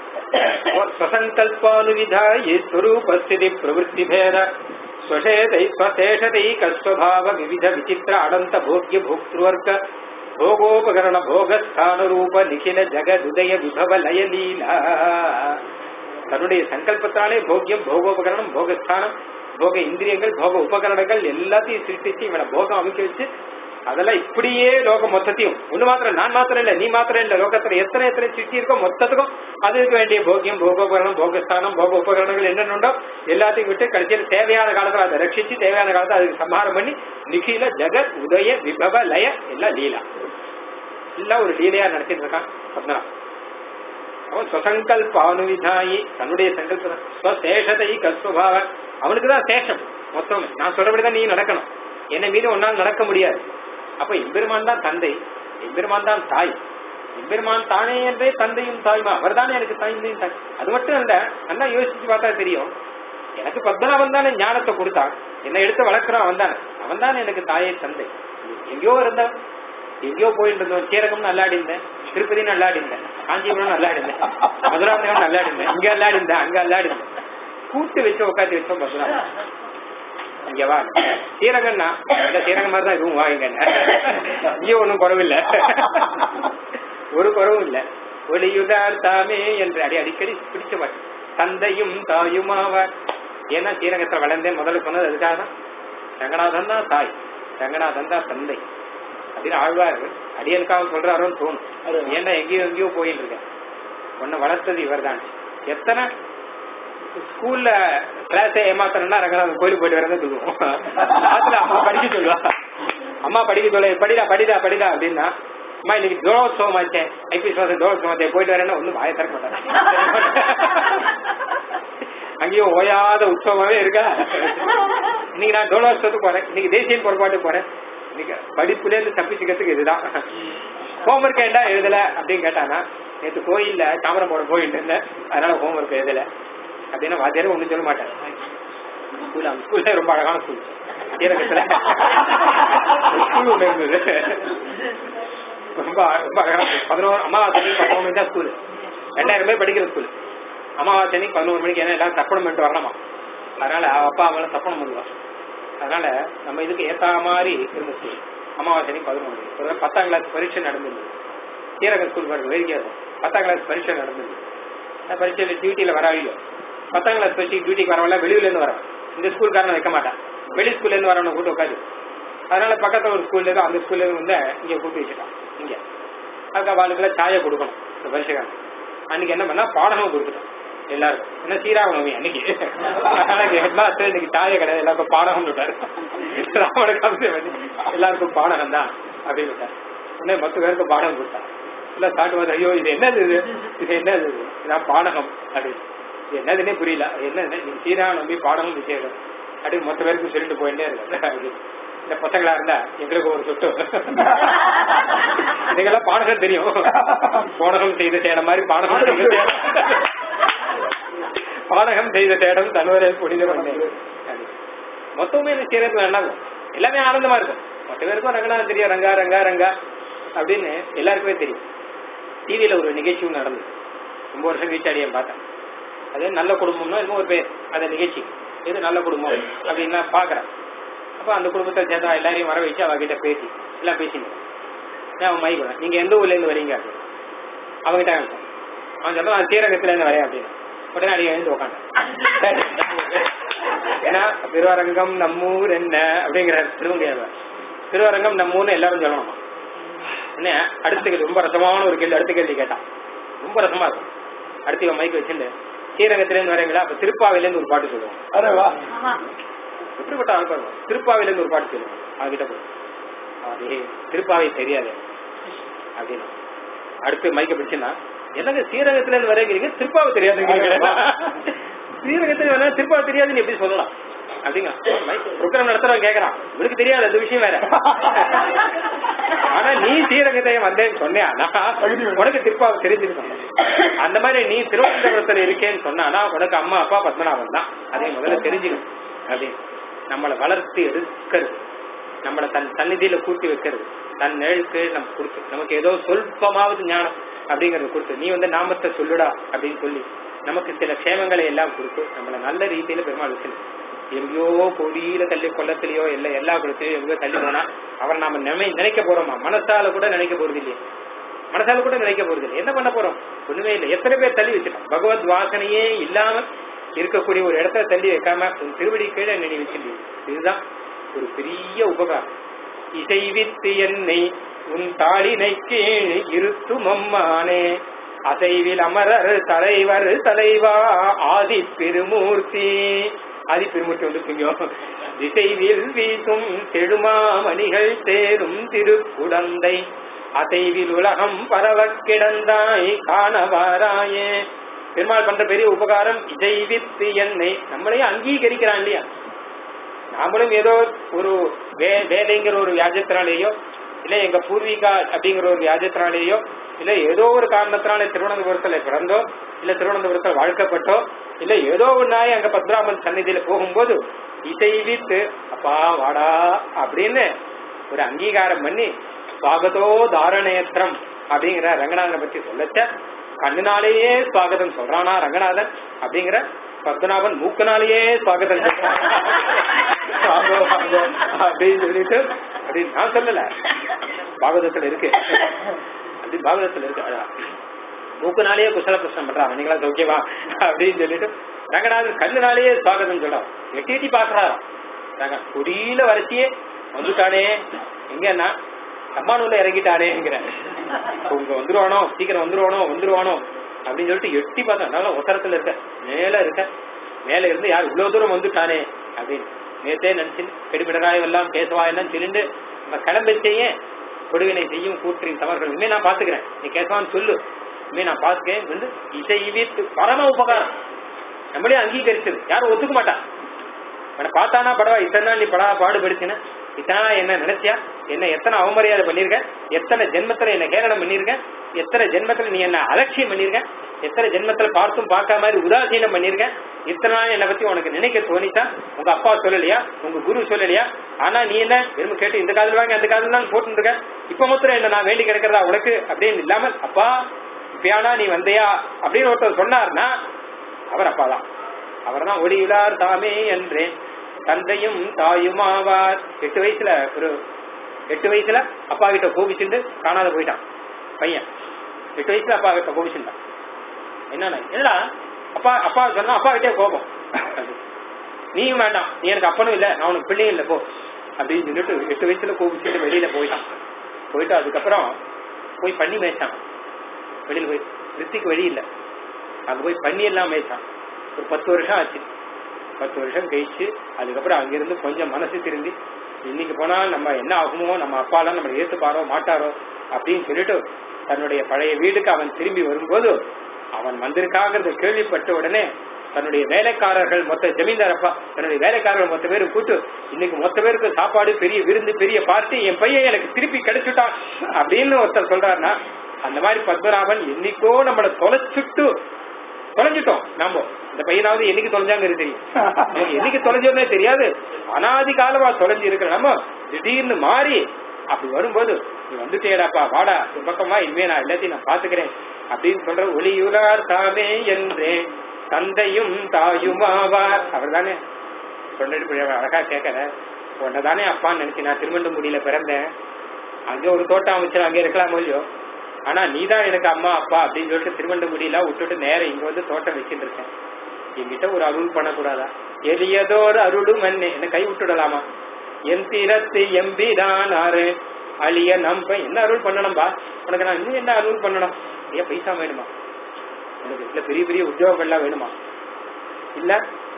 स्वसङ्कल्पानुविधायि स्वरूपस्थिति प्रवृत्तिभेद स्वशेतै स्वशेषतैकस्वभाव विविध विचित्र अनन्त भोग्य भोक्तृवर्ग भोगोपकरण भोगस्थानरूप निखिल जगदुदय विभव लय लीला தன்னுடைய சங்கல்பத்தாலே போக்கியம் போகோபகரணம் போகஸ்தானம் போக இந்திரியங்கள் போக உபகரணங்கள் எல்லாத்தையும் சிருஷ்டிச்சு இவனை போகம் அமைக்க வச்சு அதெல்லாம் இப்படியே லோகம் மொத்தத்தையும் ஒண்ணு மாத்திரம் நான் மாத்திரம் இல்ல நீ மாத்திரம் இல்ல லோகத்துல எத்தனை எத்தனை சிருஷ்டி இருக்கோ மொத்தத்துக்கும் அதுக்கு வேண்டிய போக்கியம் போகோபகரணம் போகஸ்தானம் போக உபகரணங்கள் என்னென்னுண்டோ எல்லாத்தையும் விட்டு கடைசியில் தேவையான காலத்துல அதை ரட்சிச்சு தேவையான காலத்துல அதுக்கு சம்ஹாரம் பண்ணி நிகில ஜெகத் உதய விபவ லய எல்லாம் லீலா எல்லாம் ஒரு லீலையா நடத்திட்டு இருக்கான் பத்மனா அவன் ஸ்வசங்கல்ப அனுவிதாயி தன்னுடைய சங்கல்ப ஸ்வசேஷதை கஸ்வபாவ அவனுக்கு தான் சேஷம் மொத்தம் நான் சொல்றபடிதான் நீ நடக்கணும் என்னை மீது ஒன்னால் நடக்க முடியாது அப்ப எம்பெருமான் தான் தந்தை எம்பெருமான் தான் தாய் எம்பெருமான் தானே என்றே தந்தையும் தாயுமா அவர் தானே எனக்கு தந்தையும் தாய் அது மட்டும் இல்ல நல்லா யோசிச்சு பார்த்தா தெரியும் எனக்கு பத்மநாபன் தானே ஞானத்தை கொடுத்தான் என்னை எடுத்து வளர்க்குறான் அவன் தானே அவன் தானே எனக்கு தாயே தந்தை எங்கேயோ இருந்தவன் எங்கேயோ போயிட்டு இருந்தோம் சீரகம் நல்லாடி இருந்தேன் திருப்பதி நல்லாடி இருந்தேன் காஞ்சிபுரம் நல்லாடி இருந்தேன் மதுராந்தகம் நல்லாடி இருந்தேன் இங்க அல்லாடி இருந்தேன் அங்க அல்லாடி இருந்தேன் கூட்டு வச்சு உட்காந்து வச்சோம் மதுராந்தகம் இங்க வா ஸ்ரீரங்கம்னா இந்த ஸ்ரீரங்கம் மாதிரி தான் இதுவும் வாங்க இங்கே ஒன்றும் குறவில்லை ஒரு குறவும் இல்ல ஒளியுதார் தாமே என்று அடி அடிக்கடி பிடிச்ச மாட்டேன் தந்தையும் தாயுமாவார் ஏன்னா ஸ்ரீரங்கத்தில் வளர்ந்தேன் முதல்ல சொன்னது அதுக்காக தான் ரங்கநாதன் தான் தாய் ரங்கநாதன் தான் தந்தை அப்படின்னு ஆழ்வார் அடியனுக்காக சொல்றாரோன்னு தோணும் ஏன்னா எங்கேயோ எங்கேயோ போயிட்டு இருக்கேன் உன்னை வளர்த்தது இவர் தான் எத்தனை ஸ்கூல்ல கிளாஸ் ஏமாத்தணும்னா ரங்கநாதன் கோயிலுக்கு போயிட்டு வரதான் சொல்லுவோம் ஆத்துல அம்மா படிக்க சொல்லுவா அம்மா படிக்க சொல்ல படிடா படிடா படிடா அப்படின்னா அம்மா இன்னைக்கு தோழோத்சவம் ஆச்சேன் ஐபிஎஸ் மாசம் தோழோத்சவம் ஆச்சே போயிட்டு வரேன்னா ஒன்றும் வாய திறக்க மாட்டேன் அங்கேயும் ஓயாத உற்சவமாவே இருக்கா இன்னைக்கு நான் தோழோத்சவத்துக்கு போறேன் இன்னைக்கு தேசிய பொறுப்பாட்டுக்கு போறேன் இன்னைக்கு படிப்புல இருந்து தப்பிச்சுக்கிறதுக்கு இதுதான் ஹோம்ஒர்க் ஏண்டா எழுதல அப்படின்னு கேட்டானா நேற்று கோயில்ல தாமரம் போட போயிட்டு இருந்தேன் அதனால ஹோம்ஒர்க் எழுதல அப்படின்னா வாத்தியாரும் ஒண்ணும் சொல்ல மாட்டேன் ஸ்கூல் அந்த ஸ்கூல்ல ரொம்ப அழகான ஸ்கூல் ஸ்ரீரங்கத்துல ஸ்கூல் ஒண்ணு இருந்தது ரொம்ப ரொம்ப அழகான ஸ்கூல் பதினோரு அமாவாசை பதினோரு மணி தான் ஸ்கூல் ரெண்டாயிரம் பேர் படிக்கிற ஸ்கூல் அமாவாசை பதினோரு மணிக்கு ஏன்னா எல்லாம் தப்பணம் பண்ணிட்டு வரலாமா அதனால அவ அப்பா அம்மா தப்பணம் பண்ணுவான் அதனால நம்ம இதுக்கு ஏத்த மாதிரி இருந்த ஸ்கூல் அமாவாசை பதினோரு மணி ஒரு தடவை பத்தாம் கிளாஸ் பரீட்சை நடந்திருந்தது ஸ்ரீரங்க ஸ்கூல் பாருங்க வேடிக்கையா இருக்கும் பத்தாம் கிளாஸ் பரீட்சை நடந்தது நான் பரீட்சையில் டியூட்டியில் வராவியோ பத்தாம் கிளாஸ் பரீட்சை டியூட்டிக்கு வரவங்கள வெளியூர்ல இருந்து வரவன் இந்த ஸ்கூல்காரன் வைக்க மாட்டான் வெளி ஸ்கூல்ல இருந்து வரவனை கூட்டு உட்காந்து அதனால பக்கத்துல ஒரு ஸ்கூல்ல இருந்து அந்த ஸ்கூல்ல இருந்து வந்து இங்க கூட்டு வச்சுட்டான் இங்க அதுக்கு அவளுக்குள்ள சாயை கொடுக்கணும் இந்த பரிசுக்காரன் அன்னைக்கு என்ன பண்ணா பாடமும் கொடுத்துட்டோம் எல்லாருக்கும் ஏன்னா ஸ்ரீராமநவமி அன்னைக்கு அதனால ஹெட்மாஸ்டர் இன்னைக்கு சாய கிடையாது எல்லாருக்கும் பாடகம் விட்டாரு ராமனுக்கு அவசியம் பண்ணி எல்லாருக்கும் பாடகம் தான் அப்படின்னு விட்டார் உடனே மொத்த பேருக்கு பாடகம் கொடுத்தார் எல்லாம் சாட்டு வந்து ஐயோ இது என்னது இது இது என்னது இது இதான் பாடகம் அப்படின்னு இது என்னதுன்னே புரியல அது என்னது நீங்க ஸ்ரீராமநவமி பாடகம் விசேஷம் அப்படின்னு மொத்த பேருக்கு சொல்லிட்டு போயிட்டே இருக்கு அப்படின்னு. இந்த பசங்களா இருந்தா எங்களுக்கு ஒரு சொட்டு இதுக்கெல்லாம் பாடகம் தெரியும் பாடகம் செய்த தேட மாதிரி பாடகம் செய்த தேடம் பாடகம் செய்த தேடம் தன்வரை புனித பண்ணேன் மொத்தமே இந்த சீரகத்துல நல்லா இருக்கும் எல்லாமே ஆனந்தமா இருக்கும் மொத்த பேருக்கும் ரங்கநாதன் தெரியும் ரங்கா ரங்கா ரங்கா அப்படின்னு எல்லாருக்குமே தெரியும் டிவியில ஒரு நிகழ்ச்சி ஒண்ணு நடந்தது ரொம்ப வருஷம் வீட்டாடியை பார்த்தேன் அது நல்ல குடும்பம்னா இன்னும் ஒரு பேர் அந்த நிகழ்ச்சி இது நல்ல குடும்பம் அப்படின்னு நான் பாக்குறேன் அப்ப அந்த குடும்பத்தை சேர்ந்தா எல்லாரையும் வர வச்சு அவகிட்ட பேசி எல்லாம் பேசினேன் நான் அவன் மைக் நீங்க எந்த ஊர்ல இருந்து வரீங்க அப்படின்னு அவங்கிட்ட அனுப்பேன் அவன் சொன்னா நான் ஸ்ரீரங்கத்துல இருந்து வரேன் அப்படின்னு உடனே அடி எழுந்து உட்காந்தேன் ஏன்னா திருவரங்கம் நம்மூர் என்ன அப்படிங்கிற திருவங்க திருவரங்கம் நம்மூர்னு எல்லாரும் சொல்லணுமா என்ன அடுத்த கேள்வி ரொம்ப ரசமான ஒரு கேள்வி அடுத்த கேள்வி கேட்டான் ரொம்ப ரசமா இருக்கும் அடுத்து இவன் மைக் வச்சுட்டு ஸ்ரீரங்கத்துல இருந்து வரீங்களா அப்ப திருப்பாவில இருந்து ஒரு பாட்டு சொல்லுவோம் அரே வா எப்படிப்பட்ட ஆள் பாருங்க திருப்பாவில இருந்து ஒரு பாட்டு சொல்லுவோம் அவகிட்ட போய் அதே திருப்பாவை தெரியாது அப்படின்னு அடுத்து மைக்க பிடிச்சுன்னா என்னங்க ஸ்ரீரங்கத்துல இருந்து வரீங்க திருப்பாவை தெரியாதுங்க ஸ்ரீரங்கத்துல வர திருப்பாவை தெரியாதுன்னு எப்படி சொல்லலாம் அப்படிங்க ப்ரோக்ராம் நடத்துறவன் கேக்குறான் இவருக்கு தெரியாது அந்த விஷயம் வேற ஆனா நீ ஸ்ரீரங்கத்தை வந்தேன்னு சொன்னியானா உனக்கு திருப்பாவை தெரிஞ்சிருக்கணும் அந்த மாதிரி நீ திருவனந்தபுரத்துல இருக்கேன்னு சொன்னானா உனக்கு அம்மா அப்பா பத்மநாபன் தான் அதை முதல்ல தெரிஞ்சுக்கணும் அப்படின்னு நம்மளை வளர்த்து எடுக்கிறது நம்மளை தன் சந்நிதியில கூட்டி வைக்கிறது தன் நிழலுக்கு நம்ம கொடுத்து நமக்கு ஏதோ சொல்பமாவது ஞானம் அப்படிங்கறது கொடுத்து நீ வந்து நாமத்தை சொல்லுடா அப்படின்னு சொல்லி நமக்கு சில க்ஷேமங்களை எல்லாம் கொடுத்து நம்மள நல்ல ரீதியில பெருமாள் வச்சிருக்க எங்கேயோ கொடியில தள்ளி கொல்லத்திலயோ இல்ல எல்லா குளத்திலயோ எங்கேயோ தள்ளி போனா அவரை நாம நினை நினைக்க போறோமா மனசால கூட நினைக்க போறது இல்லையே மனசால கூட நினைக்க போறது இல்லை என்ன பண்ண போறோம் ஒண்ணுமே இல்லை எத்தனை பேர் தள்ளி வச்சிருக்கோம் பகவத் வாசனையே இல்லாம இருக்கக்கூடிய ஒரு இடத்துல தள்ளி வைக்காம உன் திருவடி கீழே நினை வச்சிருந்தீங்க இதுதான் ஒரு பெரிய உபகாரம் இசைவித்து என்னை உன் தாளினை கீழ் இருத்தும் அம்மானே அசைவில் அமரர் தலைவர் தலைவா ஆதி பெருமூர்த்தி ஆதி பெருமூர்த்தி வந்து புரியும் திசைவில் வீசும் செடுமாமணிகள் தேரும் திருக்குடந்தை அசைவில் உலகம் பரவக் கிடந்தாய் காணவாராயே பெருமாள் பண்ற பெரிய உபகாரம் இசைவித்து என்னை நம்மளையே அங்கீகரிக்கிறான் இல்லையா நாமளும் ஏதோ ஒரு வே வேலைங்கிற ஒரு வியாஜத்தினாலேயோ இல்ல எங்க பூர்வீகா அப்படிங்கிற ஒரு வியாஜத்தினாலேயோ இல்ல ஏதோ ஒரு காரணத்தினால திருவனந்தபுரத்துல பிறந்தோ இல்ல திருவனந்தபுரத்துல வாழ்க்கப்பட்டோ இல்ல ஏதோ ஒன்னாய் அங்க பத்ராமன் சந்நிதியில போகும்போது இசைவித்து அப்பா வாடா அப்படின்னு ஒரு அங்கீகாரம் பண்ணி சுவாகதோ தாரணேத்திரம் அப்படிங்கிற ரங்கநாதனை பத்தி சொல்லச்ச கண்ணுனாலேயே சுவாகதம் சொல்றானா ரங்கநாதன் அப்படிங்கிற பத்மநாபன் மூக்கனாலேயே சுவாகதம் சொல்றான் வாங்கோ, வாங்கோ அப்படின்னு சொல்லிட்டு அப்படின்னு நான் சொல்லல பாகவதத்துல இருக்கு அப்படி பாகவதத்துல இருக்கு அதான். மூக்குனாலேயே குசல பிரச்சனை பண்றான் நீங்களா சௌக்கியமா அப்படின்னு சொல்லிட்டு ரங்கநாதன் கண்ணுனாலேயே சுவாகதம் சொல்றான் எட்டி எட்டி பாக்குறாராம் ரங்க கொடியில வரைச்சியே வந்துட்டானே எங்கன்னா சம்மானூர்ல இறங்கிட்டானேங்கிற உங்க வந்துருவானோ சீக்கிரம் வந்துருவானோ வந்துருவானோ அப்படின்னு சொல்லிட்டு எட்டி பார்த்தா நல்லா ஒசரத்துல இருக்க மேல இருக்க மேல இருந்து யார் இவ்வளவு தூரம் வந்துட்டானே அப்படின்னு நேத்தே நினைச்சு கெடுபிடராய் எல்லாம் பேசுவா எல்லாம் சொல்லிட்டு நம்ம கிளம்பிச்சேயே கொடுவினை செய்யும் கூற்றின் தவறுகள் இனிமே நான் பாத்துக்கிறேன் நீ கேசவான்னு சொல்லு இனிமே நான் பாத்துக்கேன் வந்து இசை வீட்டு பரம உபகாரம் நம்மளே அங்கீகரிச்சது யாரும் ஒத்துக்க மாட்டா உன்னை பார்த்தானா படவா இத்தனை நாள் நீ படா பாடுபடுத்தின இத்தனை நாள் என்ன நினைச்சியா என்ன எத்தனை அவமரியாதை பண்ணிருக்க எத்தனை ஜென்மத்துல என்ன கேரளம் பண்ணிருக்க எத்தனை ஜென்மத்துல நீ என்ன அலட்சியம் பண்ணிருக்க எத்தனை ஜென்மத்துல பார்த்தும் பார்க்காம மாதிரி உதாசீனம் பண்ணிருக்க இத்தனை நாள் என்னை பத்தி உனக்கு நினைக்க தோணிச்சா உங்க அப்பா சொல்லலையா உங்க குரு சொல்லலையா ஆனா நீ என்ன வெறும் கேட்டு இந்த காதல் வாங்கி அந்த காதல் தான் போட்டு இருக்க இப்ப மாத்திரம் என்ன நான் வேண்டி கிடக்கிறதா உனக்கு அப்படின்னு இல்லாமல் அப்பா இப்பயானா நீ வந்தையா அப்படின்னு ஒருத்தர் சொன்னார்னா அவர் அப்பாதான் அவர் தான் ஒளியுளார் தாமே என்றேன் தந்தையும் தாயுமாவார் எட்டு வயசுல ஒரு எட்டு வயசுல அப்பா கிட்ட கோபிச்சுட்டு காணாத போயிட்டான் பையன் எட்டு வயசுல அப்பா கிட்ட கோபிச்சுட்டான் என்னன்னா என்னடா அப்பா அப்பா சொன்னா அப்பா கிட்டே கோபம் நீயும் வேண்டாம் நீ எனக்கு அப்பனும் இல்ல நான் உனக்கு பிள்ளையும் இல்ல போ அப்படின்னு சொல்லிட்டு எட்டு வயசுல கோபிச்சுட்டு வெளியில போயிட்டான் போயிட்டு அதுக்கப்புறம் போய் பண்ணி மேய்ச்சான் வெளியில போய் ரித்திக்கு வழி இல்ல அங்க போய் பண்ணி எல்லாம் மேய்ச்சான் ஒரு பத்து வருஷம் ஆச்சு பத்து வருஷம் கழிச்சு அதுக்கப்புறம் அங்கிருந்து கொஞ்சம் மனசு திருந்தி இன்னைக்கு போனா நம்ம என்ன ஆகுமோ நம்ம அப்பாலாம் நம்ம ஏத்துப்பாரோ மாட்டாரோ அப்படின்னு சொல்லிட்டு தன்னுடைய பழைய வீடுக்கு அவன் திரும்பி வரும்போது அவன் வந்திருக்காங்கிறத கேள்விப்பட்ட உடனே தன்னுடைய வேலைக்காரர்கள் மொத்த ஜமீன்தார் அப்பா தன்னுடைய வேலைக்காரர்கள் மொத்த பேரும் கூட்டு இன்னைக்கு மொத்த பேருக்கு சாப்பாடு பெரிய விருந்து பெரிய பார்ட்டி என் பையன் எனக்கு திருப்பி கிடைச்சுட்டான் அப்படின்னு ஒருத்தர் சொல்றாருன்னா அந்த மாதிரி பத்மநாபன் என்னைக்கோ நம்மள தொலைச்சுட்டு தொலைஞ்சிட்டோம் நாம இந்த பையனாவது என்னைக்கு தொலைஞ்சாங்கிறது தெரியும் நமக்கு என்னைக்கு தொலைஞ்சோன்னே தெரியாது அனாதி காலமா தொலைஞ்சு இருக்கிற நம்ம திடீர்னு மாறி அப்படி வரும்போது நீ வந்துட்டேடாப்பா வாடா இந்த பக்கமா இனிமே நான் எல்லாத்தையும் நான் பாத்துக்கிறேன் அப்படின்னு சொல்ற ஒளியுலார் தாமே என்றே தந்தையும் தாயுமாவார் அவர் தானே சொன்னது புரிய அழகா கேட்கற உன்னதானே அப்பான்னு நினைச்சு நான் திருமண்டமுடியில பிறந்தேன் அங்க ஒரு தோட்டம் அமைச்சு அங்க இருக்கலாம் இல்லையோ ஆனா நீதான் எனக்கு அம்மா அப்பா அப்படின்னு சொல்லிட்டு திருவண்டங்குடியில விட்டுட்டு நேரம் இங்க வந்து தோட்டம் வச்சுட்டு இருக்கேன் என்கிட்ட ஒரு அருள் பண்ணக்கூடாதா எளியதோர் அருளும் என்ன என்ன கை விட்டுடலாமா என் தீரத்து எம்பிதான் ஆறு அழிய நம்ப என்ன அருள் பண்ணணும்பா உனக்கு நான் இன்னும் என்ன அருள் பண்ணணும் நிறைய பைசா வேணுமா உனக்கு இல்ல பெரிய பெரிய உத்தியோகங்கள்லாம் வேணுமா இல்ல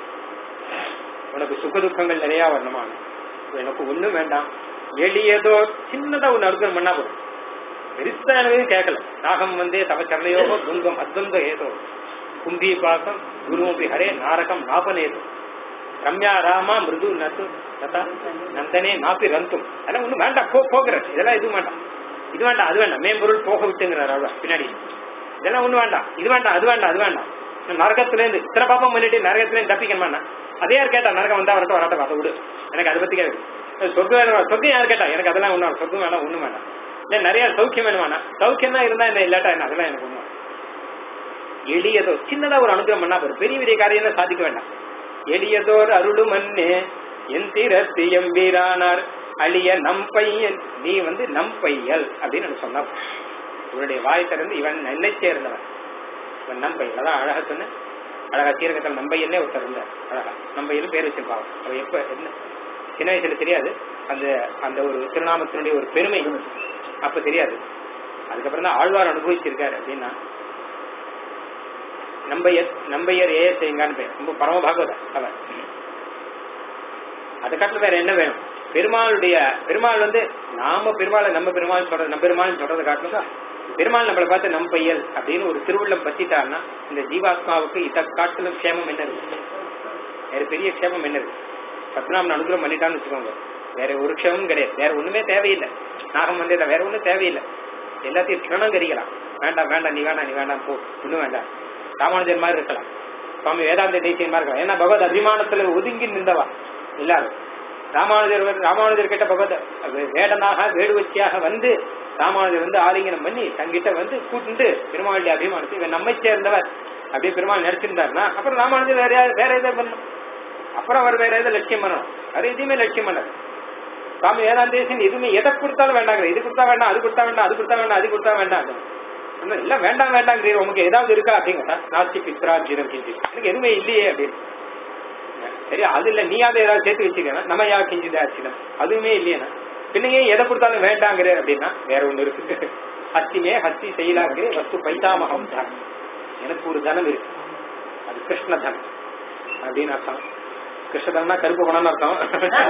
உனக்கு சுக துக்கங்கள் நிறைய வரணுமா எனக்கு ஒண்ணும் வேண்டாம் எளியதோ சின்னதா ஒண்ணு அனுகிரகம் பண்ணா போதும் பெருசா எனக்கு கேட்கல நாகம் வந்தே தவச்சரணையோகோ துங்கம் அத்வந்த ஏதோ குந்தி பாசம் குருமபி ஹரே நாரகம் நாபனேதோ ரம்யா ராமா மிருது நத்து ததா நந்தனே நாப்பி ரந்தும் அதெல்லாம் ஒண்ணும் வேண்டாம் போ போகிற இதெல்லாம் எதுவும் வேண்டாம் இது வேண்டாம் அது வேண்டாம் மேம்பொருள் போக விட்டுங்கிறார் அவ்வளவு பின்னாடி இதெல்லாம் ஒண்ணு வேண்டாம் இது வேண்டாம் அது வேண்டாம் அது வேண்டாம் நரகத்துல இருந்து இத்தனை பாப்பம் பண்ணிட்டு நரகத்துல இருந்து தப்பிக்கணுமா அதே யார் கேட்டா நரகம் வந்தா வரட்டும் வரட்டும் அதை விடு எனக்கு அதை பத்தி கேட்கு சொர்க்கம் வேணும் சொர்க்கம் யார் கேட்டா எனக்கு அதெல்லாம் ஒண்ணும் சொர்க்கம் வேணாம் ஒண்ணும் வேண்டாம் இல்ல நிறைய சௌக்கியம் வேணுமாண்ணா சௌக்கியம் தான் இருந்தா என்ன இல்லாட்டா என்ன அதெல்லாம் எனக்கு ஒண்ணும் எளியதோ சின்னதா ஒரு அனுகிரகம் பண்ணா போதும் பெரிய பெரிய காரியம் சாதிக்க வேண்டாம் எளியதோர் அருளும் மண்ணே என் தீரத்து எம்பீரானார் அழிய நம் பையன் நீ வந்து நம் பையல் அப்படின்னு எனக்கு சொன்னா இவனுடைய வாய் திறந்து இவன் என்னை சேர்ந்தவன் இவன் நம் பையல் அதான் அழகா சொன்ன அழகா சீரகத்தில் நம்பையல்னே ஒருத்தர் இருந்தார் அழகா நம்பையலும் பேர் வச்சிருப்பாங்க அவ எப்ப என்ன சின்ன வயசுல தெரியாது அந்த அந்த ஒரு திருநாமத்தினுடைய ஒரு பெருமை அப்ப தெரியாது அதுக்கப்புறம் தான் ஆழ்வார் அனுபவிச்சிருக்காரு அப்படின்னா நம்பையர் நம்பையர் ஏ செய்யுங்கான்னு பேர் ரொம்ப பரம பாகவதர் அவர் அதை காட்டில வேற என்ன வேணும் பெருமாளுடைய பெருமாள் வந்து நாம பெருமாளை நம்ம பெருமாள் சொல்றது நம்ம பெருமாள் சொல்றதை காட்டணும் பெருமாள் நம்மளை பார்த்து நம் பையல் அப்படின்னு ஒரு திருவுள்ளம் பத்திட்டாருன்னா இந்த ஜீவாத்மாவுக்கு இத காட்டிலும் க்ஷேமம் என்ன இருக்கு வேற பெரிய க்ஷேமம் என்ன இருக்கு பத்மநாபன் அனுகிரகம் பண்ணிட்டான்னு வச்சுக்கோங்க வேற ஒரு க்ஷேமமும் கிடையாது வேற ஒண்ணுமே தேவையில்லை நாகம் வந்தே வேற ஒண்ணும் தேவையில்லை எல்லாத்தையும் கிரணம் கறிக்கலாம் வேண்டாம் வேண்டாம் நீ வேண்டாம் நீ வேண்டாம் போ ஒண்ணும் வேண்டாம் ராமானுஜர் மாதிரி இருக்கலாம் சுவாமி வேதாந்த தேசியன் மாதிரி இருக்கலாம் ஏன்னா பகவத் அபிமானத்துல ஒதுங்கி நின்றவா எல்லாரும் ராமானுஜர் வந்து- ராமானுஜர் கிட்ட பகவத் வேடனாக வேடுவச்சியாக வந்து ராமானுஜர் வந்து ஆலிங்கனம் பண்ணி தங்கிட்ட வந்து கூட்டுண்டு பெருமாளுடைய அபிமானத்தை இவன் நம்மை சேர்ந்தவர் அப்படியே பெருமாள் நினைச்சிருந்தாருன்னா அப்புறம் ராமானுஜர் வேற யார் வேற எதை பண்ணணும் அப்புறம் அவர் வேற எதை லட்சியம் பண்ணணும் வேற எதையுமே லட்சியம் பண்ணாரு சுவாமி வேதாந்தேசன் எதுவுமே எதை கொடுத்தாலும் வேண்டாங்க இது கொடுத்தா வேண்டாம் அது கொடுத்தா வேண்டாம் அது கொடுத்தா வேண்டாம் அது கொடுத்தா வேண்டாம் ஒண்ணும் இல்ல வேண்டாம் வேண்டாங்கிறீர் உனக்கு ஏதாவது இருக்கா அப்படிங்க நாஸ்தி பித்ரா ஜீரம் கிஞ்சி எனக்கு எதுவுமே இல்லையே அப்படின்னு சரி அது இல்ல நீயாவது ஏதாவது சேர்த்து வச்சுக்கணும் நம்ம யா கிஞ்சிதா அச்சிடம் அதுவுமே இல்லையா பின்ன ஏன் எதை கொடுத்தாலும் வேண்டாங்கிற அப்படின்னா வேற ஒண்ணு இருக்கு ஹஸ்திமே ஹஸ்தி செய்யலாங்கிற வஸ்து பைசாமகம் தான் எனக்கு ஒரு தனம் இருக்கு அது கிருஷ்ண தனம் அப்படின்னு அர்த்தம் கிருஷ்ணதனா கருப்பு பணம்னு அர்த்தம்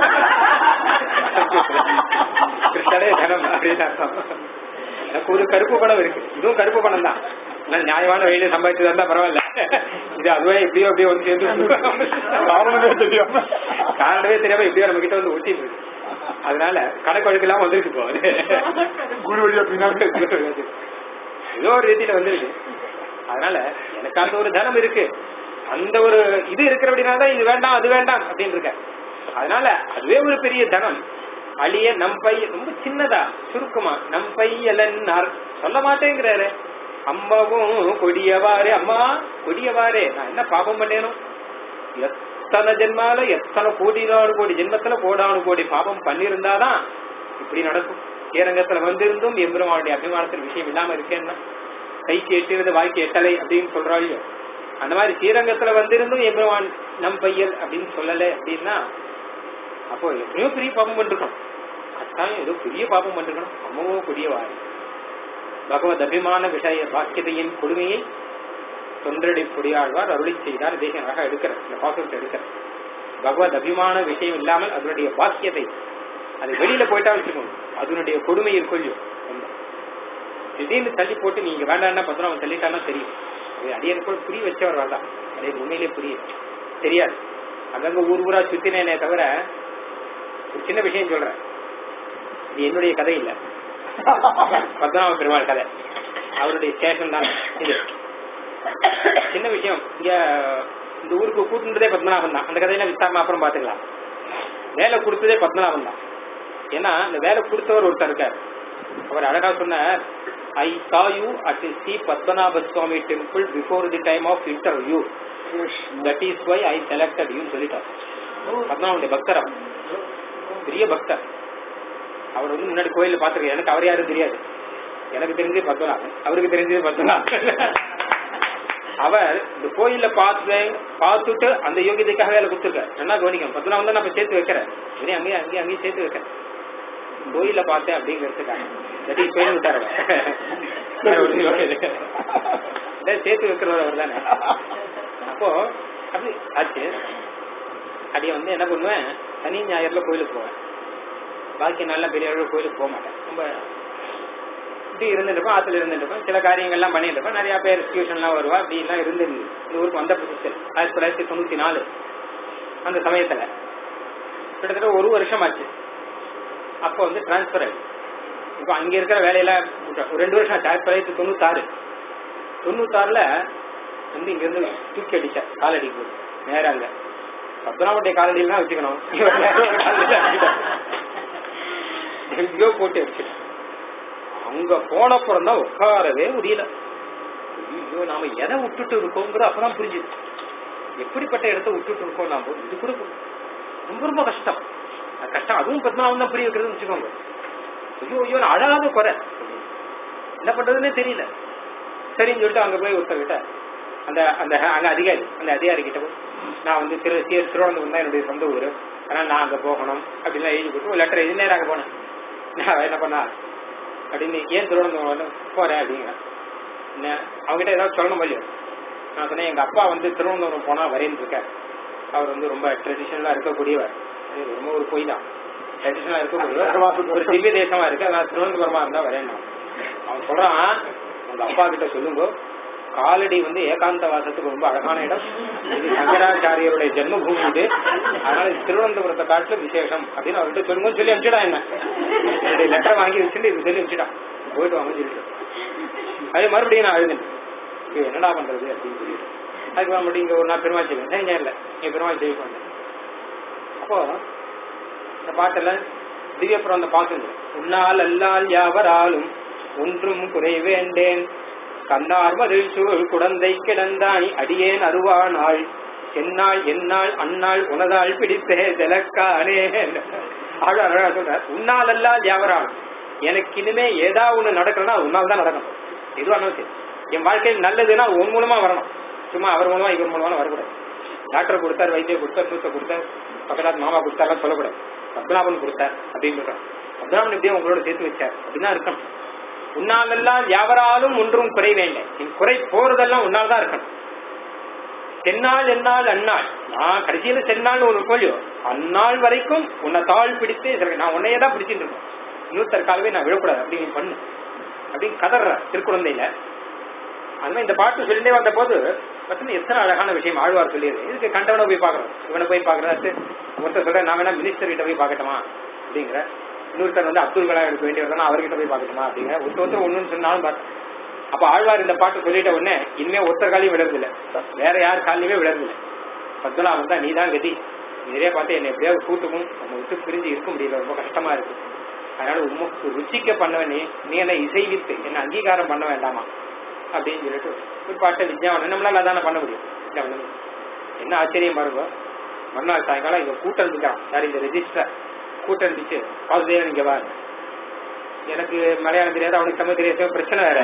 கிருஷ்ணனே தனம் அப்படின்னு அர்த்தம் எனக்கு ஒரு கருப்பு பணம் இருக்கு இதுவும் கருப்பு பணம் தான் ஆனா நியாயமான வழியில சம்பாதிச்சதா இருந்தா பரவாயில்ல இது அதுவே எப்படியோ அப்படியே வந்து சேர்ந்து காரணமே தெரியாம காரணமே தெரியாம எப்படியோ நம்ம கிட்ட வந்து ஒட்டிட்டு இருக்கு அதனால கணக்கு வழக்கெல்லாம் வந்துருக்கு இப்போ அது. குரு வழியா பின்னாடி ஏதோ ஒரு ரீதியில வந்துருக்கு அதனால எனக்கு அந்த ஒரு தனம் இருக்கு அந்த ஒரு இது இருக்கிற அப்படின்னாதான் இது வேண்டாம் அது வேண்டாம் அப்படின்னு இருக்க அதனால அதுவே ஒரு பெரிய தனம் அழிய நம்பை ரொம்ப சின்னதா சுருக்கமா நம்பை எலன்னார் சொல்ல மாட்டேங்கிறாரு அம்மாவும் கொடியவாரே அம்மா கொடியவாரே நான் என்ன பாபம் பண்ணேனும் எத்தனை ஜென்மால எத்தனை கோடினாலு கோடி ஜென்மத்துல கோடானு கோடி பாபம் பண்ணியிருந்தாதான் இப்படி நடக்கும் ஸ்ரீரங்கத்துல வந்திருந்தும் எம்பெருமானுடைய அபிமானத்தில் விஷயம் இல்லாம இருக்கேன்னா கைக்கு எட்டினது வாய்க்கு எட்டலை அப்படின்னு சொல்றாளியோ அந்த மாதிரி ஸ்ரீரங்கத்துல வந்திருந்தும் எம்பெருமான் நம் பையல் அப்படின்னு சொல்லல அப்படின்னா அப்போ எத்தனையோ பெரிய பாபம் பண்ணிருக்கணும் அதான் ஏதோ பெரிய பாபம் பண்ணிருக்கணும் அம்மவோ கொடிய வாரி பகவத் அபிமான விஷய பாக்கியதையின் கொடுமையை தொன்றடி பொடியாழ்வார் அருளி செய்தார் தேசிய அழகா எடுக்கிறார் இந்த பாசுரத்தை எடுக்கிறார் பகவத் அபிமான விஷயம் இல்லாமல் அதனுடைய பாக்கியத்தை அது வெளியில போயிட்டா வச்சுக்கோங்க அதனுடைய கொடுமை இருக்கொள்ளும் திடீர்னு தள்ளி போட்டு நீங்க வேண்டாம்னா பத்திரம் தள்ளிட்டானா தெரியும் அது அடியன் கூட புரிய வச்சவர் வேண்டாம் அதே உண்மையிலே புரியும் தெரியாது அங்கங்க ஊர் ஊரா சுத்தினேனே தவிர ஒரு சின்ன விஷயம் சொல்றேன் இது என்னுடைய கதை இல்ல பத்மநாப பெருமாள் கதை அவருடைய ஸ்டேஷன் தான் இது சின்ன விஷயம் இங்க இந்த ஊருக்கு கூட்டுனதே பத்மநாபன் தான் அந்த கதையில விசாரமா அப்புறம் பாத்துக்கலாம் வேலை கொடுத்ததே பத்மநாபன் தான் ஏன்னா இந்த வேலை கொடுத்தவர் ஒருத்தர் இருக்கார் அவர் அழகா சொன்னார் I saw you at Sri Padmanabha Swamy temple before the time of interview that is why I selected you சொல்லிட்டார் பத்மநாபனுடைய பக்தர் அவர் பெரிய பக்தர் அவர் வந்து முன்னாடி கோயில்ல பாத்துருக்கேன் எனக்கு அவர் யாரும் தெரியாது எனக்கு தெரிஞ்சது பத்மநாபன் அவருக்கு தெரிஞ்சது பத்மநாபன் அவர் இந்த கோயில்ல பார்த்து பார்த்துட்டு அந்த யோகியதைக்காக வேலை கொடுத்துருக்காரு நல்லா கவனிக்கணும் பத்மநாபன் தான் நான் சேர்த்து வைக்கிறேன் இவரே அங்கேயும் அங்கேயும் அங்கேயும் சேர்த்து வைக்கிறேன் கோயில்ல பார்த்தேன் அப்படிங்கிறதுக்காக தட்டி கோயில் விட்டார் அவர். வேற ஒண்ணும் யோகியதை கிடையாது. இல்ல, சேர்த்து வைக்கிறவர் அவர் தானே அப்போ அப்படி ஆச்சு அடிய வந்து என்ன பண்ணுவேன் சனி ஞாயிறுல கோயிலுக்கு போவேன் பாக்கி நல்ல பெரிய அளவு கோயிலுக்கு போக மாட்டேன் ரொம்ப இப்படி இருந்துருப்போம் ஆத்துல இருந்துருப்போம் சில காரியங்கள்லாம் பண்ணிட்டு இருப்போம் நிறைய பேர் டியூஷன்லாம் வருவா இப்படி எல்லாம் இருந்து இந்த ஊருக்கு வந்த புதுசு ஆயிரத்தி தொள்ளாயிரத்தி தொண்ணூத்தி நாலு அந்த சமயத்துல கிட்டத்தட்ட ஒரு வருஷம் ஆச்சு அப்போ வந்து டிரான்ஸ்பர் ஆயிடுச்சு இப்போ அங்க இருக்கிற வேலையில விட்டோம். ஒரு ரெண்டு வருஷம் ஆச்சு ஆயிரத்தி தொள்ளாயிரத்தி தொண்ணூத்தாறு தொண்ணூத்தாறுல வந்து இங்க இருந்து தூக்கி அடிச்சார் காலடி போய் நேரா அங்க பத்மநாபனுடைய காலடியில் தான் வச்சுக்கணும் இவர் நேரா ஒரு காலடியில அடிச்சிட்டார். எங்கேயோ போட்டு அடிச்சிட்டார் அங்க போனப்புறம் தான் உட்காரவே முடியல ஐயோ நாம எதை விட்டுட்டு இருக்கோங்கிற அப்பதான் புரிஞ்சுது எப்படிப்பட்ட இடத்த விட்டுட்டு இருக்கோம் நாம இது கூட ரொம்ப ரொம்ப கஷ்டம் அது கஷ்டம் அதுவும் பத்மநாபன் தான் புரிய வைக்கிறதுன்னு வச்சுக்கோங்க ஐயோ ஐயோ நான் அழகாத குறை என்ன பண்றதுன்னே தெரியல சரின்னு சொல்லிட்டு அங்க போய் ஒருத்தர்கிட்ட அந்த அந்த அங்க அதிகாரி அந்த அதிகாரி கிட்ட போய் நான் வந்து திரு தி- திருவனந்தபுரம் தான் என்னுடைய சொந்த ஊரு ஆனா நான் அங்க போகணும் அப்படின்லாம் எழுதி போட்டு ஒரு லெட்டர் எழுதி நேரம் அங்க போனேன் நான் என்ன பண்ணா அப்படின்னு ஏன் திருவனந்தபுரம் வரணும்? போறேன் அப்படிங்கிறேன் என்ன அவங்ககிட்ட ஏதாவது சொல்லணும் இல்லையோ நான் சொன்னேன் எங்க அப்பா வந்து திருவனந்தபுரம் போனா வரேன்னு இருக்கார் அவர் வந்து ரொம்ப ட்ரெடிஷனலா இருக்கக்கூடியவர் அது ரொம்ப ஒரு பொய் தான் ட்ரெடிஷனலா இருக்கக்கூடியவர் ஒரு திவ்ய தேசமா இருக்கு நான் திருவனந்தபுரமா இருந்தா வரேன் அவன் சொல்றான் உங்க அப்பா கிட்ட சொல்லுங்க காலடி வந்து ஏகாந்த வாசத்துக்கு ரொம்ப அழகான இடம் இது சங்கராச்சாரியருடைய ஜென்மபூமி இது அதனால இது திருவனந்தபுரத்தை காட்டுல விசேஷம் அப்படின்னு அவர்கிட்ட சொல்லுங்க சொல்லி அனுப்பிச்சிடா என்ன என்னுடைய லெட்டர் வாங்கி வச்சுட்டு இது சொல்லி அனுப்பிச்சிட்டான் போயிட்டு வாங்க சொல்லிட்டு அதே மறுபடியும் நான் எழுதினேன் ஐயோ, என்னடா பண்றது அப்படின்னு சொல்லிட்டு அதுக்கு மறுபடியும் இங்க ஒரு நாள் பெருமாள் செய்வேன் சரி இல்ல இங்க பெருமாள் செய்ய வந்தேன் அப்போ இந்த பாட்டெல்லாம் திவ்யபுரம் அந்த பாட்டு உன்னால் அல்லால் யாவராலும் ஒன்றும் குறை வேண்டேன் கண்ணார் மதில் சூழ் குடந்தை கிடந்தாய் அடியேன் அருவானாள் என்னாள் என்னாள் அன்னாள் உனதாள் பிடித்தே தெலக்கானே ஆழ அழகா சொல்றார் உன்னால் அல்லால் யாவராலும் எனக்கு இனிமே ஏதாவது ஒண்ணு நடக்கணும்னா அது உன்னால் தான் நடக்கணும் எதுவா இருந்தாலும் சரி என் வாழ்க்கையில் நல்லதுன்னா அது உன் மூலமா வரணும் சும்மா அவர் மூலமா இவர் மூலமா வரக்கூடாது டாக்டர் கொடுத்தார் வைத்தியம் கொடுத்தார் சூத்த கொடுத்தார் பக்கத்தாத்து மாமா கொடுத்தாருலாம் சொல்லக்கூடாது பத்மநாபன் கொடுத்தார் அப்படின்னு சொல்றான் பத்மநாபன் எப்படியும் உங்களோட சேர்த்து வச்சார் அப்படிதான் இருக்கணும் உன்னாலெல்லாம் யாவராலும் ஒன்றும் குறை வேண்டேன் என் குறை போறதெல்லாம் உன்னால் தான் இருக்கணும் தென்னாள் என்னாள் அந்நாள் நான் கடைசியில தென்னாள் ஒரு கோழியோ அந்நாள் வரைக்கும் உன்னை தாழ் பிடித்து சில- நான் உன்னையே தான் பிடிச்சிட்டு இருக்கேன் இன்னொருத்தர் காலவே நான் விழக்கூடாது அப்படி நீ பண்ணு அப்படின்னு கதற திருக்குழந்தையில அந்த மாதிரி இந்த பாட்டு சொல்லிட்டே வந்த போது பார்த்தீங்கன்னா எத்தனை அழகான விஷயம் ஆழ்வார் சொல்லியது இதுக்கு கண்டவனை போய் பார்க்கறோம் இவனை போய் பார்க்கறாரு ஒருத்தர் சொல்றேன் நான் வேணா மினிஸ்டர் கிட்ட போய் பார்க்கட்டுமா அப்படிங்கிற இன்னொருத்தர் வந்து அப்துல் கலாம் எடுக்க வேண்டியவர் அவர்கிட்ட போய் பார்க்கட்டுமா அப்படிங்கிற ஒருத்தர் ஒருத்தர் ஒண்ணுன்னு சொன்னாலும் பார்த்தேன் அப்ப ஆழ்வார் இந்த பாட்டு சொல்லிட்ட உடனே இனிமே ஒருத்தர் காலையும் விழறதில்ல வேற யார் காலையுமே விழறதில்ல பத்மநாபன் தான் நீ தான் கதி நிறைய பார்த்து என்னை எப்படியாவது கூட்டுக்கும் நம்ம விட்டு பிரிஞ்சு இருக்க முடியல ரொம்ப கஷ்டமா இருக்கு அதனால உமக்கு ருச்சிக்க பண்ணவன் நீ நீ என்ன இசைவித்து என்ன அங்கீகாரம் பண்ண வேண்டாமா அப்படின்னு சொல்லிட்டு ஒரு பாட்டை விஜயாவனம் நம்மளால அதான பண்ண முடியும் இல்ல பண்ண முடியும். என்ன ஆச்சரியம் பாருங்க மறுநாள் சாயங்காலம் இங்க கூட்டம் இருந்துக்கான் சார் இந்த ரெஜிஸ்டர் கூட்டம் இருந்துச்சு வாசுதேவன் இங்க வா எனக்கு மலையாளம் தெரியாது அவனுக்கு தமிழ் தெரியாது பிரச்சனை வேற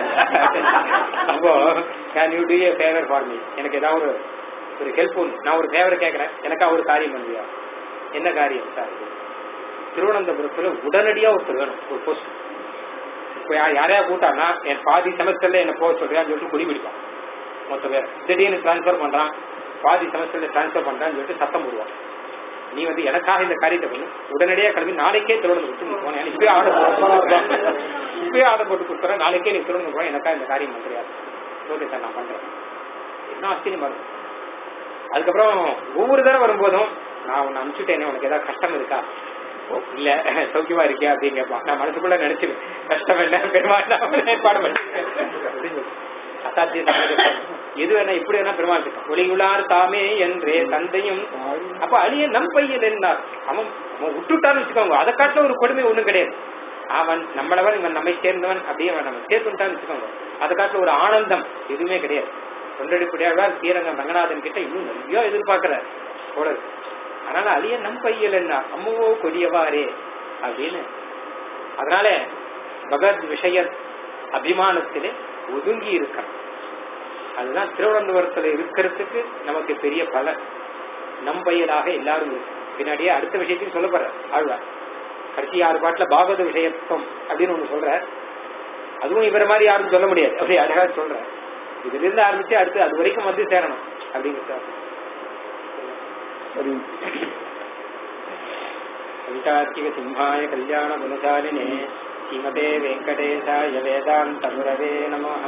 அப்போ can you do a favour for me எனக்கு ஏதாவது ஒரு ஒரு ஹெல்ப் நான் ஒரு ஃபேவர் கேட்கறேன் எனக்கா ஒரு காரியம் பண்ணுவியா என்ன காரியம் சார் இது? திருவனந்தபுரத்துல உடனடியா ஒருத்தர் வேணும் ஒரு போஸ்ட் இப்போ யா- யாரையா கூட்டானா என் பாதி செமஸ்டர்ல என்ன போக சொல்றியான்னு சொல்லிட்டு குடி பிடிப்பான் மொத்த பேர் திடீர்னு டிரான்ஸ்ஃபர் பண்றான் பாதி செமஸ்டர்ல டிரான்ஸ்ஃபர் பண்றான்னு சொல்லிட்டு சத்தம் போடுவான் நீ வந்து எனக்காக இந்த காரியத்தை பண்ணு உடனடியா கிளம்பி நாளைக்கே திருவண்ணு விட்டு நீ போனேன் இப்பயே ஆர்டர் போட்டு இப்பயே ஆர்டர் போட்டு கொடுத்துறேன் நாளைக்கே நீ திருவண்ணு போன எனக்காக இந்த காரியம் பண்றியா ஓகே சார் நான் பண்றேன் என்ன ஆச்சரியமா இருக்கும் அதுக்கப்புறம் ஒவ்வொரு தடவை வரும்போதும் நான் உன்னை அனுப்பிச்சுட்டேனே உனக்கு ஏதாவது கஷ்டம் இருக்கா ஓ, இல்ல சௌக்கியமா இருக்கியா அப்படின்னு கேட்பான் நான் மனசுக்குள்ள நினைச்சிருவேன் கஷ்டம் என்ன பெருமாள் நான் ஏற்பாடு பண்ணிருக்கேன் அப்படின்னு சொல்லி. அசாத்திய சமாஜம். எது வேணா இப்படி வேணா பெருமாள் கிட்ட ஒளியுளார் தாமே என்றே தந்தையும் அப்ப அழிய நம் பையன் என்னார் அவன் அவன் விட்டுட்டான்னு வச்சுக்கோங்க அதை காட்டுல ஒரு கொடுமை ஒண்ணும் கிடையாது அவன் நம்மளவன் இவன் நம்மை சேர்ந்தவன் அப்படியே அவன் நம்ம சேர்த்துட்டான்னு வச்சுக்கோங்க அதை காட்டுல ஒரு ஆனந்தம் எதுவுமே கிடையாது தொண்டடிப்படியாழ்வார் ஸ்ரீரங்கம் ரங்கநாதன் கிட்ட இன்னும் நிறைய எதிர்பார்க்கிறார் போல இருக்கு. அதனால அழிய நம் பையல் என்ன அம்மவோ கொடியவாரே அப்படின்னு அதனால பகவத் விஷய அபிமானத்திலே ஒதுங்கி இருக்கணும் அதுதான் திருவனந்தபுரத்துல இருக்கிறதுக்கு நமக்கு பெரிய பலன் நம் பையலாக எல்லாரும் இருக்கு பின்னாடியே அடுத்த விஷயத்தையும் சொல்ல போற ஆழ்வார் கடைசி ஆறு பாட்டுல பாகவத விஷயத்துவம் அப்படின்னு ஒண்ணு சொல்ற அதுவும் இவர மாதிரி யாரும் சொல்ல முடியாது அப்படி அழகா சொல்ற இதுல இருந்து ஆரம்பிச்சு அடுத்து அது வரைக்கும் வந்து சேரணும் அப்படிங்கிறது சரி கவிதார்க்கிக சிம்ஹாய கல்யாண குணசாலினே ஸ்ரீமதே வெங்கடேசாய வேதாந்த குரவே நமஹ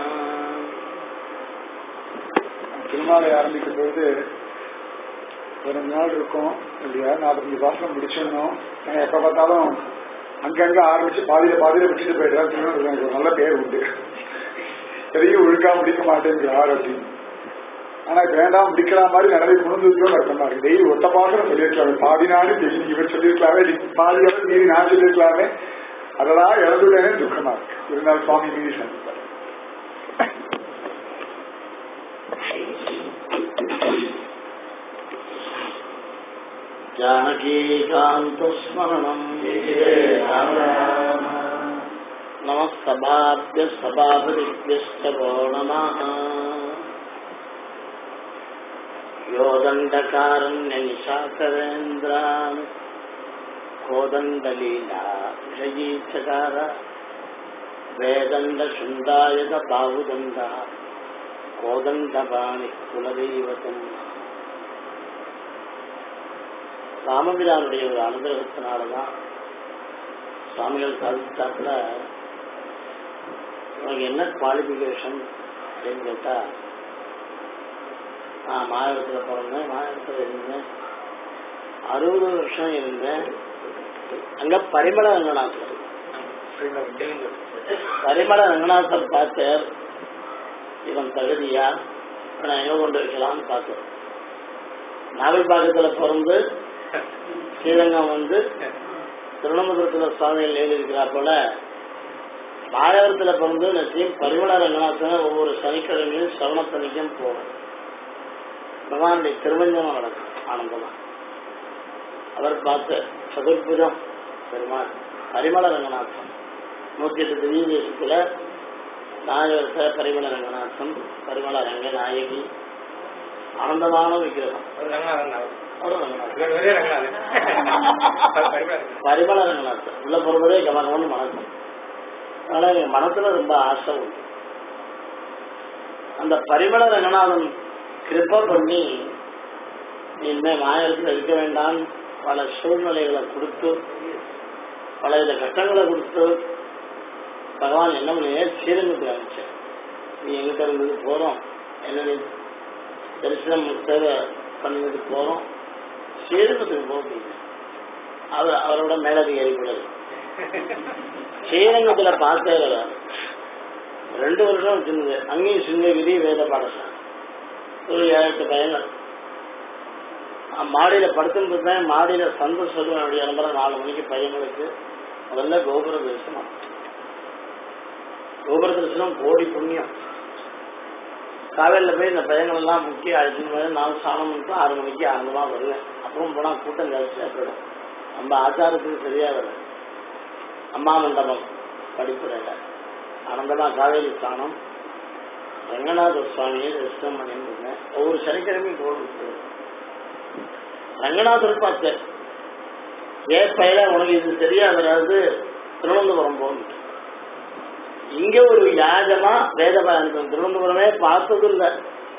திருமாலை ஆரம்பிக்கும் பொழுது ஒரு நாள் இருக்கும் இல்லையா நாற்பத்தஞ்சு பாசனம் முடிச்சிடணும் நான் எப்ப பார்த்தாலும் அங்கங்க ஆரம்பிச்சு பாதியில பாதியில விட்டுட்டு போயிடுறேன் திருவண்ணாமலை எனக்கு ஒரு நல்ல பேர் உண்டு எதையும் ஒழுங்கா முடிக்க மாட்டேங்கிறார் அப்படின்னு ஆனா இப்ப வேண்டாம் முடிக்கிற மாதிரி நிறைய குணந்துருக்கோம் அர்த்தமா இருக்கு டெய்லி ஒத்த பாசனம் சொல்லியிருக்கலாமே பாதி நாடு டெய்லி இவர் சொல்லியிருக்கலாமே பாதி அவர் மீறி நான் சொல்லியிருக்கலாமே அதெல்லாம் இழந்துட்டேனே துக்கமா இருக்கு இருந்தாலும் சுவாமி மீறி சந்திப்பார் जानकीकान्तस्मरणम् नमः सभाभ्यः सभाभृभ्यश्च वो नमः यो दण्डकारण्यनिशाकरेन्द्रान् कोदण्डलीला विषयीचकार वेदण्डशृन्दायक बाहुदण्ड கோதண்டபாணி குலதெய்வத்தம் ராமபிரானுடைய ஒரு அனுகிரகத்தினாலதான் சுவாமிகள் சாதித்தாப்புல உனக்கு என்ன குவாலிபிகேஷன் அப்படின்னு கேட்டா நான் மாநிலத்துல பிறந்தேன் மாநிலத்துல இருந்தேன் அறுபது வருஷம் இருந்தேன் அங்க பரிமள ரங்கநாதர் பரிமள ரங்கநாதர் பார்த்தார் இவன் தகுதியா இவனை எங்க கொண்டு வைக்கலாம்னு பார்த்தோம் நாவல் பாக்கத்துல பிறந்து ஸ்ரீரங்கம் வந்து திருவனந்தபுரத்துல சுவாமிகள் எழுதியிருக்கிறா போல மாயவரத்துல பிறந்து நிச்சயம் பரிமள ரங்கநாதன ஒவ்வொரு சனிக்கிழமையும் சவணத்தனிக்கும் போவேன் பகவானுடைய திருமஞ்சனம் நடக்கும் ஆனந்தமா அவர் பார்த்த சதுர்புஜம் பெருமாள் பரிமள ரங்கநாதன் நூத்தி எட்டு திவ்ய தேசத்துல நாயகத்தை பரிமள ரங்கநாதன் பரிமள ரங்க நாயகி ஆனந்தமான விக்கிரகம் ஒரு ரங்கநாதன் அவர். அவரும் ரங்கநாதன் இவர் ஒரே ரங்கநாதன் பரிமள பரிமள ரங்கநாதன் உள்ள போறதே கவனம்னு மனசம் அதனால என் மனசுல ரொம்ப ஆசை உண்டு அந்த பரிமள ரங்கநாதன் கிருப்ப பண்ணி நீ இனிமே மாயத்தில் இருக்க வேண்டாம் பல சூழ்நிலைகளை கொடுத்து பல வித கஷ்டங்களை கொடுத்து பகவான் என்ன பண்ணிய ஸ்ரீரங்கத்துக்கு அனுப்பிச்சேன் நீ எங்கிட்ட இருந்தது போறோம் என்ன நீ தரிசனம் சேவை பண்ணிட்டு போறோம் ஸ்ரீரங்கத்துக்கு போக அவர் அவரோட மேலதிகாரி கூட ஸ்ரீரங்கத்துல பார்த்தேன் ரெண்டு வருஷம் வச்சிருந்தது அங்கேயும் சிங்ககிரி வேத பாடசாலை ஒரு ஏழு எட்டு பையங்கள் நான் மாடியில படுத்துட்டு இருந்தேன் மாடியில சந்த சொல்லுவனுடைய நம்பர் நாலு மணிக்கு பையங்களுக்கு முதல்ல கோபுர தரிசனம் கோபுர தரிசனம் கோடி புண்ணியம் காலையில போய் இந்த பையங்கள் எல்லாம் முக்கிய அழைச்சிட்டு போய் நான் சாணம் பண்ணிட்டு ஆறு மணிக்கு ஆனந்தமா வருவேன் அப்புறம் போனா கூட்டம் ஜாஸ்தியா போயிடும் நம்ம ஆச்சாரத்துக்கு சரியா வரும் அம்மா மண்டபம் படிப்புறையில ஆனந்தமா காவேரி ஸ்தானம் ரங்கநாத சுவாமியை தரிசனம் பண்ணிட்டு இருந்தேன் ஒவ்வொரு சனிக்கிழமையும் கோவில் ரங்கநாதர் பார்த்தேன் ஏ பையல உனக்கு இது தெரியாதது திருவனந்தபுரம் போகணும் இங்க ஒரு யாஜமா வேத பாயனம் திருவனந்தபுரமே பார்த்தது இல்ல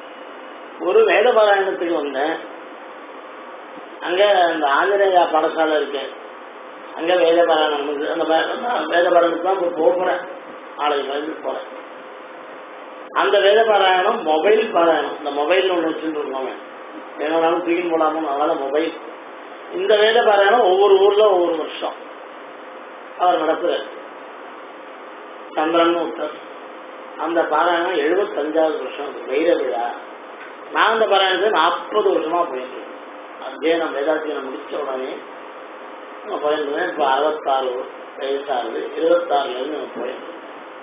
ஒரு வேத பாராயணத்துக்கு வந்தேன் அங்க அந்த ஆஞ்சநேயா பாடசாலை இருக்கு அங்க வேத பாராயணம் இருக்கு. அந்த வே- அந்த வேத பாராயணத்துக்கு தான் இப்போ போகிறேன் நாளைக்கு வந்து போறேன் அந்த வேத பாராயணம் மொபைல் பாராயணம் இந்த மொபைல் ஒன்று வச்சுட்டு இருக்கோங்க வேணும்னாலும் தூக்கின்னு போடாமோ அதனால மொபைல் இந்த வேத பாராயணம் ஒவ்வொரு ஊர்ல ஒவ்வொரு வருஷம் அவர் நடத்துறார் சந்திரன் ஒருத்தர் அந்த பாராயணம் எழுபத்தஞ்சாவது வருஷம் அது வைர விழா நான் அந்த பாராயணத்தை நாற்பது வருஷமா போயிட்டு இருக்கேன் அத்தியனம் வேதாத்தியனம் முடிச்ச உடனே நான் போயிட்டு இருந்தேன் இப்போ அறுபத்தாறு வயசாகுது இருபத்தாறுல இருந்து நான் போயிட்டு இருக்கேன்.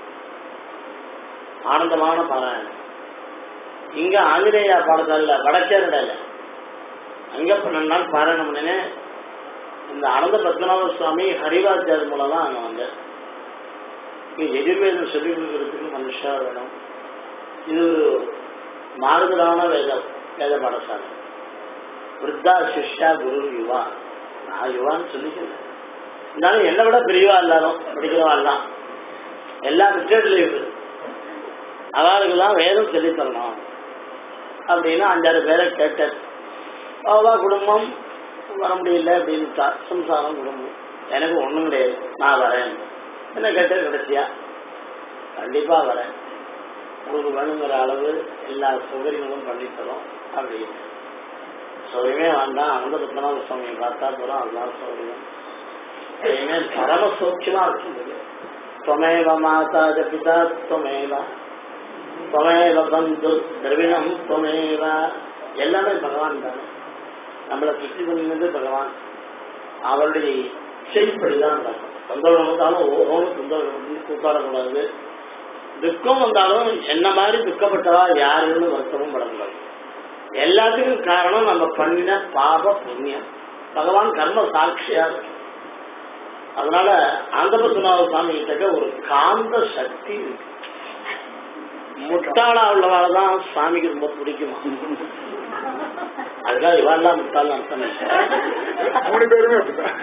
ஆனந்தமான பாராயணம் இங்க ஆஞ்சநேயா பாடசாலையில வடக்கேரடையில அங்க பன்னெண்டு நாள் பாராயணம் பண்ணினேன் இந்த அனந்த பத்மநாப சுவாமி ஹரிவாச்சார் மூலம் தான் அங்க வந்தேன் இங்க எதிர்வேதம் சொல்லிக் கொடுக்கறதுக்கு மனுஷா வேணும் இது ஒரு மாறுதலான வேத வேத பாடசாலை விருத்தா சிஷ்யா குரு யுவா நான் யுவான்னு சொல்லிக்கிறேன் இருந்தாலும் என்னை விட பெரியவா எல்லாரும் படிக்கிறவா எல்லாம் எல்லாம் ரிட்டையர்ட் லீவ் அவளுக்கெல்லாம் வேதம் சொல்லித் தரணும் அப்படின்னு அஞ்சாறு பேரை கேட்டேன் அவா குடும்பம் வர முடியல அப்படின்னு சம்சாரம் குடும்பம் எனக்கு ஒண்ணும் கிடையாது நான் வரேன் என்ன கேட்டது கடைசியா கண்டிப்பா வரேன் உங்களுக்கு வேணுங்கிற அளவு எல்லா சௌகரியங்களும் பண்ணித்தரோம் அப்படின்னு சௌகரியமே வேண்டாம் அனந்த பத்மநாப சுவாமியை பார்த்தா போறோம் அதுதான் சௌகரியம் இனிமேல் பரம சௌக்கியமா இருக்குது त्वमेव माता च पिता त्वमेव त्वमेव बन्धु द्रविणம் त्वमेव எல்லாமே பகவான் தானே நம்மளை சுற்றி பண்ணினது பகவான் அவருடைய இச்சைப்படிதான் நடக்கும் சந்தோஷம் வந்தாலும் ஓஹோன்னு சந்தோஷம் வந்து கூப்பாடக்கூடாது துக்கம் வந்தாலும் என்ன மாதிரி துக்கப்பட்டவா யாருன்னு வருத்தமும் படக்கூடாது எல்லாத்துக்கும் காரணம் நம்ம பண்ணின பாப புண்ணியம் பகவான் கர்ம சாட்சியா இருக்கு அதனால ஆந்தபத்மநாப சுவாமி கிட்ட ஒரு காந்த சக்தி இருக்கு முட்டாளா உள்ளவால தான் சுவாமிக்கு ரொம்ப பிடிக்குமா அதுக்காக இவாள்லாம் முட்டாள் அர்த்தம் இல்லை. மூணு பேருமே அப்படிதான்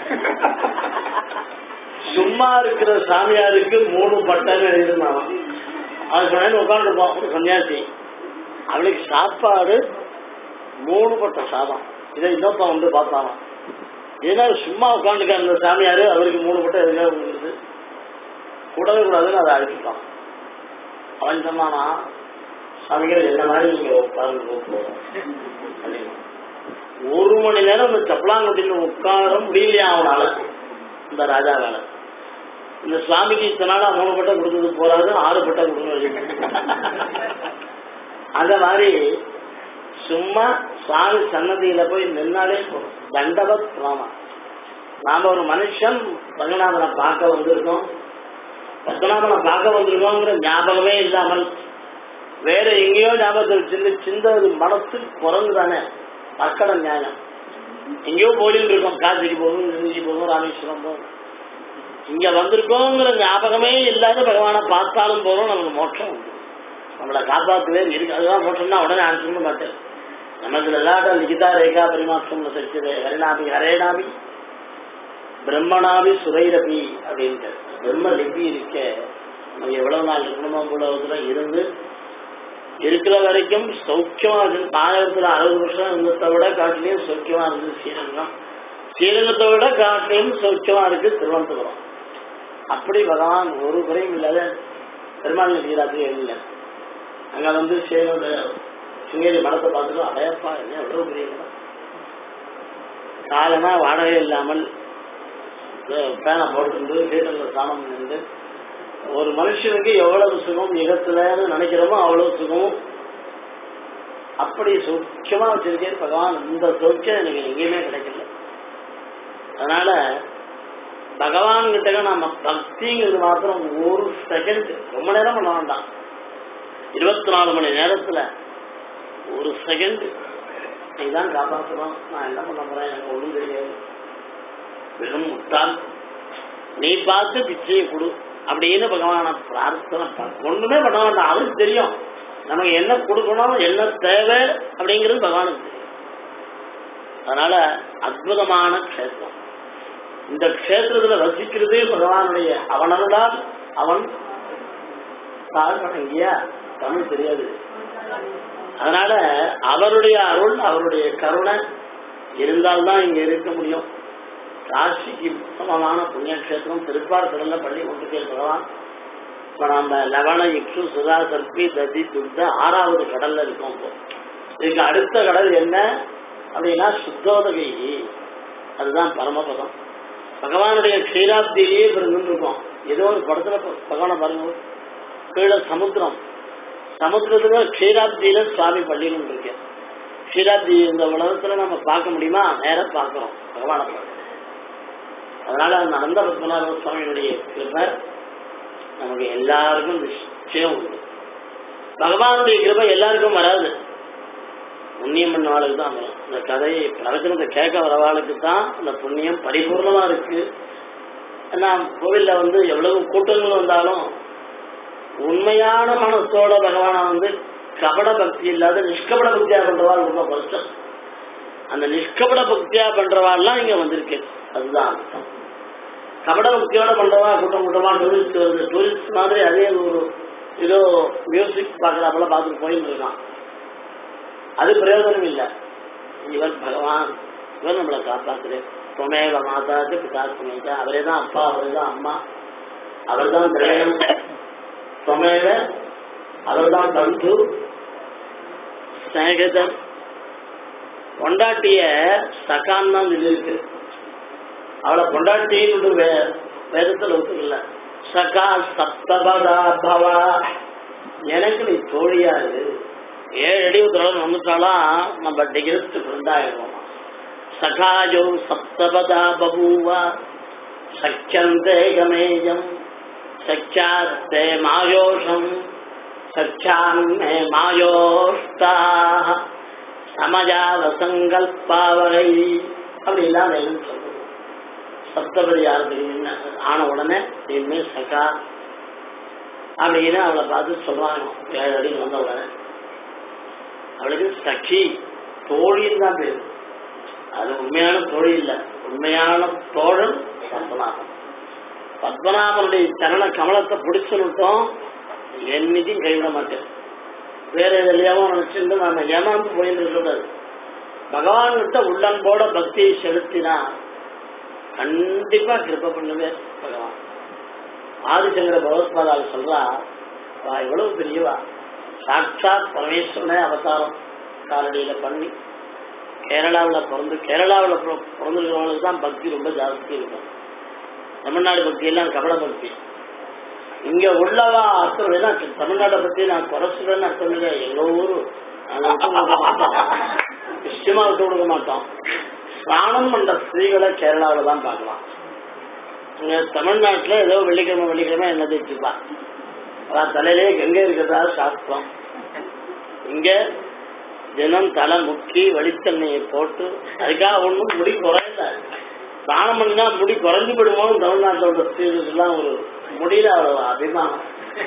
சும்மா இருக்கிற சாமியாருக்கு மூணு பட்டம் எழுதிருந்தான் அவன் சொன்ன உட்காந்துருப்பான் ஒரு சன்னியாசி அவளுக்கு சாப்பாடு மூணு பட்ட சாதம் இதை இன்னொருத்தன் வந்து பார்த்தானா ஏன்னா சும்மா உட்காந்துக்க அந்த சாமியாரு அவருக்கு மூணு பட்டம் எதுக்காக விழுந்தது கூடவே கூடாதுன்னு அதை அழைச்சிட்டான் அவன் சொன்னானா சாமிகள் என்ன மாதிரி நீங்க உட்கார்ந்து போறோம் அப்படின்னு ஒரு மணி நேரம் இந்த சப்பலாங்கட்டில உட்கார முடியலையா அவனால இந்த ராஜா வேலை இந்த சுவாமிக்கு இத்தனை நாளா மூணு பட்டம் கொடுத்தது போறாது ஆறு பட்டம் கொடுக்கணும் அந்த மாதிரி சும்மா சுவாமி சன்னதியில போய் நின்னாலே போதும் தண்டவத் ராமா நாம ஒரு மனுஷன் பத்மநாபனை பார்க்க வந்திருக்கோம் பத்மநாபனை பார்க்க வந்திருக்கோங்கிற ஞாபகமே இல்லாமல் வேற எங்கேயோ ஞாபகத்தை வச்சிருந்து சிந்தது மனசு குரங்கு தானே மக்கட நியாயம் எங்கேயோ போலின்னு இருக்கோம் காசிக்கு போகும் நிதிக்கு போகும் ராமேஸ்வரம் போகும் இங்க வந்திருக்கோங்கிற ஞாபகமே இல்லாத பகவானை பார்த்தாலும் போறோம் நமக்கு மோட்சம் உண்டு நம்மளை காப்பாத்துவே இருக்கு அதுதான் மோட்சம்னா உடனே அனுப்பிச்சு மாட்டேன் நமக்கு லலாட்ட லிகிதா ரேகா பரிமாற்றம் சச்சிதே ஹரிநாபி ஹரேநாபி பிரம்மனாபி சுரைரபி அப்படின்ட்டு பிரம்ம லிபி இருக்க நம்ம எவ்வளவு நாள் இருக்கணுமோ உலகத்துல இருந்து இருக்கிற வரைக்கும் சௌக்கியமா இருக்கு ஆயிரத்துல அறுபது வருஷம் இருந்ததை விட காட்டிலையும் சௌக்கியமா இருந்தது ஸ்ரீரங்கம் ஸ்ரீரங்கத்தை விட காட்டிலையும் சௌக்கியமா இருக்கு திருவனந்தபுரம் அப்படி பகவான் ஒரு குறையும் இல்லாத பெருமாள் நதிராத்திரி இல்லை அங்க வந்து சேனோட சிங்கேரி மடத்தை பார்த்துட்டு அடையப்பா என்ன எவ்வளவு பெரிய இடம். காலமா வாடகை இல்லாமல் பேனை போட்டு வீட்டில் சாணம் நின்று ஒரு மனுஷனுக்கு எவ்வளவு சுகம் யுகத்துலன்னு நினைக்கிறோமோ அவ்வளவு சுகம் அப்படி சௌக்கியமா வச்சிருக்கேன் பகவான் இந்த சௌக்கியம் எனக்கு எங்கேயுமே கிடைக்கல அதனால பகவான் கிட்ட நம்ம பக்திங்கிறது மாத்திரம் ஒரு செகண்ட் ரொம்ப நேரம் பண்ண வேண்டாம் இருபத்தி நாலு மணி நேரத்துல ஒரு செகண்ட் நீதான் காப்பாற்றணும் நான் என்ன பண்ண போறேன் எனக்கு ஒண்ணும் தெரியாது வெறும் முட்டாள் நீ பார்த்து பிச்சையை கொடு அப்படின்னு பகவான பிரார்த்தனை பண்ண ஒண்ணுமே பண்ண வேண்டாம் அவருக்கு தெரியும் நமக்கு என்ன கொடுக்கணும் என்ன தேவை அப்படிங்கிறது பகவானுக்கு தெரியும் அதனால அற்புதமான க்ஷேத்திரம் இந்த க்ஷேத்திரத்துல வசிக்கிறதே பகவானுடைய அவனருளால் அவன் தாழ் வணங்கியா தமிழ் தெரியாது அதனால அவருடைய அருள் அவருடைய கருணை இருந்தால்தான் இங்க இருக்க முடியும் காசிக்கு உத்தமமான புண்ணியக்ஷேத்திரம் திருப்பார்கடல்ல பள்ளி கொண்டு பகவான் இப்ப நம்ம லவண இக்ஷு சுதா சல்பி ததி துர்த ஆறாவது கடல்ல இருக்கோம் இப்போ இதுக்கு அடுத்த கடல் என்ன அப்படின்னா சுத்தோதகை அதுதான் பரமபதம் பகவானுடைய க்ஷீராப்தியிலேயே இப்ப இருந்துட்டு இருக்கோம் ஏதோ ஒரு படத்துல ப- பகவானை பாருங்க கீழே சமுத்திரம் சமுத்திரத்துல க்ஷீராப்தியில சுவாமி பள்ளின்னு இருக்கு க்ஷீராப்தி இந்த உலகத்துல நம்ம பார்க்க முடியுமா நேரா பார்க்கிறோம் பகவானை பார்க்கிறோம் அதனால அந்த அனந்த பத்மநாப சுவாமியினுடைய கிருபை நமக்கு எல்லாருக்கும் நிச்சயம் உண்டு பகவானுடைய கிருபை எல்லாருக்கும் வராது புண்ணியம் பண்ணவாளுக்கு தான் வரும் இந்த கதையை பிரவச்சனத்தை கேட்க வரவாளுக்கு தான் இந்த புண்ணியம் பரிபூர்ணமா இருக்கு ஏன்னா கோவில்ல வந்து எவ்வளவு கூட்டங்கள் வந்தாலும் உண்மையான மனசோட பகவானை வந்து கபட பக்தி இல்லாத நிஷ்கபட பக்தியா பண்றவாள் ரொம்ப கஷ்டம் அந்த நிஷ்கபட பக்தியா பண்றவாள்லாம் இங்க வந்திருக்கு அதுதான் அர்த்தம் கபட பக்தியோட பண்றவா கூட்டம் கூட்டமா டூரிஸ்ட் வருது டூரிஸ்ட் மாதிரி அதே ஒரு ஏதோ மியூசிக் பார்க்கறாப்புல பார்த்துட்டு போயிட்டு இருக்கான் அது பிரயோஜனம் இல்லை இவர் பகவான் இவர் நம்மளை காப்பாத்துரு துமேவ மாதாக்கு பிதா துணைக்கா அவரே தான் அப்பா அவரே தான் அம்மா அவர் தான் திரயம் துமேவ அவர் தான் தந்து ஸ்நேகிதன் பொண்டாட்டிய சகான் தான் இருக்கு அவளை பொண்டாட்டின்னு வே வேதத்தில் ஒத்துக்கல சகா சப்தபதா பவா எனக்கு நீ தோழியா இரு ஏழு அடி தொடர்ந்து வந்துட்டாலாம் நம்ம டிகிரிஸ்ட் ஃப்ரெண்டாயிடுவோம் சகாயோ சப்தபதா பபூவா சக்கியந்தே கமேயம் சக்கியாஸ்தே மாயோஷம் சக்கியான்மே மாயோஷ்டாக சமஜாவ சங்கல்பாவகை அப்படிலாம் வேணும் சொல்றது சப்தபதி யாருக்கு ஆன உடனே இனிமே சகா அப்படின்னு அவளை பார்த்து சொல்றாங்க ஏழு அடிக்கு வந்த உடனே அவளுக்கு சഖி தோழின்னு தான் பேரு அது உண்மையான தோழி இல்ல உண்மையான தோழன் பத்மநாபன் பத்மநாபனுடைய சரண கமலத்தை பிடிச்சுட்டோம் என்னைக்கும் கைவிட மாட்டேன் வேற எதுலையாவோ நினைச்சுட்டு நான் ஏமாந்து போயிட்டு இருக்கக்கூடாது பகவான் கிட்ட உள்ளன்போட பக்தியை செலுத்தினா கண்டிப்பா கிருப்ப பண்ணுவேன் பகவான் ஆதிசங்கர பகவத்பாதால் சொல்றா வா இவ்வளவு பெரியவா சாட்சாத் பரமேஸ்வரனே அவதாரம் காலடியில பண்ணி கேரளாவில் பிறந்து கேரளாவில் பிறந்திருக்கிறவங்களுக்கு தான் பக்தி ரொம்ப ஜாஸ்தி இருக்கும் தமிழ்நாடு பக்தி எல்லாம் கபட பக்தி இங்க உள்ளவா அர்த்தம் ஏன்னா தமிழ்நாட்டை பத்தி நான் குறை சொல்றேன்னு அர்த்தம் இல்லை எங்க ஊரு நாங்க விட்டு கொடுக்க மாட்டோம் நிச்சயமா விட்டு கொடுக்க மாட்டோம் ஸ்நானம் பண்ற ஸ்திரீகளை கேரளாவில தான் பார்க்கலாம் இங்க தமிழ்நாட்டுல ஏதோ வெள்ளிக்கிழமை வெள்ளிக்கிழமை என்ன தேய்ச்சிப்பா அதான் தலையிலேயே கங்கை இருக்கிறதா சாஸ்திரம் இங்க தினம் தலை முக்கி வெளித்தண்ணியை போட்டு அதுக்காக ஒண்ணும் முடி குறையல ஸ்நானம் பண்ணினா முடி குறைஞ்சு போடுமோன்னு தமிழ்நாட்டோட ஸ்திரீகளுக்கெல்லாம் ஒரு முடியல அவ்வளவு அபிமானம்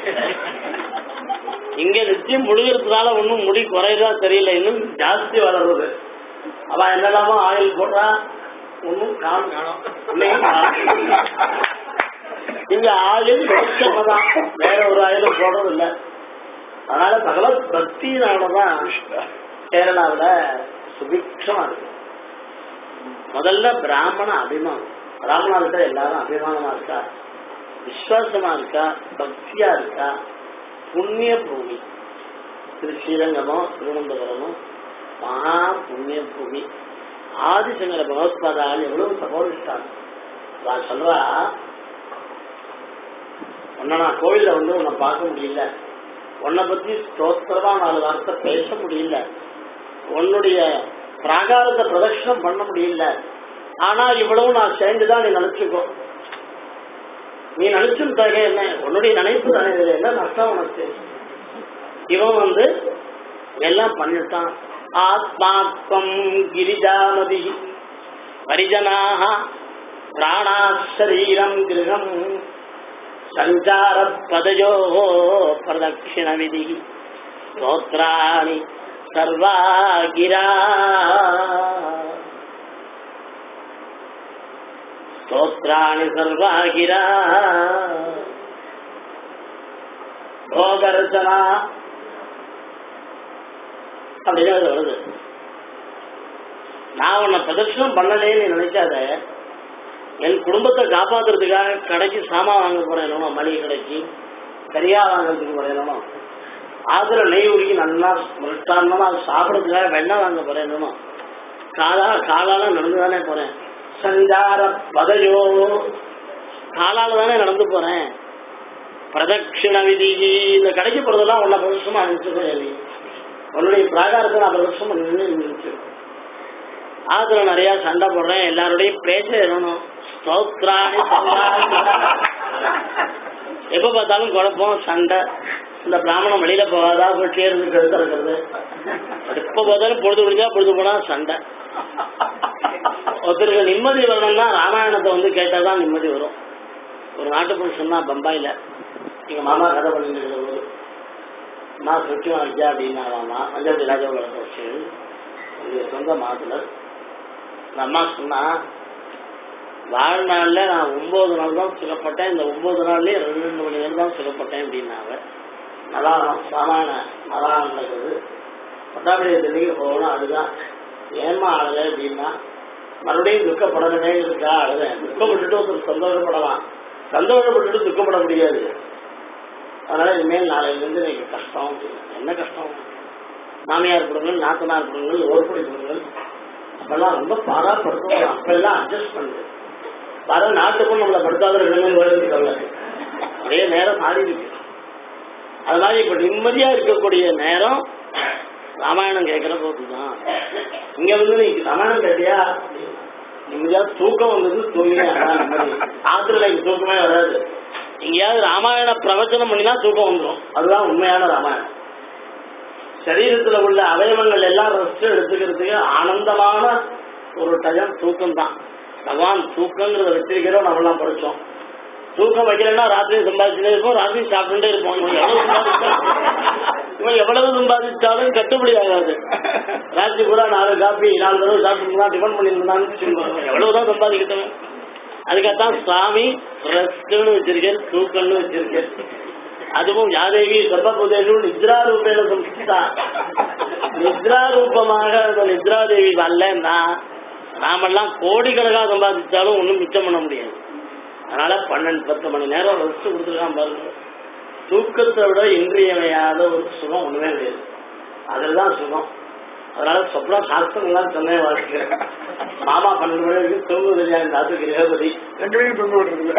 இங்க நிச்சயம் முழுகிறதுனால ஒன்றும் முடி குறையதா தெரியல இன்னும் ஜாஸ்தி வளருது அவ என்னெல்லாமோ ஆயில் போடுறா ஒன்றும் காணும் உன்னையும் காணும். இங்க ஆயில் வெளிச்சம்தான் வேற ஒரு ஆயிலும் போடுறது இல்ல அதனால பகவத் பக்தினாலதான் கேரளாவுல சுபிக்ஷமா இருக்கு முதல்ல பிராமண அபிமானம் பிராமணர்கிட்ட எல்லாரும் அபிமானமா இருக்கா விசுவாசமா இருக்கா பக்தியா இருக்கா புண்ணிய பூமி திரு ஸ்ரீரங்கமோ திருவனந்தபுரமோ மகா புண்ணிய பூமி ஆதிசங்கர பகவத்பாதால் எவ்வளவு சகோதிஷ்டாங்க நான் சொல்றா உன்னை நான் கோவில்ல வந்து உன்னை பார்க்க முடியல உன்னை பத்தி ஸ்தோத்திரமா நாலு வார்த்தை பேச முடியல உன்னுடைய பிராகாரத்தை பிரதட்சணம் பண்ண முடியல ஆனா இவ்வளவு நான் சேர்ந்துதான் நீ நினைச்சுக்கோ நீ நினைச்சுட்டாக என்ன உன்னுடைய நினைப்பு தானே இதுல என்ன நஷ்டம் உனக்கு இவன் வந்து எல்லாம் பண்ணிட்டான் ஆத்மாத்மம் கிரிஜாமதி பரிஜனாக பிராணா சரீரம் கிரகம் சஞ்சார பதஜோ பிரதட்சிண விதி ஸ்தோத்ராணி சர்வா கிரா स्तोत्राणि सर्वा गिरा भोगर्चना அப்படின்னு அது வருது நான் உன்னை பிரதட்சணம் பண்ணலேன்னு நினைக்காத என் குடும்பத்தை காப்பாத்துறதுக்காக கடைக்கு சாமான் வாங்க போறேன் மளிகை கடைக்கு கரியா வாங்குறதுக்கு போறேன் ஆதுல நெய் உருக்கி நல்லா மிருஷ்டாந்தமா அது சாப்பிடறதுக்காக வெண்ணெய் வாங்க போறேன் காலா காலால நடந்து தானே போறேன் சஞ்சார பதையோ காலால தானே நடந்து போறேன் பிரதட்சிண விதி இந்த கடைக்கு போறதெல்லாம் உன்னை பிரதட்சமா அனுப்பிச்சுக்கோ நீ உன்னுடைய பிராகாரத்தை நான் பிரதட்சமா நின்று நின்று ஆத்துல நிறைய சண்டை போடுறேன் எல்லாருடையும் பேச இருக்கணும் ஸ்தோத்ராணி எப்ப பார்த்தாலும் குழப்பம் சண்டை இந்த பிராமணம் வெளியில போகாதா போய் சேர்ந்து கழுத்த இருக்கிறது எப்ப பார்த்தாலும் பொழுது முடிஞ்சா பொழுது போனா சண்டை ஒருத்தருக்கு நிம்மதி வரணும்னா ராமாயணத்தை வந்து கேட்டாதான் நிம்மதி வரும் ஒரு நாட்டு பொண்ணு சொன்னா பம்பாயில எங்க மாமா கதை பண்ணிட்டு இருக்கிற போது நான் சுற்றியும் வைக்கா அப்படின்னா மாமா பஞ்சாபி ராஜாவோட வச்சு என்னுடைய சொந்த மாதுளர் அந்த அம்மா சொன்னா வாழ்நாள்ல நான் ஒன்பது நாள் தான் சுகப்பட்டேன் இந்த ஒன்பது நாள்லயே ரெண்டு ரெண்டு மணி நேரம் தான் சுகப்பட்டேன் அப்படின்னாங்க நலானம் சாமான நலானம் நடக்குது பட்டாபடிய தெளிக்க போகணும் அதுதான் ஏமா அழுத அப்படின்னா மறுபடியும் துக்கப்படணுமே இருக்கா அழுதேன் துக்கப்பட்டுட்டு ஒருத்தர் சந்தோஷப்படலாம் சந்தோஷப்பட்டுட்டு துக்கப்பட முடியாது அதனால இனிமேல் நாளையிலிருந்து எனக்கு கஷ்டம் அப்படின்னா. என்ன கஷ்டம் மாமியார் கொடுங்கள் நாத்தனார் கொடுங்கள் ஓர்படி கொடுங்கள் அப்பெல்லாம் ரொம்ப பாராப்படுத்துவோம் அப்பெல்லாம் அட்ஜஸ்ட் பண்ணுது வர நாட்டுக்கும் நம்மளை படுத்தாத ரெண்டு மூணு வருடம் கவலை நிறைய நேரம் மாறி இருக்கு அது மாதிரி இப்ப நிம்மதியா இருக்கக்கூடிய நேரம் ராமாயணம் கேட்கிற போதுதான் இங்க வந்து நீ ராமாயணம் கேட்டியா நிம்மதியா தூக்கம் வந்தது தூங்கினே ஆத்துல எனக்கு தூக்கமே வராது எங்கேயாவது ராமாயண பிரவச்சனம் பண்ணினா தூக்கம் வந்துடும் அதுதான் உண்மையான ராமாயணம் சரீரத்துல உள்ள அவயவங்கள் எல்லாம் ரெஸ்ட் எடுத்துக்கிறதுக்கு ஆனந்தமான ஒரு டயம் தூக்கம் தான் பகவான் தூக்கங்கிறத வச்சிருக்கிறோம் நம்மளாம் படிச்சோம் தூக்கம் வைக்கலன்னா ராத்திரி சம்பாதிச்சுட்டே இருப்போம் ராத்திரி சாப்பிட்டுட்டே இருப்போம் இவன் எவ்வளவு சம்பாதிச்சா- இவன் எவ்வளவு சம்பாதிச்சாலும் கட்டுப்படி ஆகாது ராத்திரி பூரா நாலு காப்பி நாலு தடவை சாப்பிட்டு டிஃபன் பண்ணியிருந்தான்னு எவ்வளவுதான் சம்பாதிக்கிட்டவன் அதுக்காகத்தான் சுவாமி ரெஸ்ட்னு வச்சிருக்கேன் தூக்கம்னு வச்சிருக்கேன் அதுவும் யாதேவி சர்வபுதேஷு நித்ரா ரூபேன சம்ஸ்கிருதா நித்ரா ரூபமாக அந்த நித்ரா தேவி வரலன்னா நாமெல்லாம் கோடிக்கணக்காக சம்பாதிச்சாலும் ஒன்றும் மிச்சம் பண்ண முடியாது அதனால பன்னெண்டு பத்து மணி நேரம் ரெஸ்ட் கொடுத்துருக்கான் பாருங்க தூக்கத்தை விட இன்றியமையாத ஒரு சுகம் ஒண்ணுமே கிடையாது அதுலதான் சுகம் அதனால சொப்னா சாஸ்திரங்கள்லாம் சொன்னேன் வாழ்க்கிறேன் மாமா பன்னெண்டு மணி வரைக்கும் தூங்குவது இல்லையா இந்த அது கிரகபதி எங்களையும் தொங்க விடுறது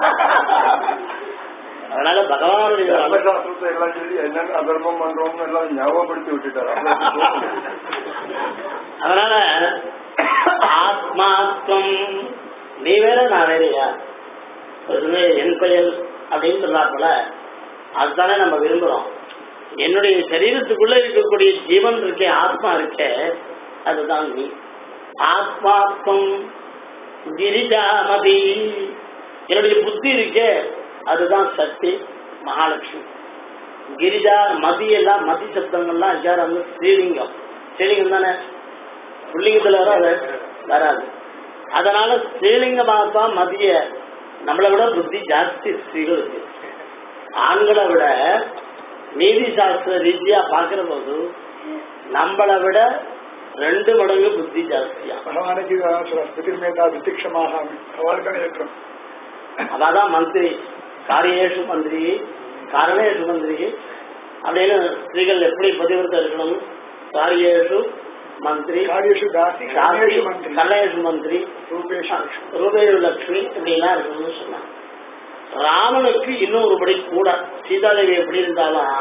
அதனால பகவானுடைய நல்ல சாஸ்திரத்தை எல்லாம் சொல்லி என்னென்ன அதர்மம் பண்றோம்னு எல்லாம் ஞாபகப்படுத்தி விட்டுட்டாரு அவ்வளவு அதனால ஆத்மாத்வம் நீ வேற நான் வேறையா ஒரு என் பெயர் அப்படின்னு சொன்னாப்புல அதுதானே நம்ம விரும்புறோம் என்னுடைய சரீரத்துக்குள்ள இருக்கக்கூடிய ஜீவன் இருக்கே ஆத்மா இருக்கே அதுதான் நீ ஆத்மாத்வம் கிரிஜாமதி என்னுடைய புத்தி இருக்கே அதுதான் சக்தி மகாலட்சுமி கிரிஜா மதி எல்லாம் மதி சப்தங்கள்லாம் யார் வந்து ஸ்ரீலிங்கம் ஸ்ரீலிங்கம் தானே புள்ளிங்கத்துல வராது வராது அதனால ஸ்ரீலிங்கமாக மதிய நம்மளை விட புத்தி ஜாஸ்தி ஸ்ரீகளுக்கு ஆண்களை விட நீதி சாஸ்திர ரீதியா பாக்குற போது நம்மளை விட ரெண்டு மடங்கு புத்தி ஜாஸ்தியா பகவானுக்கு ஸ்திதிர்மேதா விதிக்ஷமாக அவளுக்கான ஏற்றம் அவாதான் மந்திரி காரியேஷு மந்திரி காரணேஷு மந்திரி அப்படின்னு ஸ்திரீகள் எப்படி பதிவிரத்தை இருக்கணும் காரியேஷு மந்திரி காரியேஷு தாசி காரியேஷு மந்திரி கல்லேஷு மந்திரி ரூபேஷு ரூபேரு லட்சுமி இப்படிலாம் இருக்கணும்னு சொன்னாங்க ராமனுக்கு இன்னும் ஒரு படி கூட சீதாதேவி எப்படி இருந்தாலும்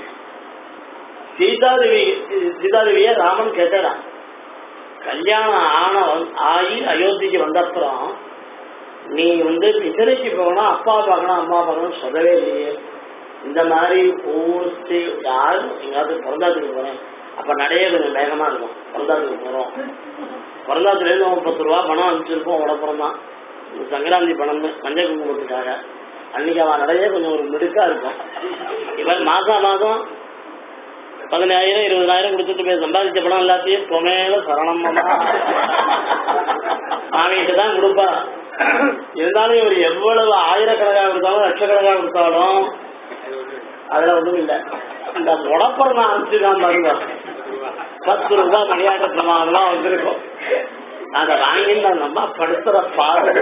சீதாதேவி சீதாதேவிய ராமன் கேட்டாராம் கல்யாணம் ஆன ஆகி அயோத்திக்கு வந்தப்புறம் நீ வந்து பிச்சரைக்கு போகணும் அப்பா பார்க்கணும் அம்மா பார்க்கணும் சொல்லவே இல்லையே இந்த மாதிரி ஒவ்வொரு ஸ்டே- யாரும் எங்காவது பிறந்தாத்துக்கு போறேன் அப்ப நடைய கொஞ்சம் வேகமா இருக்கும் பிறந்தாத்துக்கு போறோம் பிறந்தாத்துல இருந்து அவன் பத்து ரூபா பணம் அனுப்பிச்சிருப்போம் உடப்புறம் தான் இந்த சங்கராந்தி பணம் மஞ்சள் குங்குமத்துக்காக அன்னைக்கு அவன் நடையே கொஞ்சம் ஒரு மிடுக்கா இருக்கும் இவன் மாசம் மாசம் பதினாயிரம் இருபதாயிரம் கொடுத்துட்டு போய் சம்பாதிச்ச பணம் எல்லாத்தையும் பொமேல சரணம் மாமிகிட்ட தான் கொடுப்பா இருந்தாலும் இவர் எவ்வளவு ஆயிரக்கணக்காக கொடுத்தாலும் லட்சக்கணக்காக கொடுத்தாலும் அதுல ஒண்ணும் இல்ல இந்த முடப்பர் நான் அனுப்பிச்சுதான் பாருங்க பத்து ரூபாய் மணியாட்ட பிரமாணம்லாம் வந்திருக்கும் அதை வாங்கி நான் நம்ம படுத்துற பாடு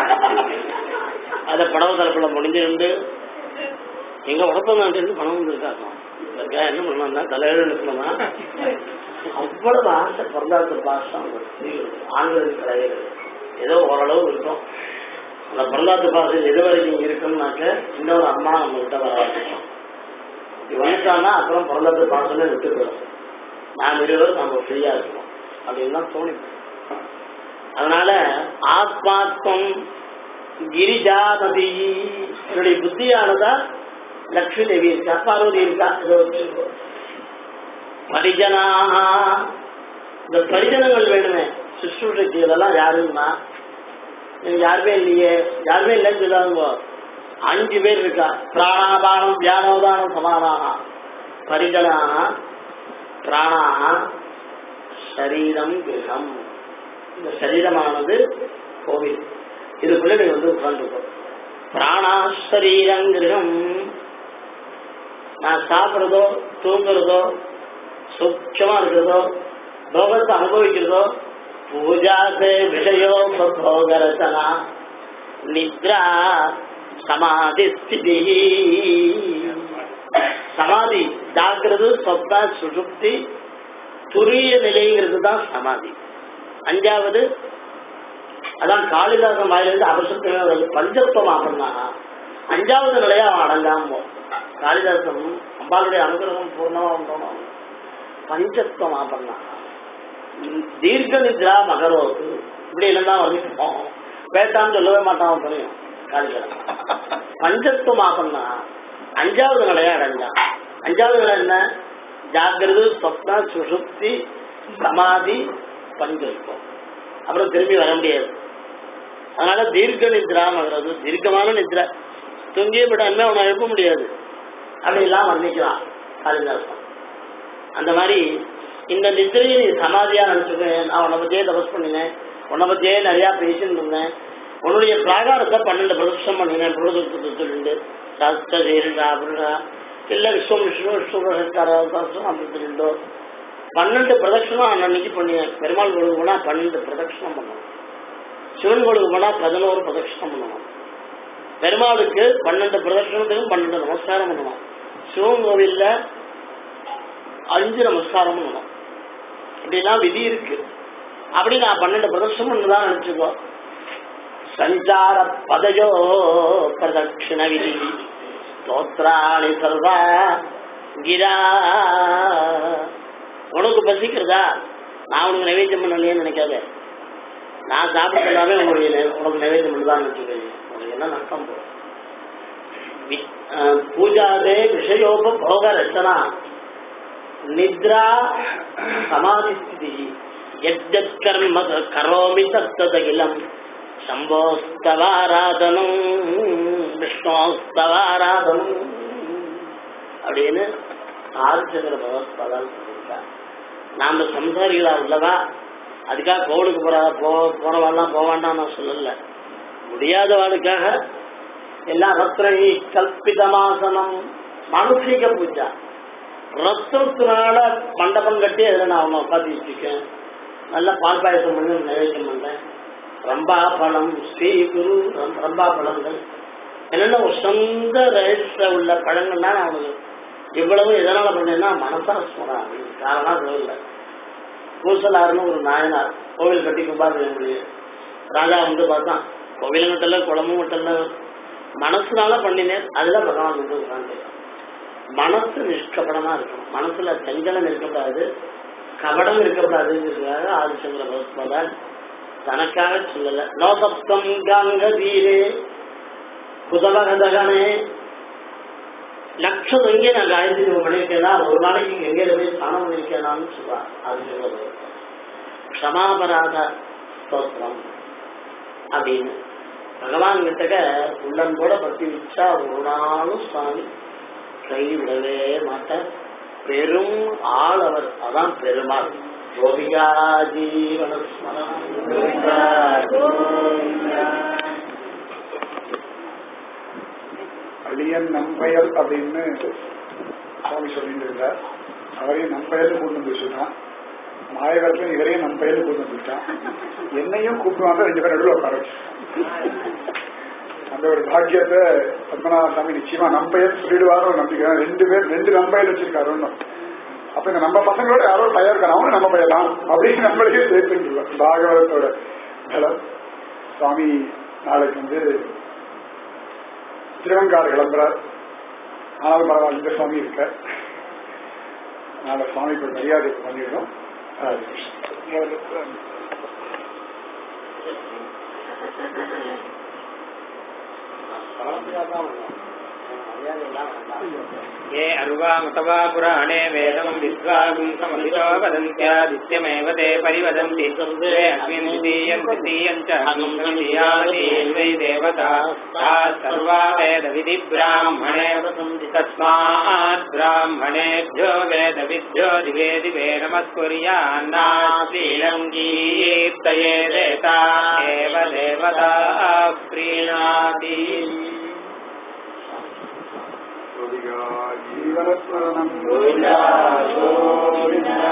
அதை படவு தரப்புல முடிஞ்சிருந்து எங்க உடப்பங்காண்டு பணம் வந்திருக்காங்க இதற்காக என்ன பண்ணா தலையில இருக்கணுமா அவ்வளவு ஆசை பிறந்தாத்து பாசம் ஆண்களுக்கு கிடையாது ஏதோ ஓரளவு இருக்கும் அந்த பிறந்தாத்து பாசம் எது வரைக்கும் இருக்கும்னாக்க இன்னொரு அம்மா நம்ம கிட்ட வர ஆரம்பிச்சோம் இப்படி வந்துட்டான்னா அப்புறம் பிறந்தாத்து பாசமே விட்டு போயிடும் நாம் இருவரும் நம்ம ஃப்ரீயா இருக்கணும் அப்படின்னு தான் தோணி அதனால ஆத்மாத்மம் கிரிஜா நதி என்னுடைய புத்தியானதா லக்ஷ்மி தேவி இருக்கா பார்வதி இருக்கா இதை வச்சுக்கோ பரிஜனாக இந்த பரிஜனங்கள் வேணுமே சுற்றுக்கு இதெல்லாம் யாருன்னா எனக்கு யாருமே இல்லையே யாருமே இல்லைன்னு சொல்லாங்க அஞ்சு பேர் இருக்கா பிராணாபானம் தியானோதானம் சமானாக பரிஜனாக பிராணாக சரீரம் கிரகம் இந்த சரீரமானது கோவில் இதுக்குள்ள நீங்க வந்து உட்காந்துருக்கோம் பிராணா சரீரம் கிரகம் நான் சாப்பிடுறதோ தூங்குறதோ சூட்சமா இருக்கிறதோ போகத்தை அனுபவிக்கிறதோ பூஜா விஷயோ போக ரச்சனா நித்ரா சமாதி ஸ்திதி சமாதி ஜாக்கிரது சொத்தா சுசுப்தி துரிய நிலைங்கிறது தான் சமாதி அஞ்சாவது அதான் காளிதாசன் வாயிலிருந்து அவசரத்துமே வருது பஞ்சத்துவம் ஆகணும்னா அஞ்சாவது நிலையா அவன் அடங்காம காளிதாசன் அம்பாளுடைய அனுகிரகம் பூர்ணமா உண்டோம் பஞ்சத்துவம் ஆபண்ணா தீர்க்க நித்ரா மகரோது இப்படி எல்லாம் வர்ணிப்போம் வேட்டான்னு சொல்லவே மாட்டான் தெரியும் காளிதாசன் பஞ்சத்துவம் ஆபண்ணா அஞ்சாவது நிலையா அடைஞ்சான் அஞ்சாவது நிலை என்ன ஜாகிரது சொப்னா சுசுப்தி சமாதி பஞ்சத்துவம் அப்புறம் திரும்பி வர முடியாது அதனால தீர்க்க நித்ராங்கிறது தீர்க்கமான நித்ரா தூங்கிய விடாம அவனை எழுப்ப முடியாது அப்படி எல்லாம் வர்ணிக்கலாம் காளிதாசன் அந்த மாதிரி இந்த நித்திரையை நீ சமாதியா நினைச்சுக்கேன் நான் உன்னை பத்தியே தபஸ் பண்ணினேன் உன்னை பத்தியே நிறைய பேசிட்டு இருந்தேன் உன்னுடைய பிராகாரத்தை பன்னெண்டு பிரதட்சம் பண்ணினேன் பொழுதுக்கு சொல்லிட்டு சாஸ்திர செய்யறா அப்படின்னா இல்ல விஸ்வம் விஷ்ணு விஸ்வம் அப்படி சொல்லிட்டோ பன்னெண்டு பிரதட்சணம் அன்னைக்கு பண்ணினேன் பெருமாள் கோளுக்கு போனா பன்னெண்டு பிரதட்சணம் பண்ணணும் சிவன் கோளுக்கு போனா பதினோரு பிரதட்சணம் பண்ணணும் பெருமாளுக்கு பன்னெண்டு பிரதட்சணத்துக்கும் பன்னெண்டு நமஸ்காரம் பண்ணணும் சிவன் கோவில்ல அஞ்சு நமஸ்காரம் பண்ணணும் இப்படிலாம் விதி இருக்கு அப்படி நான் பன்னெண்டு பிரதட்சணம் தான் நினைச்சுக்கோ சஞ்சார பதயோ பிரதட்சிண விதி ஸ்தோத்ராணி சர்வா கிரா உனக்கு பசிக்கிறதா நான் உனக்கு நைவேத்தியம் பண்ணலையேன்னு நினைக்காத நான் சாப்பிட்டு எல்லாமே உங்களுடைய நை- உனக்கு நைவேத்தியம் பண்ணுதான்னு வச்சுக்கோங்க உனக்கு என்ன நஷ்டம் போகும் வி- அஹ், பூஜாதே விஷயோப போக ரச்சனா நித்ரா சமாதி ஸ்திதி எத்யத் கர்ம கரோமி தத்ததகிலம் சம்போஸ்தவாராதனம் விஷ்ணோஸ்தவாராதனம் அப்படின்னு ஆதிச்சந்திர பகவத்பாதால் சொல்லியிருக்கார் நாம சம்சாரிகளா உள்ளவா அதுக்காக கோவிலுக்கு போற போ போறவாள்லாம் போவாண்டாம் நான் சொல்லல முடியாதவாளுக்காக எல்லாம் ரத்னை கல்பிதமாசனம் மானசீக பூஜா ரத்தத்தினால மண்டபம் கட்டி அதுல நான் அவனை உட்காந்து வச்சுக்கேன் நல்ல பால் பாயசம் பண்ணி நைவேத்தியம் பண்றேன் ரம்பா பழம் ஸ்ரீ குரு ரம்- ரம்பா பழங்கள் என்னென்ன ஒரு சொந்த ரயில்ல உள்ள பழங்கள்னா நான் அவனுக்கு இவ்வளவு எதனால பண்ணேன்னா மனசா சொன்னான் காரணம் அதுவும் இல்லை பூசலாருன்னு ஒரு நாயனார் கோவில் கட்டி கும்பாபிஷேகம் ராஜா வந்து பார்த்தான் கோவில் மட்டும் இல்ல குளமும் மட்டும் இல்ல மனசுனால பண்ணினேன் அதுல பகவான் வந்து உட்காந்து மனசு நிஷ்கபடமா இருக்கணும் மனசுல சஞ்சலம் இருக்கக்கூடாது கபடம் இருக்கக்கூடாதுங்கிறதுக்காக ஆதிச்சந்திர பகவத்பாதால் தனக்காக சொல்லல லோகப்தம் கங்க தீரே புதவகதகனே லட்சம் எங்கே நான் காயத்ரி ஜெபம் பண்ணியிருக்கேனா ஒரு நாளைக்கு எங்கே போய் ஸ்நானம் பண்ணியிருக்கேனான்னு சொல்றான் ஆதிச்சந்திர பகவத்பாதா க்ஷமாபராத ஸ்தோத்திரம் அப்படின்னு பகவான் கிட்டக்க உள்ளன்போட பக்தி வச்சா ஒரு நாளும் சுவாமி கை விடவே மாட்டார் பெரும் ஆள் அவர் அதான் பெருமாள் கோபிகா ஜீவன அழியன் நம்பெயர் அப்படின்னு சுவாமி சொல்லிட்டு இருந்தார் அவரையும் நம் பெயர்ல கூட்டு வந்து வச்சுட்டான் மாயவரத்துல இவரையும் நம் பெயர்ல கூட்டு வந்து வச்சுட்டான் என்னையும் கூப்பிடுவாங்க ரெண்டு பேரும் நடுவில் உட்கார வச்சுட்டான் அந்த ஒரு பாக்கியத்தை பத்மநாப சாமி நிச்சயமா நம் பெயர் சொல்லிடுவாரோ நம்பிக்கிறேன் ரெண்டு பேர் ரெண்டு நம் பெயர் வச்சிருக்காரு ஒன்றும் அப்ப இந்த நம்ம பசங்களோட யாரோ பையன் இருக்கான் அவனும் நம்ம பையன் தான் அப்படின்னு நம்மளையே சேர்த்துருக்கோம் பாகவதத்தோட பலம் சுவாமி நாளைக்கு வந்து திருவங்காடு கிளம்புறார் ஆனாலும் பரவாயில்ல இந்த சுவாமி இருக்க நாளை சுவாமிக்கு ஒரு மரியாதை பண்ணிடுறோம் ராதே கிருஷ்ணா. ये अर्वामतवा पुराणे वेदम् विद्वागुंसमभितो वदन्त्यादित्यमेव ते परिवदन्ति सर्वे अग्निम् द्वितीयम् तृतीयम् च अग्निम् वै देवता ताः सर्वा वेदविधिब्राह्मणे तस्मात् ब्राह्मणेभ्यो वेदविद्यो दिवे दिवे नमस्कुर्यान्नाश्रीणम् कीर्तये देता एव देवता प्रीणाति ஜீவனஸ்மரணம் கோவிந்தா, கோவிந்தா.